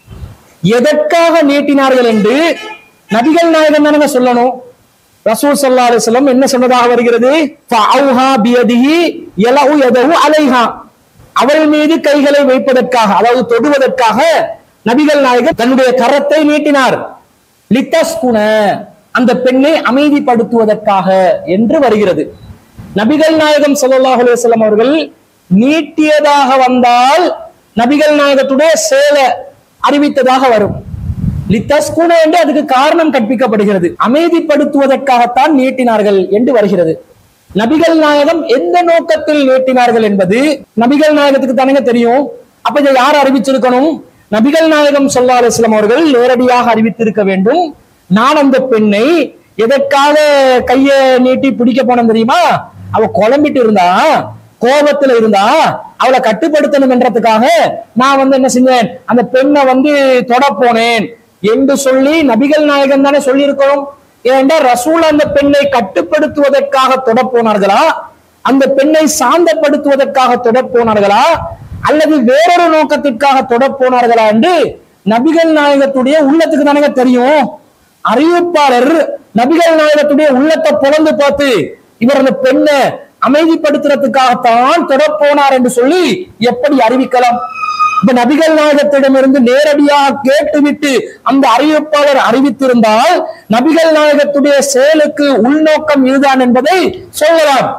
Speaker 1: எதற்காக நீட்டினார்கள் என்று நபிகள் நாயகம் தானங்க சொல்லணும் ரசூல் ஸல்லல்லாஹு அலைஹி வஸல்லம் என்ன சொன்னதாக வருகிறது ஃபஅவுஹா பியதிஹி யலஹு யதஹு அலைஹா அவள் மீது கைகளை வைப்பதற்காக அதாவது தொடுவதற்காக நபிகள் நாயகம் தன்னுடைய கரத்தை நீட்டினார் லித்தஸ்குன அந்த பெண்ணை அமைதிப்படுத்துவதற்காக என்று வருகிறது நபிகள் நாயகம் ஸல்லல்லாஹு அலைஹி வஸல்லம் அவர்கள் நீட்டியதாக வந்தால் நபிகள் நாயகத்துடைய சேலை அறிவித்ததாக வரும் லித்தஸ்குன என்று அதுக்கு காரணம் கற்பிக்கப்படுகிறது அமைதிப்படுத்துவதற்காகத்தான் நீட்டினார்கள் என்று வருகிறது நபிகள் நாயகம் எந்த நோக்கத்தில் நீட்டினார்கள் என்பது நபிகள் நாயகத்துக்கு தானங்க தெரியும் அப்ப இதை யார் அறிவிச்சிருக்கணும் நபிகள் நாயகம் ஸல்லல்லாஹு அலைஹி வஸல்லம் அவர்கள் நேரடியாக அறிவித்திருக்க வேண்டும் நான் அந்த பெண்ணை எதற்காக கைய நீட்டி பிடிக்க போனேன் தெரியுமா அவ குழம்பிட்டு இருந்தா கோபத்துல இருந்தா அவளை கட்டுப்படுத்தணும் என்றதுக்காக நான் வந்து என்ன செஞ்சேன் அந்த பெண்ணை வந்து தொட போனேன் என்று சொல்லி நபிகள் நாயகம் தானே சொல்லி இருக்கணும் ஏன்டா ரசூல் அந்த பெண்ணை கட்டுப்படுத்துவதற்காக தொட போனார்களா அந்த பெண்ணை சாந்தப்படுத்துவதற்காக தொட போனார்களா அல்லது வேறொரு நோக்கத்திற்காக தொட போனார்களா என்று நபிகள் நாயகத்துடைய உள்ளத்துக்கு தானங்க தெரியும் அறிவிப்பாளர் நபிகள் நாயகத்துடைய உள்ளத்தை புலந்து பார்த்து இவர் அந்த பெண்ணை அமைதிப்படுத்துறதுக்காகத்தான் தொட போனார் என்று சொல்லி எப்படி அறிவிக்கலாம் இப்ப நபிகள் நாயகத்திடமிருந்து நேரடியாக கேட்டுவிட்டு அந்த அறிவிப்பாளர் அறிவித்திருந்தால் நபிகள் நாயகத்துடைய செயலுக்கு உள்நோக்கம் இதுதான் என்பதை சொல்லலாம்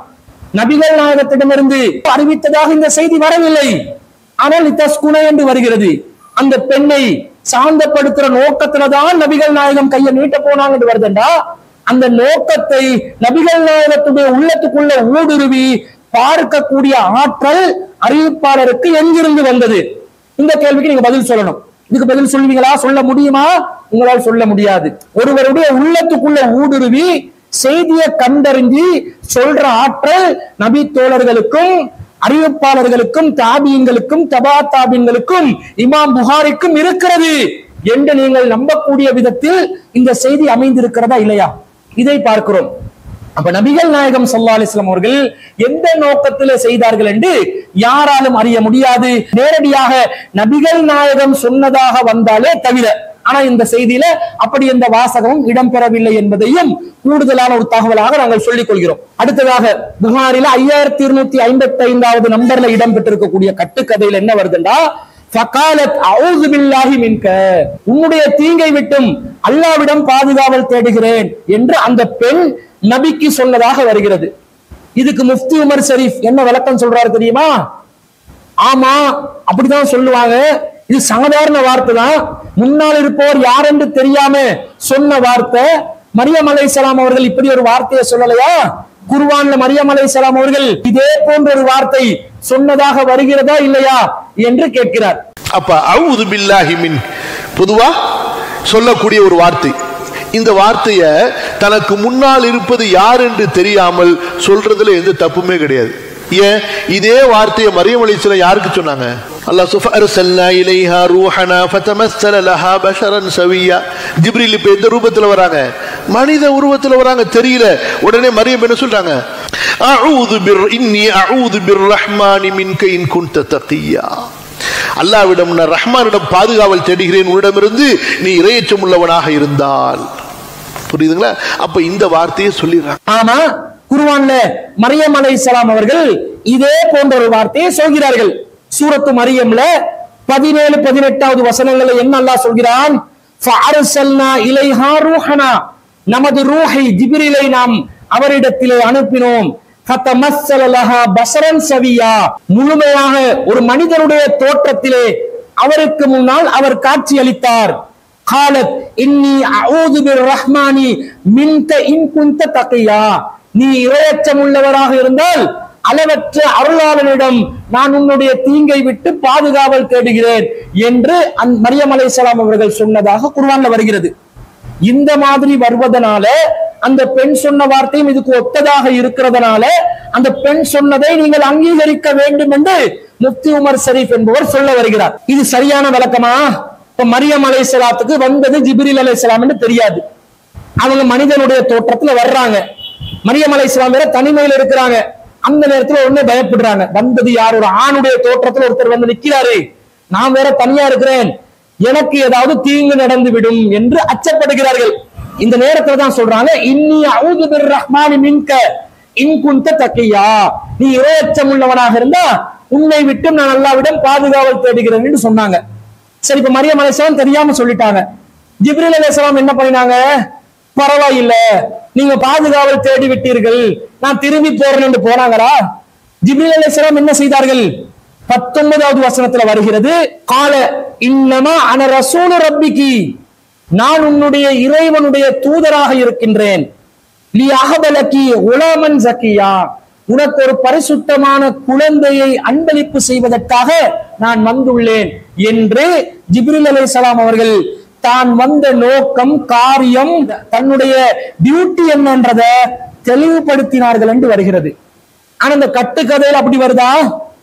Speaker 1: நபிகள் நாயகத்திடமிருந்து அறிவித்ததாக இந்த செய்தி வரவில்லை ஆனால் இத்தஸ்குன என்று வருகிறது அந்த பெண்ணை சாந்தப்படுத்துற நோக்கத்துல தான் நபிகள் நாயகம் கையை நீட்ட போனாங்க என்று வருதுண்டா அந்த நோக்கத்தை நபிகள் நாயகத்துடைய உள்ளத்துக்குள்ள ஊடுருவி பார்க்கக்கூடிய ஆற்றல் அறிவிப்பாளருக்கு எங்கிருந்து வந்தது இந்த கேள்விக்கு நீங்க பதில் சொல்லணும் இதுக்கு பதில் சொல்லுவீங்களா சொல்ல முடியுமா உங்களால் சொல்ல முடியாது ஒருவருடைய உள்ளத்துக்குள்ள ஊடுருவி செய்தியை கண்டறிஞ்சு சொல்ற ஆற்றல் நபி தோழர்களுக்கும் அறிவிப்பாளர்களுக்கும் தாபியங்களுக்கும் தபா தாபியங்களுக்கும் இமாம் புகாரிக்கும் இருக்கிறது என்று நீங்கள் நம்பக்கூடிய விதத்தில் இந்த செய்தி அமைந்திருக்கிறதா இல்லையா இதை பார்க்கிறோம் அப்ப நபிகள் நாயகம் ஸல்லல்லாஹு அலைஹி வஸல்லம் அவர்கள் எந்த நோக்கத்திலே செய்தார்கள் என்று யாராலும் அறிய முடியாது நேரடியாக நபிகள் நாயகம் சொன்னதாக வந்தாலே தவிர ஆனா இந்த செய்தியில அப்படி எந்த வாசகமும் இடம்பெறவில்லை என்பதையும் கூடுதலான ஒரு தகவலாக நாங்கள் சொல்லிக் கொள்கிறோம் அடுத்ததாக புகாரில ஐயாயிரத்தி இருநூத்தி ஐம்பத்தி ஐந்தாவது நம்பர்ல இடம்பெற்றிருக்கக்கூடிய கட்டுக்கதையில் என்ன வருதுண்டா ஃபகாலத் அஊது பில்லாஹி மின்க உன்னுடைய தீங்கை விட்டும் அல்லாவிடம் பாதுகாவல் தேடுகிறேன் என்று அந்த பெண் நபிக்கு சொன்னதாக வருகிறது இதுக்கு முஃப்தி உமர் ஷரீஃப் என்ன விளக்கம் சொல்றாரு தெரியுமா ஆமா அப்படிதான் சொல்லுவாங்க இது சாதாரண வார்த்தை தான் முன்னால் இருப்பவர் யார் என்று தெரியாம சொன்ன வார்த்தை மரியம் அலைஹிஸ்ஸலாம் அவர்கள் இப்படி ஒரு வார்த்தையை சொல்லலையா குர்ஆன்ல மரியம் அலைஹிஸ்ஸலாம் அவர்கள் இதே போன்ற ஒரு வார்த்தை சொன்னதாக வருகிறதா இல்லையா என்று கேட்கிறார்
Speaker 2: அப்ப அவுது பில்லாஹி மின் பொதுவா சொல்லக்கூடிய ஒரு வார்த்தை இந்த வார்த்தைய தனக்கு முன்னால் இருப்பது யார் என்று தெரியாமல் சொல்றதுல எந்த தப்புமே கிடையாது ஏன் இதே வார்த்தையை மரியம் அலிஸ்லாம் யாருக்கு சொன்னாங்க அல்லாஹ் சுஃப அர்சல்னா இலைஹா ரூஹனா ஃபதமஸ்ஸல லஹா பஷரன் சவியா ஜிப்ரீல் இப்ப எந்த ரூபத்துல வராங்க மனித உருவத்துல வராங்க தெரியல உடனே மரியம் என்ன சொல்றாங்க அஊது பிர் இன்னி அஊது பிர் ரஹ்மானி மின்க இன் குன்த தகியா அல்லாவிடம் நான் ரஹ்மானிடம் பாதுகாவல் தேடுகிறேன் உன்னிடமிருந்து நீ இரையச்சம் உள்ளவனாக இருந்தால் புரியுதுங்களா அப்ப இந்த வார்த்தையை சொல்லிடுறாங்க
Speaker 1: ஆமா குர்ஆன்ல மரியம் அலைஹிஸ்ஸலாம் அவர்கள் இதே போன்ற ஒரு வார்த்தையை சொல்கிறார்கள் சூரத்து மரியம்ல பதினேழு பதினெட்டாவது வசனங்களை என்ன அல்லாஹ் சொல்கிறான் ஃபஅர்சல்னா இலைஹா ரூஹனா நமது ரூஹை ஜிப்ரீலை நாம் அவரிடத்திலே அனுப்பினோம் ஃபதமஸ்ஸல லஹா பஸரன் சவியா முழுமையாக ஒரு மனிதனுடைய தோற்றத்திலே அவருக்கு முன்னால் அவர் காட்சி அளித்தார் காலத் இன்னி அஊது பிர் ரஹ்மானி மின்க இன் குந்த தகியா நீ இரையச்சம் உள்ளவராக இருந்தால் அளவற்ற அருளாளனிடம் நான் உன்னுடைய தீங்கை விட்டு பாதுகாவல் தேடுகிறேன் என்று அந் மரியம் அலைஹிஸ்ஸலாம் அவர்கள் சொன்னதாக குர்ஆன்ல வருகிறது இந்த மாதிரி வருவதனால அந்த பெண் சொன்ன வார்த்தையும் இதுக்கு ஒத்ததாக இருக்கிறதுனால அந்த பெண் சொன்னதை நீங்கள் அங்கீகரிக்க வேண்டும் என்று முஃப்தி உமர் ஷரீஃப் என்பவர் சொல்ல வருகிறார் இது சரியான விளக்கமா இப்ப மரியம் அலைஹிஸ்ஸலாத்துக்கு வந்தது ஜிப்ரீல் அலைஹிஸ்ஸலாம் என்று தெரியாது அவங்க மனிதனுடைய தோற்றத்துல வர்றாங்க மரியம் அலைஹிஸ்ஸலாம் வேற தனிமையில இருக்கிறாங்க அந்த நேரத்துல உடனே பயப்படுறாங்க வந்தது யார் ஒரு ஆணுடைய தோற்றத்துல ஒருத்தர் வந்து நிக்கிறாரு நான் வேற தனியா இருக்கிறேன் எனக்கு ஏதாவது தீங்கு நடந்து விடும் என்று அச்சப்படுகிறார்கள் இந்த நேரத்துல தான் சொல்றாங்க இன்னி அவுது பிர் ரஹ்மானி மின்க இன் குந்த தக்கியா நீ இரையச்சம் உள்ளவனாக இருந்தா உன்னை விட்டு நான் அல்லாவிடம் பாதுகாவல் தேடுகிறேன் என்று சொன்னாங்க சரி இப்ப மரியம் அலைஹிஸ்ஸலாம் தெரியாம சொல்லிட்டாங்க ஜிப்ரீல் அலைஹிஸ்ஸலாம் என்ன பண்ணினாங்க பரவாயில்ல நீங்க பாதுகாவல் தேடி விட்டீர்கள் நான் திரும்பி போறேன் என்று போனாங்களா ஜிப்ரீல் அலைஹிஸ்ஸலாம் என்ன செய்தார்கள் பத்தொன்பதாவது வசனத்துல வருகிறது கால இன்னமா அன ரசூலு ரப்பிக்கு நான் உன்னுடைய இறைவனுடைய தூதராக இருக்கின்றேன் லி அகபலக்கி உலாமன் ஜக்கியா உனக்கு ஒரு பரிசுத்தமான குழந்தையை அன்பளிப்பு செய்வதற்காக நான் வந்துள்ளேன் என்று ஜிப்ரில் அலைஹிஸ்ஸலாம் அவர்கள் தான் வந்த நோக்கம் காரியம் தன்னுடைய டியூட்டி என்னன்றத தெளிவுபடுத்தினார்கள் என்று வருகிறது ஆனா இந்த கட்டுக்கதையில் அப்படி வருதா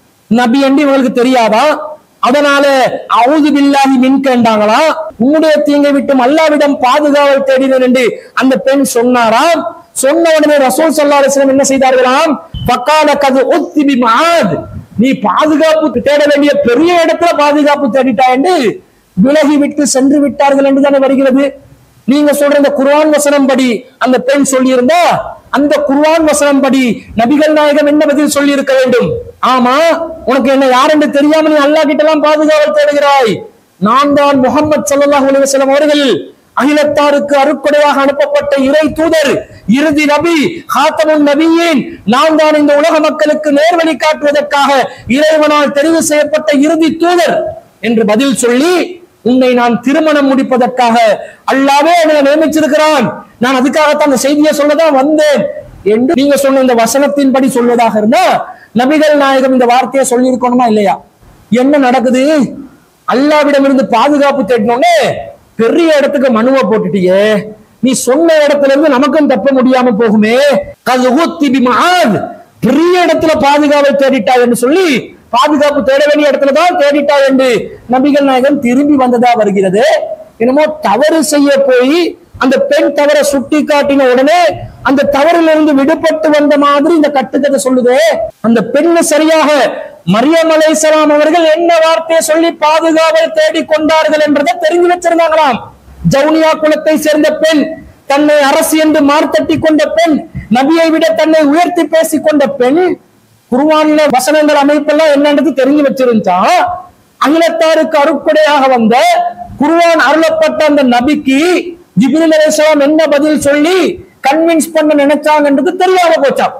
Speaker 1: நபி என்று இவங்களுக்கு தெரியாதா அதனால அவுது பில்லாஹி மின்கண்டாங்களா உன்னுடைய தீங்கை விட்டும் அல்லாவிடம் பாதுகாவல் தேடினர் என்று அந்த பெண் சொன்னாராம் சொன்ன உடனே ரசூல் ஸல்லல்லாஹு அலைஹி வஸல்லம் என்ன செய்தார்களாம் பக்கால கது உத்திபி மாத் நீ பாதுகாப்பு தேட வேண்டிய பெரிய இடத்துல பாதுகாப்பு தேடிட்டா என்று விலகி விட்டு சென்று விட்டார்கள் என்று தானே வருகிறது நீங்க சொல்ற இந்த குர்ஆன் வசனம் படி அந்த பெண் சொல்லியிருந்தா அந்த குர்ஆன் வசனம் படி நபிகள் நாயகம் என்ன பதில் சொல்லி இருக்க வேண்டும் ஆமா உனக்கு என்ன யார் என்று தெரியாம நீ அல்லாஹ் கிட்ட எல்லாம் பாதுகாவல் தேடுகிறாய் நான் தான் முகமது ஸல்லல்லாஹு அலைஹி வஸல்லம் அவர்கள் அகிலத்தாருக்கு அருட்கொடையாக அனுப்பப்பட்ட இறை தூதர் இறுதி நபி ஹாத்தமுன் நபியின் நான் தான் இந்த உலக மக்களுக்கு நேர்வழி காட்டுவதற்காக இறைவனால் தெரிவு செய்யப்பட்ட இறுதி தூதர் என்று பதில் சொல்லி உன்னை நான் திருமணம் முடிப்பதற்காக அல்லாவே என்னை நியமிச்சிருக்கிறான் நான் அதுக்காகத்தான் அந்த செய்தியை சொல்லதான் வந்தேன் என்று நீங்க சொன்ன இந்த வசனத்தின்படி சொல்வதாக இருந்தா நபிகள் நாயகம் இந்த வார்த்தையை சொல்லியிருக்கணுமா இல்லையா என்ன நடக்குது அல்லாவிடம் இருந்து பாதுகாப்பு தேடினோடனே பெரிய இடத்துக்கு மனுவை போட்டுட்டியே நீ சொன்ன இடத்துல இருந்து நமக்கும் தப்ப முடியாம போகுமே கது ஊத்தி பிமாத் பெரிய இடத்துல பாதுகாப்பை தேடிட்டாய் என்று சொல்லி பாதுகாப்பு தேட வேண்டிய இடத்துல தான் தேடிட்டாய் என்று நபிகள் நாயகம் திரும்பி வந்ததா வருகிறது என்னமோ தவறு செய்ய போய் அந்த பெண் தவற சுட்டி காட்டின உடனே அந்த தவறிலிருந்து விடுபட்டு வந்த மாதிரி இந்த கட்டுக்கதை சொல்லுது அந்த பெண்ணு சரியாக மரியம் அலைசலாம் அவர்கள் என்ன வார்த்தையை சொல்லி பாதுகாவலை தேடி கொண்டார்கள் என்றதை தெரிஞ்சு வச்சிருந்தாங்களாம் ஜவுனியா குலத்தை சேர்ந்த பெண் தன்னை அரசு என்று மார்த்தட்டி கொண்ட பெண் நபியை விட தன்னை உயர்த்தி பேசிக் கொண்ட பெண் குருவானில வசனங்கள் அமைப்பெல்லாம் என்னன்றது தெரிஞ்சு வச்சிருந்தா அகிலத்தாருக்கு அருட்கொடையாக வந்த குருவான் அருளப்பட்ட அந்த நபிக்கு ஜிப்ரில் அலைஹிஸ்ஸலாம் என்ன பதில் சொல்லி கன்வின்ஸ் பண்ண நினைச்சாங்கன்றது தெரியாம போச்சாம்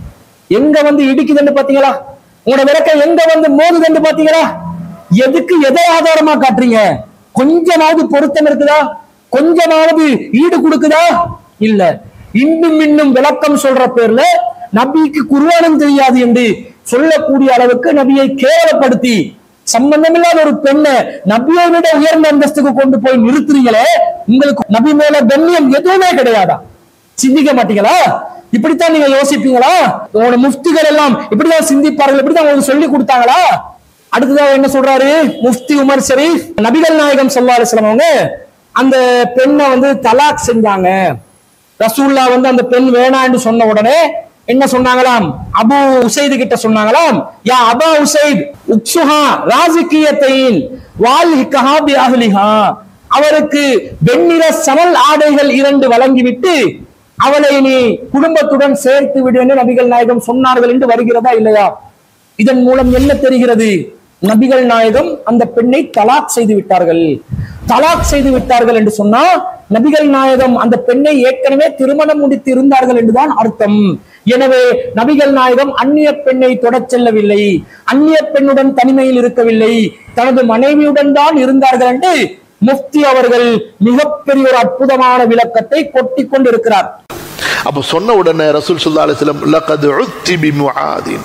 Speaker 1: எங்க வந்து இடிக்குதுன்னு பாத்தீங்களா உங்களோட விளக்கம் எங்க வந்து மோதுதுன்னு பாத்தீங்களா எதுக்கு எதை ஆதாரமா காட்டுறீங்க கொஞ்சமாவது பொருத்தம் இருக்குதா கொஞ்சமாவது ஈடு கொடுக்குதா இல்ல இன்னும் இன்னும் விளக்கம் சொல்ற பேர்ல நபிக்கு குருவானம் தெரியாது என்று சொல்லக்கூடிய அளவுக்கு நபியை கேவலப்படுத்தி சம்பந்தமில்லாத ஒரு பெண்ணை நபியை விட உயர்ந்த அந்தஸ்துக்கு கொண்டு போய் நிறுத்துறீங்களே உங்களுக்கு நபி மேல கண்ணியம் எதுவுமே கிடையாதா சிந்திக்க மாட்டீங்களா இப்படித்தான் நீங்க யோசிப்பீங்களா உங்களோட முஃப்திகள் எல்லாம் இப்படிதான் சிந்திப்பார்கள் இப்படிதான் உங்களுக்கு சொல்லி கொடுத்தாங்களா அடுத்ததாக என்ன சொல்றாரு முஃப்தி உமர் ஷரீஃப் நபிகள் நாயகம் ஸல்லல்லாஹு அலைஹி வஸல்லம் அவங்க அந்த பெண்ணை வந்து தலாக் செஞ்சாங்க ரசூல்லா வந்து அந்த பெண் வேணான்னு சொன்ன உடனே என்ன சொன்னாங்களாம் அபு உசைது கிட்ட சொன்னாங்களாம் யா அபா உசைத் உக்சுஹா ராசிக்கியத்தையின் வால்ஹிகஹா பி அஹ்லிஹா அவருக்கு வெண்ணிற சணல் ஆடைகள் இரண்டு வழங்கிவிட்டு அவளை நீ குடும்பத்துடன் சேர்த்து விடு என்று நபிகள் நாயகம் சொன்னார்கள் என்று வருகிறதா இல்லையா இதன் மூலம் என்ன தெரிகிறது நபிகள் நாயகம் அந்த பெண்ணை தலாக் செய்து விட்டார்கள் தலாக் செய்து விட்டார்கள் என்று சொன்னா நபிகள் நாயகம் அந்த பெண்ணை ஏற்கனவே திருமணம் முடித்து இருந்தார்கள் என்றுதான் அர்த்தம் எனவே நபிகள் நாயகம் அந்நிய பெண்ணை தொடச் செல்லவில்லை அந்நிய பெண்ணுடன் தனிமையில் இருக்கவில்லை தனது மனைவியுடன் தான் இருந்தார்கள் என்று முஃப்தி அவர்கள் மிகப்பெரிய ஒரு அற்புதமான விளக்கத்தை கொட்டிக் கொண்டிருக்கிறார்
Speaker 2: அப்ப சொன்ன உடனே ரசூல் சுல்லா அலிஸ்லம் லகது உத்தி பி முஆதின்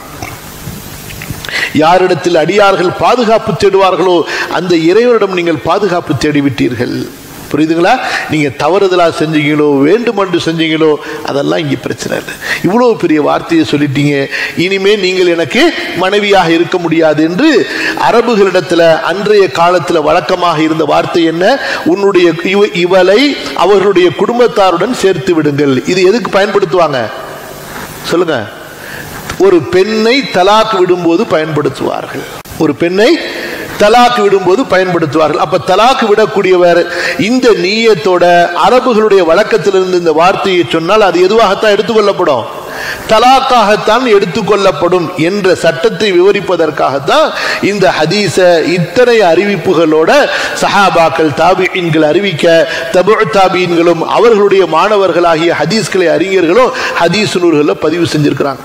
Speaker 2: யாரிடத்தில் அடியார்கள் பாதுகாப்பு தேடுவார்களோ அந்த இறைவனிடம் நீங்கள் பாதுகாப்பு தேடிவிட்டீர்கள் புரியுதுங்களா நீங்க தவறுதலா செஞ்சீங்களோ வேண்டுமென்று செஞ்சீங்களோ அதெல்லாம் இங்க பிரச்சனை இல்லை இவ்வளவு பெரிய வார்த்தையை சொல்லிட்டீங்க இனிமே நீங்கள் எனக்கு மனைவியாக இருக்க முடியாது என்று அரபுகளிடத்துல அன்றைய காலத்துல வழக்கமாக இருந்த வார்த்தை என்ன உன்னுடைய இவ- இவளை அவர்களுடைய குடும்பத்தாருடன் சேர்த்து விடுங்கள் இது எதுக்கு பயன்படுத்துவாங்க சொல்லுங்க ஒரு பெண்ணை தலாக் விடும்போது பயன்படுத்துவார்கள் ஒரு பெண்ணை தலாக் விடும்போது பயன்படுத்துவார்கள் அப்ப தலாக் விடக்கூடியவர் இந்த நீயத்தோட அரபுகளுடைய வழக்கத்திலிருந்து இந்த வார்த்தையை சொன்னால் அது எதுவாகத்தான் எடுத்துக்கொள்ளப்படும் தலாக்காகத்தான் எடுத்துக்கொள்ளப்படும் என்ற சட்டத்தை விவரிப்பதற்காகத்தான் இந்த ஹதீஸ இத்தனை அறிவிப்புகளோட சஹாபாக்கள் தாபியின்கள் அறிவிக்க தபு தாபியின்களும் அவர்களுடைய மாணவர்களாகிய ஹதீஸ்களை அறிஞர்களும் ஹதீஸ் நூல்களில் பதிவு செஞ்சிருக்கிறாங்க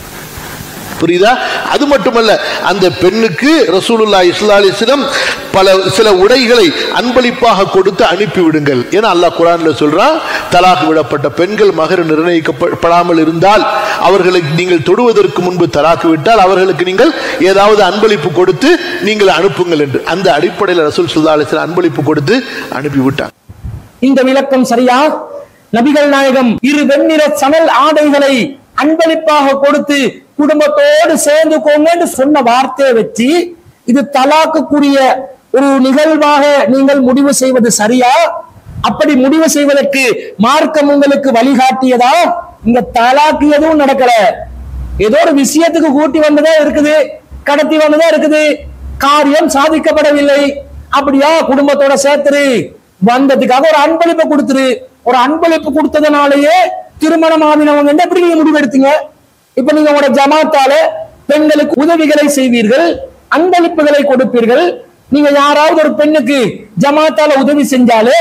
Speaker 2: புரியுதா அது மட்டுமல்ல அந்த பெண்ணுக்கு ரசூலுல்லா இஸ்லா அலிஸ்லம் பல சில உடைகளை அன்பளிப்பாக கொடுத்து அனுப்பிவிடுங்கள் ஏன்னா அல்லாஹ் குரான்ல சொல்றான் தலாக் விடப்பட்ட பெண்கள் மகர் நிர்ணயிக்கப்படாமல் இருந்தால் அவர்களுக்கு நீங்கள் தொடுவதற்கு முன்பு தலாக்கு விட்டால் அவர்களுக்கு நீங்கள் ஏதாவது அன்பளிப்பு கொடுத்து நீங்கள் அனுப்புங்கள் என்று அந்த அடிப்படையில் ரசூல் சுல்லா அலிஸ்லாம் அன்பளிப்பு கொடுத்து அனுப்பிவிட்டாங்க
Speaker 1: இந்த விளக்கம் சரியா நபிகள் நாயகம் இரு வெண்ணிற சணல் ஆடைகளை அன்பளிப்பாக கொடுத்து குடும்பத்தோடு சேர்ந்து கொண்டு சொன்ன வார்த்தையை வச்சு இது தலாக்குக்குரிய ஒரு நிகழ்வாக நீங்கள் முடிவு செய்வது சரியா அப்படி முடிவு செய்வதற்கு மார்க்கம் உங்களுக்கு வழிகாட்டியதா இங்க தலாக்கு எதுவும் நடக்கல ஏதோ ஒரு விஷயத்துக்கு கூட்டி வந்ததா இருக்குது கடத்தி வந்ததா இருக்குது காரியம் சாதிக்கப்படவில்லை அப்படியா குடும்பத்தோட சேர்த்துரு வந்ததுக்காக ஒரு அன்பளிப்பை கொடுத்துரு ஒரு அன்பளிப்பு கொடுத்ததுனாலயே திருமணம் ஆகினவங்க என்ன எப்படி நீங்க முடிவெடுத்தீங்க இப்ப நீங்க உங்களோட ஜமாத்தால பெண்களுக்கு உதவிகளை செய்வீர்கள் அன்பளிப்புகளை கொடுப்பீர்கள் நீங்க யாராவது ஒரு பெண்ணுக்கு ஜமாத்தால உதவி செஞ்சாலே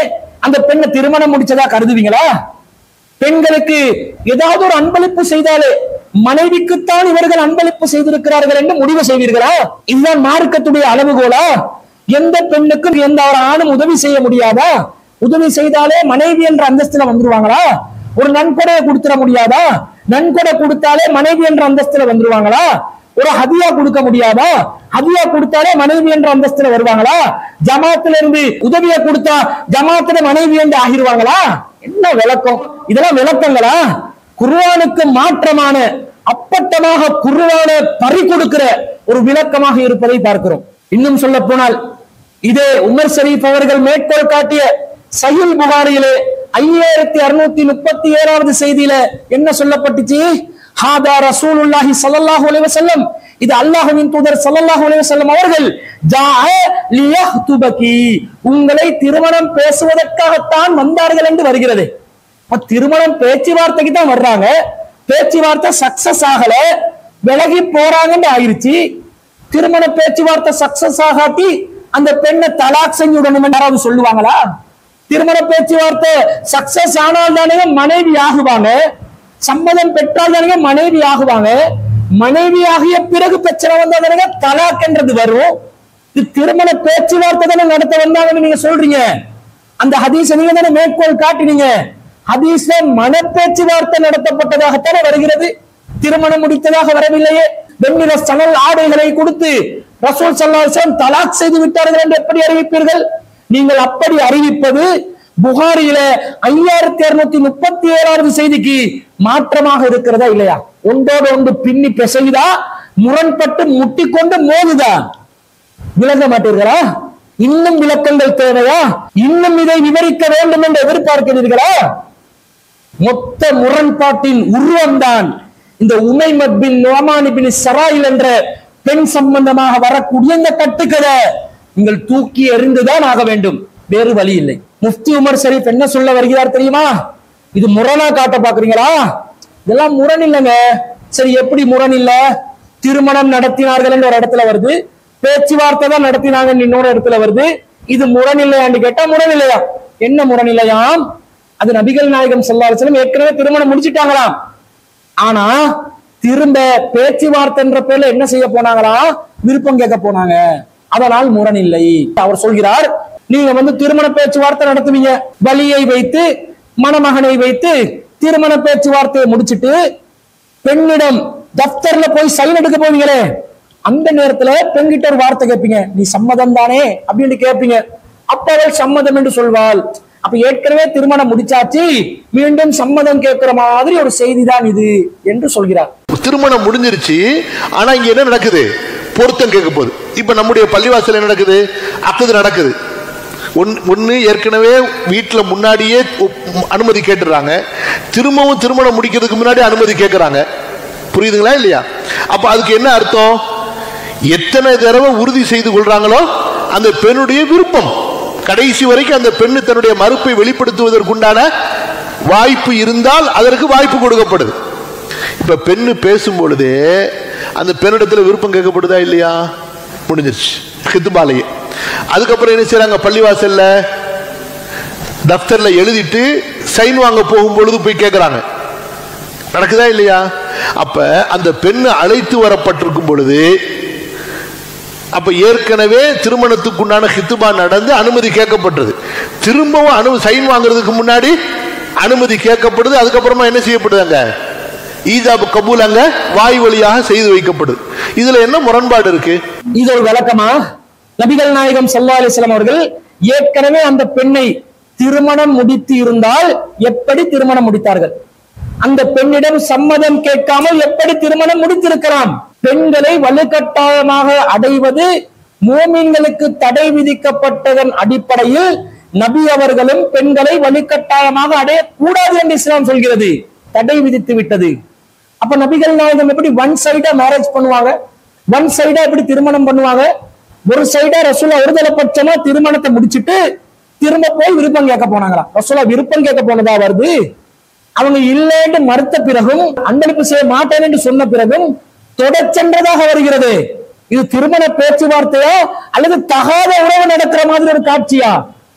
Speaker 1: அந்த பெண்ணை திருமணம் முடிச்சதா கருதுவீங்களா பெண்களுக்கு ஏதாவது ஒரு அன்பளிப்பு செய்தாலே மனைவிக்குத்தான் இவர்கள் அன்பளிப்பு செய்திருக்கிறார்கள் என்று முடிவு செய்வீர்களா இதுதான் மார்க்கத்துடைய அளவுகோலா எந்த பெண்ணுக்கும் எந்த ஒரு ஆணும் உதவி செய்ய முடியாதா உதவி செய்தாலே மனைவி என்ற அந்தஸ்துல வந்துருவாங்களா ஒரு நன்கொடையை கொடுத்துட முடியாதா நன்கொடை கொடுத்தாலே மனைவி என்ற அந்தஸ்துல வந்துருவாங்களா ஒரு ஹதியா கொடுக்க முடியாதா ஹதியா கொடுத்தாலே மனைவி என்ற அந்தஸ்துல வருவாங்களா ஜமாத்துல இருந்து உதவியை கொடுத்தா ஜமாத்துல மனைவி என்று ஆகிருவாங்களா என்ன விளக்கம் இதெல்லாம் விளக்கங்களா குர்ஆனுக்கு மாற்றமான அப்பட்டமாக குர்ஆன பறி கொடுக்கிற ஒரு விளக்கமாக இருப்பதை பார்க்கிறோம் இன்னும் சொல்ல போனால் இதே உமர் ஷரீப் அவர்கள் மேற்கோள் காட்டிய சஹீல் புகாரியிலே ஐயாயிரத்தி அறுநூத்தி முப்பத்தி ஏழாவது செய்தியில என்ன சொல்லப்பட்டுச்சு ஹாதா ரசூலுல்லாஹி ஸல்லல்லாஹு அலைஹி வஸல்லம் இது அல்லாஹ்வின் தூதர் ஸல்லல்லாஹு அலைஹி வஸல்லம் அவர்கள் ஜாஅ லியஹ்துபகி உங்களை திருமணம் பேசுவதற்காகத்தான் வந்தார்கள் என்று வருகிறது அப்ப திருமணம் பேச்சுவார்த்தைக்கு தான் வர்றாங்க பேச்சுவார்த்தை சக்சஸ் ஆகல விலகி போறாங்கன்னு ஆயிருச்சு திருமண பேச்சுவார்த்தை சக்சஸ் ஆகாட்டி அந்த பெண்ணை தலாக் செஞ்சு விடணும் யாராவது சொல்லுவாங்களா திருமண பேச்சுவார்த்தை சக்சஸ் ஆனால் தானே மனைவி ஆகுவாங்க சம்மதம் பெற்றால் தானே மனைவி ஆகுவாங்க மனைவி ஆகிய பிறகு பிரச்சனை வந்தா தானே தலாக் என்றது வரும் இது திருமண பேச்சுவார்த்தை தானே நடத்த வந்தாங்கன்னு நீங்க சொல்றீங்க அந்த ஹதீஸ் நீங்க தானே மேற்கோள் காட்டினீங்க ஹதீஸ்ல மன பேச்சுவார்த்தை நடத்தப்பட்டதாகத்தானே வருகிறது திருமணம் முடித்ததாக வரவில்லையே வெண்ணிற சணல் ஆடைகளை கொடுத்து ரசூல் சல்லாஹம் தலாக் செய்து விட்டார்கள் என்று எப்படி அறிவிப்பீர்கள் நீங்கள் அப்படி அறிவிப்பது புகாரியில ஐயாயிரத்தி இருநூத்தி முப்பத்தி ஏழாவது செய்திக்கு மாற்றமாக இருக்கிறதா இல்லையா ஒன்றோடு ஒன்று பின்னி பிசைதா முரண்பட்டு முட்டிக்கொண்டு மோதுதா விளங்க மாட்டீர்களா இன்னும் விளக்கங்கள் தேவையா இன்னும் இதை விவரிக்க வேண்டும் என்று எதிர்பார்க்கிறீர்களா மொத்த முரண்பாட்டின் உருவம்தான் இந்த உமைமத் பின் நோமானி பின் சராயில் என்ற பெண் சம்பந்தமாக வரக்கூடிய இந்த கட்டுக்கதை நீங்கள் தூக்கி எறிந்துதான் ஆக வேண்டும் வேறு வழி இல்லை முஃப்தி உமர் ஷரீப் என்ன சொல்ல வருகிறார் தெரியுமா இது முரணா காட்ட பாக்குறீங்களா இதெல்லாம் முரண் இல்லைங்க சரி எப்படி முரண் இல்ல திருமணம் நடத்தினார்கள் ஒரு இடத்துல வருது பேச்சுவார்த்தை தான் நடத்தினாங்க இன்னொரு இடத்துல வருது இது முரண் இல்லையான்னு கேட்டா முரண் இல்லையா என்ன முரண் இல்லையாம் அது நபிகள் நாயகம் செல்லும் ஏற்கனவே திருமணம் முடிச்சிட்டாங்களாம் ஆனா திரும்ப பேச்சுவார்த்தைன்ற பேர்ல என்ன செய்ய போனாங்களா விருப்பம் கேட்க போனாங்க அதனால் முரண் இல்லை அவர் சொல்கிறார் நீங்க வந்து திருமண பேச்சுவார்த்தை நடத்துவீங்க பலியை வைத்து மணமகனை வைத்து திருமண பேச்சுவார்த்தையை முடிச்சிட்டு பெண்ணிடம் தப்தர்ல போய் சைன் எடுக்க போவீங்களே அந்த நேரத்துல பெண்கிட்ட ஒரு வார்த்தை கேட்பீங்க நீ சம்மதம் தானே அப்படின்னு கேட்பீங்க அப்ப அவள் சம்மதம் என்று சொல்வாள் அப்ப ஏற்கனவே திருமணம் முடிச்சாச்சு மீண்டும் சம்மதம் கேட்கிற மாதிரி ஒரு செய்தி தான் இது என்று சொல்கிறார்
Speaker 2: திருமணம் முடிஞ்சிருச்சு ஆனா இங்க என்ன நடக்குது பொருத்தம் கேட்க போகுது இப்ப நம்முடைய பள்ளிவாசல் என்ன நடக்குது அக்குது நடக்குது ஒன் ஒன்று ஏற்கனவே வீட்டில் முன்னாடியே ஒப்- அனுமதி கேட்டுடுறாங்க திரும்பவும் திருமணம் முடிக்கிறதுக்கு முன்னாடி அனுமதி கேட்குறாங்க புரியுதுங்களா இல்லையா அப்போ அதுக்கு என்ன அர்த்தம் எத்தனை தடவை உறுதி செய்து கொள்றாங்களோ அந்த பெண்ணுடைய விருப்பம் கடைசி வரைக்கும் அந்த பெண்ணு தன்னுடைய மறுப்பை வெளிப்படுத்துவதற்குண்டான வாய்ப்பு இருந்தால் அதற்கு வாய்ப்பு கொடுக்கப்படுது இப்ப பெண்ணு பேசும் பொழுது அந்த பெண்ணிடத்துல விருப்பம் கேட்கப்படுதா இல்லையா முடிஞ்சிருச்சு ஹித்துபாலையே அதுக்கப்புறம் என்ன செய்றாங்க பள்ளிவாசல்ல தப்தர்ல எழுதிட்டு சைன் வாங்க போகும் பொழுது போய் கேட்கறாங்க நடக்குதா இல்லையா அப்ப அந்த பெண்ணு அழைத்து வரப்பட்டிருக்கும் பொழுது அப்ப ஏற்கனவே திருமணத்துக்குண்டான ஹித்துபா நடந்து அனுமதி கேட்கப்பட்டது திரும்பவும் அனு சைன் வாங்குறதுக்கு முன்னாடி அனுமதி கேட்கப்படுது அதுக்கப்புறமா என்ன செய்யப்படுது அங்க ஈஜாப் கபூல் அங்க வாய் வழியாக செய்து வைக்கப்படுது இதுல என்ன முரண்பாடு இருக்கு
Speaker 1: இது ஒரு விளக்கமா நபிகள் நாயகம் ஸல்லல்லாஹு அலைஹி வஸல்லம் அவர்கள் ஏற்கனவே அந்த பெண்ணை திருமணம் முடித்து இருந்தால் எப்படி திருமணம் முடித்தார்கள் அந்த பெண்ணிடம் சம்மதம் கேட்காமல் எப்படி திருமணம் முடித்திருக்கலாம் பெண்களை வலுக்கட்டாயமாக அடைவது மூமின்களுக்கு தடை விதிக்கப்பட்டதன் அடிப்படையில் நபி அவர்களும் பெண்களை வலுக்கட்டாயமாக அடையக்கூடாது என்று இஸ்லாம் சொல்கிறது தடை விதித்து விட்டது அப்ப நபிகள் நாயகம் எப்படி ஒன் சைடா மேரேஜ் பண்ணுவாங்க ஒன் சைடா எப்படி திருமணம் பண்ணுவாங்க ஒரு சைடா ரசூலா ஒருதலை பட்சமா திருமணத்தை முடிச்சிட்டு திரும்ப போய் விருப்பம் கேட்க போனாங்களா ரசூலா விருப்பம் கேட்க போனதா வருது அவங்க இல்லைன்னு மறுத்த பிறகும் அன்பளிப்பு செய்ய மாட்டேன் என்று சொன்ன பிறகும் தொடச்சென்றதாக வருகிறது இது திருமண பேச்சுவார்த்தையா அல்லது தகாத உறவு நடக்கிற மாதிரி ஒரு காட்சியா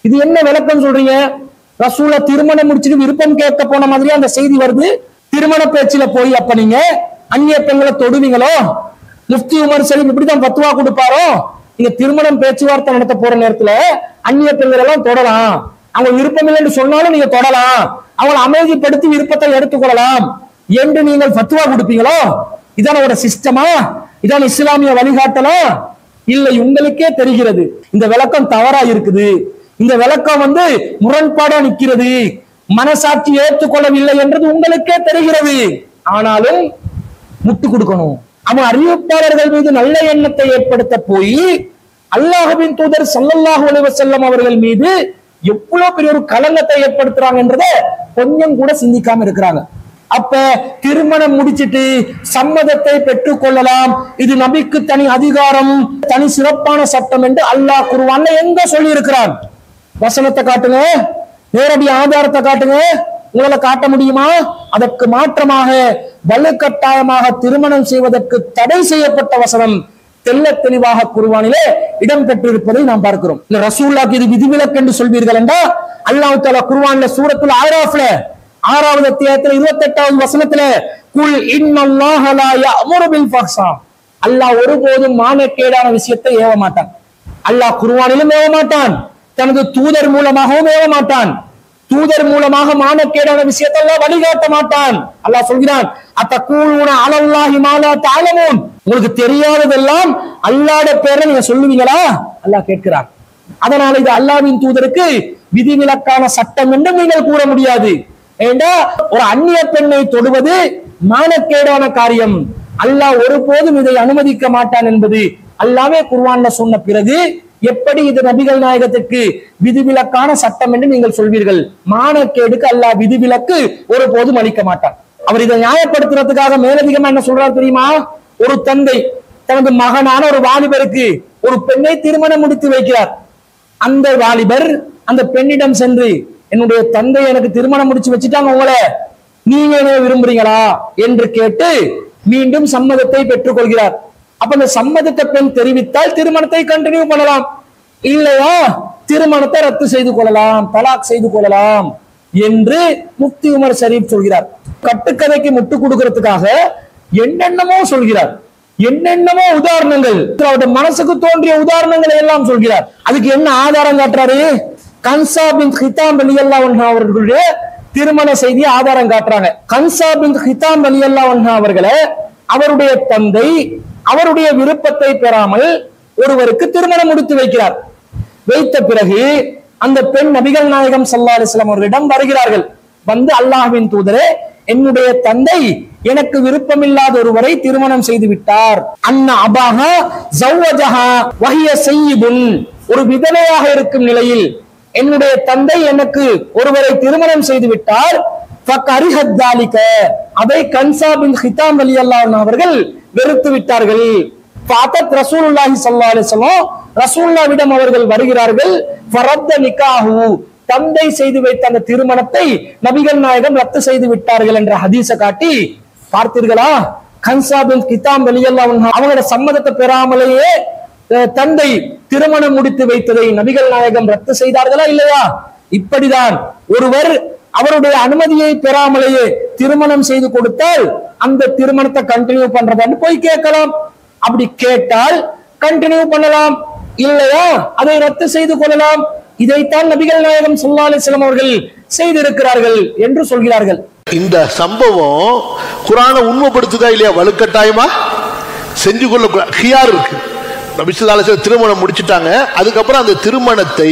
Speaker 1: இது என்ன விளக்கம் சொல்றீங்க ரசூலா திருமணம் முடிச்சுட்டு விருப்பம் கேட்க போன மாதிரியே அந்த செய்தி வருது திருமண பேச்சுல போய் அப்ப நீங்க அந்நிய பெண்களை தொடுவீங்களோ முஃப்தி உமர் சலீம் இப்படிதான் பத்துவா கொடுப்பாரோ நீங்க திருமணம் பேச்சுவார்த்தை நடத்த போற நேரத்துல அந்நிய பெண்கள் எல்லாம் தொடலாம் அவங்க விருப்பம் இல்லைன்னு சொன்னாலும் நீங்க தொடலாம் அவங்களை அமைதிப்படுத்தி விருப்பத்தை எடுத்துக்கொள்ளலாம் என்று நீங்கள் ஃபத்வா கொடுப்பீங்களோ இதான ஒரு சிஸ்டமா இதான் இஸ்லாமிய வழிகாட்டலா இல்லை உங்களுக்கே தெரிகிறது இந்த விளக்கம் தவறா இருக்குது இந்த விளக்கம் வந்து முரண்பாடா நிக்கிறது மனசாட்சி ஏற்றுக்கொள்ளவில்லை என்றது உங்களுக்கே தெரிகிறது ஆனாலும் முட்டு கொடுக்கணும் அவன் அறிவிப்பாளர்கள் மீது நல்ல எண்ணத்தை ஏற்படுத்த போய் அல்லாஹ்வின் தூதர் ஸல்லல்லாஹு அலைஹி வஸல்லம் அவர்கள் மீது எவ்வளவு பெரிய ஒரு கலங்கத்தை ஏற்படுத்துறாங்க என்றத கொஞ்சம் கூட சிந்திக்காம இருக்கிறாங்க அப்ப திருமணம் முடிச்சிட்டு சம்மதத்தை பெற்றுக் கொள்ளலாம் இது நபிக்கு தனி அதிகாரம் தனி சிறப்பான சட்டம் என்று அல்லாஹ் குருவான்ல எங்க சொல்லி இருக்கிறான் வசனத்தை காட்டுங்க நேரடி ஆதாரத்தை காட்டுங்க உங்களால காட்ட முடியுமா அதற்கு மாற்றமாக வலுக்கட்டாயமாக திருமணம் செய்வதற்கு தடை செய்யப்பட்ட வசனம் தெல்ல தெளிவாக குருவானிலே இடம் பெற்றிருப்பதை நாம் பார்க்கிறோம் இந்த ரசூல்லாக்கு இது விதிவிலக்கு என்று சொல்வீர்கள் என்றா அல்லாஹ் தாலா குருவான்ல சூரத்துல ஆராஃப்ல ஆறாவது அத்தியாயத்துல இருபத்தி எட்டாவது வசனத்துல குல் இன்னல்லாஹ லா யஅமுரு பில் ஃபஹ்ஷா அல்லாஹ் ஒருபோதும் மானக்கேடான விஷயத்தை ஏவ மாட்டான் அல்லாஹ் குர்ஆனிலும் ஏவ மாட்டான் தனது தூதர் மூலமாகவும் ஏவ மாட்டான் தூதர் மூலமாக மானக்கேடான விஷயத்தை எல்லாம் வழிகாட்ட மாட்டான் அல்லாஹ் சொல்கிறான் அத்தக்கூலுன அலல்லாஹி மாலா தாலமூன் உங்களுக்கு தெரியாததெல்லாம் அல்லாஹ்ட பேரை நீங்க சொல்லுவீங்களா அல்லாஹ் கேட்கிறான் அதனால இது அல்லாஹ்வின் தூதருக்கு விதிவிலக்கான சட்டம் என்று நீங்கள் கூற முடியாது ஏண்டா ஒரு அந்நிய பெண்ணை தொடுவது மானக்கேடான காரியம் அல்லாஹ் ஒருபோதும் இதை அனுமதிக்க மாட்டான் என்பது அல்லாவே குர்ஆன்ல சொன்ன பிறகு எப்படி இது நபிகள் நாயகத்திற்கு விதிவிலக்கான சட்டம் என்று நீங்கள் சொல்வீர்கள் மானக்கேடுக்கு அல்லாஹ் விதிவிலக்கு ஒருபோதும் அளிக்க மாட்டான் அவர் இதை நியாயப்படுத்துறதுக்காக மேலதிகமா என்ன சொல்றாரு தெரியுமா ஒரு தந்தை தனது மகனான ஒரு வாலிபருக்கு ஒரு பெண்ணை திருமணம் முடித்து வைக்கிறார் அந்த வாலிபர் அந்த பெண்ணிடம் சென்று என்னுடைய தந்தை எனக்கு திருமணம் முடிச்சு வச்சுட்டாங்க உங்களை நீங்க என்ன விரும்புறீங்களா என்று கேட்டு மீண்டும் சம்மதத்தை பெற்றுக் கொள்கிறார் அப்ப அந்த சம்மதத்தை பெண் தெரிவித்தால் திருமணத்தை கண்டினியூ பண்ணலாம் இல்லையா திருமணத்தை ரத்து செய்து கொள்ளலாம் தலாக் செய்து கொள்ளலாம் என்று முஃப்தி உமர் ஷரீப் சொல்கிறார் கட்டுக்கதைக்கு முட்டு கொடுக்கறதுக்காக என்னென்னமோ சொல்கிறார் என்னென்னமோ உதாரணங்கள் அவருடைய மனசுக்கு தோன்றிய உதாரணங்களை எல்லாம் சொல்கிறார் அதுக்கு என்ன ஆதாரம் காட்டுறாரு கன்சா பின் ஹிதாம் அலி அல்லா அவர்களுடைய திருமண செய்தியை ஆதாரம் காட்டுறாங்க கன்சா பின் ஹிதாம் அலி அல்லா அவர்களை அவருடைய தந்தை அவருடைய விருப்பத்தை பெறாமல் ஒருவருக்கு திருமணம் முடித்து வைக்கிறார் வைத்த பிறகு அந்த பெண் நபிகள் நாயகம் சல்லா அலிஸ்லாம் அவர்களிடம் வருகிறார்கள் வந்து அல்லாஹ்வின் தூதரே என்னுடைய தந்தை எனக்கு விருப்பமில்லாத ஒருவரை திருமணம் செய்து விட்டார் அண்ணா அபாக ஜவ்வஜஹா வஹிய செய்யிபுன் ஒரு விதவையாக இருக்கும் நிலையில் என்னுடைய தந்தை எனக்கு ஒருவரை திருமணம் செய்து விட்டார் ஃபக்கரிஹத்தாலிக அதை கன்சா பின் ஹிதாம் அலி அல்லாஹ் அவர்கள் வெறுத்து விட்டார்கள் ஃபாத்தத் ரசூலுல்லாஹி ஸல்லல்லாஹு அலைஹி வஸல்லம் ரசூலுல்லாவிடம் அவர்கள் வருகிறார்கள் ஃபரத்த நிகாஹு தந்தை செய்து வைத்த அந்த திருமணத்தை நபிகள் நாயகம் ரத்து செய்து விட்டார்கள் என்ற ஹதீஸை காட்டி பார்த்தீர்களா கன்சா பின் கிதாம் வெளியெல்லாம் அவங்களோட சம்மதத்தை பெறாமலேயே அஹ், தந்தை திருமணம் முடித்து வைத்ததை நபிகள் நாயகம் ரத்து செய்தார்களா இல்லையா இப்படிதான் ஒருவர் அவருடைய அனுமதியை பெறாமலேயே திருமணம் செய்து கொடுத்தால் அந்த திருமணத்தை கண்டினியூ பண்றதான்னு போய் கேட்கலாம் அப்படி கேட்டால் கண்டினியூ பண்ணலாம் இல்லையா அதை ரத்து செய்து கொள்ளலாம் இதைத்தான் நபிகள் நாயகம் ஸல்லல்லாஹு அலைஹி வஸல்லம் அவர்கள் செய்திருக்கிறார்கள் என்று சொல்கிறார்கள்
Speaker 2: இந்த சம்பவம் குரானை உண்மைப்படுத்துதா இல்லையா வலுக்கட்டாயமா செஞ்சு கொள்ள ஹியார் இருக்கு நபிசுல்லால திருமணம் முடிச்சிட்டாங்க அதுக்கப்புறம் அந்த திருமணத்தை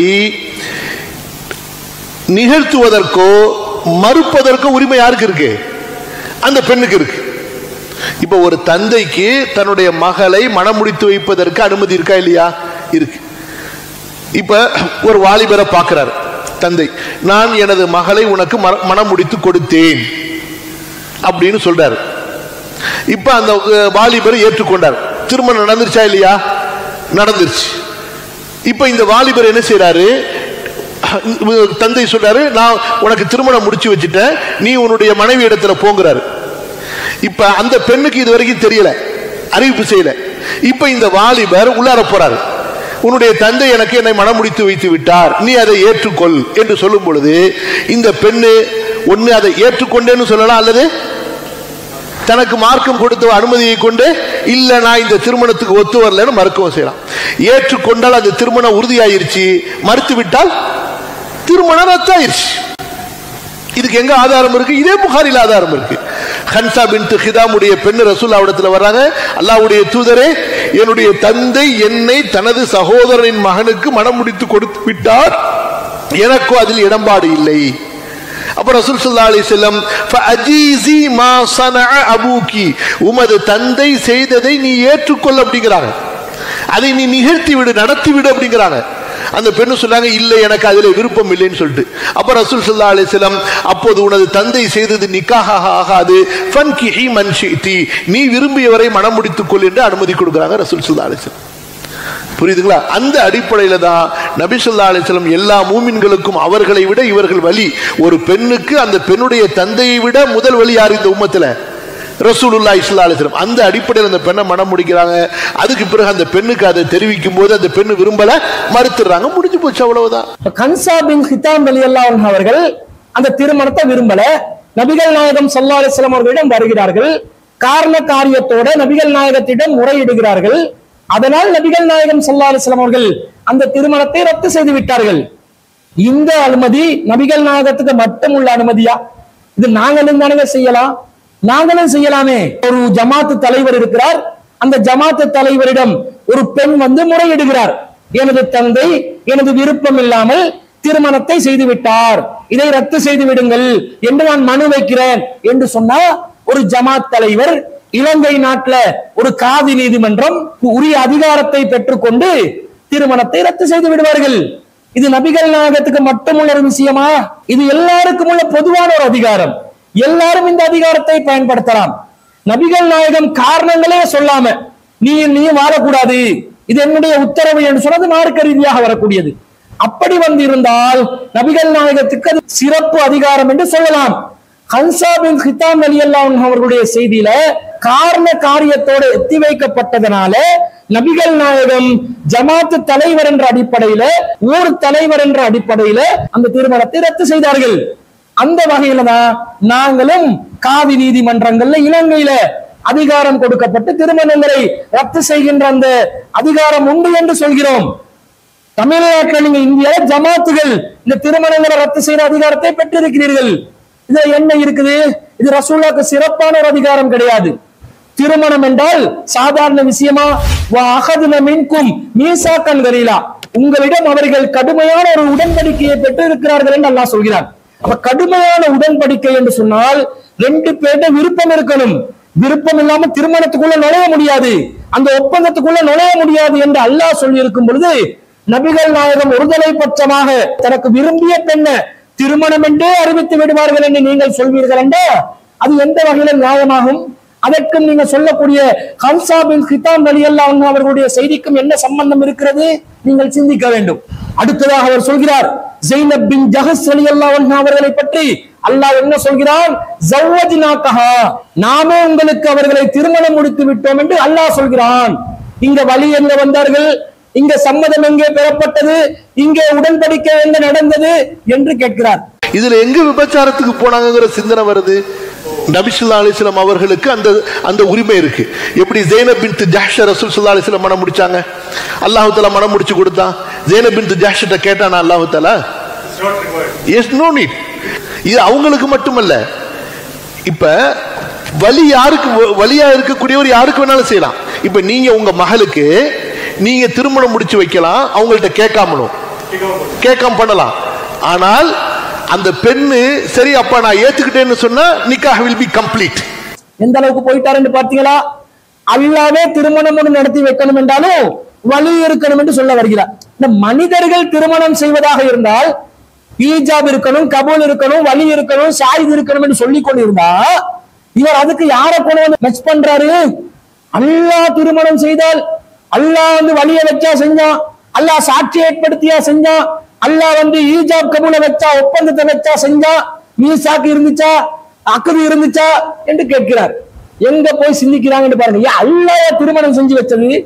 Speaker 2: நிகழ்த்துவதற்கோ மறுப்பதற்கோ உரிமை யாருக்கு இருக்கு அந்த பெண்ணுக்கு இருக்கு இப்ப ஒரு தந்தைக்கு தன்னுடைய மகளை மனம் முடித்து வைப்பதற்கு அனுமதி இருக்கா இல்லையா இருக்கு இப்ப ஒரு வாலிபரை பார்க்கிறார் தந்தை நான் எனது மகளை உனக்கு மர- மனம் முடித்து கொடுத்தேன் அப்படின்னு சொல்றாரு இப்ப அந்த அஹ், வாலிபர் ஏற்றுக்கொண்டார் திருமணம் நடந்துருச்சா இல்லையா நடந்துருச்சு இப்ப இந்த வாலிபர் என்ன செய்றாரு அஹ், தந்தை சொல்றாரு நான் உனக்கு திருமணம் முடிச்சு வச்சுட்டேன் நீ உன்னுடைய மனைவி இடத்துல போங்கிறாரு இப்ப அந்த பெண்ணுக்கு இது வரைக்கும் தெரியல அறிவிப்பு செய்யல இப்ப இந்த வாலிபர் உள்ளார போறாரு உன்னுடைய தந்தை எனக்கு என்னை மனமுடித்து வைத்து விட்டார் நீ அதை ஏற்றுக்கொள் என்று சொல்லும் பொழுது இந்த பெண்ணு ஒன்னு அதை ஏற்றுக்கொண்டேன்னு சொல்லலாம் அல்லது தனக்கு மார்க்கம் கொடுத்த அனுமதியை கொண்டு இல்ல நான் இந்த திருமணத்துக்கு ஒத்து வரலன்னு மறுக்கவும் செய்யலாம் ஏற்றுக்கொண்டால் அந்த திருமணம் உறுதியாயிருச்சு மறுத்து விட்டால் திருமணம் ரத்தாயிருச்சு இதுக்கு எங்க ஆதாரம் இருக்கு இதே புகாரில் ஆதாரம் இருக்கு ஹன்சா பின் ஹிதாமுடைய பெண்ணு ரசூல் அவடத்துல வர்றாங்க அல்லாவுடைய தூதரே என்னுடைய தந்தை என்னை தனது சகோதரனின் மகனுக்கு மனம் முடித்து கொடுத்து விட்டார் எனக்கும் அதில் இடம்பாடு இல்லை அப்ப ரசூல் சல்லா அலி செல்லம் ஃபஅஜீசி மா சனஅ அபூகி உமது தந்தை செய்ததை நீ ஏற்றுக்கொள் அப்படிங்கிறாங்க அதை நீ நிகழ்த்தி விடு நடத்தி விடு அப்படிங்கிறாங்க அந்த பெண்ணு சொன்னாங்க இல்லை எனக்கு அதில் விருப்பம் இல்லைன்னு சொல்லிட்டு அப்ப ரசூல் சல்லா அலிஸ்லாம் அப்போது உனது தந்தை செய்தது நிக்காக ஆகாது ஃபன்கிஹி மன் ஷி'தி. நீ விரும்பியவரை மனம் முடித்துக் கொள் என்று அனுமதி கொடுக்குறாங்க ரசூல் சல்லா அலிஸ்லாம் புரியுதுங்களா அந்த அடிப்படையில தான் நபி சொல்லா அலிஸ்லம் எல்லா மூமின்களுக்கும் அவர்களை விட இவர்கள் வழி ஒரு பெண்ணுக்கு அந்த பெண்ணுடைய தந்தையை விட முதல் வழி யார் இந்த உம்மத்துல ரசூலுல்லா இஸ்லா அலிஸ்லம் அந்த அடிப்படையில் அந்த பெண்ணை மனம் முடிக்கிறாங்க அதுக்கு பிறகு அந்த பெண்ணுக்கு அதை தெரிவிக்கும் போது அந்த பெண்ணு விரும்பல மறுத்துறாங்க முடிஞ்சு போச்சு அவ்வளவுதான்
Speaker 3: இப்ப கன்சா பின் ஹிதாம் அலி அவர்கள் அந்த திருமணத்தை விரும்பல நபிகள் நாயகம் சல்லா அலிஸ்லாம் அவர்களிடம் வருகிறார்கள் காரண காரியத்தோட நபிகள் நாயகத்திடம் முறையிடுகிறார்கள் அதனால் நபிகள் நாயகம் சல்லா அலிஸ்லாம் அவர்கள் அந்த திருமணத்தை ரத்து செய்து விட்டார்கள் இந்த அனுமதி நபிகள் நாயகத்துக்கு மட்டும் உள்ள அனுமதியா இது நாங்களும் தானே செய்யலாம் நாங்களும் செய்யலாமே ஒரு ஜமாத்து தலைவர் இருக்கிறார் அந்த ஜமாத்து தலைவரிடம் ஒரு பெண் வந்து முறையிடுகிறார் எனது தந்தை எனது விருப்பம் இல்லாமல் திருமணத்தை செய்து விட்டார் இதை ரத்து செய்து விடுங்கள் என்று நான் மனு வைக்கிறேன் என்று சொன்னா ஒரு ஜமாத் தலைவர் இலங்கை நாட்டுல ஒரு காதி நீதிமன்றம் உரிய அதிகாரத்தை பெற்றுக்கொண்டு திருமணத்தை ரத்து செய்து விடுவார்கள் இது நபிகள் நாயகத்துக்கு மட்டுமுள்ள ஒரு விஷயமா இது எல்லாருக்கும் உள்ள பொதுவான ஒரு அதிகாரம் எல்லாரும் இந்த அதிகாரத்தை பயன்படுத்தலாம் நபிகள் நாயகம் காரணங்களே சொல்லாம நீ நீ வாழக்கூடாது இது என்னுடைய உத்தரவு என்று சொன்னது மார்க்க ரீதியாக வரக்கூடியது அப்படி வந்து இருந்தால் நபிகள் நாயகத்துக்கு அது சிறப்பு அதிகாரம் என்று சொல்லலாம் ஹன்சா பின் ஹிதாம் அலி அவர்களுடைய செய்தியில காரண காரியத்தோடு எத்தி வைக்கப்பட்டதனால நபிகள் நாயகம் ஜமாத்து தலைவர் என்ற அடிப்படையில ஊர் தலைவர் என்ற அடிப்படையில அந்த திருமணத்தை ரத்து செய்தார்கள் அந்த வகையில தான் நாங்களும் காவி நீதிமன்றங்கள்ல இலங்கையில அதிகாரம் கொடுக்கப்பட்டு திருமணங்களை ரத்து செய்கின்ற அந்த அதிகாரம் உண்டு என்று சொல்கிறோம் தமிழ்நாட்டில் நீங்க இந்தியால ஜமாத்துகள் இந்த திருமணங்களை ரத்து செய்யற அதிகாரத்தை பெற்றிருக்கிறீர்கள் இதுல என்ன இருக்குது இது ரசூலாக்கு சிறப்பான ஒரு அதிகாரம் கிடையாது திருமணம் என்றால் சாதாரண விஷயமா அகதுன மின்கும் மீசாக்கன் கலீலா உங்களிடம் அவர்கள் கடுமையான ஒரு உடன்படிக்கையை பெற்று இருக்கிறார்கள் என்று அல்லாஹ் சொல்கிறார் அப்ப கடுமையான உடன்படிக்கை என்று சொன்னால் ரெண்டு பேர்ட்ட விருப்பம் இருக்கணும் விருப்பம் இல்லாம திருமணத்துக்குள்ள நுழைய முடியாது அந்த ஒப்பந்தத்துக்குள்ள நுழைய முடியாது என்று அல்லாஹ் சொல்லி இருக்கும் பொழுது நபிகள் நாயகம் ஒருதலை பட்சமாக தனக்கு விரும்பிய பெண்ணை திருமணம் என்றே அறிவித்து விடுவார்கள் என்று நீங்கள் சொல்வீர்கள் என்றா அது எந்த வகையில நியாயமாகும் அதற்கும் நீங்க சொல்லக்கூடிய ஹன்சா பின் ஹிதாம் அலி அல்லாஹ் அவர்களுடைய செய்திக்கும் என்ன சம்பந்தம் இருக்கிறது நீங்கள் சிந்திக்க வேண்டும் அடுத்ததாக அவர் சொல்கிறார் ஜெய்னப் பின் ஜஹஸ் அலி அல்லாஹ் அவர்களை பற்றி அல்லாஹ் என்ன சொல்கிறான் ஜவ்வஜ்னாக்கஹா நாமே உங்களுக்கு அவர்களை திருமணம் முடித்து விட்டோம் என்று அல்லாஹ் சொல்கிறான் இங்க வழி எங்க வந்தார்கள் இங்க சம்மதம் எங்கே பெறப்பட்டது இங்கே உடன்படிக்கை எங்க நடந்தது என்று கேட்கிறார்
Speaker 2: இதுல எங்க விபச்சாரத்துக்கு போனாங்கங்கிற சிந்தனை வருது நபிசுல்லா அலிஸ்லாம் அவர்களுக்கு அந்த அந்த உரிமை இருக்கு எப்படி ஜெய்னப் பின் ஜாஷ ரசூல் சுல்லா அலிஸ்லாம் மனம் முடிச்சாங்க அல்லாஹு தலா மனம் முடிச்சு கொடுத்தான் ஜெய்னப் பின் ஜாஷிட்ட கேட்டானா அல்லாஹு தலா எஸ் நோ நீட் இது அவங்களுக்கு மட்டுமல்ல இப்ப வலி யாருக்கு வலியா இருக்கக்கூடியவர் யாருக்கு வேணாலும் செய்யலாம் இப்ப நீங்க உங்க மகளுக்கு நீங்க திருமணம் முடிச்சு வைக்கலாம் அவங்கள்ட்ட கேட்காமலும் கேட்காம பண்ணலாம் ஆனால் அந்த பெண்ணு சரி அப்பா நான் ஏத்துக்கிட்டேன்னு சொன்னா நிக்காஹ் வில் பி கம்ப்ளீட்
Speaker 3: எந்த அளவுக்கு போயிட்டாருன்னு பார்த்தீங்களா அல்லாவே திருமணம் ஒன்று நடத்தி வைக்கணும் என்றாலும் வலி இருக்கணும் என்று சொல்ல வருகிறார் இந்த மனிதர்கள் திருமணம் செய்வதாக இருந்தால் ஈஜாப் இருக்கணும் கபூல் இருக்கணும் வலி இருக்கணும் சாயிது இருக்கணும் என்று சொல்லிக் கொண்டிருந்தா இவர் அதுக்கு யாரை கொண்டு வந்து மெச் பண்றாரு அல்லாஹ் திருமணம் செய்தால் அல்லாஹ் வந்து வழிய வச்சா செஞ்சான் அல்லாஹ் சாட்சி ஏற்படுத்தியா செஞ்சான் அல்லாஹ் வந்து ஈஜாப் கபூல வச்சா ஒப்பந்தத்தை வச்சா செஞ்சா மீசாக்கு இருந்துச்சா அக்கது இருந்துச்சா என்று கேட்கிறார் எங்க போய் சிந்திக்கிறாங்கன்னு பாருங்க ஏன் அல்லாஹ் திருமணம் செஞ்சு வச்சது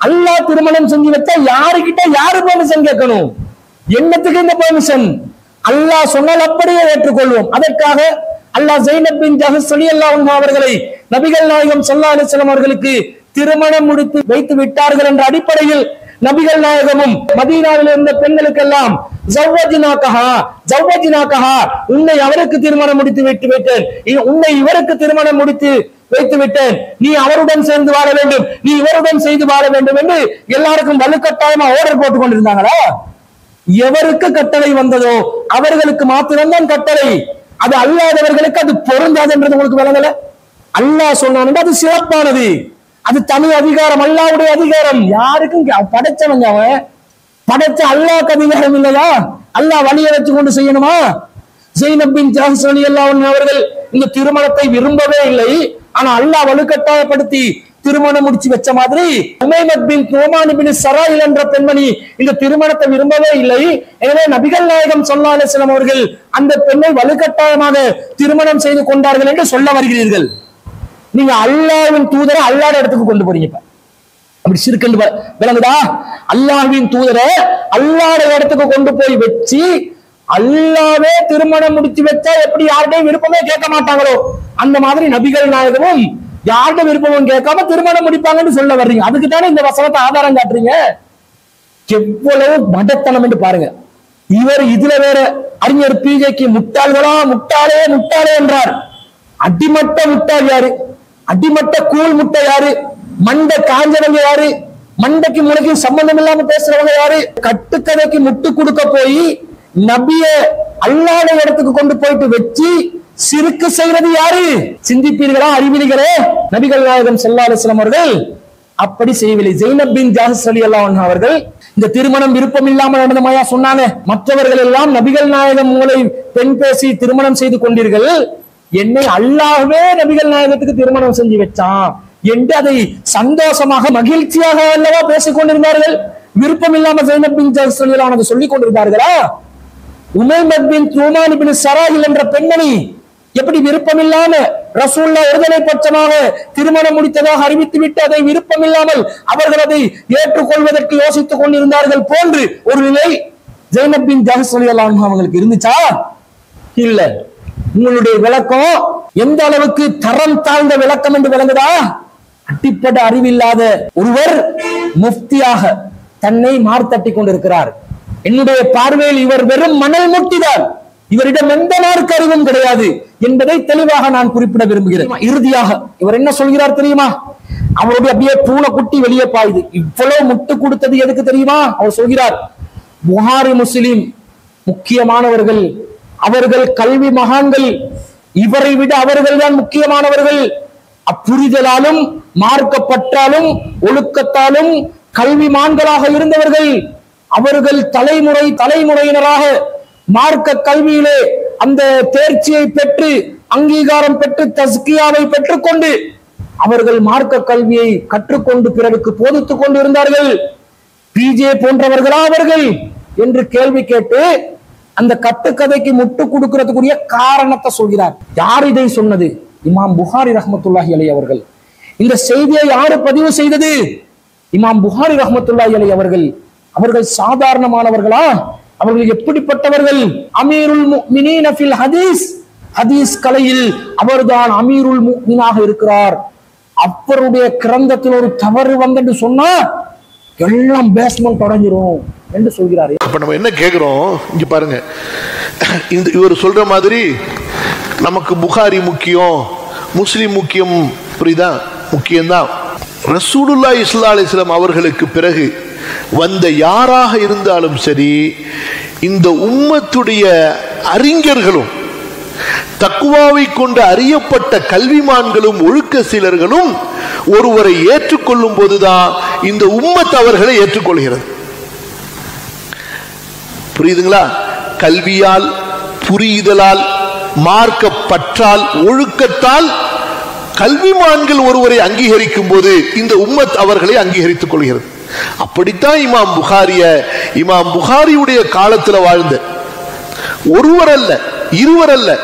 Speaker 3: அல்லாஹ் திருமணம் செஞ்சு வச்சா யாருக்கிட்ட யாரு பெர்மிஷன் கேட்கணும் என்னத்துக்கு இந்த பெர்மிஷன் அல்லாஹ் சொன்னால் அப்படியே ஏற்றுக்கொள்வோம் அதற்காக அல்லாஹ் ஜெய்னப் பின் ஜஹஸ் ரலியல்லாஹு அவர்களை நபிகள் நாயகம் ஸல்லல்லாஹு அலைஹி வஸல்லம் அவர்களுக்கு திருமணம் முடித்து வைத்து விட்டார்கள் என்ற அடிப்படையில் நபிகள் நாயகமும் மதீனாவில் இருந்த பெண்களுக்கெல்லாம் ஜவ்வஜினாக்கஹா ஜவ்வஜினாக்கஹா உன்னை அவருக்கு திருமணம் முடித்து விட்டு விட்டேன் இ- உன்னை இவருக்கு திருமணம் முடித்து வைத்து விட்டேன் நீ அவருடன் சேர்ந்து வாழ வேண்டும் நீ இவருடன் செய்து வாழ வேண்டும் என்று எல்லாருக்கும் வலுக்கட்டாயமா ஆர்டர் போட்டுக் கொண்டிருந்தாங்களா எவருக்கு கட்டளை வந்ததோ அவர்களுக்கு மாத்திரம்தான் கட்டளை அது அல்லாதவர்களுக்கு அது பொருந்தாதுன்றது உங்களுக்கு விளங்கல அல்லாஹ் சொன்னான் அது சிறப்பானது அது தனி அதிகாரம் அல்லாவுடைய அதிகாரம் யாருக்கும் கே- படைச்சவங்க அவன் படைச்ச அல்லாஹ்க்கு அதிகாரம் இல்லையா அல்லாஹ் வழிய வச்சு கொண்டு செய்யணுமா ஜெய்னப் பின் ஜாஹிஸ் ரலியல்லாஹு அன்ஹு அவர்கள் இந்த திருமணத்தை விரும்பவே இல்லை ஆனா அல்லாஹ் வலுக்கட்டாயப்படுத்தி திருமணம் முடிச்சு வச்ச மாதிரி உமைமத் பின் நோமான் பின் சராயில் என்ற பெண்மணி இந்த திருமணத்தை விரும்பவே இல்லை எனவே நபிகள் நாயகம் ஸல்லல்லாஹு அலைஹி வஸல்லம் அவர்கள் அந்த பெண்ணை வலுக்கட்டாயமாக திருமணம் செய்து கொண்டார்கள் என்று சொல்ல வருகிறீர்கள் நீங்க அல்லாஹ்வின் தூதரை அல்லாஹ்ட இடத்துக்கு கொண்டு போறீங்க இப்ப அப்படி சிறுக்கண்டு வ- விளங்குதா அல்லாஹ்வின் தூதரை அல்லாஹ்ட இடத்துக்கு கொண்டு போய் வச்சு அல்லாவே திருமணம் முடிச்சு வச்சா எப்படி யார்கிட்டயும் விருப்பமே கேட்க மாட்டாங்களோ அந்த மாதிரி நபிகள் நாயகமும் யார்கிட்ட விருப்பமும் கேட்காம திருமணம் முடிப்பாங்கன்னு சொல்ல வர்றீங்க அதுக்கு தானே இந்த வசனத்தை ஆதாரம் காட்டுறீங்க எவ்வளவு மடத்தனம் என்று பாருங்க இவர் இதுல வேற அறிஞர் பிஜேக்கு முட்டாள்களா முட்டாளே முட்டாளே என்றார் அடிமட்ட முட்டாள் யாரு அடிமட்ட கூழ் முட்டை யாரு மண்டை காஞ்சவங்க யாரு மண்டைக்கு முளைக்கும் சம்பந்தம் இல்லாம பேசுறவங்க யாரு கட்டுக்கதைக்கு முட்டு கொடுக்க போய் நபிய அல்லாத இடத்துக்கு கொண்டு போயிட்டு வச்சு சிறுக்கு செய்யறது யாரு சிந்திப்பீர்களா அறிவிலிகளே நபிகள் நாயகம் ஸல்லல்லாஹு அலைஹி வஸல்லம் அவர்கள் அப்படி செய்யவில்லை ஜெய்னப் பின் ஜாஹஸ் ரலியல்லாஹு அன்ஹு அவர்கள் இந்த திருமணம் விருப்பம் இல்லாமல் நடந்தமையா சொன்னாங்க மற்றவர்கள் எல்லாம் நபிகள் நாயகம் உங்களை பெண் பேசி திருமணம் செய்து கொண்டீர்கள் என்னை அல்லாஹ்வே நபிகள் நாயகத்துக்கு திருமணம் செஞ்சு வச்சான் என்று அதை சந்தோஷமாக மகிழ்ச்சியாக அல்லவா பேசிக் கொண்டிருந்தார்கள் விருப்பம் இல்லாம ஜெய்னப் பின் ஜாஹஸ் ரலியல்லாஹு அன்ஹு சொல்லிக் கொண்டிருந்தார்களா உமைமத் பின் துமான் பின் சராஹில் என்ற பெண்மணி எப்படி விருப்பம் இல்லாம ரசூல்லா ஒருதலை பட்சமாக திருமணம் முடித்ததாக அறிவித்துவிட்டு அதை விருப்பம் இல்லாமல் அவர்கள் அதை ஏற்றுக்கொள்வதற்கு யோசித்துக் கொண்டிருந்தார்கள் போன்று ஒரு நிலை ஜெய்னப் பின் ஜஹஸ் ரலியல்லாஹு அன்ஹு அவங்களுக்கு இருந்துச்சா இல்ல உங்களுடைய விளக்கம் எந்த அளவுக்கு தரம் தாழ்ந்த விளக்கம் என்று விளங்குதா அடிப்படை அறிவில்லாத ஒருவர் முஃப்தியாக தன்னை மார்த்தட்டி கொண்டிருக்கிறார் என்னுடைய பார்வையில் இவர் வெறும் மணல் முட்டிதான் இவரிடம் எந்த மார்க்க அறிவும் கிடையாது என்பதை தெளிவாக நான் குறிப்பிட விரும்புகிறேன் இறுதியாக இவர் என்ன சொல்கிறார் தெரியுமா அவருடைய அப்படியே பூனை குட்டி வெளியே பாயுது இவ்வளவு முட்டு கொடுத்தது எதுக்கு தெரியுமா அவர் சொல்கிறார் புகாரி முஸ்லிம் முக்கியமானவர்கள் அவர்கள் கல்வி மகான்கள் இவரை விட அவர்கள் தான் முக்கியமானவர்கள் அப்புரிதலாலும் மார்க்கப்பற்றாலும் ஒழுக்கத்தாலும் கல்விமான்களாக இருந்தவர்கள் அவர்கள் தலைமுறை தலைமுறையினராக மார்க்க கல்வியிலே அந்த தேர்ச்சியை பெற்று அங்கீகாரம் பெற்று தஸ்கியாவை பெற்றுக்கொண்டு அவர்கள் மார்க்க கல்வியை கற்றுக்கொண்டு பிறருக்கு போதித்துக் கொண்டு இருந்தார்கள் பிஜே போன்றவர்களா அவர்கள் என்று கேள்வி கேட்டு அந்த கட்டுக்கதைக்கு முட்டு கொடுக்கிறதுக்குரிய காரணத்தை சொல்கிறார் யார் இதை சொன்னது இமாம் புகாரி ரஹ்மத்துல்லாஹி அலை அவர்கள் இந்த செய்தியை யாரு பதிவு செய்தது இமாம் புகாரி ரஹ்மத்துல்லாஹி அலை அவர்கள் அவர்கள் சாதாரணமானவர்களா அவர்கள் எப்படிப்பட்டவர்கள் அமீருல் முஃமினீன ஃபில் ஹதீஸ் ஹதீஸ் கலையில் அவர்தான் அமீருல் முஃமினாக இருக்கிறார் அவருடைய கிரந்தத்தில் ஒரு தவறு வந்தென்று சொன்னா எல்லாம் பேஸ்மெண்ட் உடைஞ்சிரும் என்று சொல்கிறார்
Speaker 2: அப்ப நம்ம என்ன கேக்குறோம் இங்க பாருங்க இந்த இவர் சொல்ற மாதிரி நமக்கு புகாரி முக்கியம் முஸ்லிம் முக்கியம் புரியுதா முக்கியம்தான் ரசூலுல்லா இஸ்லா அலிஸ்லாம் அவர்களுக்கு பிறகு வந்த யாராக இருந்தாலும் சரி இந்த உம்மத்துடைய அறிஞர்களும் தக்குவாவை கொண்டு அறியப்பட்ட கல்விமான்களும் ஒழுக்க சிலர்களும் ஒருவரை ஏற்றுக்கொள்ளும் போதுதான் இந்த உம்மத் அவர்களை ஏற்றுக்கொள்கிறது புரியுதுங்களா கல்வியால் புரியுதலால் மார்க்க பற்றால் ஒழுக்கத்தால் கல்விமான்கள் ஒருவரை அங்கீகரிக்கும் போது இந்த உம்மத் அவர்களை அங்கீகரித்துக் கொள்கிறது அப்படித்தான் இமாம் புகாரிய இமாம் புகாரியுடைய காலத்துல வாழ்ந்த ஒருவர் அல்ல இருவர் அல்ல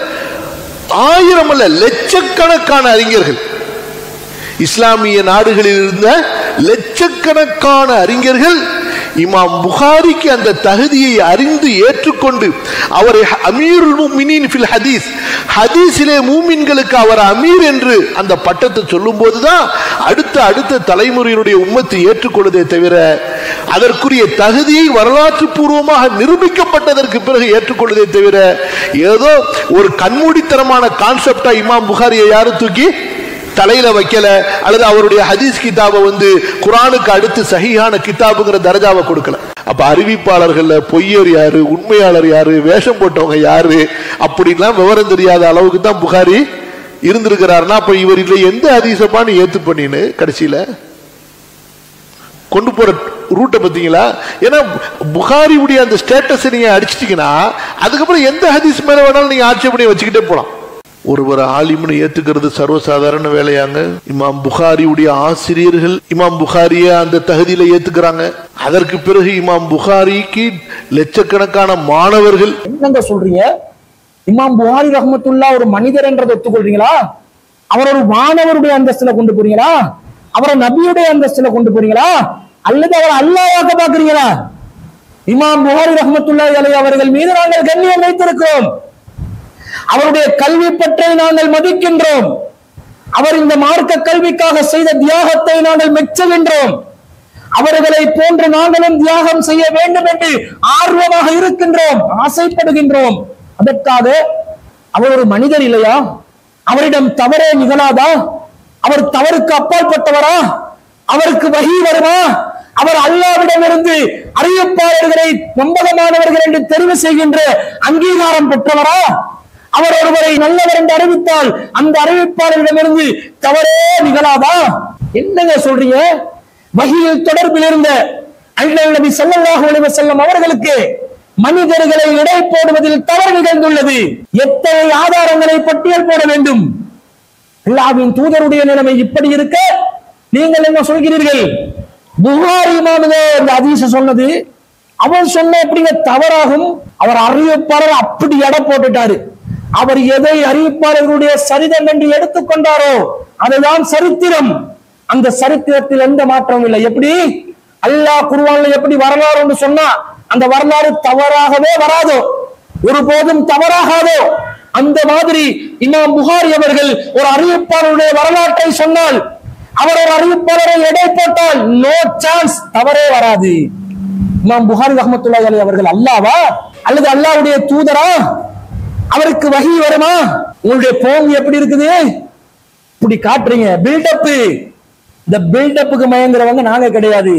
Speaker 2: ஆயிரம் அல்ல லட்சக்கணக்கான அறிஞர்கள் இஸ்லாமிய நாடுகளில் இருந்த லட்சக்கணக்கான அறிஞர்கள் இமாம் புகாரிக்கு அந்த தகுதியை அறிந்து ஏற்றுக்கொண்டு அவரை அமீருல் முஃமினீன் ஃபில் ஹதீஸ் ஹதீஸிலே மூமின்களுக்கு அவர் அமீர் என்று அந்த பட்டத்தை சொல்லும் போதுதான் அடுத்த அடுத்த தலைமுறையினுடைய உம்மத்தை ஏற்றுக்கொள்வதே தவிர அதற்குரிய தகுதியை வரலாற்று பூர்வமாக நிரூபிக்கப்பட்டதற்கு பிறகு ஏற்றுக்கொள்வதே தவிர ஏதோ ஒரு கண்மூடித்தனமான கான்செப்டா இமாம் புகாரியை யாரும் தூக்கி தலையில வைக்கல அல்லது அவருடைய ஹதீஸ் கிதாபை வந்து குரானுக்கு அடுத்து சஹீஹான கிதாபுங்கிற தரஜாவை கொடுக்கல அப்ப அறிவிப்பாளர்கள்ல பொய்யர் யாரு உண்மையாளர் யாரு வேஷம் போட்டவங்க யாரு அப்படின்லாம் விவரம் தெரியாத அளவுக்கு தான் புகாரி இருந்திருக்கிறாருன்னா அப்ப இவர் இல்லை எந்த ஹதீசப்பான்னு ஏத்து பண்ணின்னு கடைசியில கொண்டு போற ரூட்டை பார்த்தீங்களா ஏன்னா புகாரியுடைய அந்த ஸ்டேட்டஸ் நீங்க அடிச்சிட்டீங்கன்னா அதுக்கப்புறம் எந்த ஹதீஸ் மேல வேணாலும் நீங்க ஆட்சேபனை வச்சுக்கிட்டே போலாம் ஒருவர் ஆலிம்னு ஏத்துக்கிறது சர்வசாதாரண வேலையாங்க இமாம் புகாரியுடைய ஆசிரியர்கள் இமாம் புகாரிய அந்த தகுதியில ஏத்துக்கிறாங்க அதற்கு பிறகு இமாம் புகாரிக்கு லட்சக்கணக்கான மாணவர்கள்
Speaker 3: என்னங்க சொல்றீங்க இமாம் புகாரி ரஹ்மத்துல்லா ஒரு மனிதர் என்றதை ஒத்துக்கொள்றீங்களா அவர் ஒரு மாணவருடைய அந்தஸ்துல கொண்டு போறீங்களா அவரை நபியுடைய அந்தஸ்துல கொண்டு போறீங்களா அல்லது அவர் அல்லாஹ்வாக்க பாக்குறீங்களா இமாம் புகாரி ரஹ்மத்துல்லா அலை அவர்கள் மீது நாங்கள் கண்ணியம் வைத்திருக்கிறோம் அவருடைய கல்வி பற்றை நாங்கள் மதிக்கின்றோம் அவர் இந்த மார்க்க கல்விக்காக செய்த தியாகத்தை நாங்கள் மெச்சுகின்றோம் அவர்களை போன்று நாங்களும் தியாகம் செய்ய வேண்டும் என்று ஆர்வமாக இருக்கின்றோம் ஆசைப்படுகின்றோம் அதற்காக அவர் ஒரு மனிதர் இல்லையா அவரிடம் தவறே நிகழாதா அவர் தவறுக்கு அப்பாற்பட்டவரா அவருக்கு வகி வருமா அவர் அல்லாவிடமிருந்து அறிவிப்பாளர்களை நம்பகமானவர்கள் என்று தெரிவு செய்கின்ற அங்கீகாரம் பெற்றவரா அவர் ஒருவரை நல்லவர் என்று அறிவித்தால் அந்த அறிவிப்பாளரிடமிருந்து தவறே நிகழாதா என்னங்க சொல்றீங்க வகையில் தொடர்பில் இருந்த அண்ணல் நபி ஸல்லல்லாஹு அலைஹி வஸல்லம் அவர்களுக்கு மனிதர்களை இடை போடுவதில் தவறு நிகழ்ந்துள்ளது எத்தனை ஆதாரங்களை பட்டியல் போட வேண்டும் அல்லாஹ்வின் தூதருடைய நிலைமை இப்படி இருக்க நீங்கள் என்ன சொல்கிறீர்கள் புகாரி இமாமுதே இந்த ஹதீஸ சொன்னது அவர் சொன்ன எப்படிங்க தவறாகும் அவர் அறிவிப்பாளர் அப்படி எடை போட்டுட்டாரு அவர் எதை அறிவிப்பாளர்களுடைய சரிதம் என்று எடுத்துக்கொண்டாரோ அதுதான் சரித்திரம் அந்த சரித்திரத்தில் எந்த மாற்றமும் இல்லை எப்படி அல்லாஹ் குர்ஆன்ல எப்படி வரலாறு என்று சொன்னா அந்த வரலாறு தவறாகவே வராதோ ஒருபோதும் தவறாகாதோ அந்த மாதிரி இமாம் புகாரி அவர்கள் ஒரு அறிவிப்பாளருடைய வரலாற்றை சொன்னால் அவர் ஒரு அறிவிப்பாளரை எடை போட்டால் நோ சான்ஸ் தவறே வராது இமாம் புகாரி ரஹ்மத்துல்லாஹி அலைஹி அவர்கள் அல்லாவா அல்லது அல்லாஹ்வுடைய தூதரா அவருக்கு வகி வருமா உங்களுடைய போங் எப்படி இருக்குது இப்படி காட்டுறீங்க பில்டப் இந்த பில்டப்புக்கு மயங்குறவங்க நாங்க கிடையாது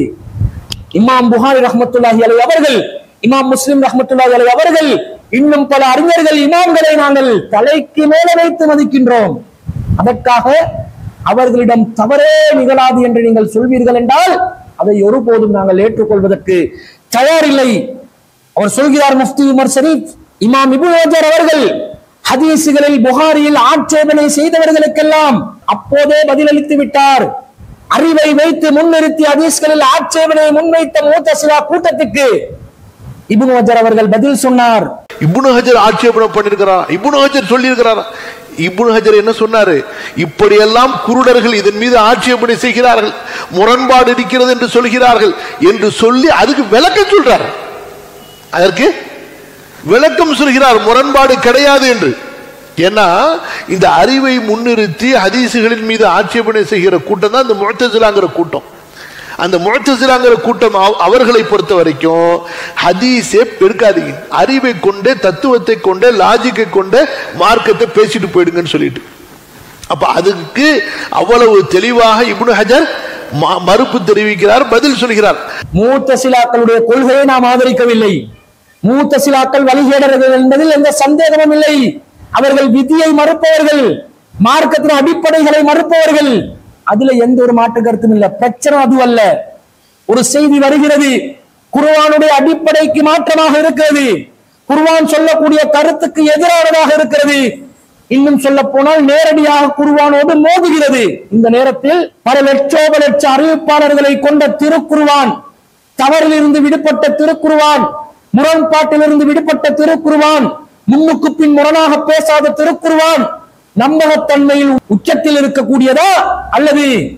Speaker 3: இமாம் புகாரி ரஹ்மத்துல்லாஹி அலைஹி அவர்கள் இமாம் முஸ்லிம் ரஹ்மத்துல்லாஹி அலைஹி அவர்கள் இன்னும் பல அறிஞர்கள் இமாம்களை நாங்கள் தலைக்கு மேல வைத்து மதிக்கின்றோம் அதற்காக அவர்களிடம் தவறே நிகழாது என்று நீங்கள் சொல்வீர்கள் என்றால் அதை ஒருபோதும் நாங்கள் ஏற்றுக்கொள்வதற்கு தயாரில்லை அவர் சொல்கிறார் முஃப்தி உமர் ஷரீப் இமாம் இபு ஹஜர் அவர்கள் ஹதீசுகளில் புகாரியில் ஆட்சேபனை செய்தவர்களுக்கெல்லாம் அப்போதே பதிலளித்து விட்டார் அறிவை வைத்து முன்னிறுத்தி ஹதீஸ்களில் ஆட்சேபனை முன்வைத்த மூத்தசிலா கூட்டத்துக்கு இபுன் ஹஜர் அவர்கள் பதில் சொன்னார்
Speaker 2: இப்னு ஹஜர் ஆட்சேபணம் பண்ணிருக்கிறார் இப்னு ஹஜர் சொல்லியிருக்கிறார் இப்னு ஹஜர் என்ன சொன்னாரு இப்படியெல்லாம் குருடர்கள் இதன் மீது ஆட்சேபனை செய்கிறார்கள் முரண்பாடு இருக்கிறது என்று சொல்கிறார்கள் என்று சொல்லி அதுக்கு விளக்கம் சொல்றார் அதற்கு விளக்கம் சொல்கிறார் முரண்பாடு கிடையாது என்று ஏன்னா இந்த அறிவை முன்னிறுத்தி ஹதீசுகளின் மீது ஆட்சேபனை செய்கிற கூட்டம் தான் இந்த முழத்தசிலாங்கிற கூட்டம் அந்த முழத்தசிலாங்கிற கூட்டம் அவ- அவர்களை பொறுத்த வரைக்கும் ஹதீஸே எடுக்காதீங்க அறிவை கொண்டே தத்துவத்தை கொண்டே லாஜிக்கை கொண்டே மார்க்கத்தை பேசிட்டு போயிடுங்கன்னு சொல்லிட்டு அப்ப அதுக்கு அவ்வளவு தெளிவாக இப்னு ஹஜர் ம- மறுப்பு தெரிவிக்கிறார் பதில் சொல்கிறார்
Speaker 3: மூத்த சிலாக்களுடைய கொள்கையை நாம் ஆதரிக்கவில்லை மூத்த சிலாக்கள் வழிகேடர்கள் என்பதில் எந்த சந்தேகமும் இல்லை அவர்கள் விதியை மறுப்பவர்கள் மார்க்கத்தின் அடிப்படைகளை மறுப்பவர்கள் அதுல எந்த ஒரு மாற்று கருத்தும் இல்லை பிரச்சனை அது அல்ல ஒரு செய்தி வருகிறது குர்ஆனுடைய அடிப்படைக்கு மாற்றமாக இருக்கிறது குர்ஆன் சொல்லக்கூடிய கருத்துக்கு எதிரானதாக இருக்கிறது இன்னும் சொல்ல போனால் நேரடியாக குருவானோடு மோதுகிறது இந்த நேரத்தில் பல லட்சோப லட்ச அறிவிப்பாளர்களை கொண்ட திருக்குருவான் தவறிலிருந்து விடுபட்ட திருக்குருவான் முரண்பாட்டிலிருந்து விடுபட்ட திருக்குருவான் முன்னுக்கு பின் முரணாக பேசாத திருக்குருவான் நம்பகத்தன்மையில் உச்சத்தில் இருக்கக்கூடியதா அல்லது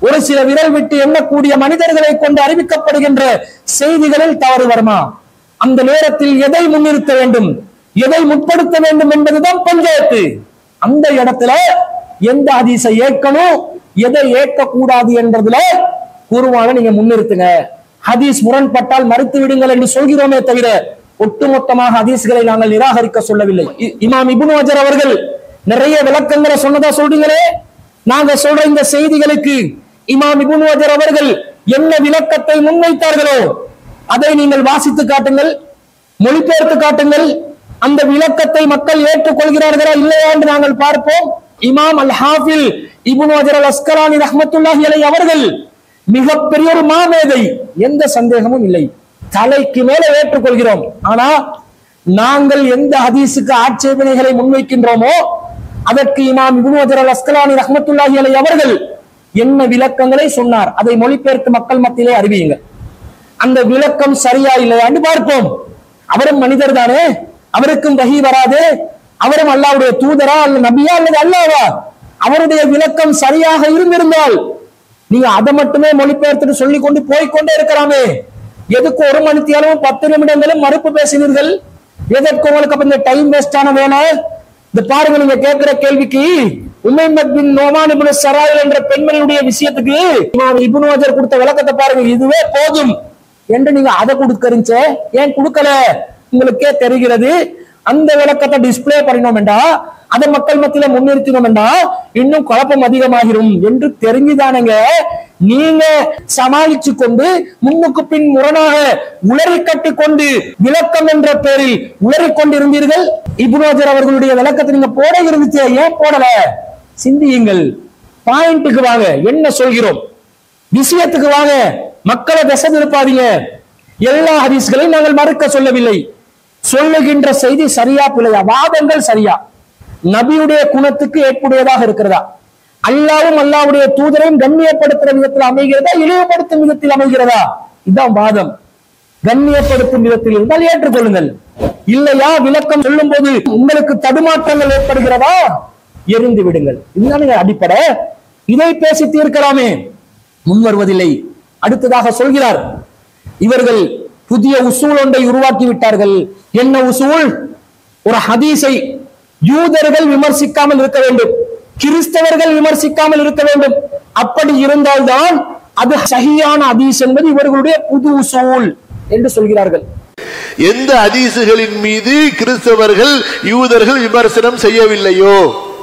Speaker 3: ஒரு சில விரல் விட்டு எண்ணக்கூடிய மனிதர்களை கொண்டு அறிவிக்கப்படுகின்ற செய்திகளில் தவறு வருமா அந்த நேரத்தில் எதை முன்னிறுத்த வேண்டும் எதை முற்படுத்த வேண்டும் என்பதுதான் பஞ்சாயத்து அந்த இடத்துல எந்த ஹதீஸை ஏற்கணும் எதை ஏற்கக்கூடாது என்றதுல குருவான நீங்க முன்னிறுத்துங்க ஹதீஸ் முரண்பட்டால் மறுத்து விடுங்கள் என்று சொல்கிறோமே தவிர ஒட்டுமொத்தமாக ஹதீஸ்களை நாங்கள் நிராகரிக்க சொல்லவில்லை இ- இமாம் இப்னு அஜர் அவர்கள் நிறைய விளக்கங்களை சொன்னதா சொல்றீங்களே நாங்க சொல்ற இந்த செய்திகளுக்கு இமாம் இப்னு அஜர் அவர்கள் என்ன விளக்கத்தை முன்வைத்தார்களோ அதை நீங்கள் வாசித்து காட்டுங்கள் மொழிபெயர்த்து காட்டுங்கள் அந்த விளக்கத்தை மக்கள் ஏற்றுக்கொள்கிறார்களா இல்லையா என்று நாங்கள் பார்ப்போம் இமாம் அல் ஹாஃபில் இப்னு அஜர் அல் அஸ்கலானி ரஹ்மத்துல்லாஹி அலைஹி அவர்கள் மிகப்பெரிய ஒரு மாமேதை எந்த சந்தேகமும் இல்லை தலைக்கு மேல ஏற்றுக்கொள்கிறோம் ஆனா நாங்கள் எந்த ஹதீஸுக்கு ஆட்சேபனைகளை முன்வைக்கின்றோமோ அதற்கு இமாம் இப்னு அஜர் அல் அஸ்கலானி ரஹ்மத்துல்லாஹி அலைஹி அவர்கள் என்ன விளக்கங்களை சொன்னார் அதை மொழிபெயர்த்து மக்கள் மத்தியிலே அறிவியுங்கள் அந்த விளக்கம் சரியா இல்லையான்னு பார்ப்போம் அவரும் மனிதர் தானே அவருக்கும் வகி வராது அவரும் அல்லாவுடைய தூதரா அல்ல நபியா அல்லது அல்லாவா அவருடைய விளக்கம் சரியாக இருந்திருந்தால் நீங்க அதை மட்டுமே மொழிபெயர்த்துட்டு சொல்லி கொண்டு போய்க்கொண்டே இருக்கலாமே எதுக்கு ஒரு மணித்தியாலும் பத்து நிமிடங்களும் மறுப்பு பேசினீர்கள் எதற்கு உங்களுக்கு அப்ப இந்த டைம் வேஸ்டான வேணும் இந்த பாருங்க நீங்க கேட்கிற கேள்விக்கு உமைமத் பின் நோமான் இப்னு சராயில் என்ற பெண்மணியுடைய விஷயத்துக்கு இமாம் இப்னு அஜர் கொடுத்த விளக்கத்தை பாருங்க இதுவே போதும் என்று நீங்க அதை கொடுக்கறீங்க ஏன் கொடுக்கல உங்களுக்கே தெரிகிறது அந்த விளக்கத்தை டிஸ்ப்ளே பண்ணினோம் என்றா அதை மக்கள் மத்தியில முன்னிறுத்தினோம் என்றா இன்னும் குழப்பம் அதிகமாகிரும் என்று தெரிஞ்சுதானுங்க நீங்க சமாளிச்சு கொண்டு முன்னுக்கு பின் முரணாக உளறி கட்டி கொண்டு விளக்கம் என்ற பெயரில் உளறி கொண்டிருந்தீர்கள் இப்ரோஜர் அவர்களுடைய விளக்கத்தை நீங்க போட இருந்துச்சு ஏன் போடல சிந்தியுங்கள் பாயிண்ட்டுக்கு வாங்க என்ன சொல்கிறோம் விஷயத்துக்கு வாங்க மக்களை திசை திருப்பாதீங்க எல்லா ஹதீஸ்களையும் நாங்கள் மறுக்க சொல்லவில்லை சொல்லுகின்ற செய்தி சரியா பிள்ளையா வாதங்கள் சரியா நபியுடைய குணத்துக்கு ஏற்புடையதாக இருக்கிறதா அல்லாவும் அல்லாவுடைய தூதரையும் கண்ணியப்படுத்துற விதத்தில் அமைகிறதா இழிவுபடுத்தும் விதத்தில் அமைகிறதா இதுதான் வாதம் கண்ணியப்படுத்தும் விதத்தில் இருந்தால் ஏற்றுக்கொள்ளுங்கள் இல்லையா விளக்கம் சொல்லும் போது உங்களுக்கு தடுமாற்றங்கள் ஏற்படுகிறதா எரிந்து விடுங்கள் இதுதானுங்க அடிப்படை இதை பேசி தீர்க்கலாமே முன் வருவதில்லை அடுத்ததாக சொல்கிறார் இவர்கள் புதிய உசூல் ஒன்றை உருவாக்கி விட்டார்கள் என்ன உசூல் ஒரு ஹதீஸை யூதர்கள் விமர்சிக்காமல் இருக்க வேண்டும் கிறிஸ்தவர்கள் விமர்சிக்காமல் இருக்க வேண்டும் அப்படி இருந்தால்தான் அது சகியான ஹதீஸ் என்பது இவர்களுடைய புது உசூல் என்று சொல்கிறார்கள்
Speaker 2: எந்த ஹதீசுகளின் மீது கிறிஸ்தவர்கள் யூதர்கள் விமர்சனம் செய்யவில்லையோ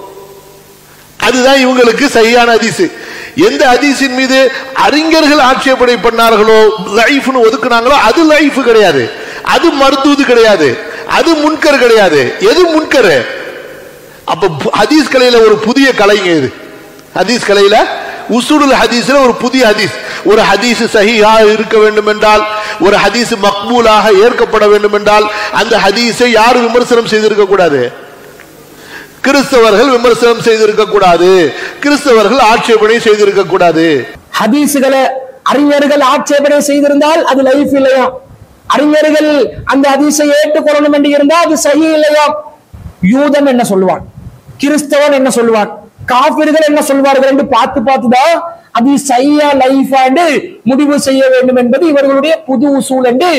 Speaker 2: அதுதான் இவங்களுக்கு சரியான ஹதீஸ் எந்த ஹதீஸின் மீது அறிஞர்கள் ஆட்சேபனை பண்ணார்களோ லைஃப்னு ஒதுக்குனாங்களோ அது லைஃப் கிடையாது அது மருத்துவது கிடையாது அது முன்கர் கிடையாது எது முன்கர் அப்ப பு- ஹதீஸ் கலையில ஒரு புதிய கலைங்க இது ஹதீஸ் கலையில உசூலுல் ஹதீஸ்ல ஒரு புதிய ஹதீஸ் ஒரு ஹதீஸ் சஹீஹா இருக்க வேண்டும் என்றால் ஒரு ஹதீஸ் மக்பூலாக ஏற்கப்பட வேண்டும் என்றால் அந்த ஹதீஸை யாரும் விமர்சனம் செய்திருக்க கூடாது கிறிஸ்தவர்கள் விமர்சனம் செய்திருக்க கூடாது கிறிஸ்தவர்கள் ஆட்சேபனை செய்திருக்க கூடாது
Speaker 3: ஹதீஸுகளை அறிஞர்கள் ஆட்சேபனை செய்திருந்தால் அது லைஃப் இல்லையா அறிஞர்கள் அந்த ஹதீஸை ஏற்றுக்கொள்ளணும் என்று இருந்தால் அது சஹி இல்லையா யூதன் என்ன சொல்லுவான் கிறிஸ்தவன் என்ன சொல்லுவான் காபிர்கள் என்ன சொல்வார்கள் என்று பார்த்து பார்த்துதான் அது சையா லைஃப் என்று முடிவு செய்ய வேண்டும் என்பது இவர்களுடைய புது உசூல் என்று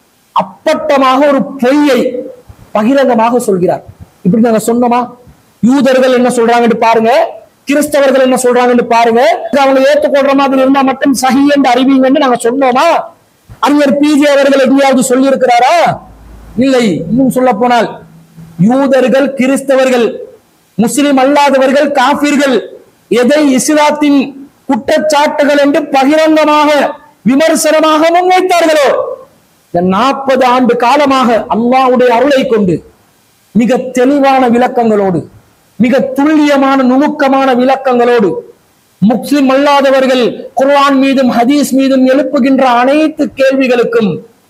Speaker 3: அப்பட்டமாக ஒரு பொய்யை பகிரங்கமாக சொல்கிறார் இப்படி நாங்க சொன்னோமா யூதர்கள் என்ன சொல்றாங்கன்னு பாருங்க கிறிஸ்தவர்கள் என்ன சொல்றாங்கன்னு பாருங்க இது அவங்க ஏற்றுக்கொள்ற மாதிரி இருந்தா மட்டும் சஹி என்று அறிவிங்கன்னு நாங்க சொன்னோமா அறிஞர் பிஜே அவர்கள் எங்கேயாவது சொல்லி இருக்கிறாரா இல்லை இன்னும் சொல்ல போனால் யூதர்கள் கிறிஸ்தவர்கள் முஸ்லிம் அல்லாதவர்கள் காபிர்கள் எதை இஸ்லாத்தின் குற்றச்சாட்டுகள் என்று பகிரங்கமாக விமர்சனமாக முன்வைத்தார்களோ இந்த நாற்பது ஆண்டு காலமாக அல்லாஹ்வுடைய அருளை கொண்டு மிக தெளிவான விளக்கங்களோடு மிக துல்லியமான நுணுக்கமான விளக்கங்களோடு முஸ்லிம் அல்லாதவர்கள் குர்ஆன் மீதும் ஹதீஸ் மீதும் எழுப்புகின்ற அனைத்து கேள்விகளுக்கும்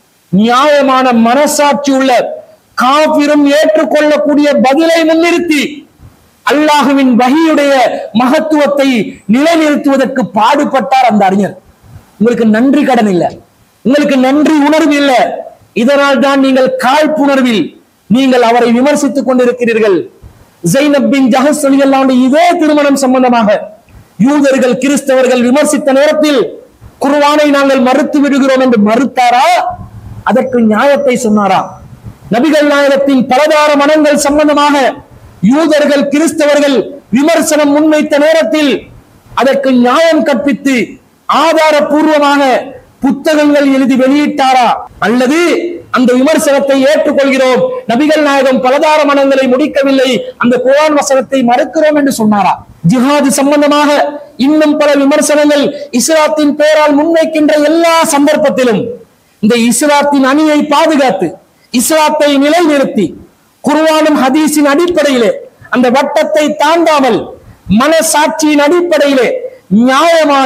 Speaker 3: நியாயமான மனசாட்சி உள்ள காபிரும் ஏற்றுக்கொள்ளக்கூடிய பதிலை முன்னிறுத்தி அல்லாஹுவின் வகியுடைய மகத்துவத்தை நிலைநிறுத்துவதற்கு பாடுபட்டார் அந்த அறிஞர் உங்களுக்கு நன்றி கடன் இல்ல உங்களுக்கு நன்றி உணர்வு இல்ல இதனால் தான் நீங்கள் காழ்ப்புணர்வில் நீங்கள் அவரை விமர்சித்துக் கொண்டிருக்கிறீர்கள் ஜைனப் பின் ஜஹஸ் ரலியல்லாஹு அன்ஹு இதே திருமணம் சம்பந்தமாக யூதர்கள் கிறிஸ்தவர்கள் விமர்சித்த நேரத்தில் குர்ஆனை நாங்கள் மறுத்து விடுகிறோம் என்று மறுத்தாரா அதற்கு நியாயத்தை சொன்னாரா நபிகள் நாயகத்தின் பலதார மனங்கள் சம்பந்தமாக யூதர்கள் கிறிஸ்தவர்கள் விமர்சனம் முன்வைத்த நேரத்தில் அதற்கு நியாயம் கற்பித்து ஆதாரபூர்வமாக புத்தகங்கள் எழுதி வெளியிட்டாரா அல்லது அந்த விமர்சனத்தை ஏற்றுக்கொள்கிறோம் நபிகள் நாயகம் பலதார மனங்களை முடிக்கவில்லை அந்த குர்ஆன் வசனத்தை மறுக்கிறோம் என்று சொன்னாரா ஜிஹாது சம்பந்தமாக இன்னும் பல விமர்சனங்கள் இஸ்லாத்தின் பெயரால் முன்வைக்கின்ற எல்லா சந்தர்ப்பத்திலும் இந்த இஸ்லாத்தின் அணியை பாதுகாத்து இஸ்லாத்தை நிலைநிறுத்தி குர்ஆனும் ஹதீஸின் அடிப்படையிலே அந்த வட்டத்தை தாண்டாமல் மனசாட்சியின் அடிப்படையிலே நியாயமான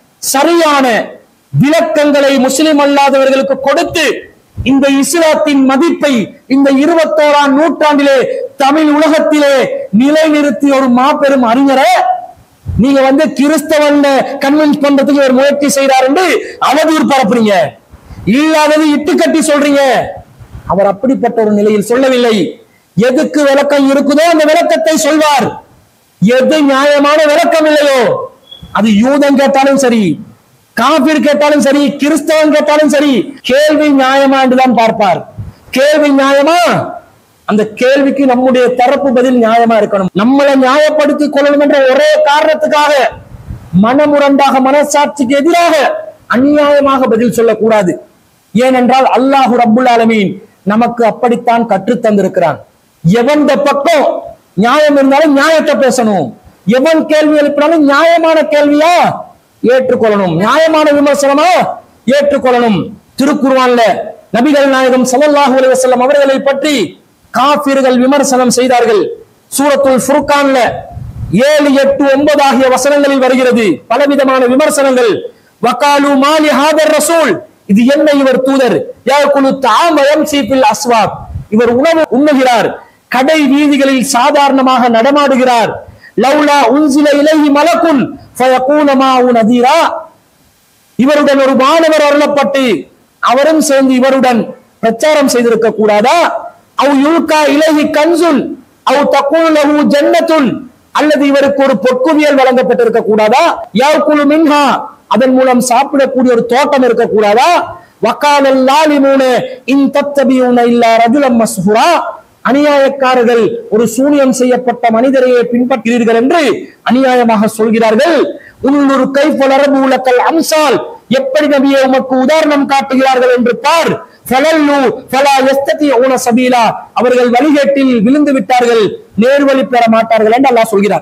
Speaker 3: சரியான விளக்கங்களை முஸ்லிம் அல்லாதவர்களுக்கு கொடுத்து இந்த இஸ்லாத்தின் மதிப்பை இந்த இருபத்தோராம் நூற்றாண்டிலே தமிழ் உலகத்திலே நிலைநிறுத்திய ஒரு மாபெரும் அறிஞரை நீங்க வந்து கிறிஸ்தவன் கன்வின்ஸ் பண்றதுக்கு ஒரு முயற்சி செய்யறாரு என்று அவதூறு பரப்புறீங்க இல்லாதது இட்டு கட்டி சொல்றீங்க அவர் அப்படிப்பட்ட ஒரு நிலையில் சொல்லவில்லை எதுக்கு விளக்கம் இருக்குதோ அந்த விளக்கத்தை சொல்வார் எது நியாயமான விளக்கம் இல்லையோ அது யூதன் கேட்டாலும் சரி காபீர் கேட்டாலும் சரி கிறிஸ்தவன் கேட்டாலும் சரி கேள்வி நியாயமா என்றுதான் பார்ப்பார் கேள்வி நியாயமா அந்த கேள்விக்கு நம்முடைய தரப்பு பதில் நியாயமா இருக்கணும் நம்மளை நியாயப்படுத்திக் கொள்ளணும் என்ற ஒரே காரணத்துக்காக மனமுரண்டாக மனசாட்சிக்கு எதிராக அநியாயமாக பதில் சொல்லக்கூடாது ஏனென்றால் அல்லாஹு ரப்புல் ஆலமீன் நமக்கு அப்படித்தான் கற்றுத் தந்திருக்கிறான் எவன் இந்த பக்கம் நியாயம் இருந்தாலும் நியாயத்தை பேசணும் எவன் கேள்வி எழுப்பினாலும் நியாயமான கேள்வியா ஏற்றுக்கொள்ளணும் நியாயமான விமர்சனமா ஏற்றுக்கொள்ளணும் திருக்குர்ஆன்ல நபிகள் நாயகம் ஸல்லல்லாஹு அலைஹி வஸல்லம் அவர்களை பற்றி காஃபிர்கள் விமர்சனம் செய்தார்கள் சூரத்துல் ஃபுர்கான்ல ஏழு எட்டு ஒன்பது ஆகிய வசனங்களில் வருகிறது பலவிதமான விமர்சனங்கள் வகாலு மாலி ஹாதர் ரசூல் இது என்ன இவர் தூதர் யாக்குலு தாமயம் சீபில் அஸ்வாப் இவர் உணவு உண்ணுகிறார் கடை வீதிகளில் சாதாரணமாக நடமாடுகிறார் லவ்லா உன்சில இலைஹி மலக்குன் ஃபயகூன மாவு நதீரா இவருடன் ஒரு மாணவர் அருளப்பட்டு அவரும் சேர்ந்து இவருடன் பிரச்சாரம் செய்திருக்க கூடாதா அவ் யுல்கா இலகி கன்சுல் அவ் தக்குல் லஹு ஜன்னத்துல் அல்லது இவருக்கு ஒரு பொற்குவியல் வழங்கப்பட்டிருக்க கூடாதா யாக்குலு மின்ஹா அதன் மூலம் சாப்பிடக்கூடிய ஒரு தோட்டம் இருக்க கூடாதா வக்காலல் லாலிமூன இன் தத்தபியூன இல்லா ரஜுலம் மஸ்ஹுரா அநியாயக்காரர்கள் ஒரு சூனியம் செய்யப்பட்ட மனிதரையே பின்பற்றுகிறீர்கள் என்று அநியாயமாக சொல்கிறார்கள் உள்ளூர் கைப்பலரபு உலக்கல் அம்சால் எப்படி நபியை உமக்கு உதாரணம் காட்டுகிறார்கள் என்று பார் ஃபலல்லு ஃபலா யஸ்ததிஊன சபீலா அவர்கள் வழிகேட்டில் விழுந்து விட்டார்கள் நேர்வழி பெற மாட்டார்கள் என்று அல்லாஹ் சொல்கிறார்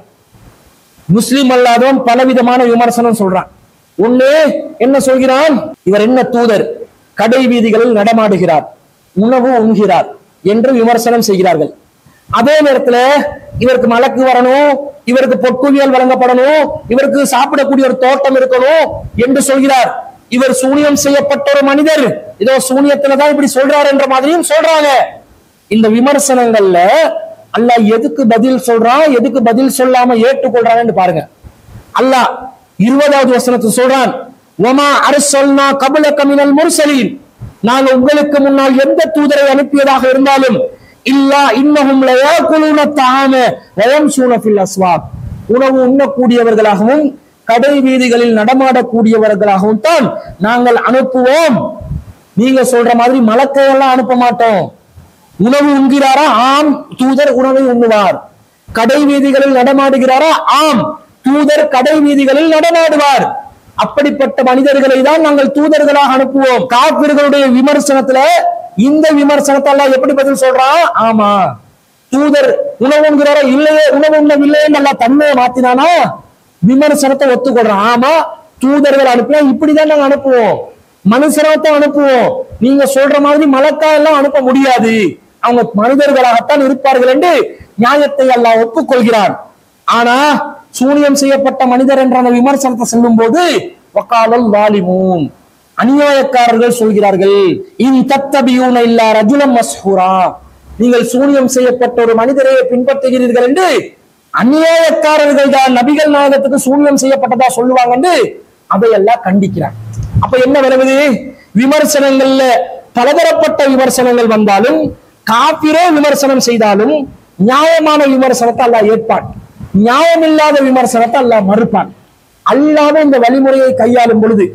Speaker 3: முஸ்லிம் அல்லாதவன் பலவிதமான விமர்சனம் சொல்றான் ஒண்ணு என்ன சொல்கிறான் இவர் என்ன தூதர் கடை வீதிகளில் நடமாடுகிறார் உணவு உண்கிறார் என்று விமர்சனம் செய்கிறார்கள் அதே நேரத்துல இவருக்கு மலக்கு வரணும் இவருக்கு பொற்குவியல் வழங்கப்படணும் இவருக்கு சாப்பிடக்கூடிய ஒரு தோட்டம் இருக்கணும் என்று சொல்கிறார் இவர் சூனியம் செய்யப்பட்ட ஒரு மனிதர் ஏதோ சூனியத்துலதான் இப்படி சொல்றாரு என்ற மாதிரியும் சொல்றாங்க இந்த விமர்சனங்கள்ல அல்லாஹ் எதுக்கு பதில் சொல்றான் எதுக்கு பதில் சொல்லாம ஏற்றுக்கொள்றான்னு பாருங்க அல்லாஹ் இருபதாவது வசனத்தை சொல்றான் ஒமா அரசொல்னா கபல கமினல் முர்சலீன் நாங்க உங்களுக்கு முன்னால் எந்த தூதரை அனுப்பியதாக இருந்தாலும் இல்லா இன்னஹும் லயாக்குலூன தஆம வயம்சூன ஃபில் அஸ்வாக் உணவு உண்ணக்கூடியவர்களாகவும் கடை வீதிகளில் நடமாடக்கூடியவர்களாகவும் தான் நாங்கள் அனுப்புவோம் நீங்க சொல்ற மாதிரி மலக்கையெல்லாம் அனுப்ப மாட்டோம் உணவு உண்கிறாரா ஆம் தூதர் உணவை உண்ணுவார் கடை வீதிகளில் நடமாடுகிறாரா ஆம் தூதர் கடை வீதிகளில் நடமாடுவார் அப்படிப்பட்ட மனிதர்களை தான் நாங்கள் தூதர்களாக அனுப்புவோம் காப்பிர்களுடைய விமர்சனத்துல இந்த விமர்சனத்தை எல்லாம் எப்படி பதில் சொல்றான் ஆமா தூதர் உணவுங்கிறாரா இல்லையே உணவு உண்ணவில்லையே நல்லா தன்மையை மாத்தினானா விமர்சனத்தை ஒத்துக்கொள்றான் ஆமா தூதர்கள் அனுப்பினா இப்படிதான் நாங்க அனுப்புவோம் மனுஷனத்தை அனுப்புவோம் நீங்க சொல்ற மாதிரி மலக்கா எல்லாம் அனுப்ப முடியாது அவங்க மனிதர்களாகத்தான் இருப்பார்கள் என்று நியாயத்தை எல்லாம் ஒப்புக்கொள்கிறான் ஆனா சூனியம் செய்யப்பட்ட மனிதர் என்ற அந்த விமர்சனத்தை சொல்லும் போது வக்காலல் வாலிமூன் அநியாயக்காரர்கள் சொல்கிறார்கள் இன் தத்தபியூன இல்லா ரஜுலம் மஸ்ஹூரா நீங்கள் சூனியம் செய்யப்பட்ட ஒரு மனிதரை பின்பற்றுகிறீர்கள் என்று அநியாயக்காரர்கள் தான் நபிகள் நாயகத்துக்கு சூனியம் செய்யப்பட்டதா சொல்லுவாங்க என்று அதையெல்லாம் கண்டிக்கிறார் அப்ப என்ன விளைவுது விமர்சனங்கள்ல பலதரப்பட்ட விமர்சனங்கள் வந்தாலும் காப்பிரே விமர்சனம் செய்தாலும் நியாயமான விமர்சனத்தை அல்லாஹ் ஏற்பான் நியாயமில்லாத விமர்சனத்தை அல்லாஹ் மறுப்பான் அல்லாத இந்த வழிமுறையை கையாளும் பொழுது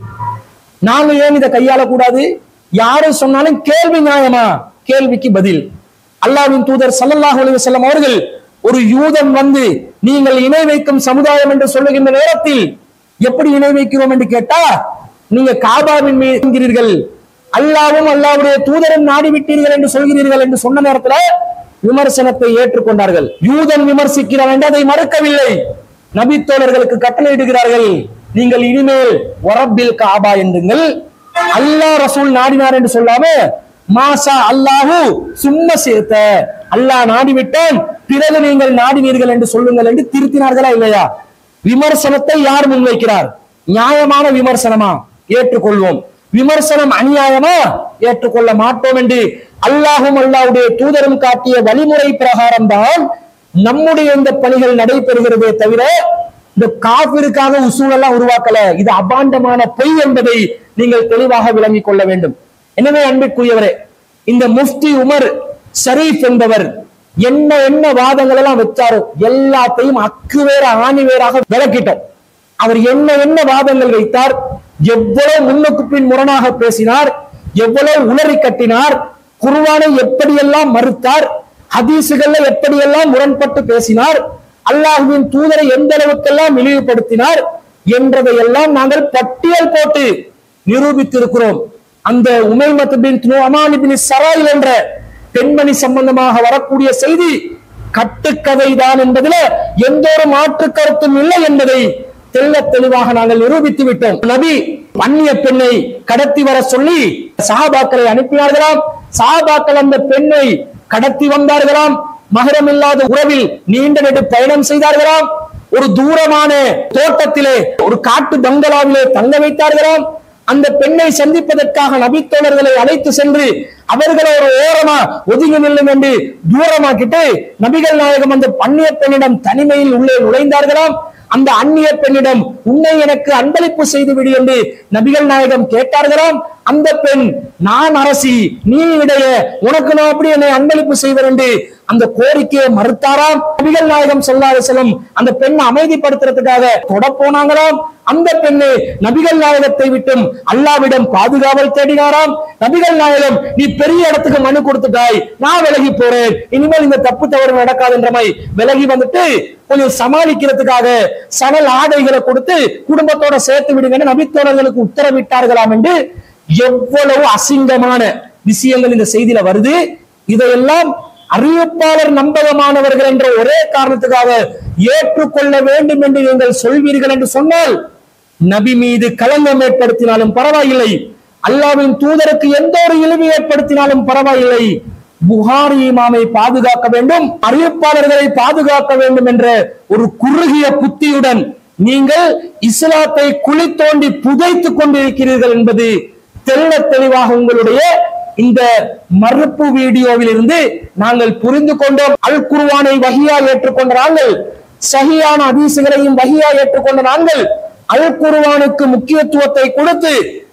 Speaker 3: நாங்க ஏன் இதை கையாளக்கூடாது யாரும் சொன்னாலும் கேள்வி நியாயமா கேள்விக்கு பதில் அல்லாஹ்வின் தூதர் ஸல்லல்லாஹு அலைஹி வஸல்லம் அவர்கள் ஒரு யூதன் வந்து நீங்கள் இணை வைக்கும் சமுதாயம் என்று சொல்லுகின்ற நேரத்தில் எப்படி இணை வைக்கிறோம் என்று கேட்டா நீங்க காபாவின் மீது என்கிறீர்கள் அல்லாவும் அல்லாவுடைய தூதரும் நாடி விட்டீர்கள் என்று சொல்கிறீர்கள் என்று சொன்ன நேரத்துல விமர்சனத்தை ஏற்றுக்கொண்டார்கள் யூதன் விமர்சிக்கிறான் என்று அதை மறுக்கவில்லை நபித்தோழர்களுக்கு கட்டளையிடுகிறார்கள் நீங்கள் இனிமேல் ஒரப்பில் காபா என்றுங்கள் அல்லாஹ் ரசூல் நாடினார் என்று சொல்லாம மாசா அல்லாஹு சும்மா சேர்த்த அல்லாஹ் நாடிவிட்டான் பிறகு நீங்கள் நாடினீர்கள் என்று சொல்லுங்கள் என்று திருத்தினார்களா இல்லையா விமர்சனத்தை யார் முன்வைக்கிறார் நியாயமான விமர்சனமா ஏற்றுக்கொள்வோம் விமர்சனம் அநியாயமா ஏற்றுக்கொள்ள மாட்டோம் என்று அல்லாஹும் அல்லாஹ்வுடைய தூதரும் காட்டிய வழிமுறை பிரகாரம் தான் நம்முடைய இந்த பணிகள் நடைபெறுகிறதே தவிர இந்த காபிற்காக உசூல் எல்லாம் உருவாக்கல இது அபாண்டமான பொய் என்பதை நீங்கள் தெளிவாக விளங்கிக் கொள்ள வேண்டும் எனவே அன்பிற்குரியவரே இந்த முஃப்தி உமர் ஷரீஃப் என்பவர் என்ன என்ன வாதங்கள் எல்லாம் வச்சாரோ எல்லாத்தையும் அக்கு வேற ஆணி வேறாக விளக்கிட்டோம் அவர் என்ன என்ன வாதங்கள் வைத்தார் எவ்வளவு முன்னுக்கு பின் முரணாக பேசினார் எவ்வளவு உளறி கட்டினார் குர்ஆனை எப்படியெல்லாம் மறுத்தார் ஹதீசுகள்ல எப்படியெல்லாம் முரண்பட்டு பேசினார் அல்லாஹ்வின் தூதரை எந்த அளவுக்கெல்லாம் இழிவுபடுத்தினார் என்றதையெல்லாம் நாங்கள் பட்டியல் போட்டு நிரூபித்திருக்கிறோம் அந்த உமைமத் பின் நுஅமான் பின் சராயில் என்ற பெண்மணி சம்பந்தமாக வரக்கூடிய செய்தி கட்டுக்கதை தான் என்பதில எந்த ஒரு மாற்று கருத்தும் இல்லை என்பதை தெள்ள தெளிவாக நாங்கள் நிரூபித்து விட்டோம் நபி அந்நிய பெண்ணை கடத்தி வர சொல்லி சஹாபாக்களை அனுப்பினார்களாம் சஹாபாக்கள் அந்த பெண்ணை கடத்தி வந்தார்களாம் மகரம் இல்லாத உறவில் நீண்ட நெடு பயணம் செய்தார்களாம் ஒரு தூரமான தோட்டத்திலே ஒரு காட்டு பங்களாவிலே தங்க வைத்தார்களாம் அந்த பெண்ணை சந்திப்பதற்காக நபித்தோழர்களை அழைத்து சென்று அவர்களை ஒரு ஓரமா ஒதுங்கி நில்லும் என்று தூரமாக்கிட்டு நபிகள் நாயகம் அந்த அந்நிய பெண்ணிடம் தனிமையில் உள்ளே நுழைந்தார்களாம் அந்த அந்நிய பெண்ணிடம் உன்னை எனக்கு அன்பளிப்பு செய்து விடு என்று நபிகள் நாயகம் கேட்டார்களாம் அந்த பெண் நான் அரசி நீ இடைய உனக்கு நான் அப்படி என்னை அன்பளிப்பு செய்வர் என்று அந்த கோரிக்கையை மறுத்தாராம் நபிகள் நாயகம் சொல்லாத செல்லும் அந்த பெண்ணை அமைதிப்படுத்துறதுக்காக தொட போனாங்களாம் அந்த பெண்ணு நபிகள் நாயகத்தை விட்டும் அல்லாவிடம் பாதுகாவல் தேடினாராம் நபிகள் நாயகம் நீ பெரிய இடத்துக்கு மனு கொடுத்துட்டாய் நான் விலகி போறேன் இனிமேல் இந்த தப்பு தவறு நடக்காதுன்ற மாதிரி விலகி வந்துட்டு கொஞ்சம் சமாளிக்கிறதுக்காக சணல் ஆடைகளை கொடுத்து குடும்பத்தோட சேர்த்து விடுங்கன்னு நபித்தோழர்களுக்கு உத்தரவிட்டார்களாம் என்று எவ்வளவு அசிங்கமான விஷயங்கள் இந்த செய்தியில வருது இதையெல்லாம் அறிவிப்பாளர் நம்பகமானவர்கள் என்ற ஒரே காரணத்துக்காக ஏற்றுக்கொள்ள வேண்டும் என்று நீங்கள் சொல்வீர்கள் என்று சொன்னால் நபி மீது களங்கம் ஏற்படுத்தினாலும் பரவாயில்லை அல்லாவின் தூதருக்கு எந்த ஒரு இழிவு ஏற்படுத்தினாலும் பரவாயில்லை புகாரி இமாமை பாதுகாக்க வேண்டும் அறிவிப்பாளர்களை பாதுகாக்க வேண்டும் என்ற ஒரு குறுகிய புத்தியுடன் நீங்கள் இஸ்லாத்தை குழி தோண்டி புதைத்துக் கொண்டிருக்கிறீர்கள் என்பது தெள்ள தெளிவாக உங்களுடைய இந்த மறுப்பு வீடியோவில் இருந்து நாங்கள் புரிந்து கொண்டோம் அல் குர்ஆனை வகியா ஏற்றுக்கொண்ட நாங்கள் சஹியான அதீசுகளையும் வகியா ஏற்றுக்கொண்ட நாங்கள் அல் குர்ஆனுக்கு முக்கியத்துவத்தை கொடுத்து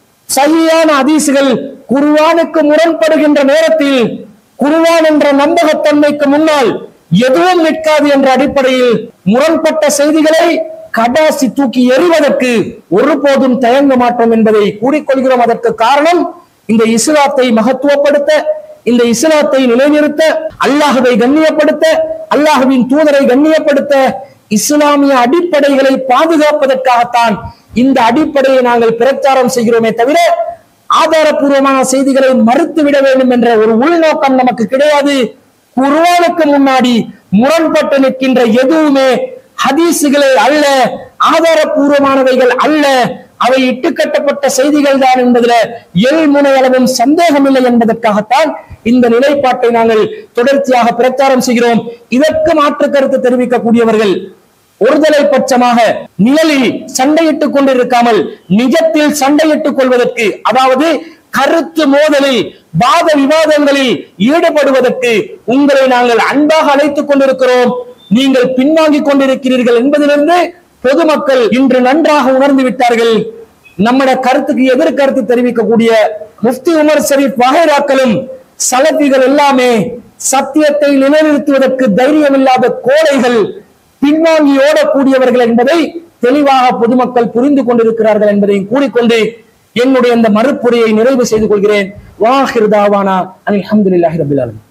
Speaker 3: சஹியான அதீசுகள் குர்ஆனுக்கு முரண்படுகின்ற நேரத்தில் குர்ஆன் என்ற நம்பகத்தன்மைக்கு முன்னால் எதுவும் நிற்காது என்ற அடிப்படையில் முரண்பட்ட செய்திகளை கடாசி தூக்கி எறிவதற்கு ஒருபோதும் தயங்க மாட்டோம் என்பதை கூறிக்கொள்கிறோம் அதற்கு காரணம் இந்த இஸ்லாத்தை மகத்துவப்படுத்த இந்த இஸ்லாத்தை நிலைநிறுத்த அல்லாஹுவை கண்ணியப்படுத்த அல்லாஹுவின் தூதரை கண்ணியப்படுத்த இஸ்லாமிய அடிப்படைகளை பாதுகாப்பதற்காகத்தான் இந்த அடிப்படையை நாங்கள் பிரச்சாரம் செய்கிறோமே தவிர ஆதாரபூர்வமான செய்திகளை மறுத்து விட வேண்டும் என்ற ஒரு உள்நோக்கம் நமக்கு கிடையாது குர்ஆனுக்கு முன்னாடி முரண்பட்டு நிற்கின்ற எதுவுமே ஹதீசுகளே அல்ல ஆதாரபூர்வமானவைகள் அல்ல அவை இட்டுக்கட்டப்பட்ட செய்திகள் தான் என்பதில் எல் முனையளவும் சந்தேகம் இல்லை என்பதற்காகத்தான் இந்த நிலைப்பாட்டை நாங்கள் தொடர்ச்சியாக பிரச்சாரம் செய்கிறோம் இதற்கு மாற்று கருத்து தெரிவிக்கக்கூடியவர்கள் ஒருதலை பட்சமாக நிழலில் சண்டையிட்டுக் கொண்டிருக்காமல் நிஜத்தில் சண்டையிட்டுக் கொள்வதற்கு அதாவது கருத்து மோதலில் வாத விவாதங்களில் ஈடுபடுவதற்கு உங்களை நாங்கள் அன்பாக அழைத்துக் கொண்டிருக்கிறோம் நீங்கள் பின்வாங்கிக் கொண்டிருக்கிறீர்கள் என்பதிலிருந்து பொதுமக்கள் இன்று நன்றாக உணர்ந்து விட்டார்கள் நம்முடைய கருத்துக்கு எதிர் கருத்து தெரிவிக்கக்கூடிய முஃப்தி உமர் ஷரீப் வகைராக்களும் சலபிகள் எல்லாமே சத்தியத்தை நிலைநிறுத்துவதற்கு தைரியம் இல்லாத கோழைகள் பின்வாங்கி ஓடக்கூடியவர்கள் என்பதை தெளிவாக பொதுமக்கள் புரிந்து கொண்டிருக்கிறார்கள் என்பதையும் கூறிக்கொண்டு என்னுடைய இந்த மறுப்புரையை நிறைவு செய்து கொள்கிறேன் வாஹிர் தாவானா அனில் அஹமதுல்லாஹி ரபில் ஆலமீன்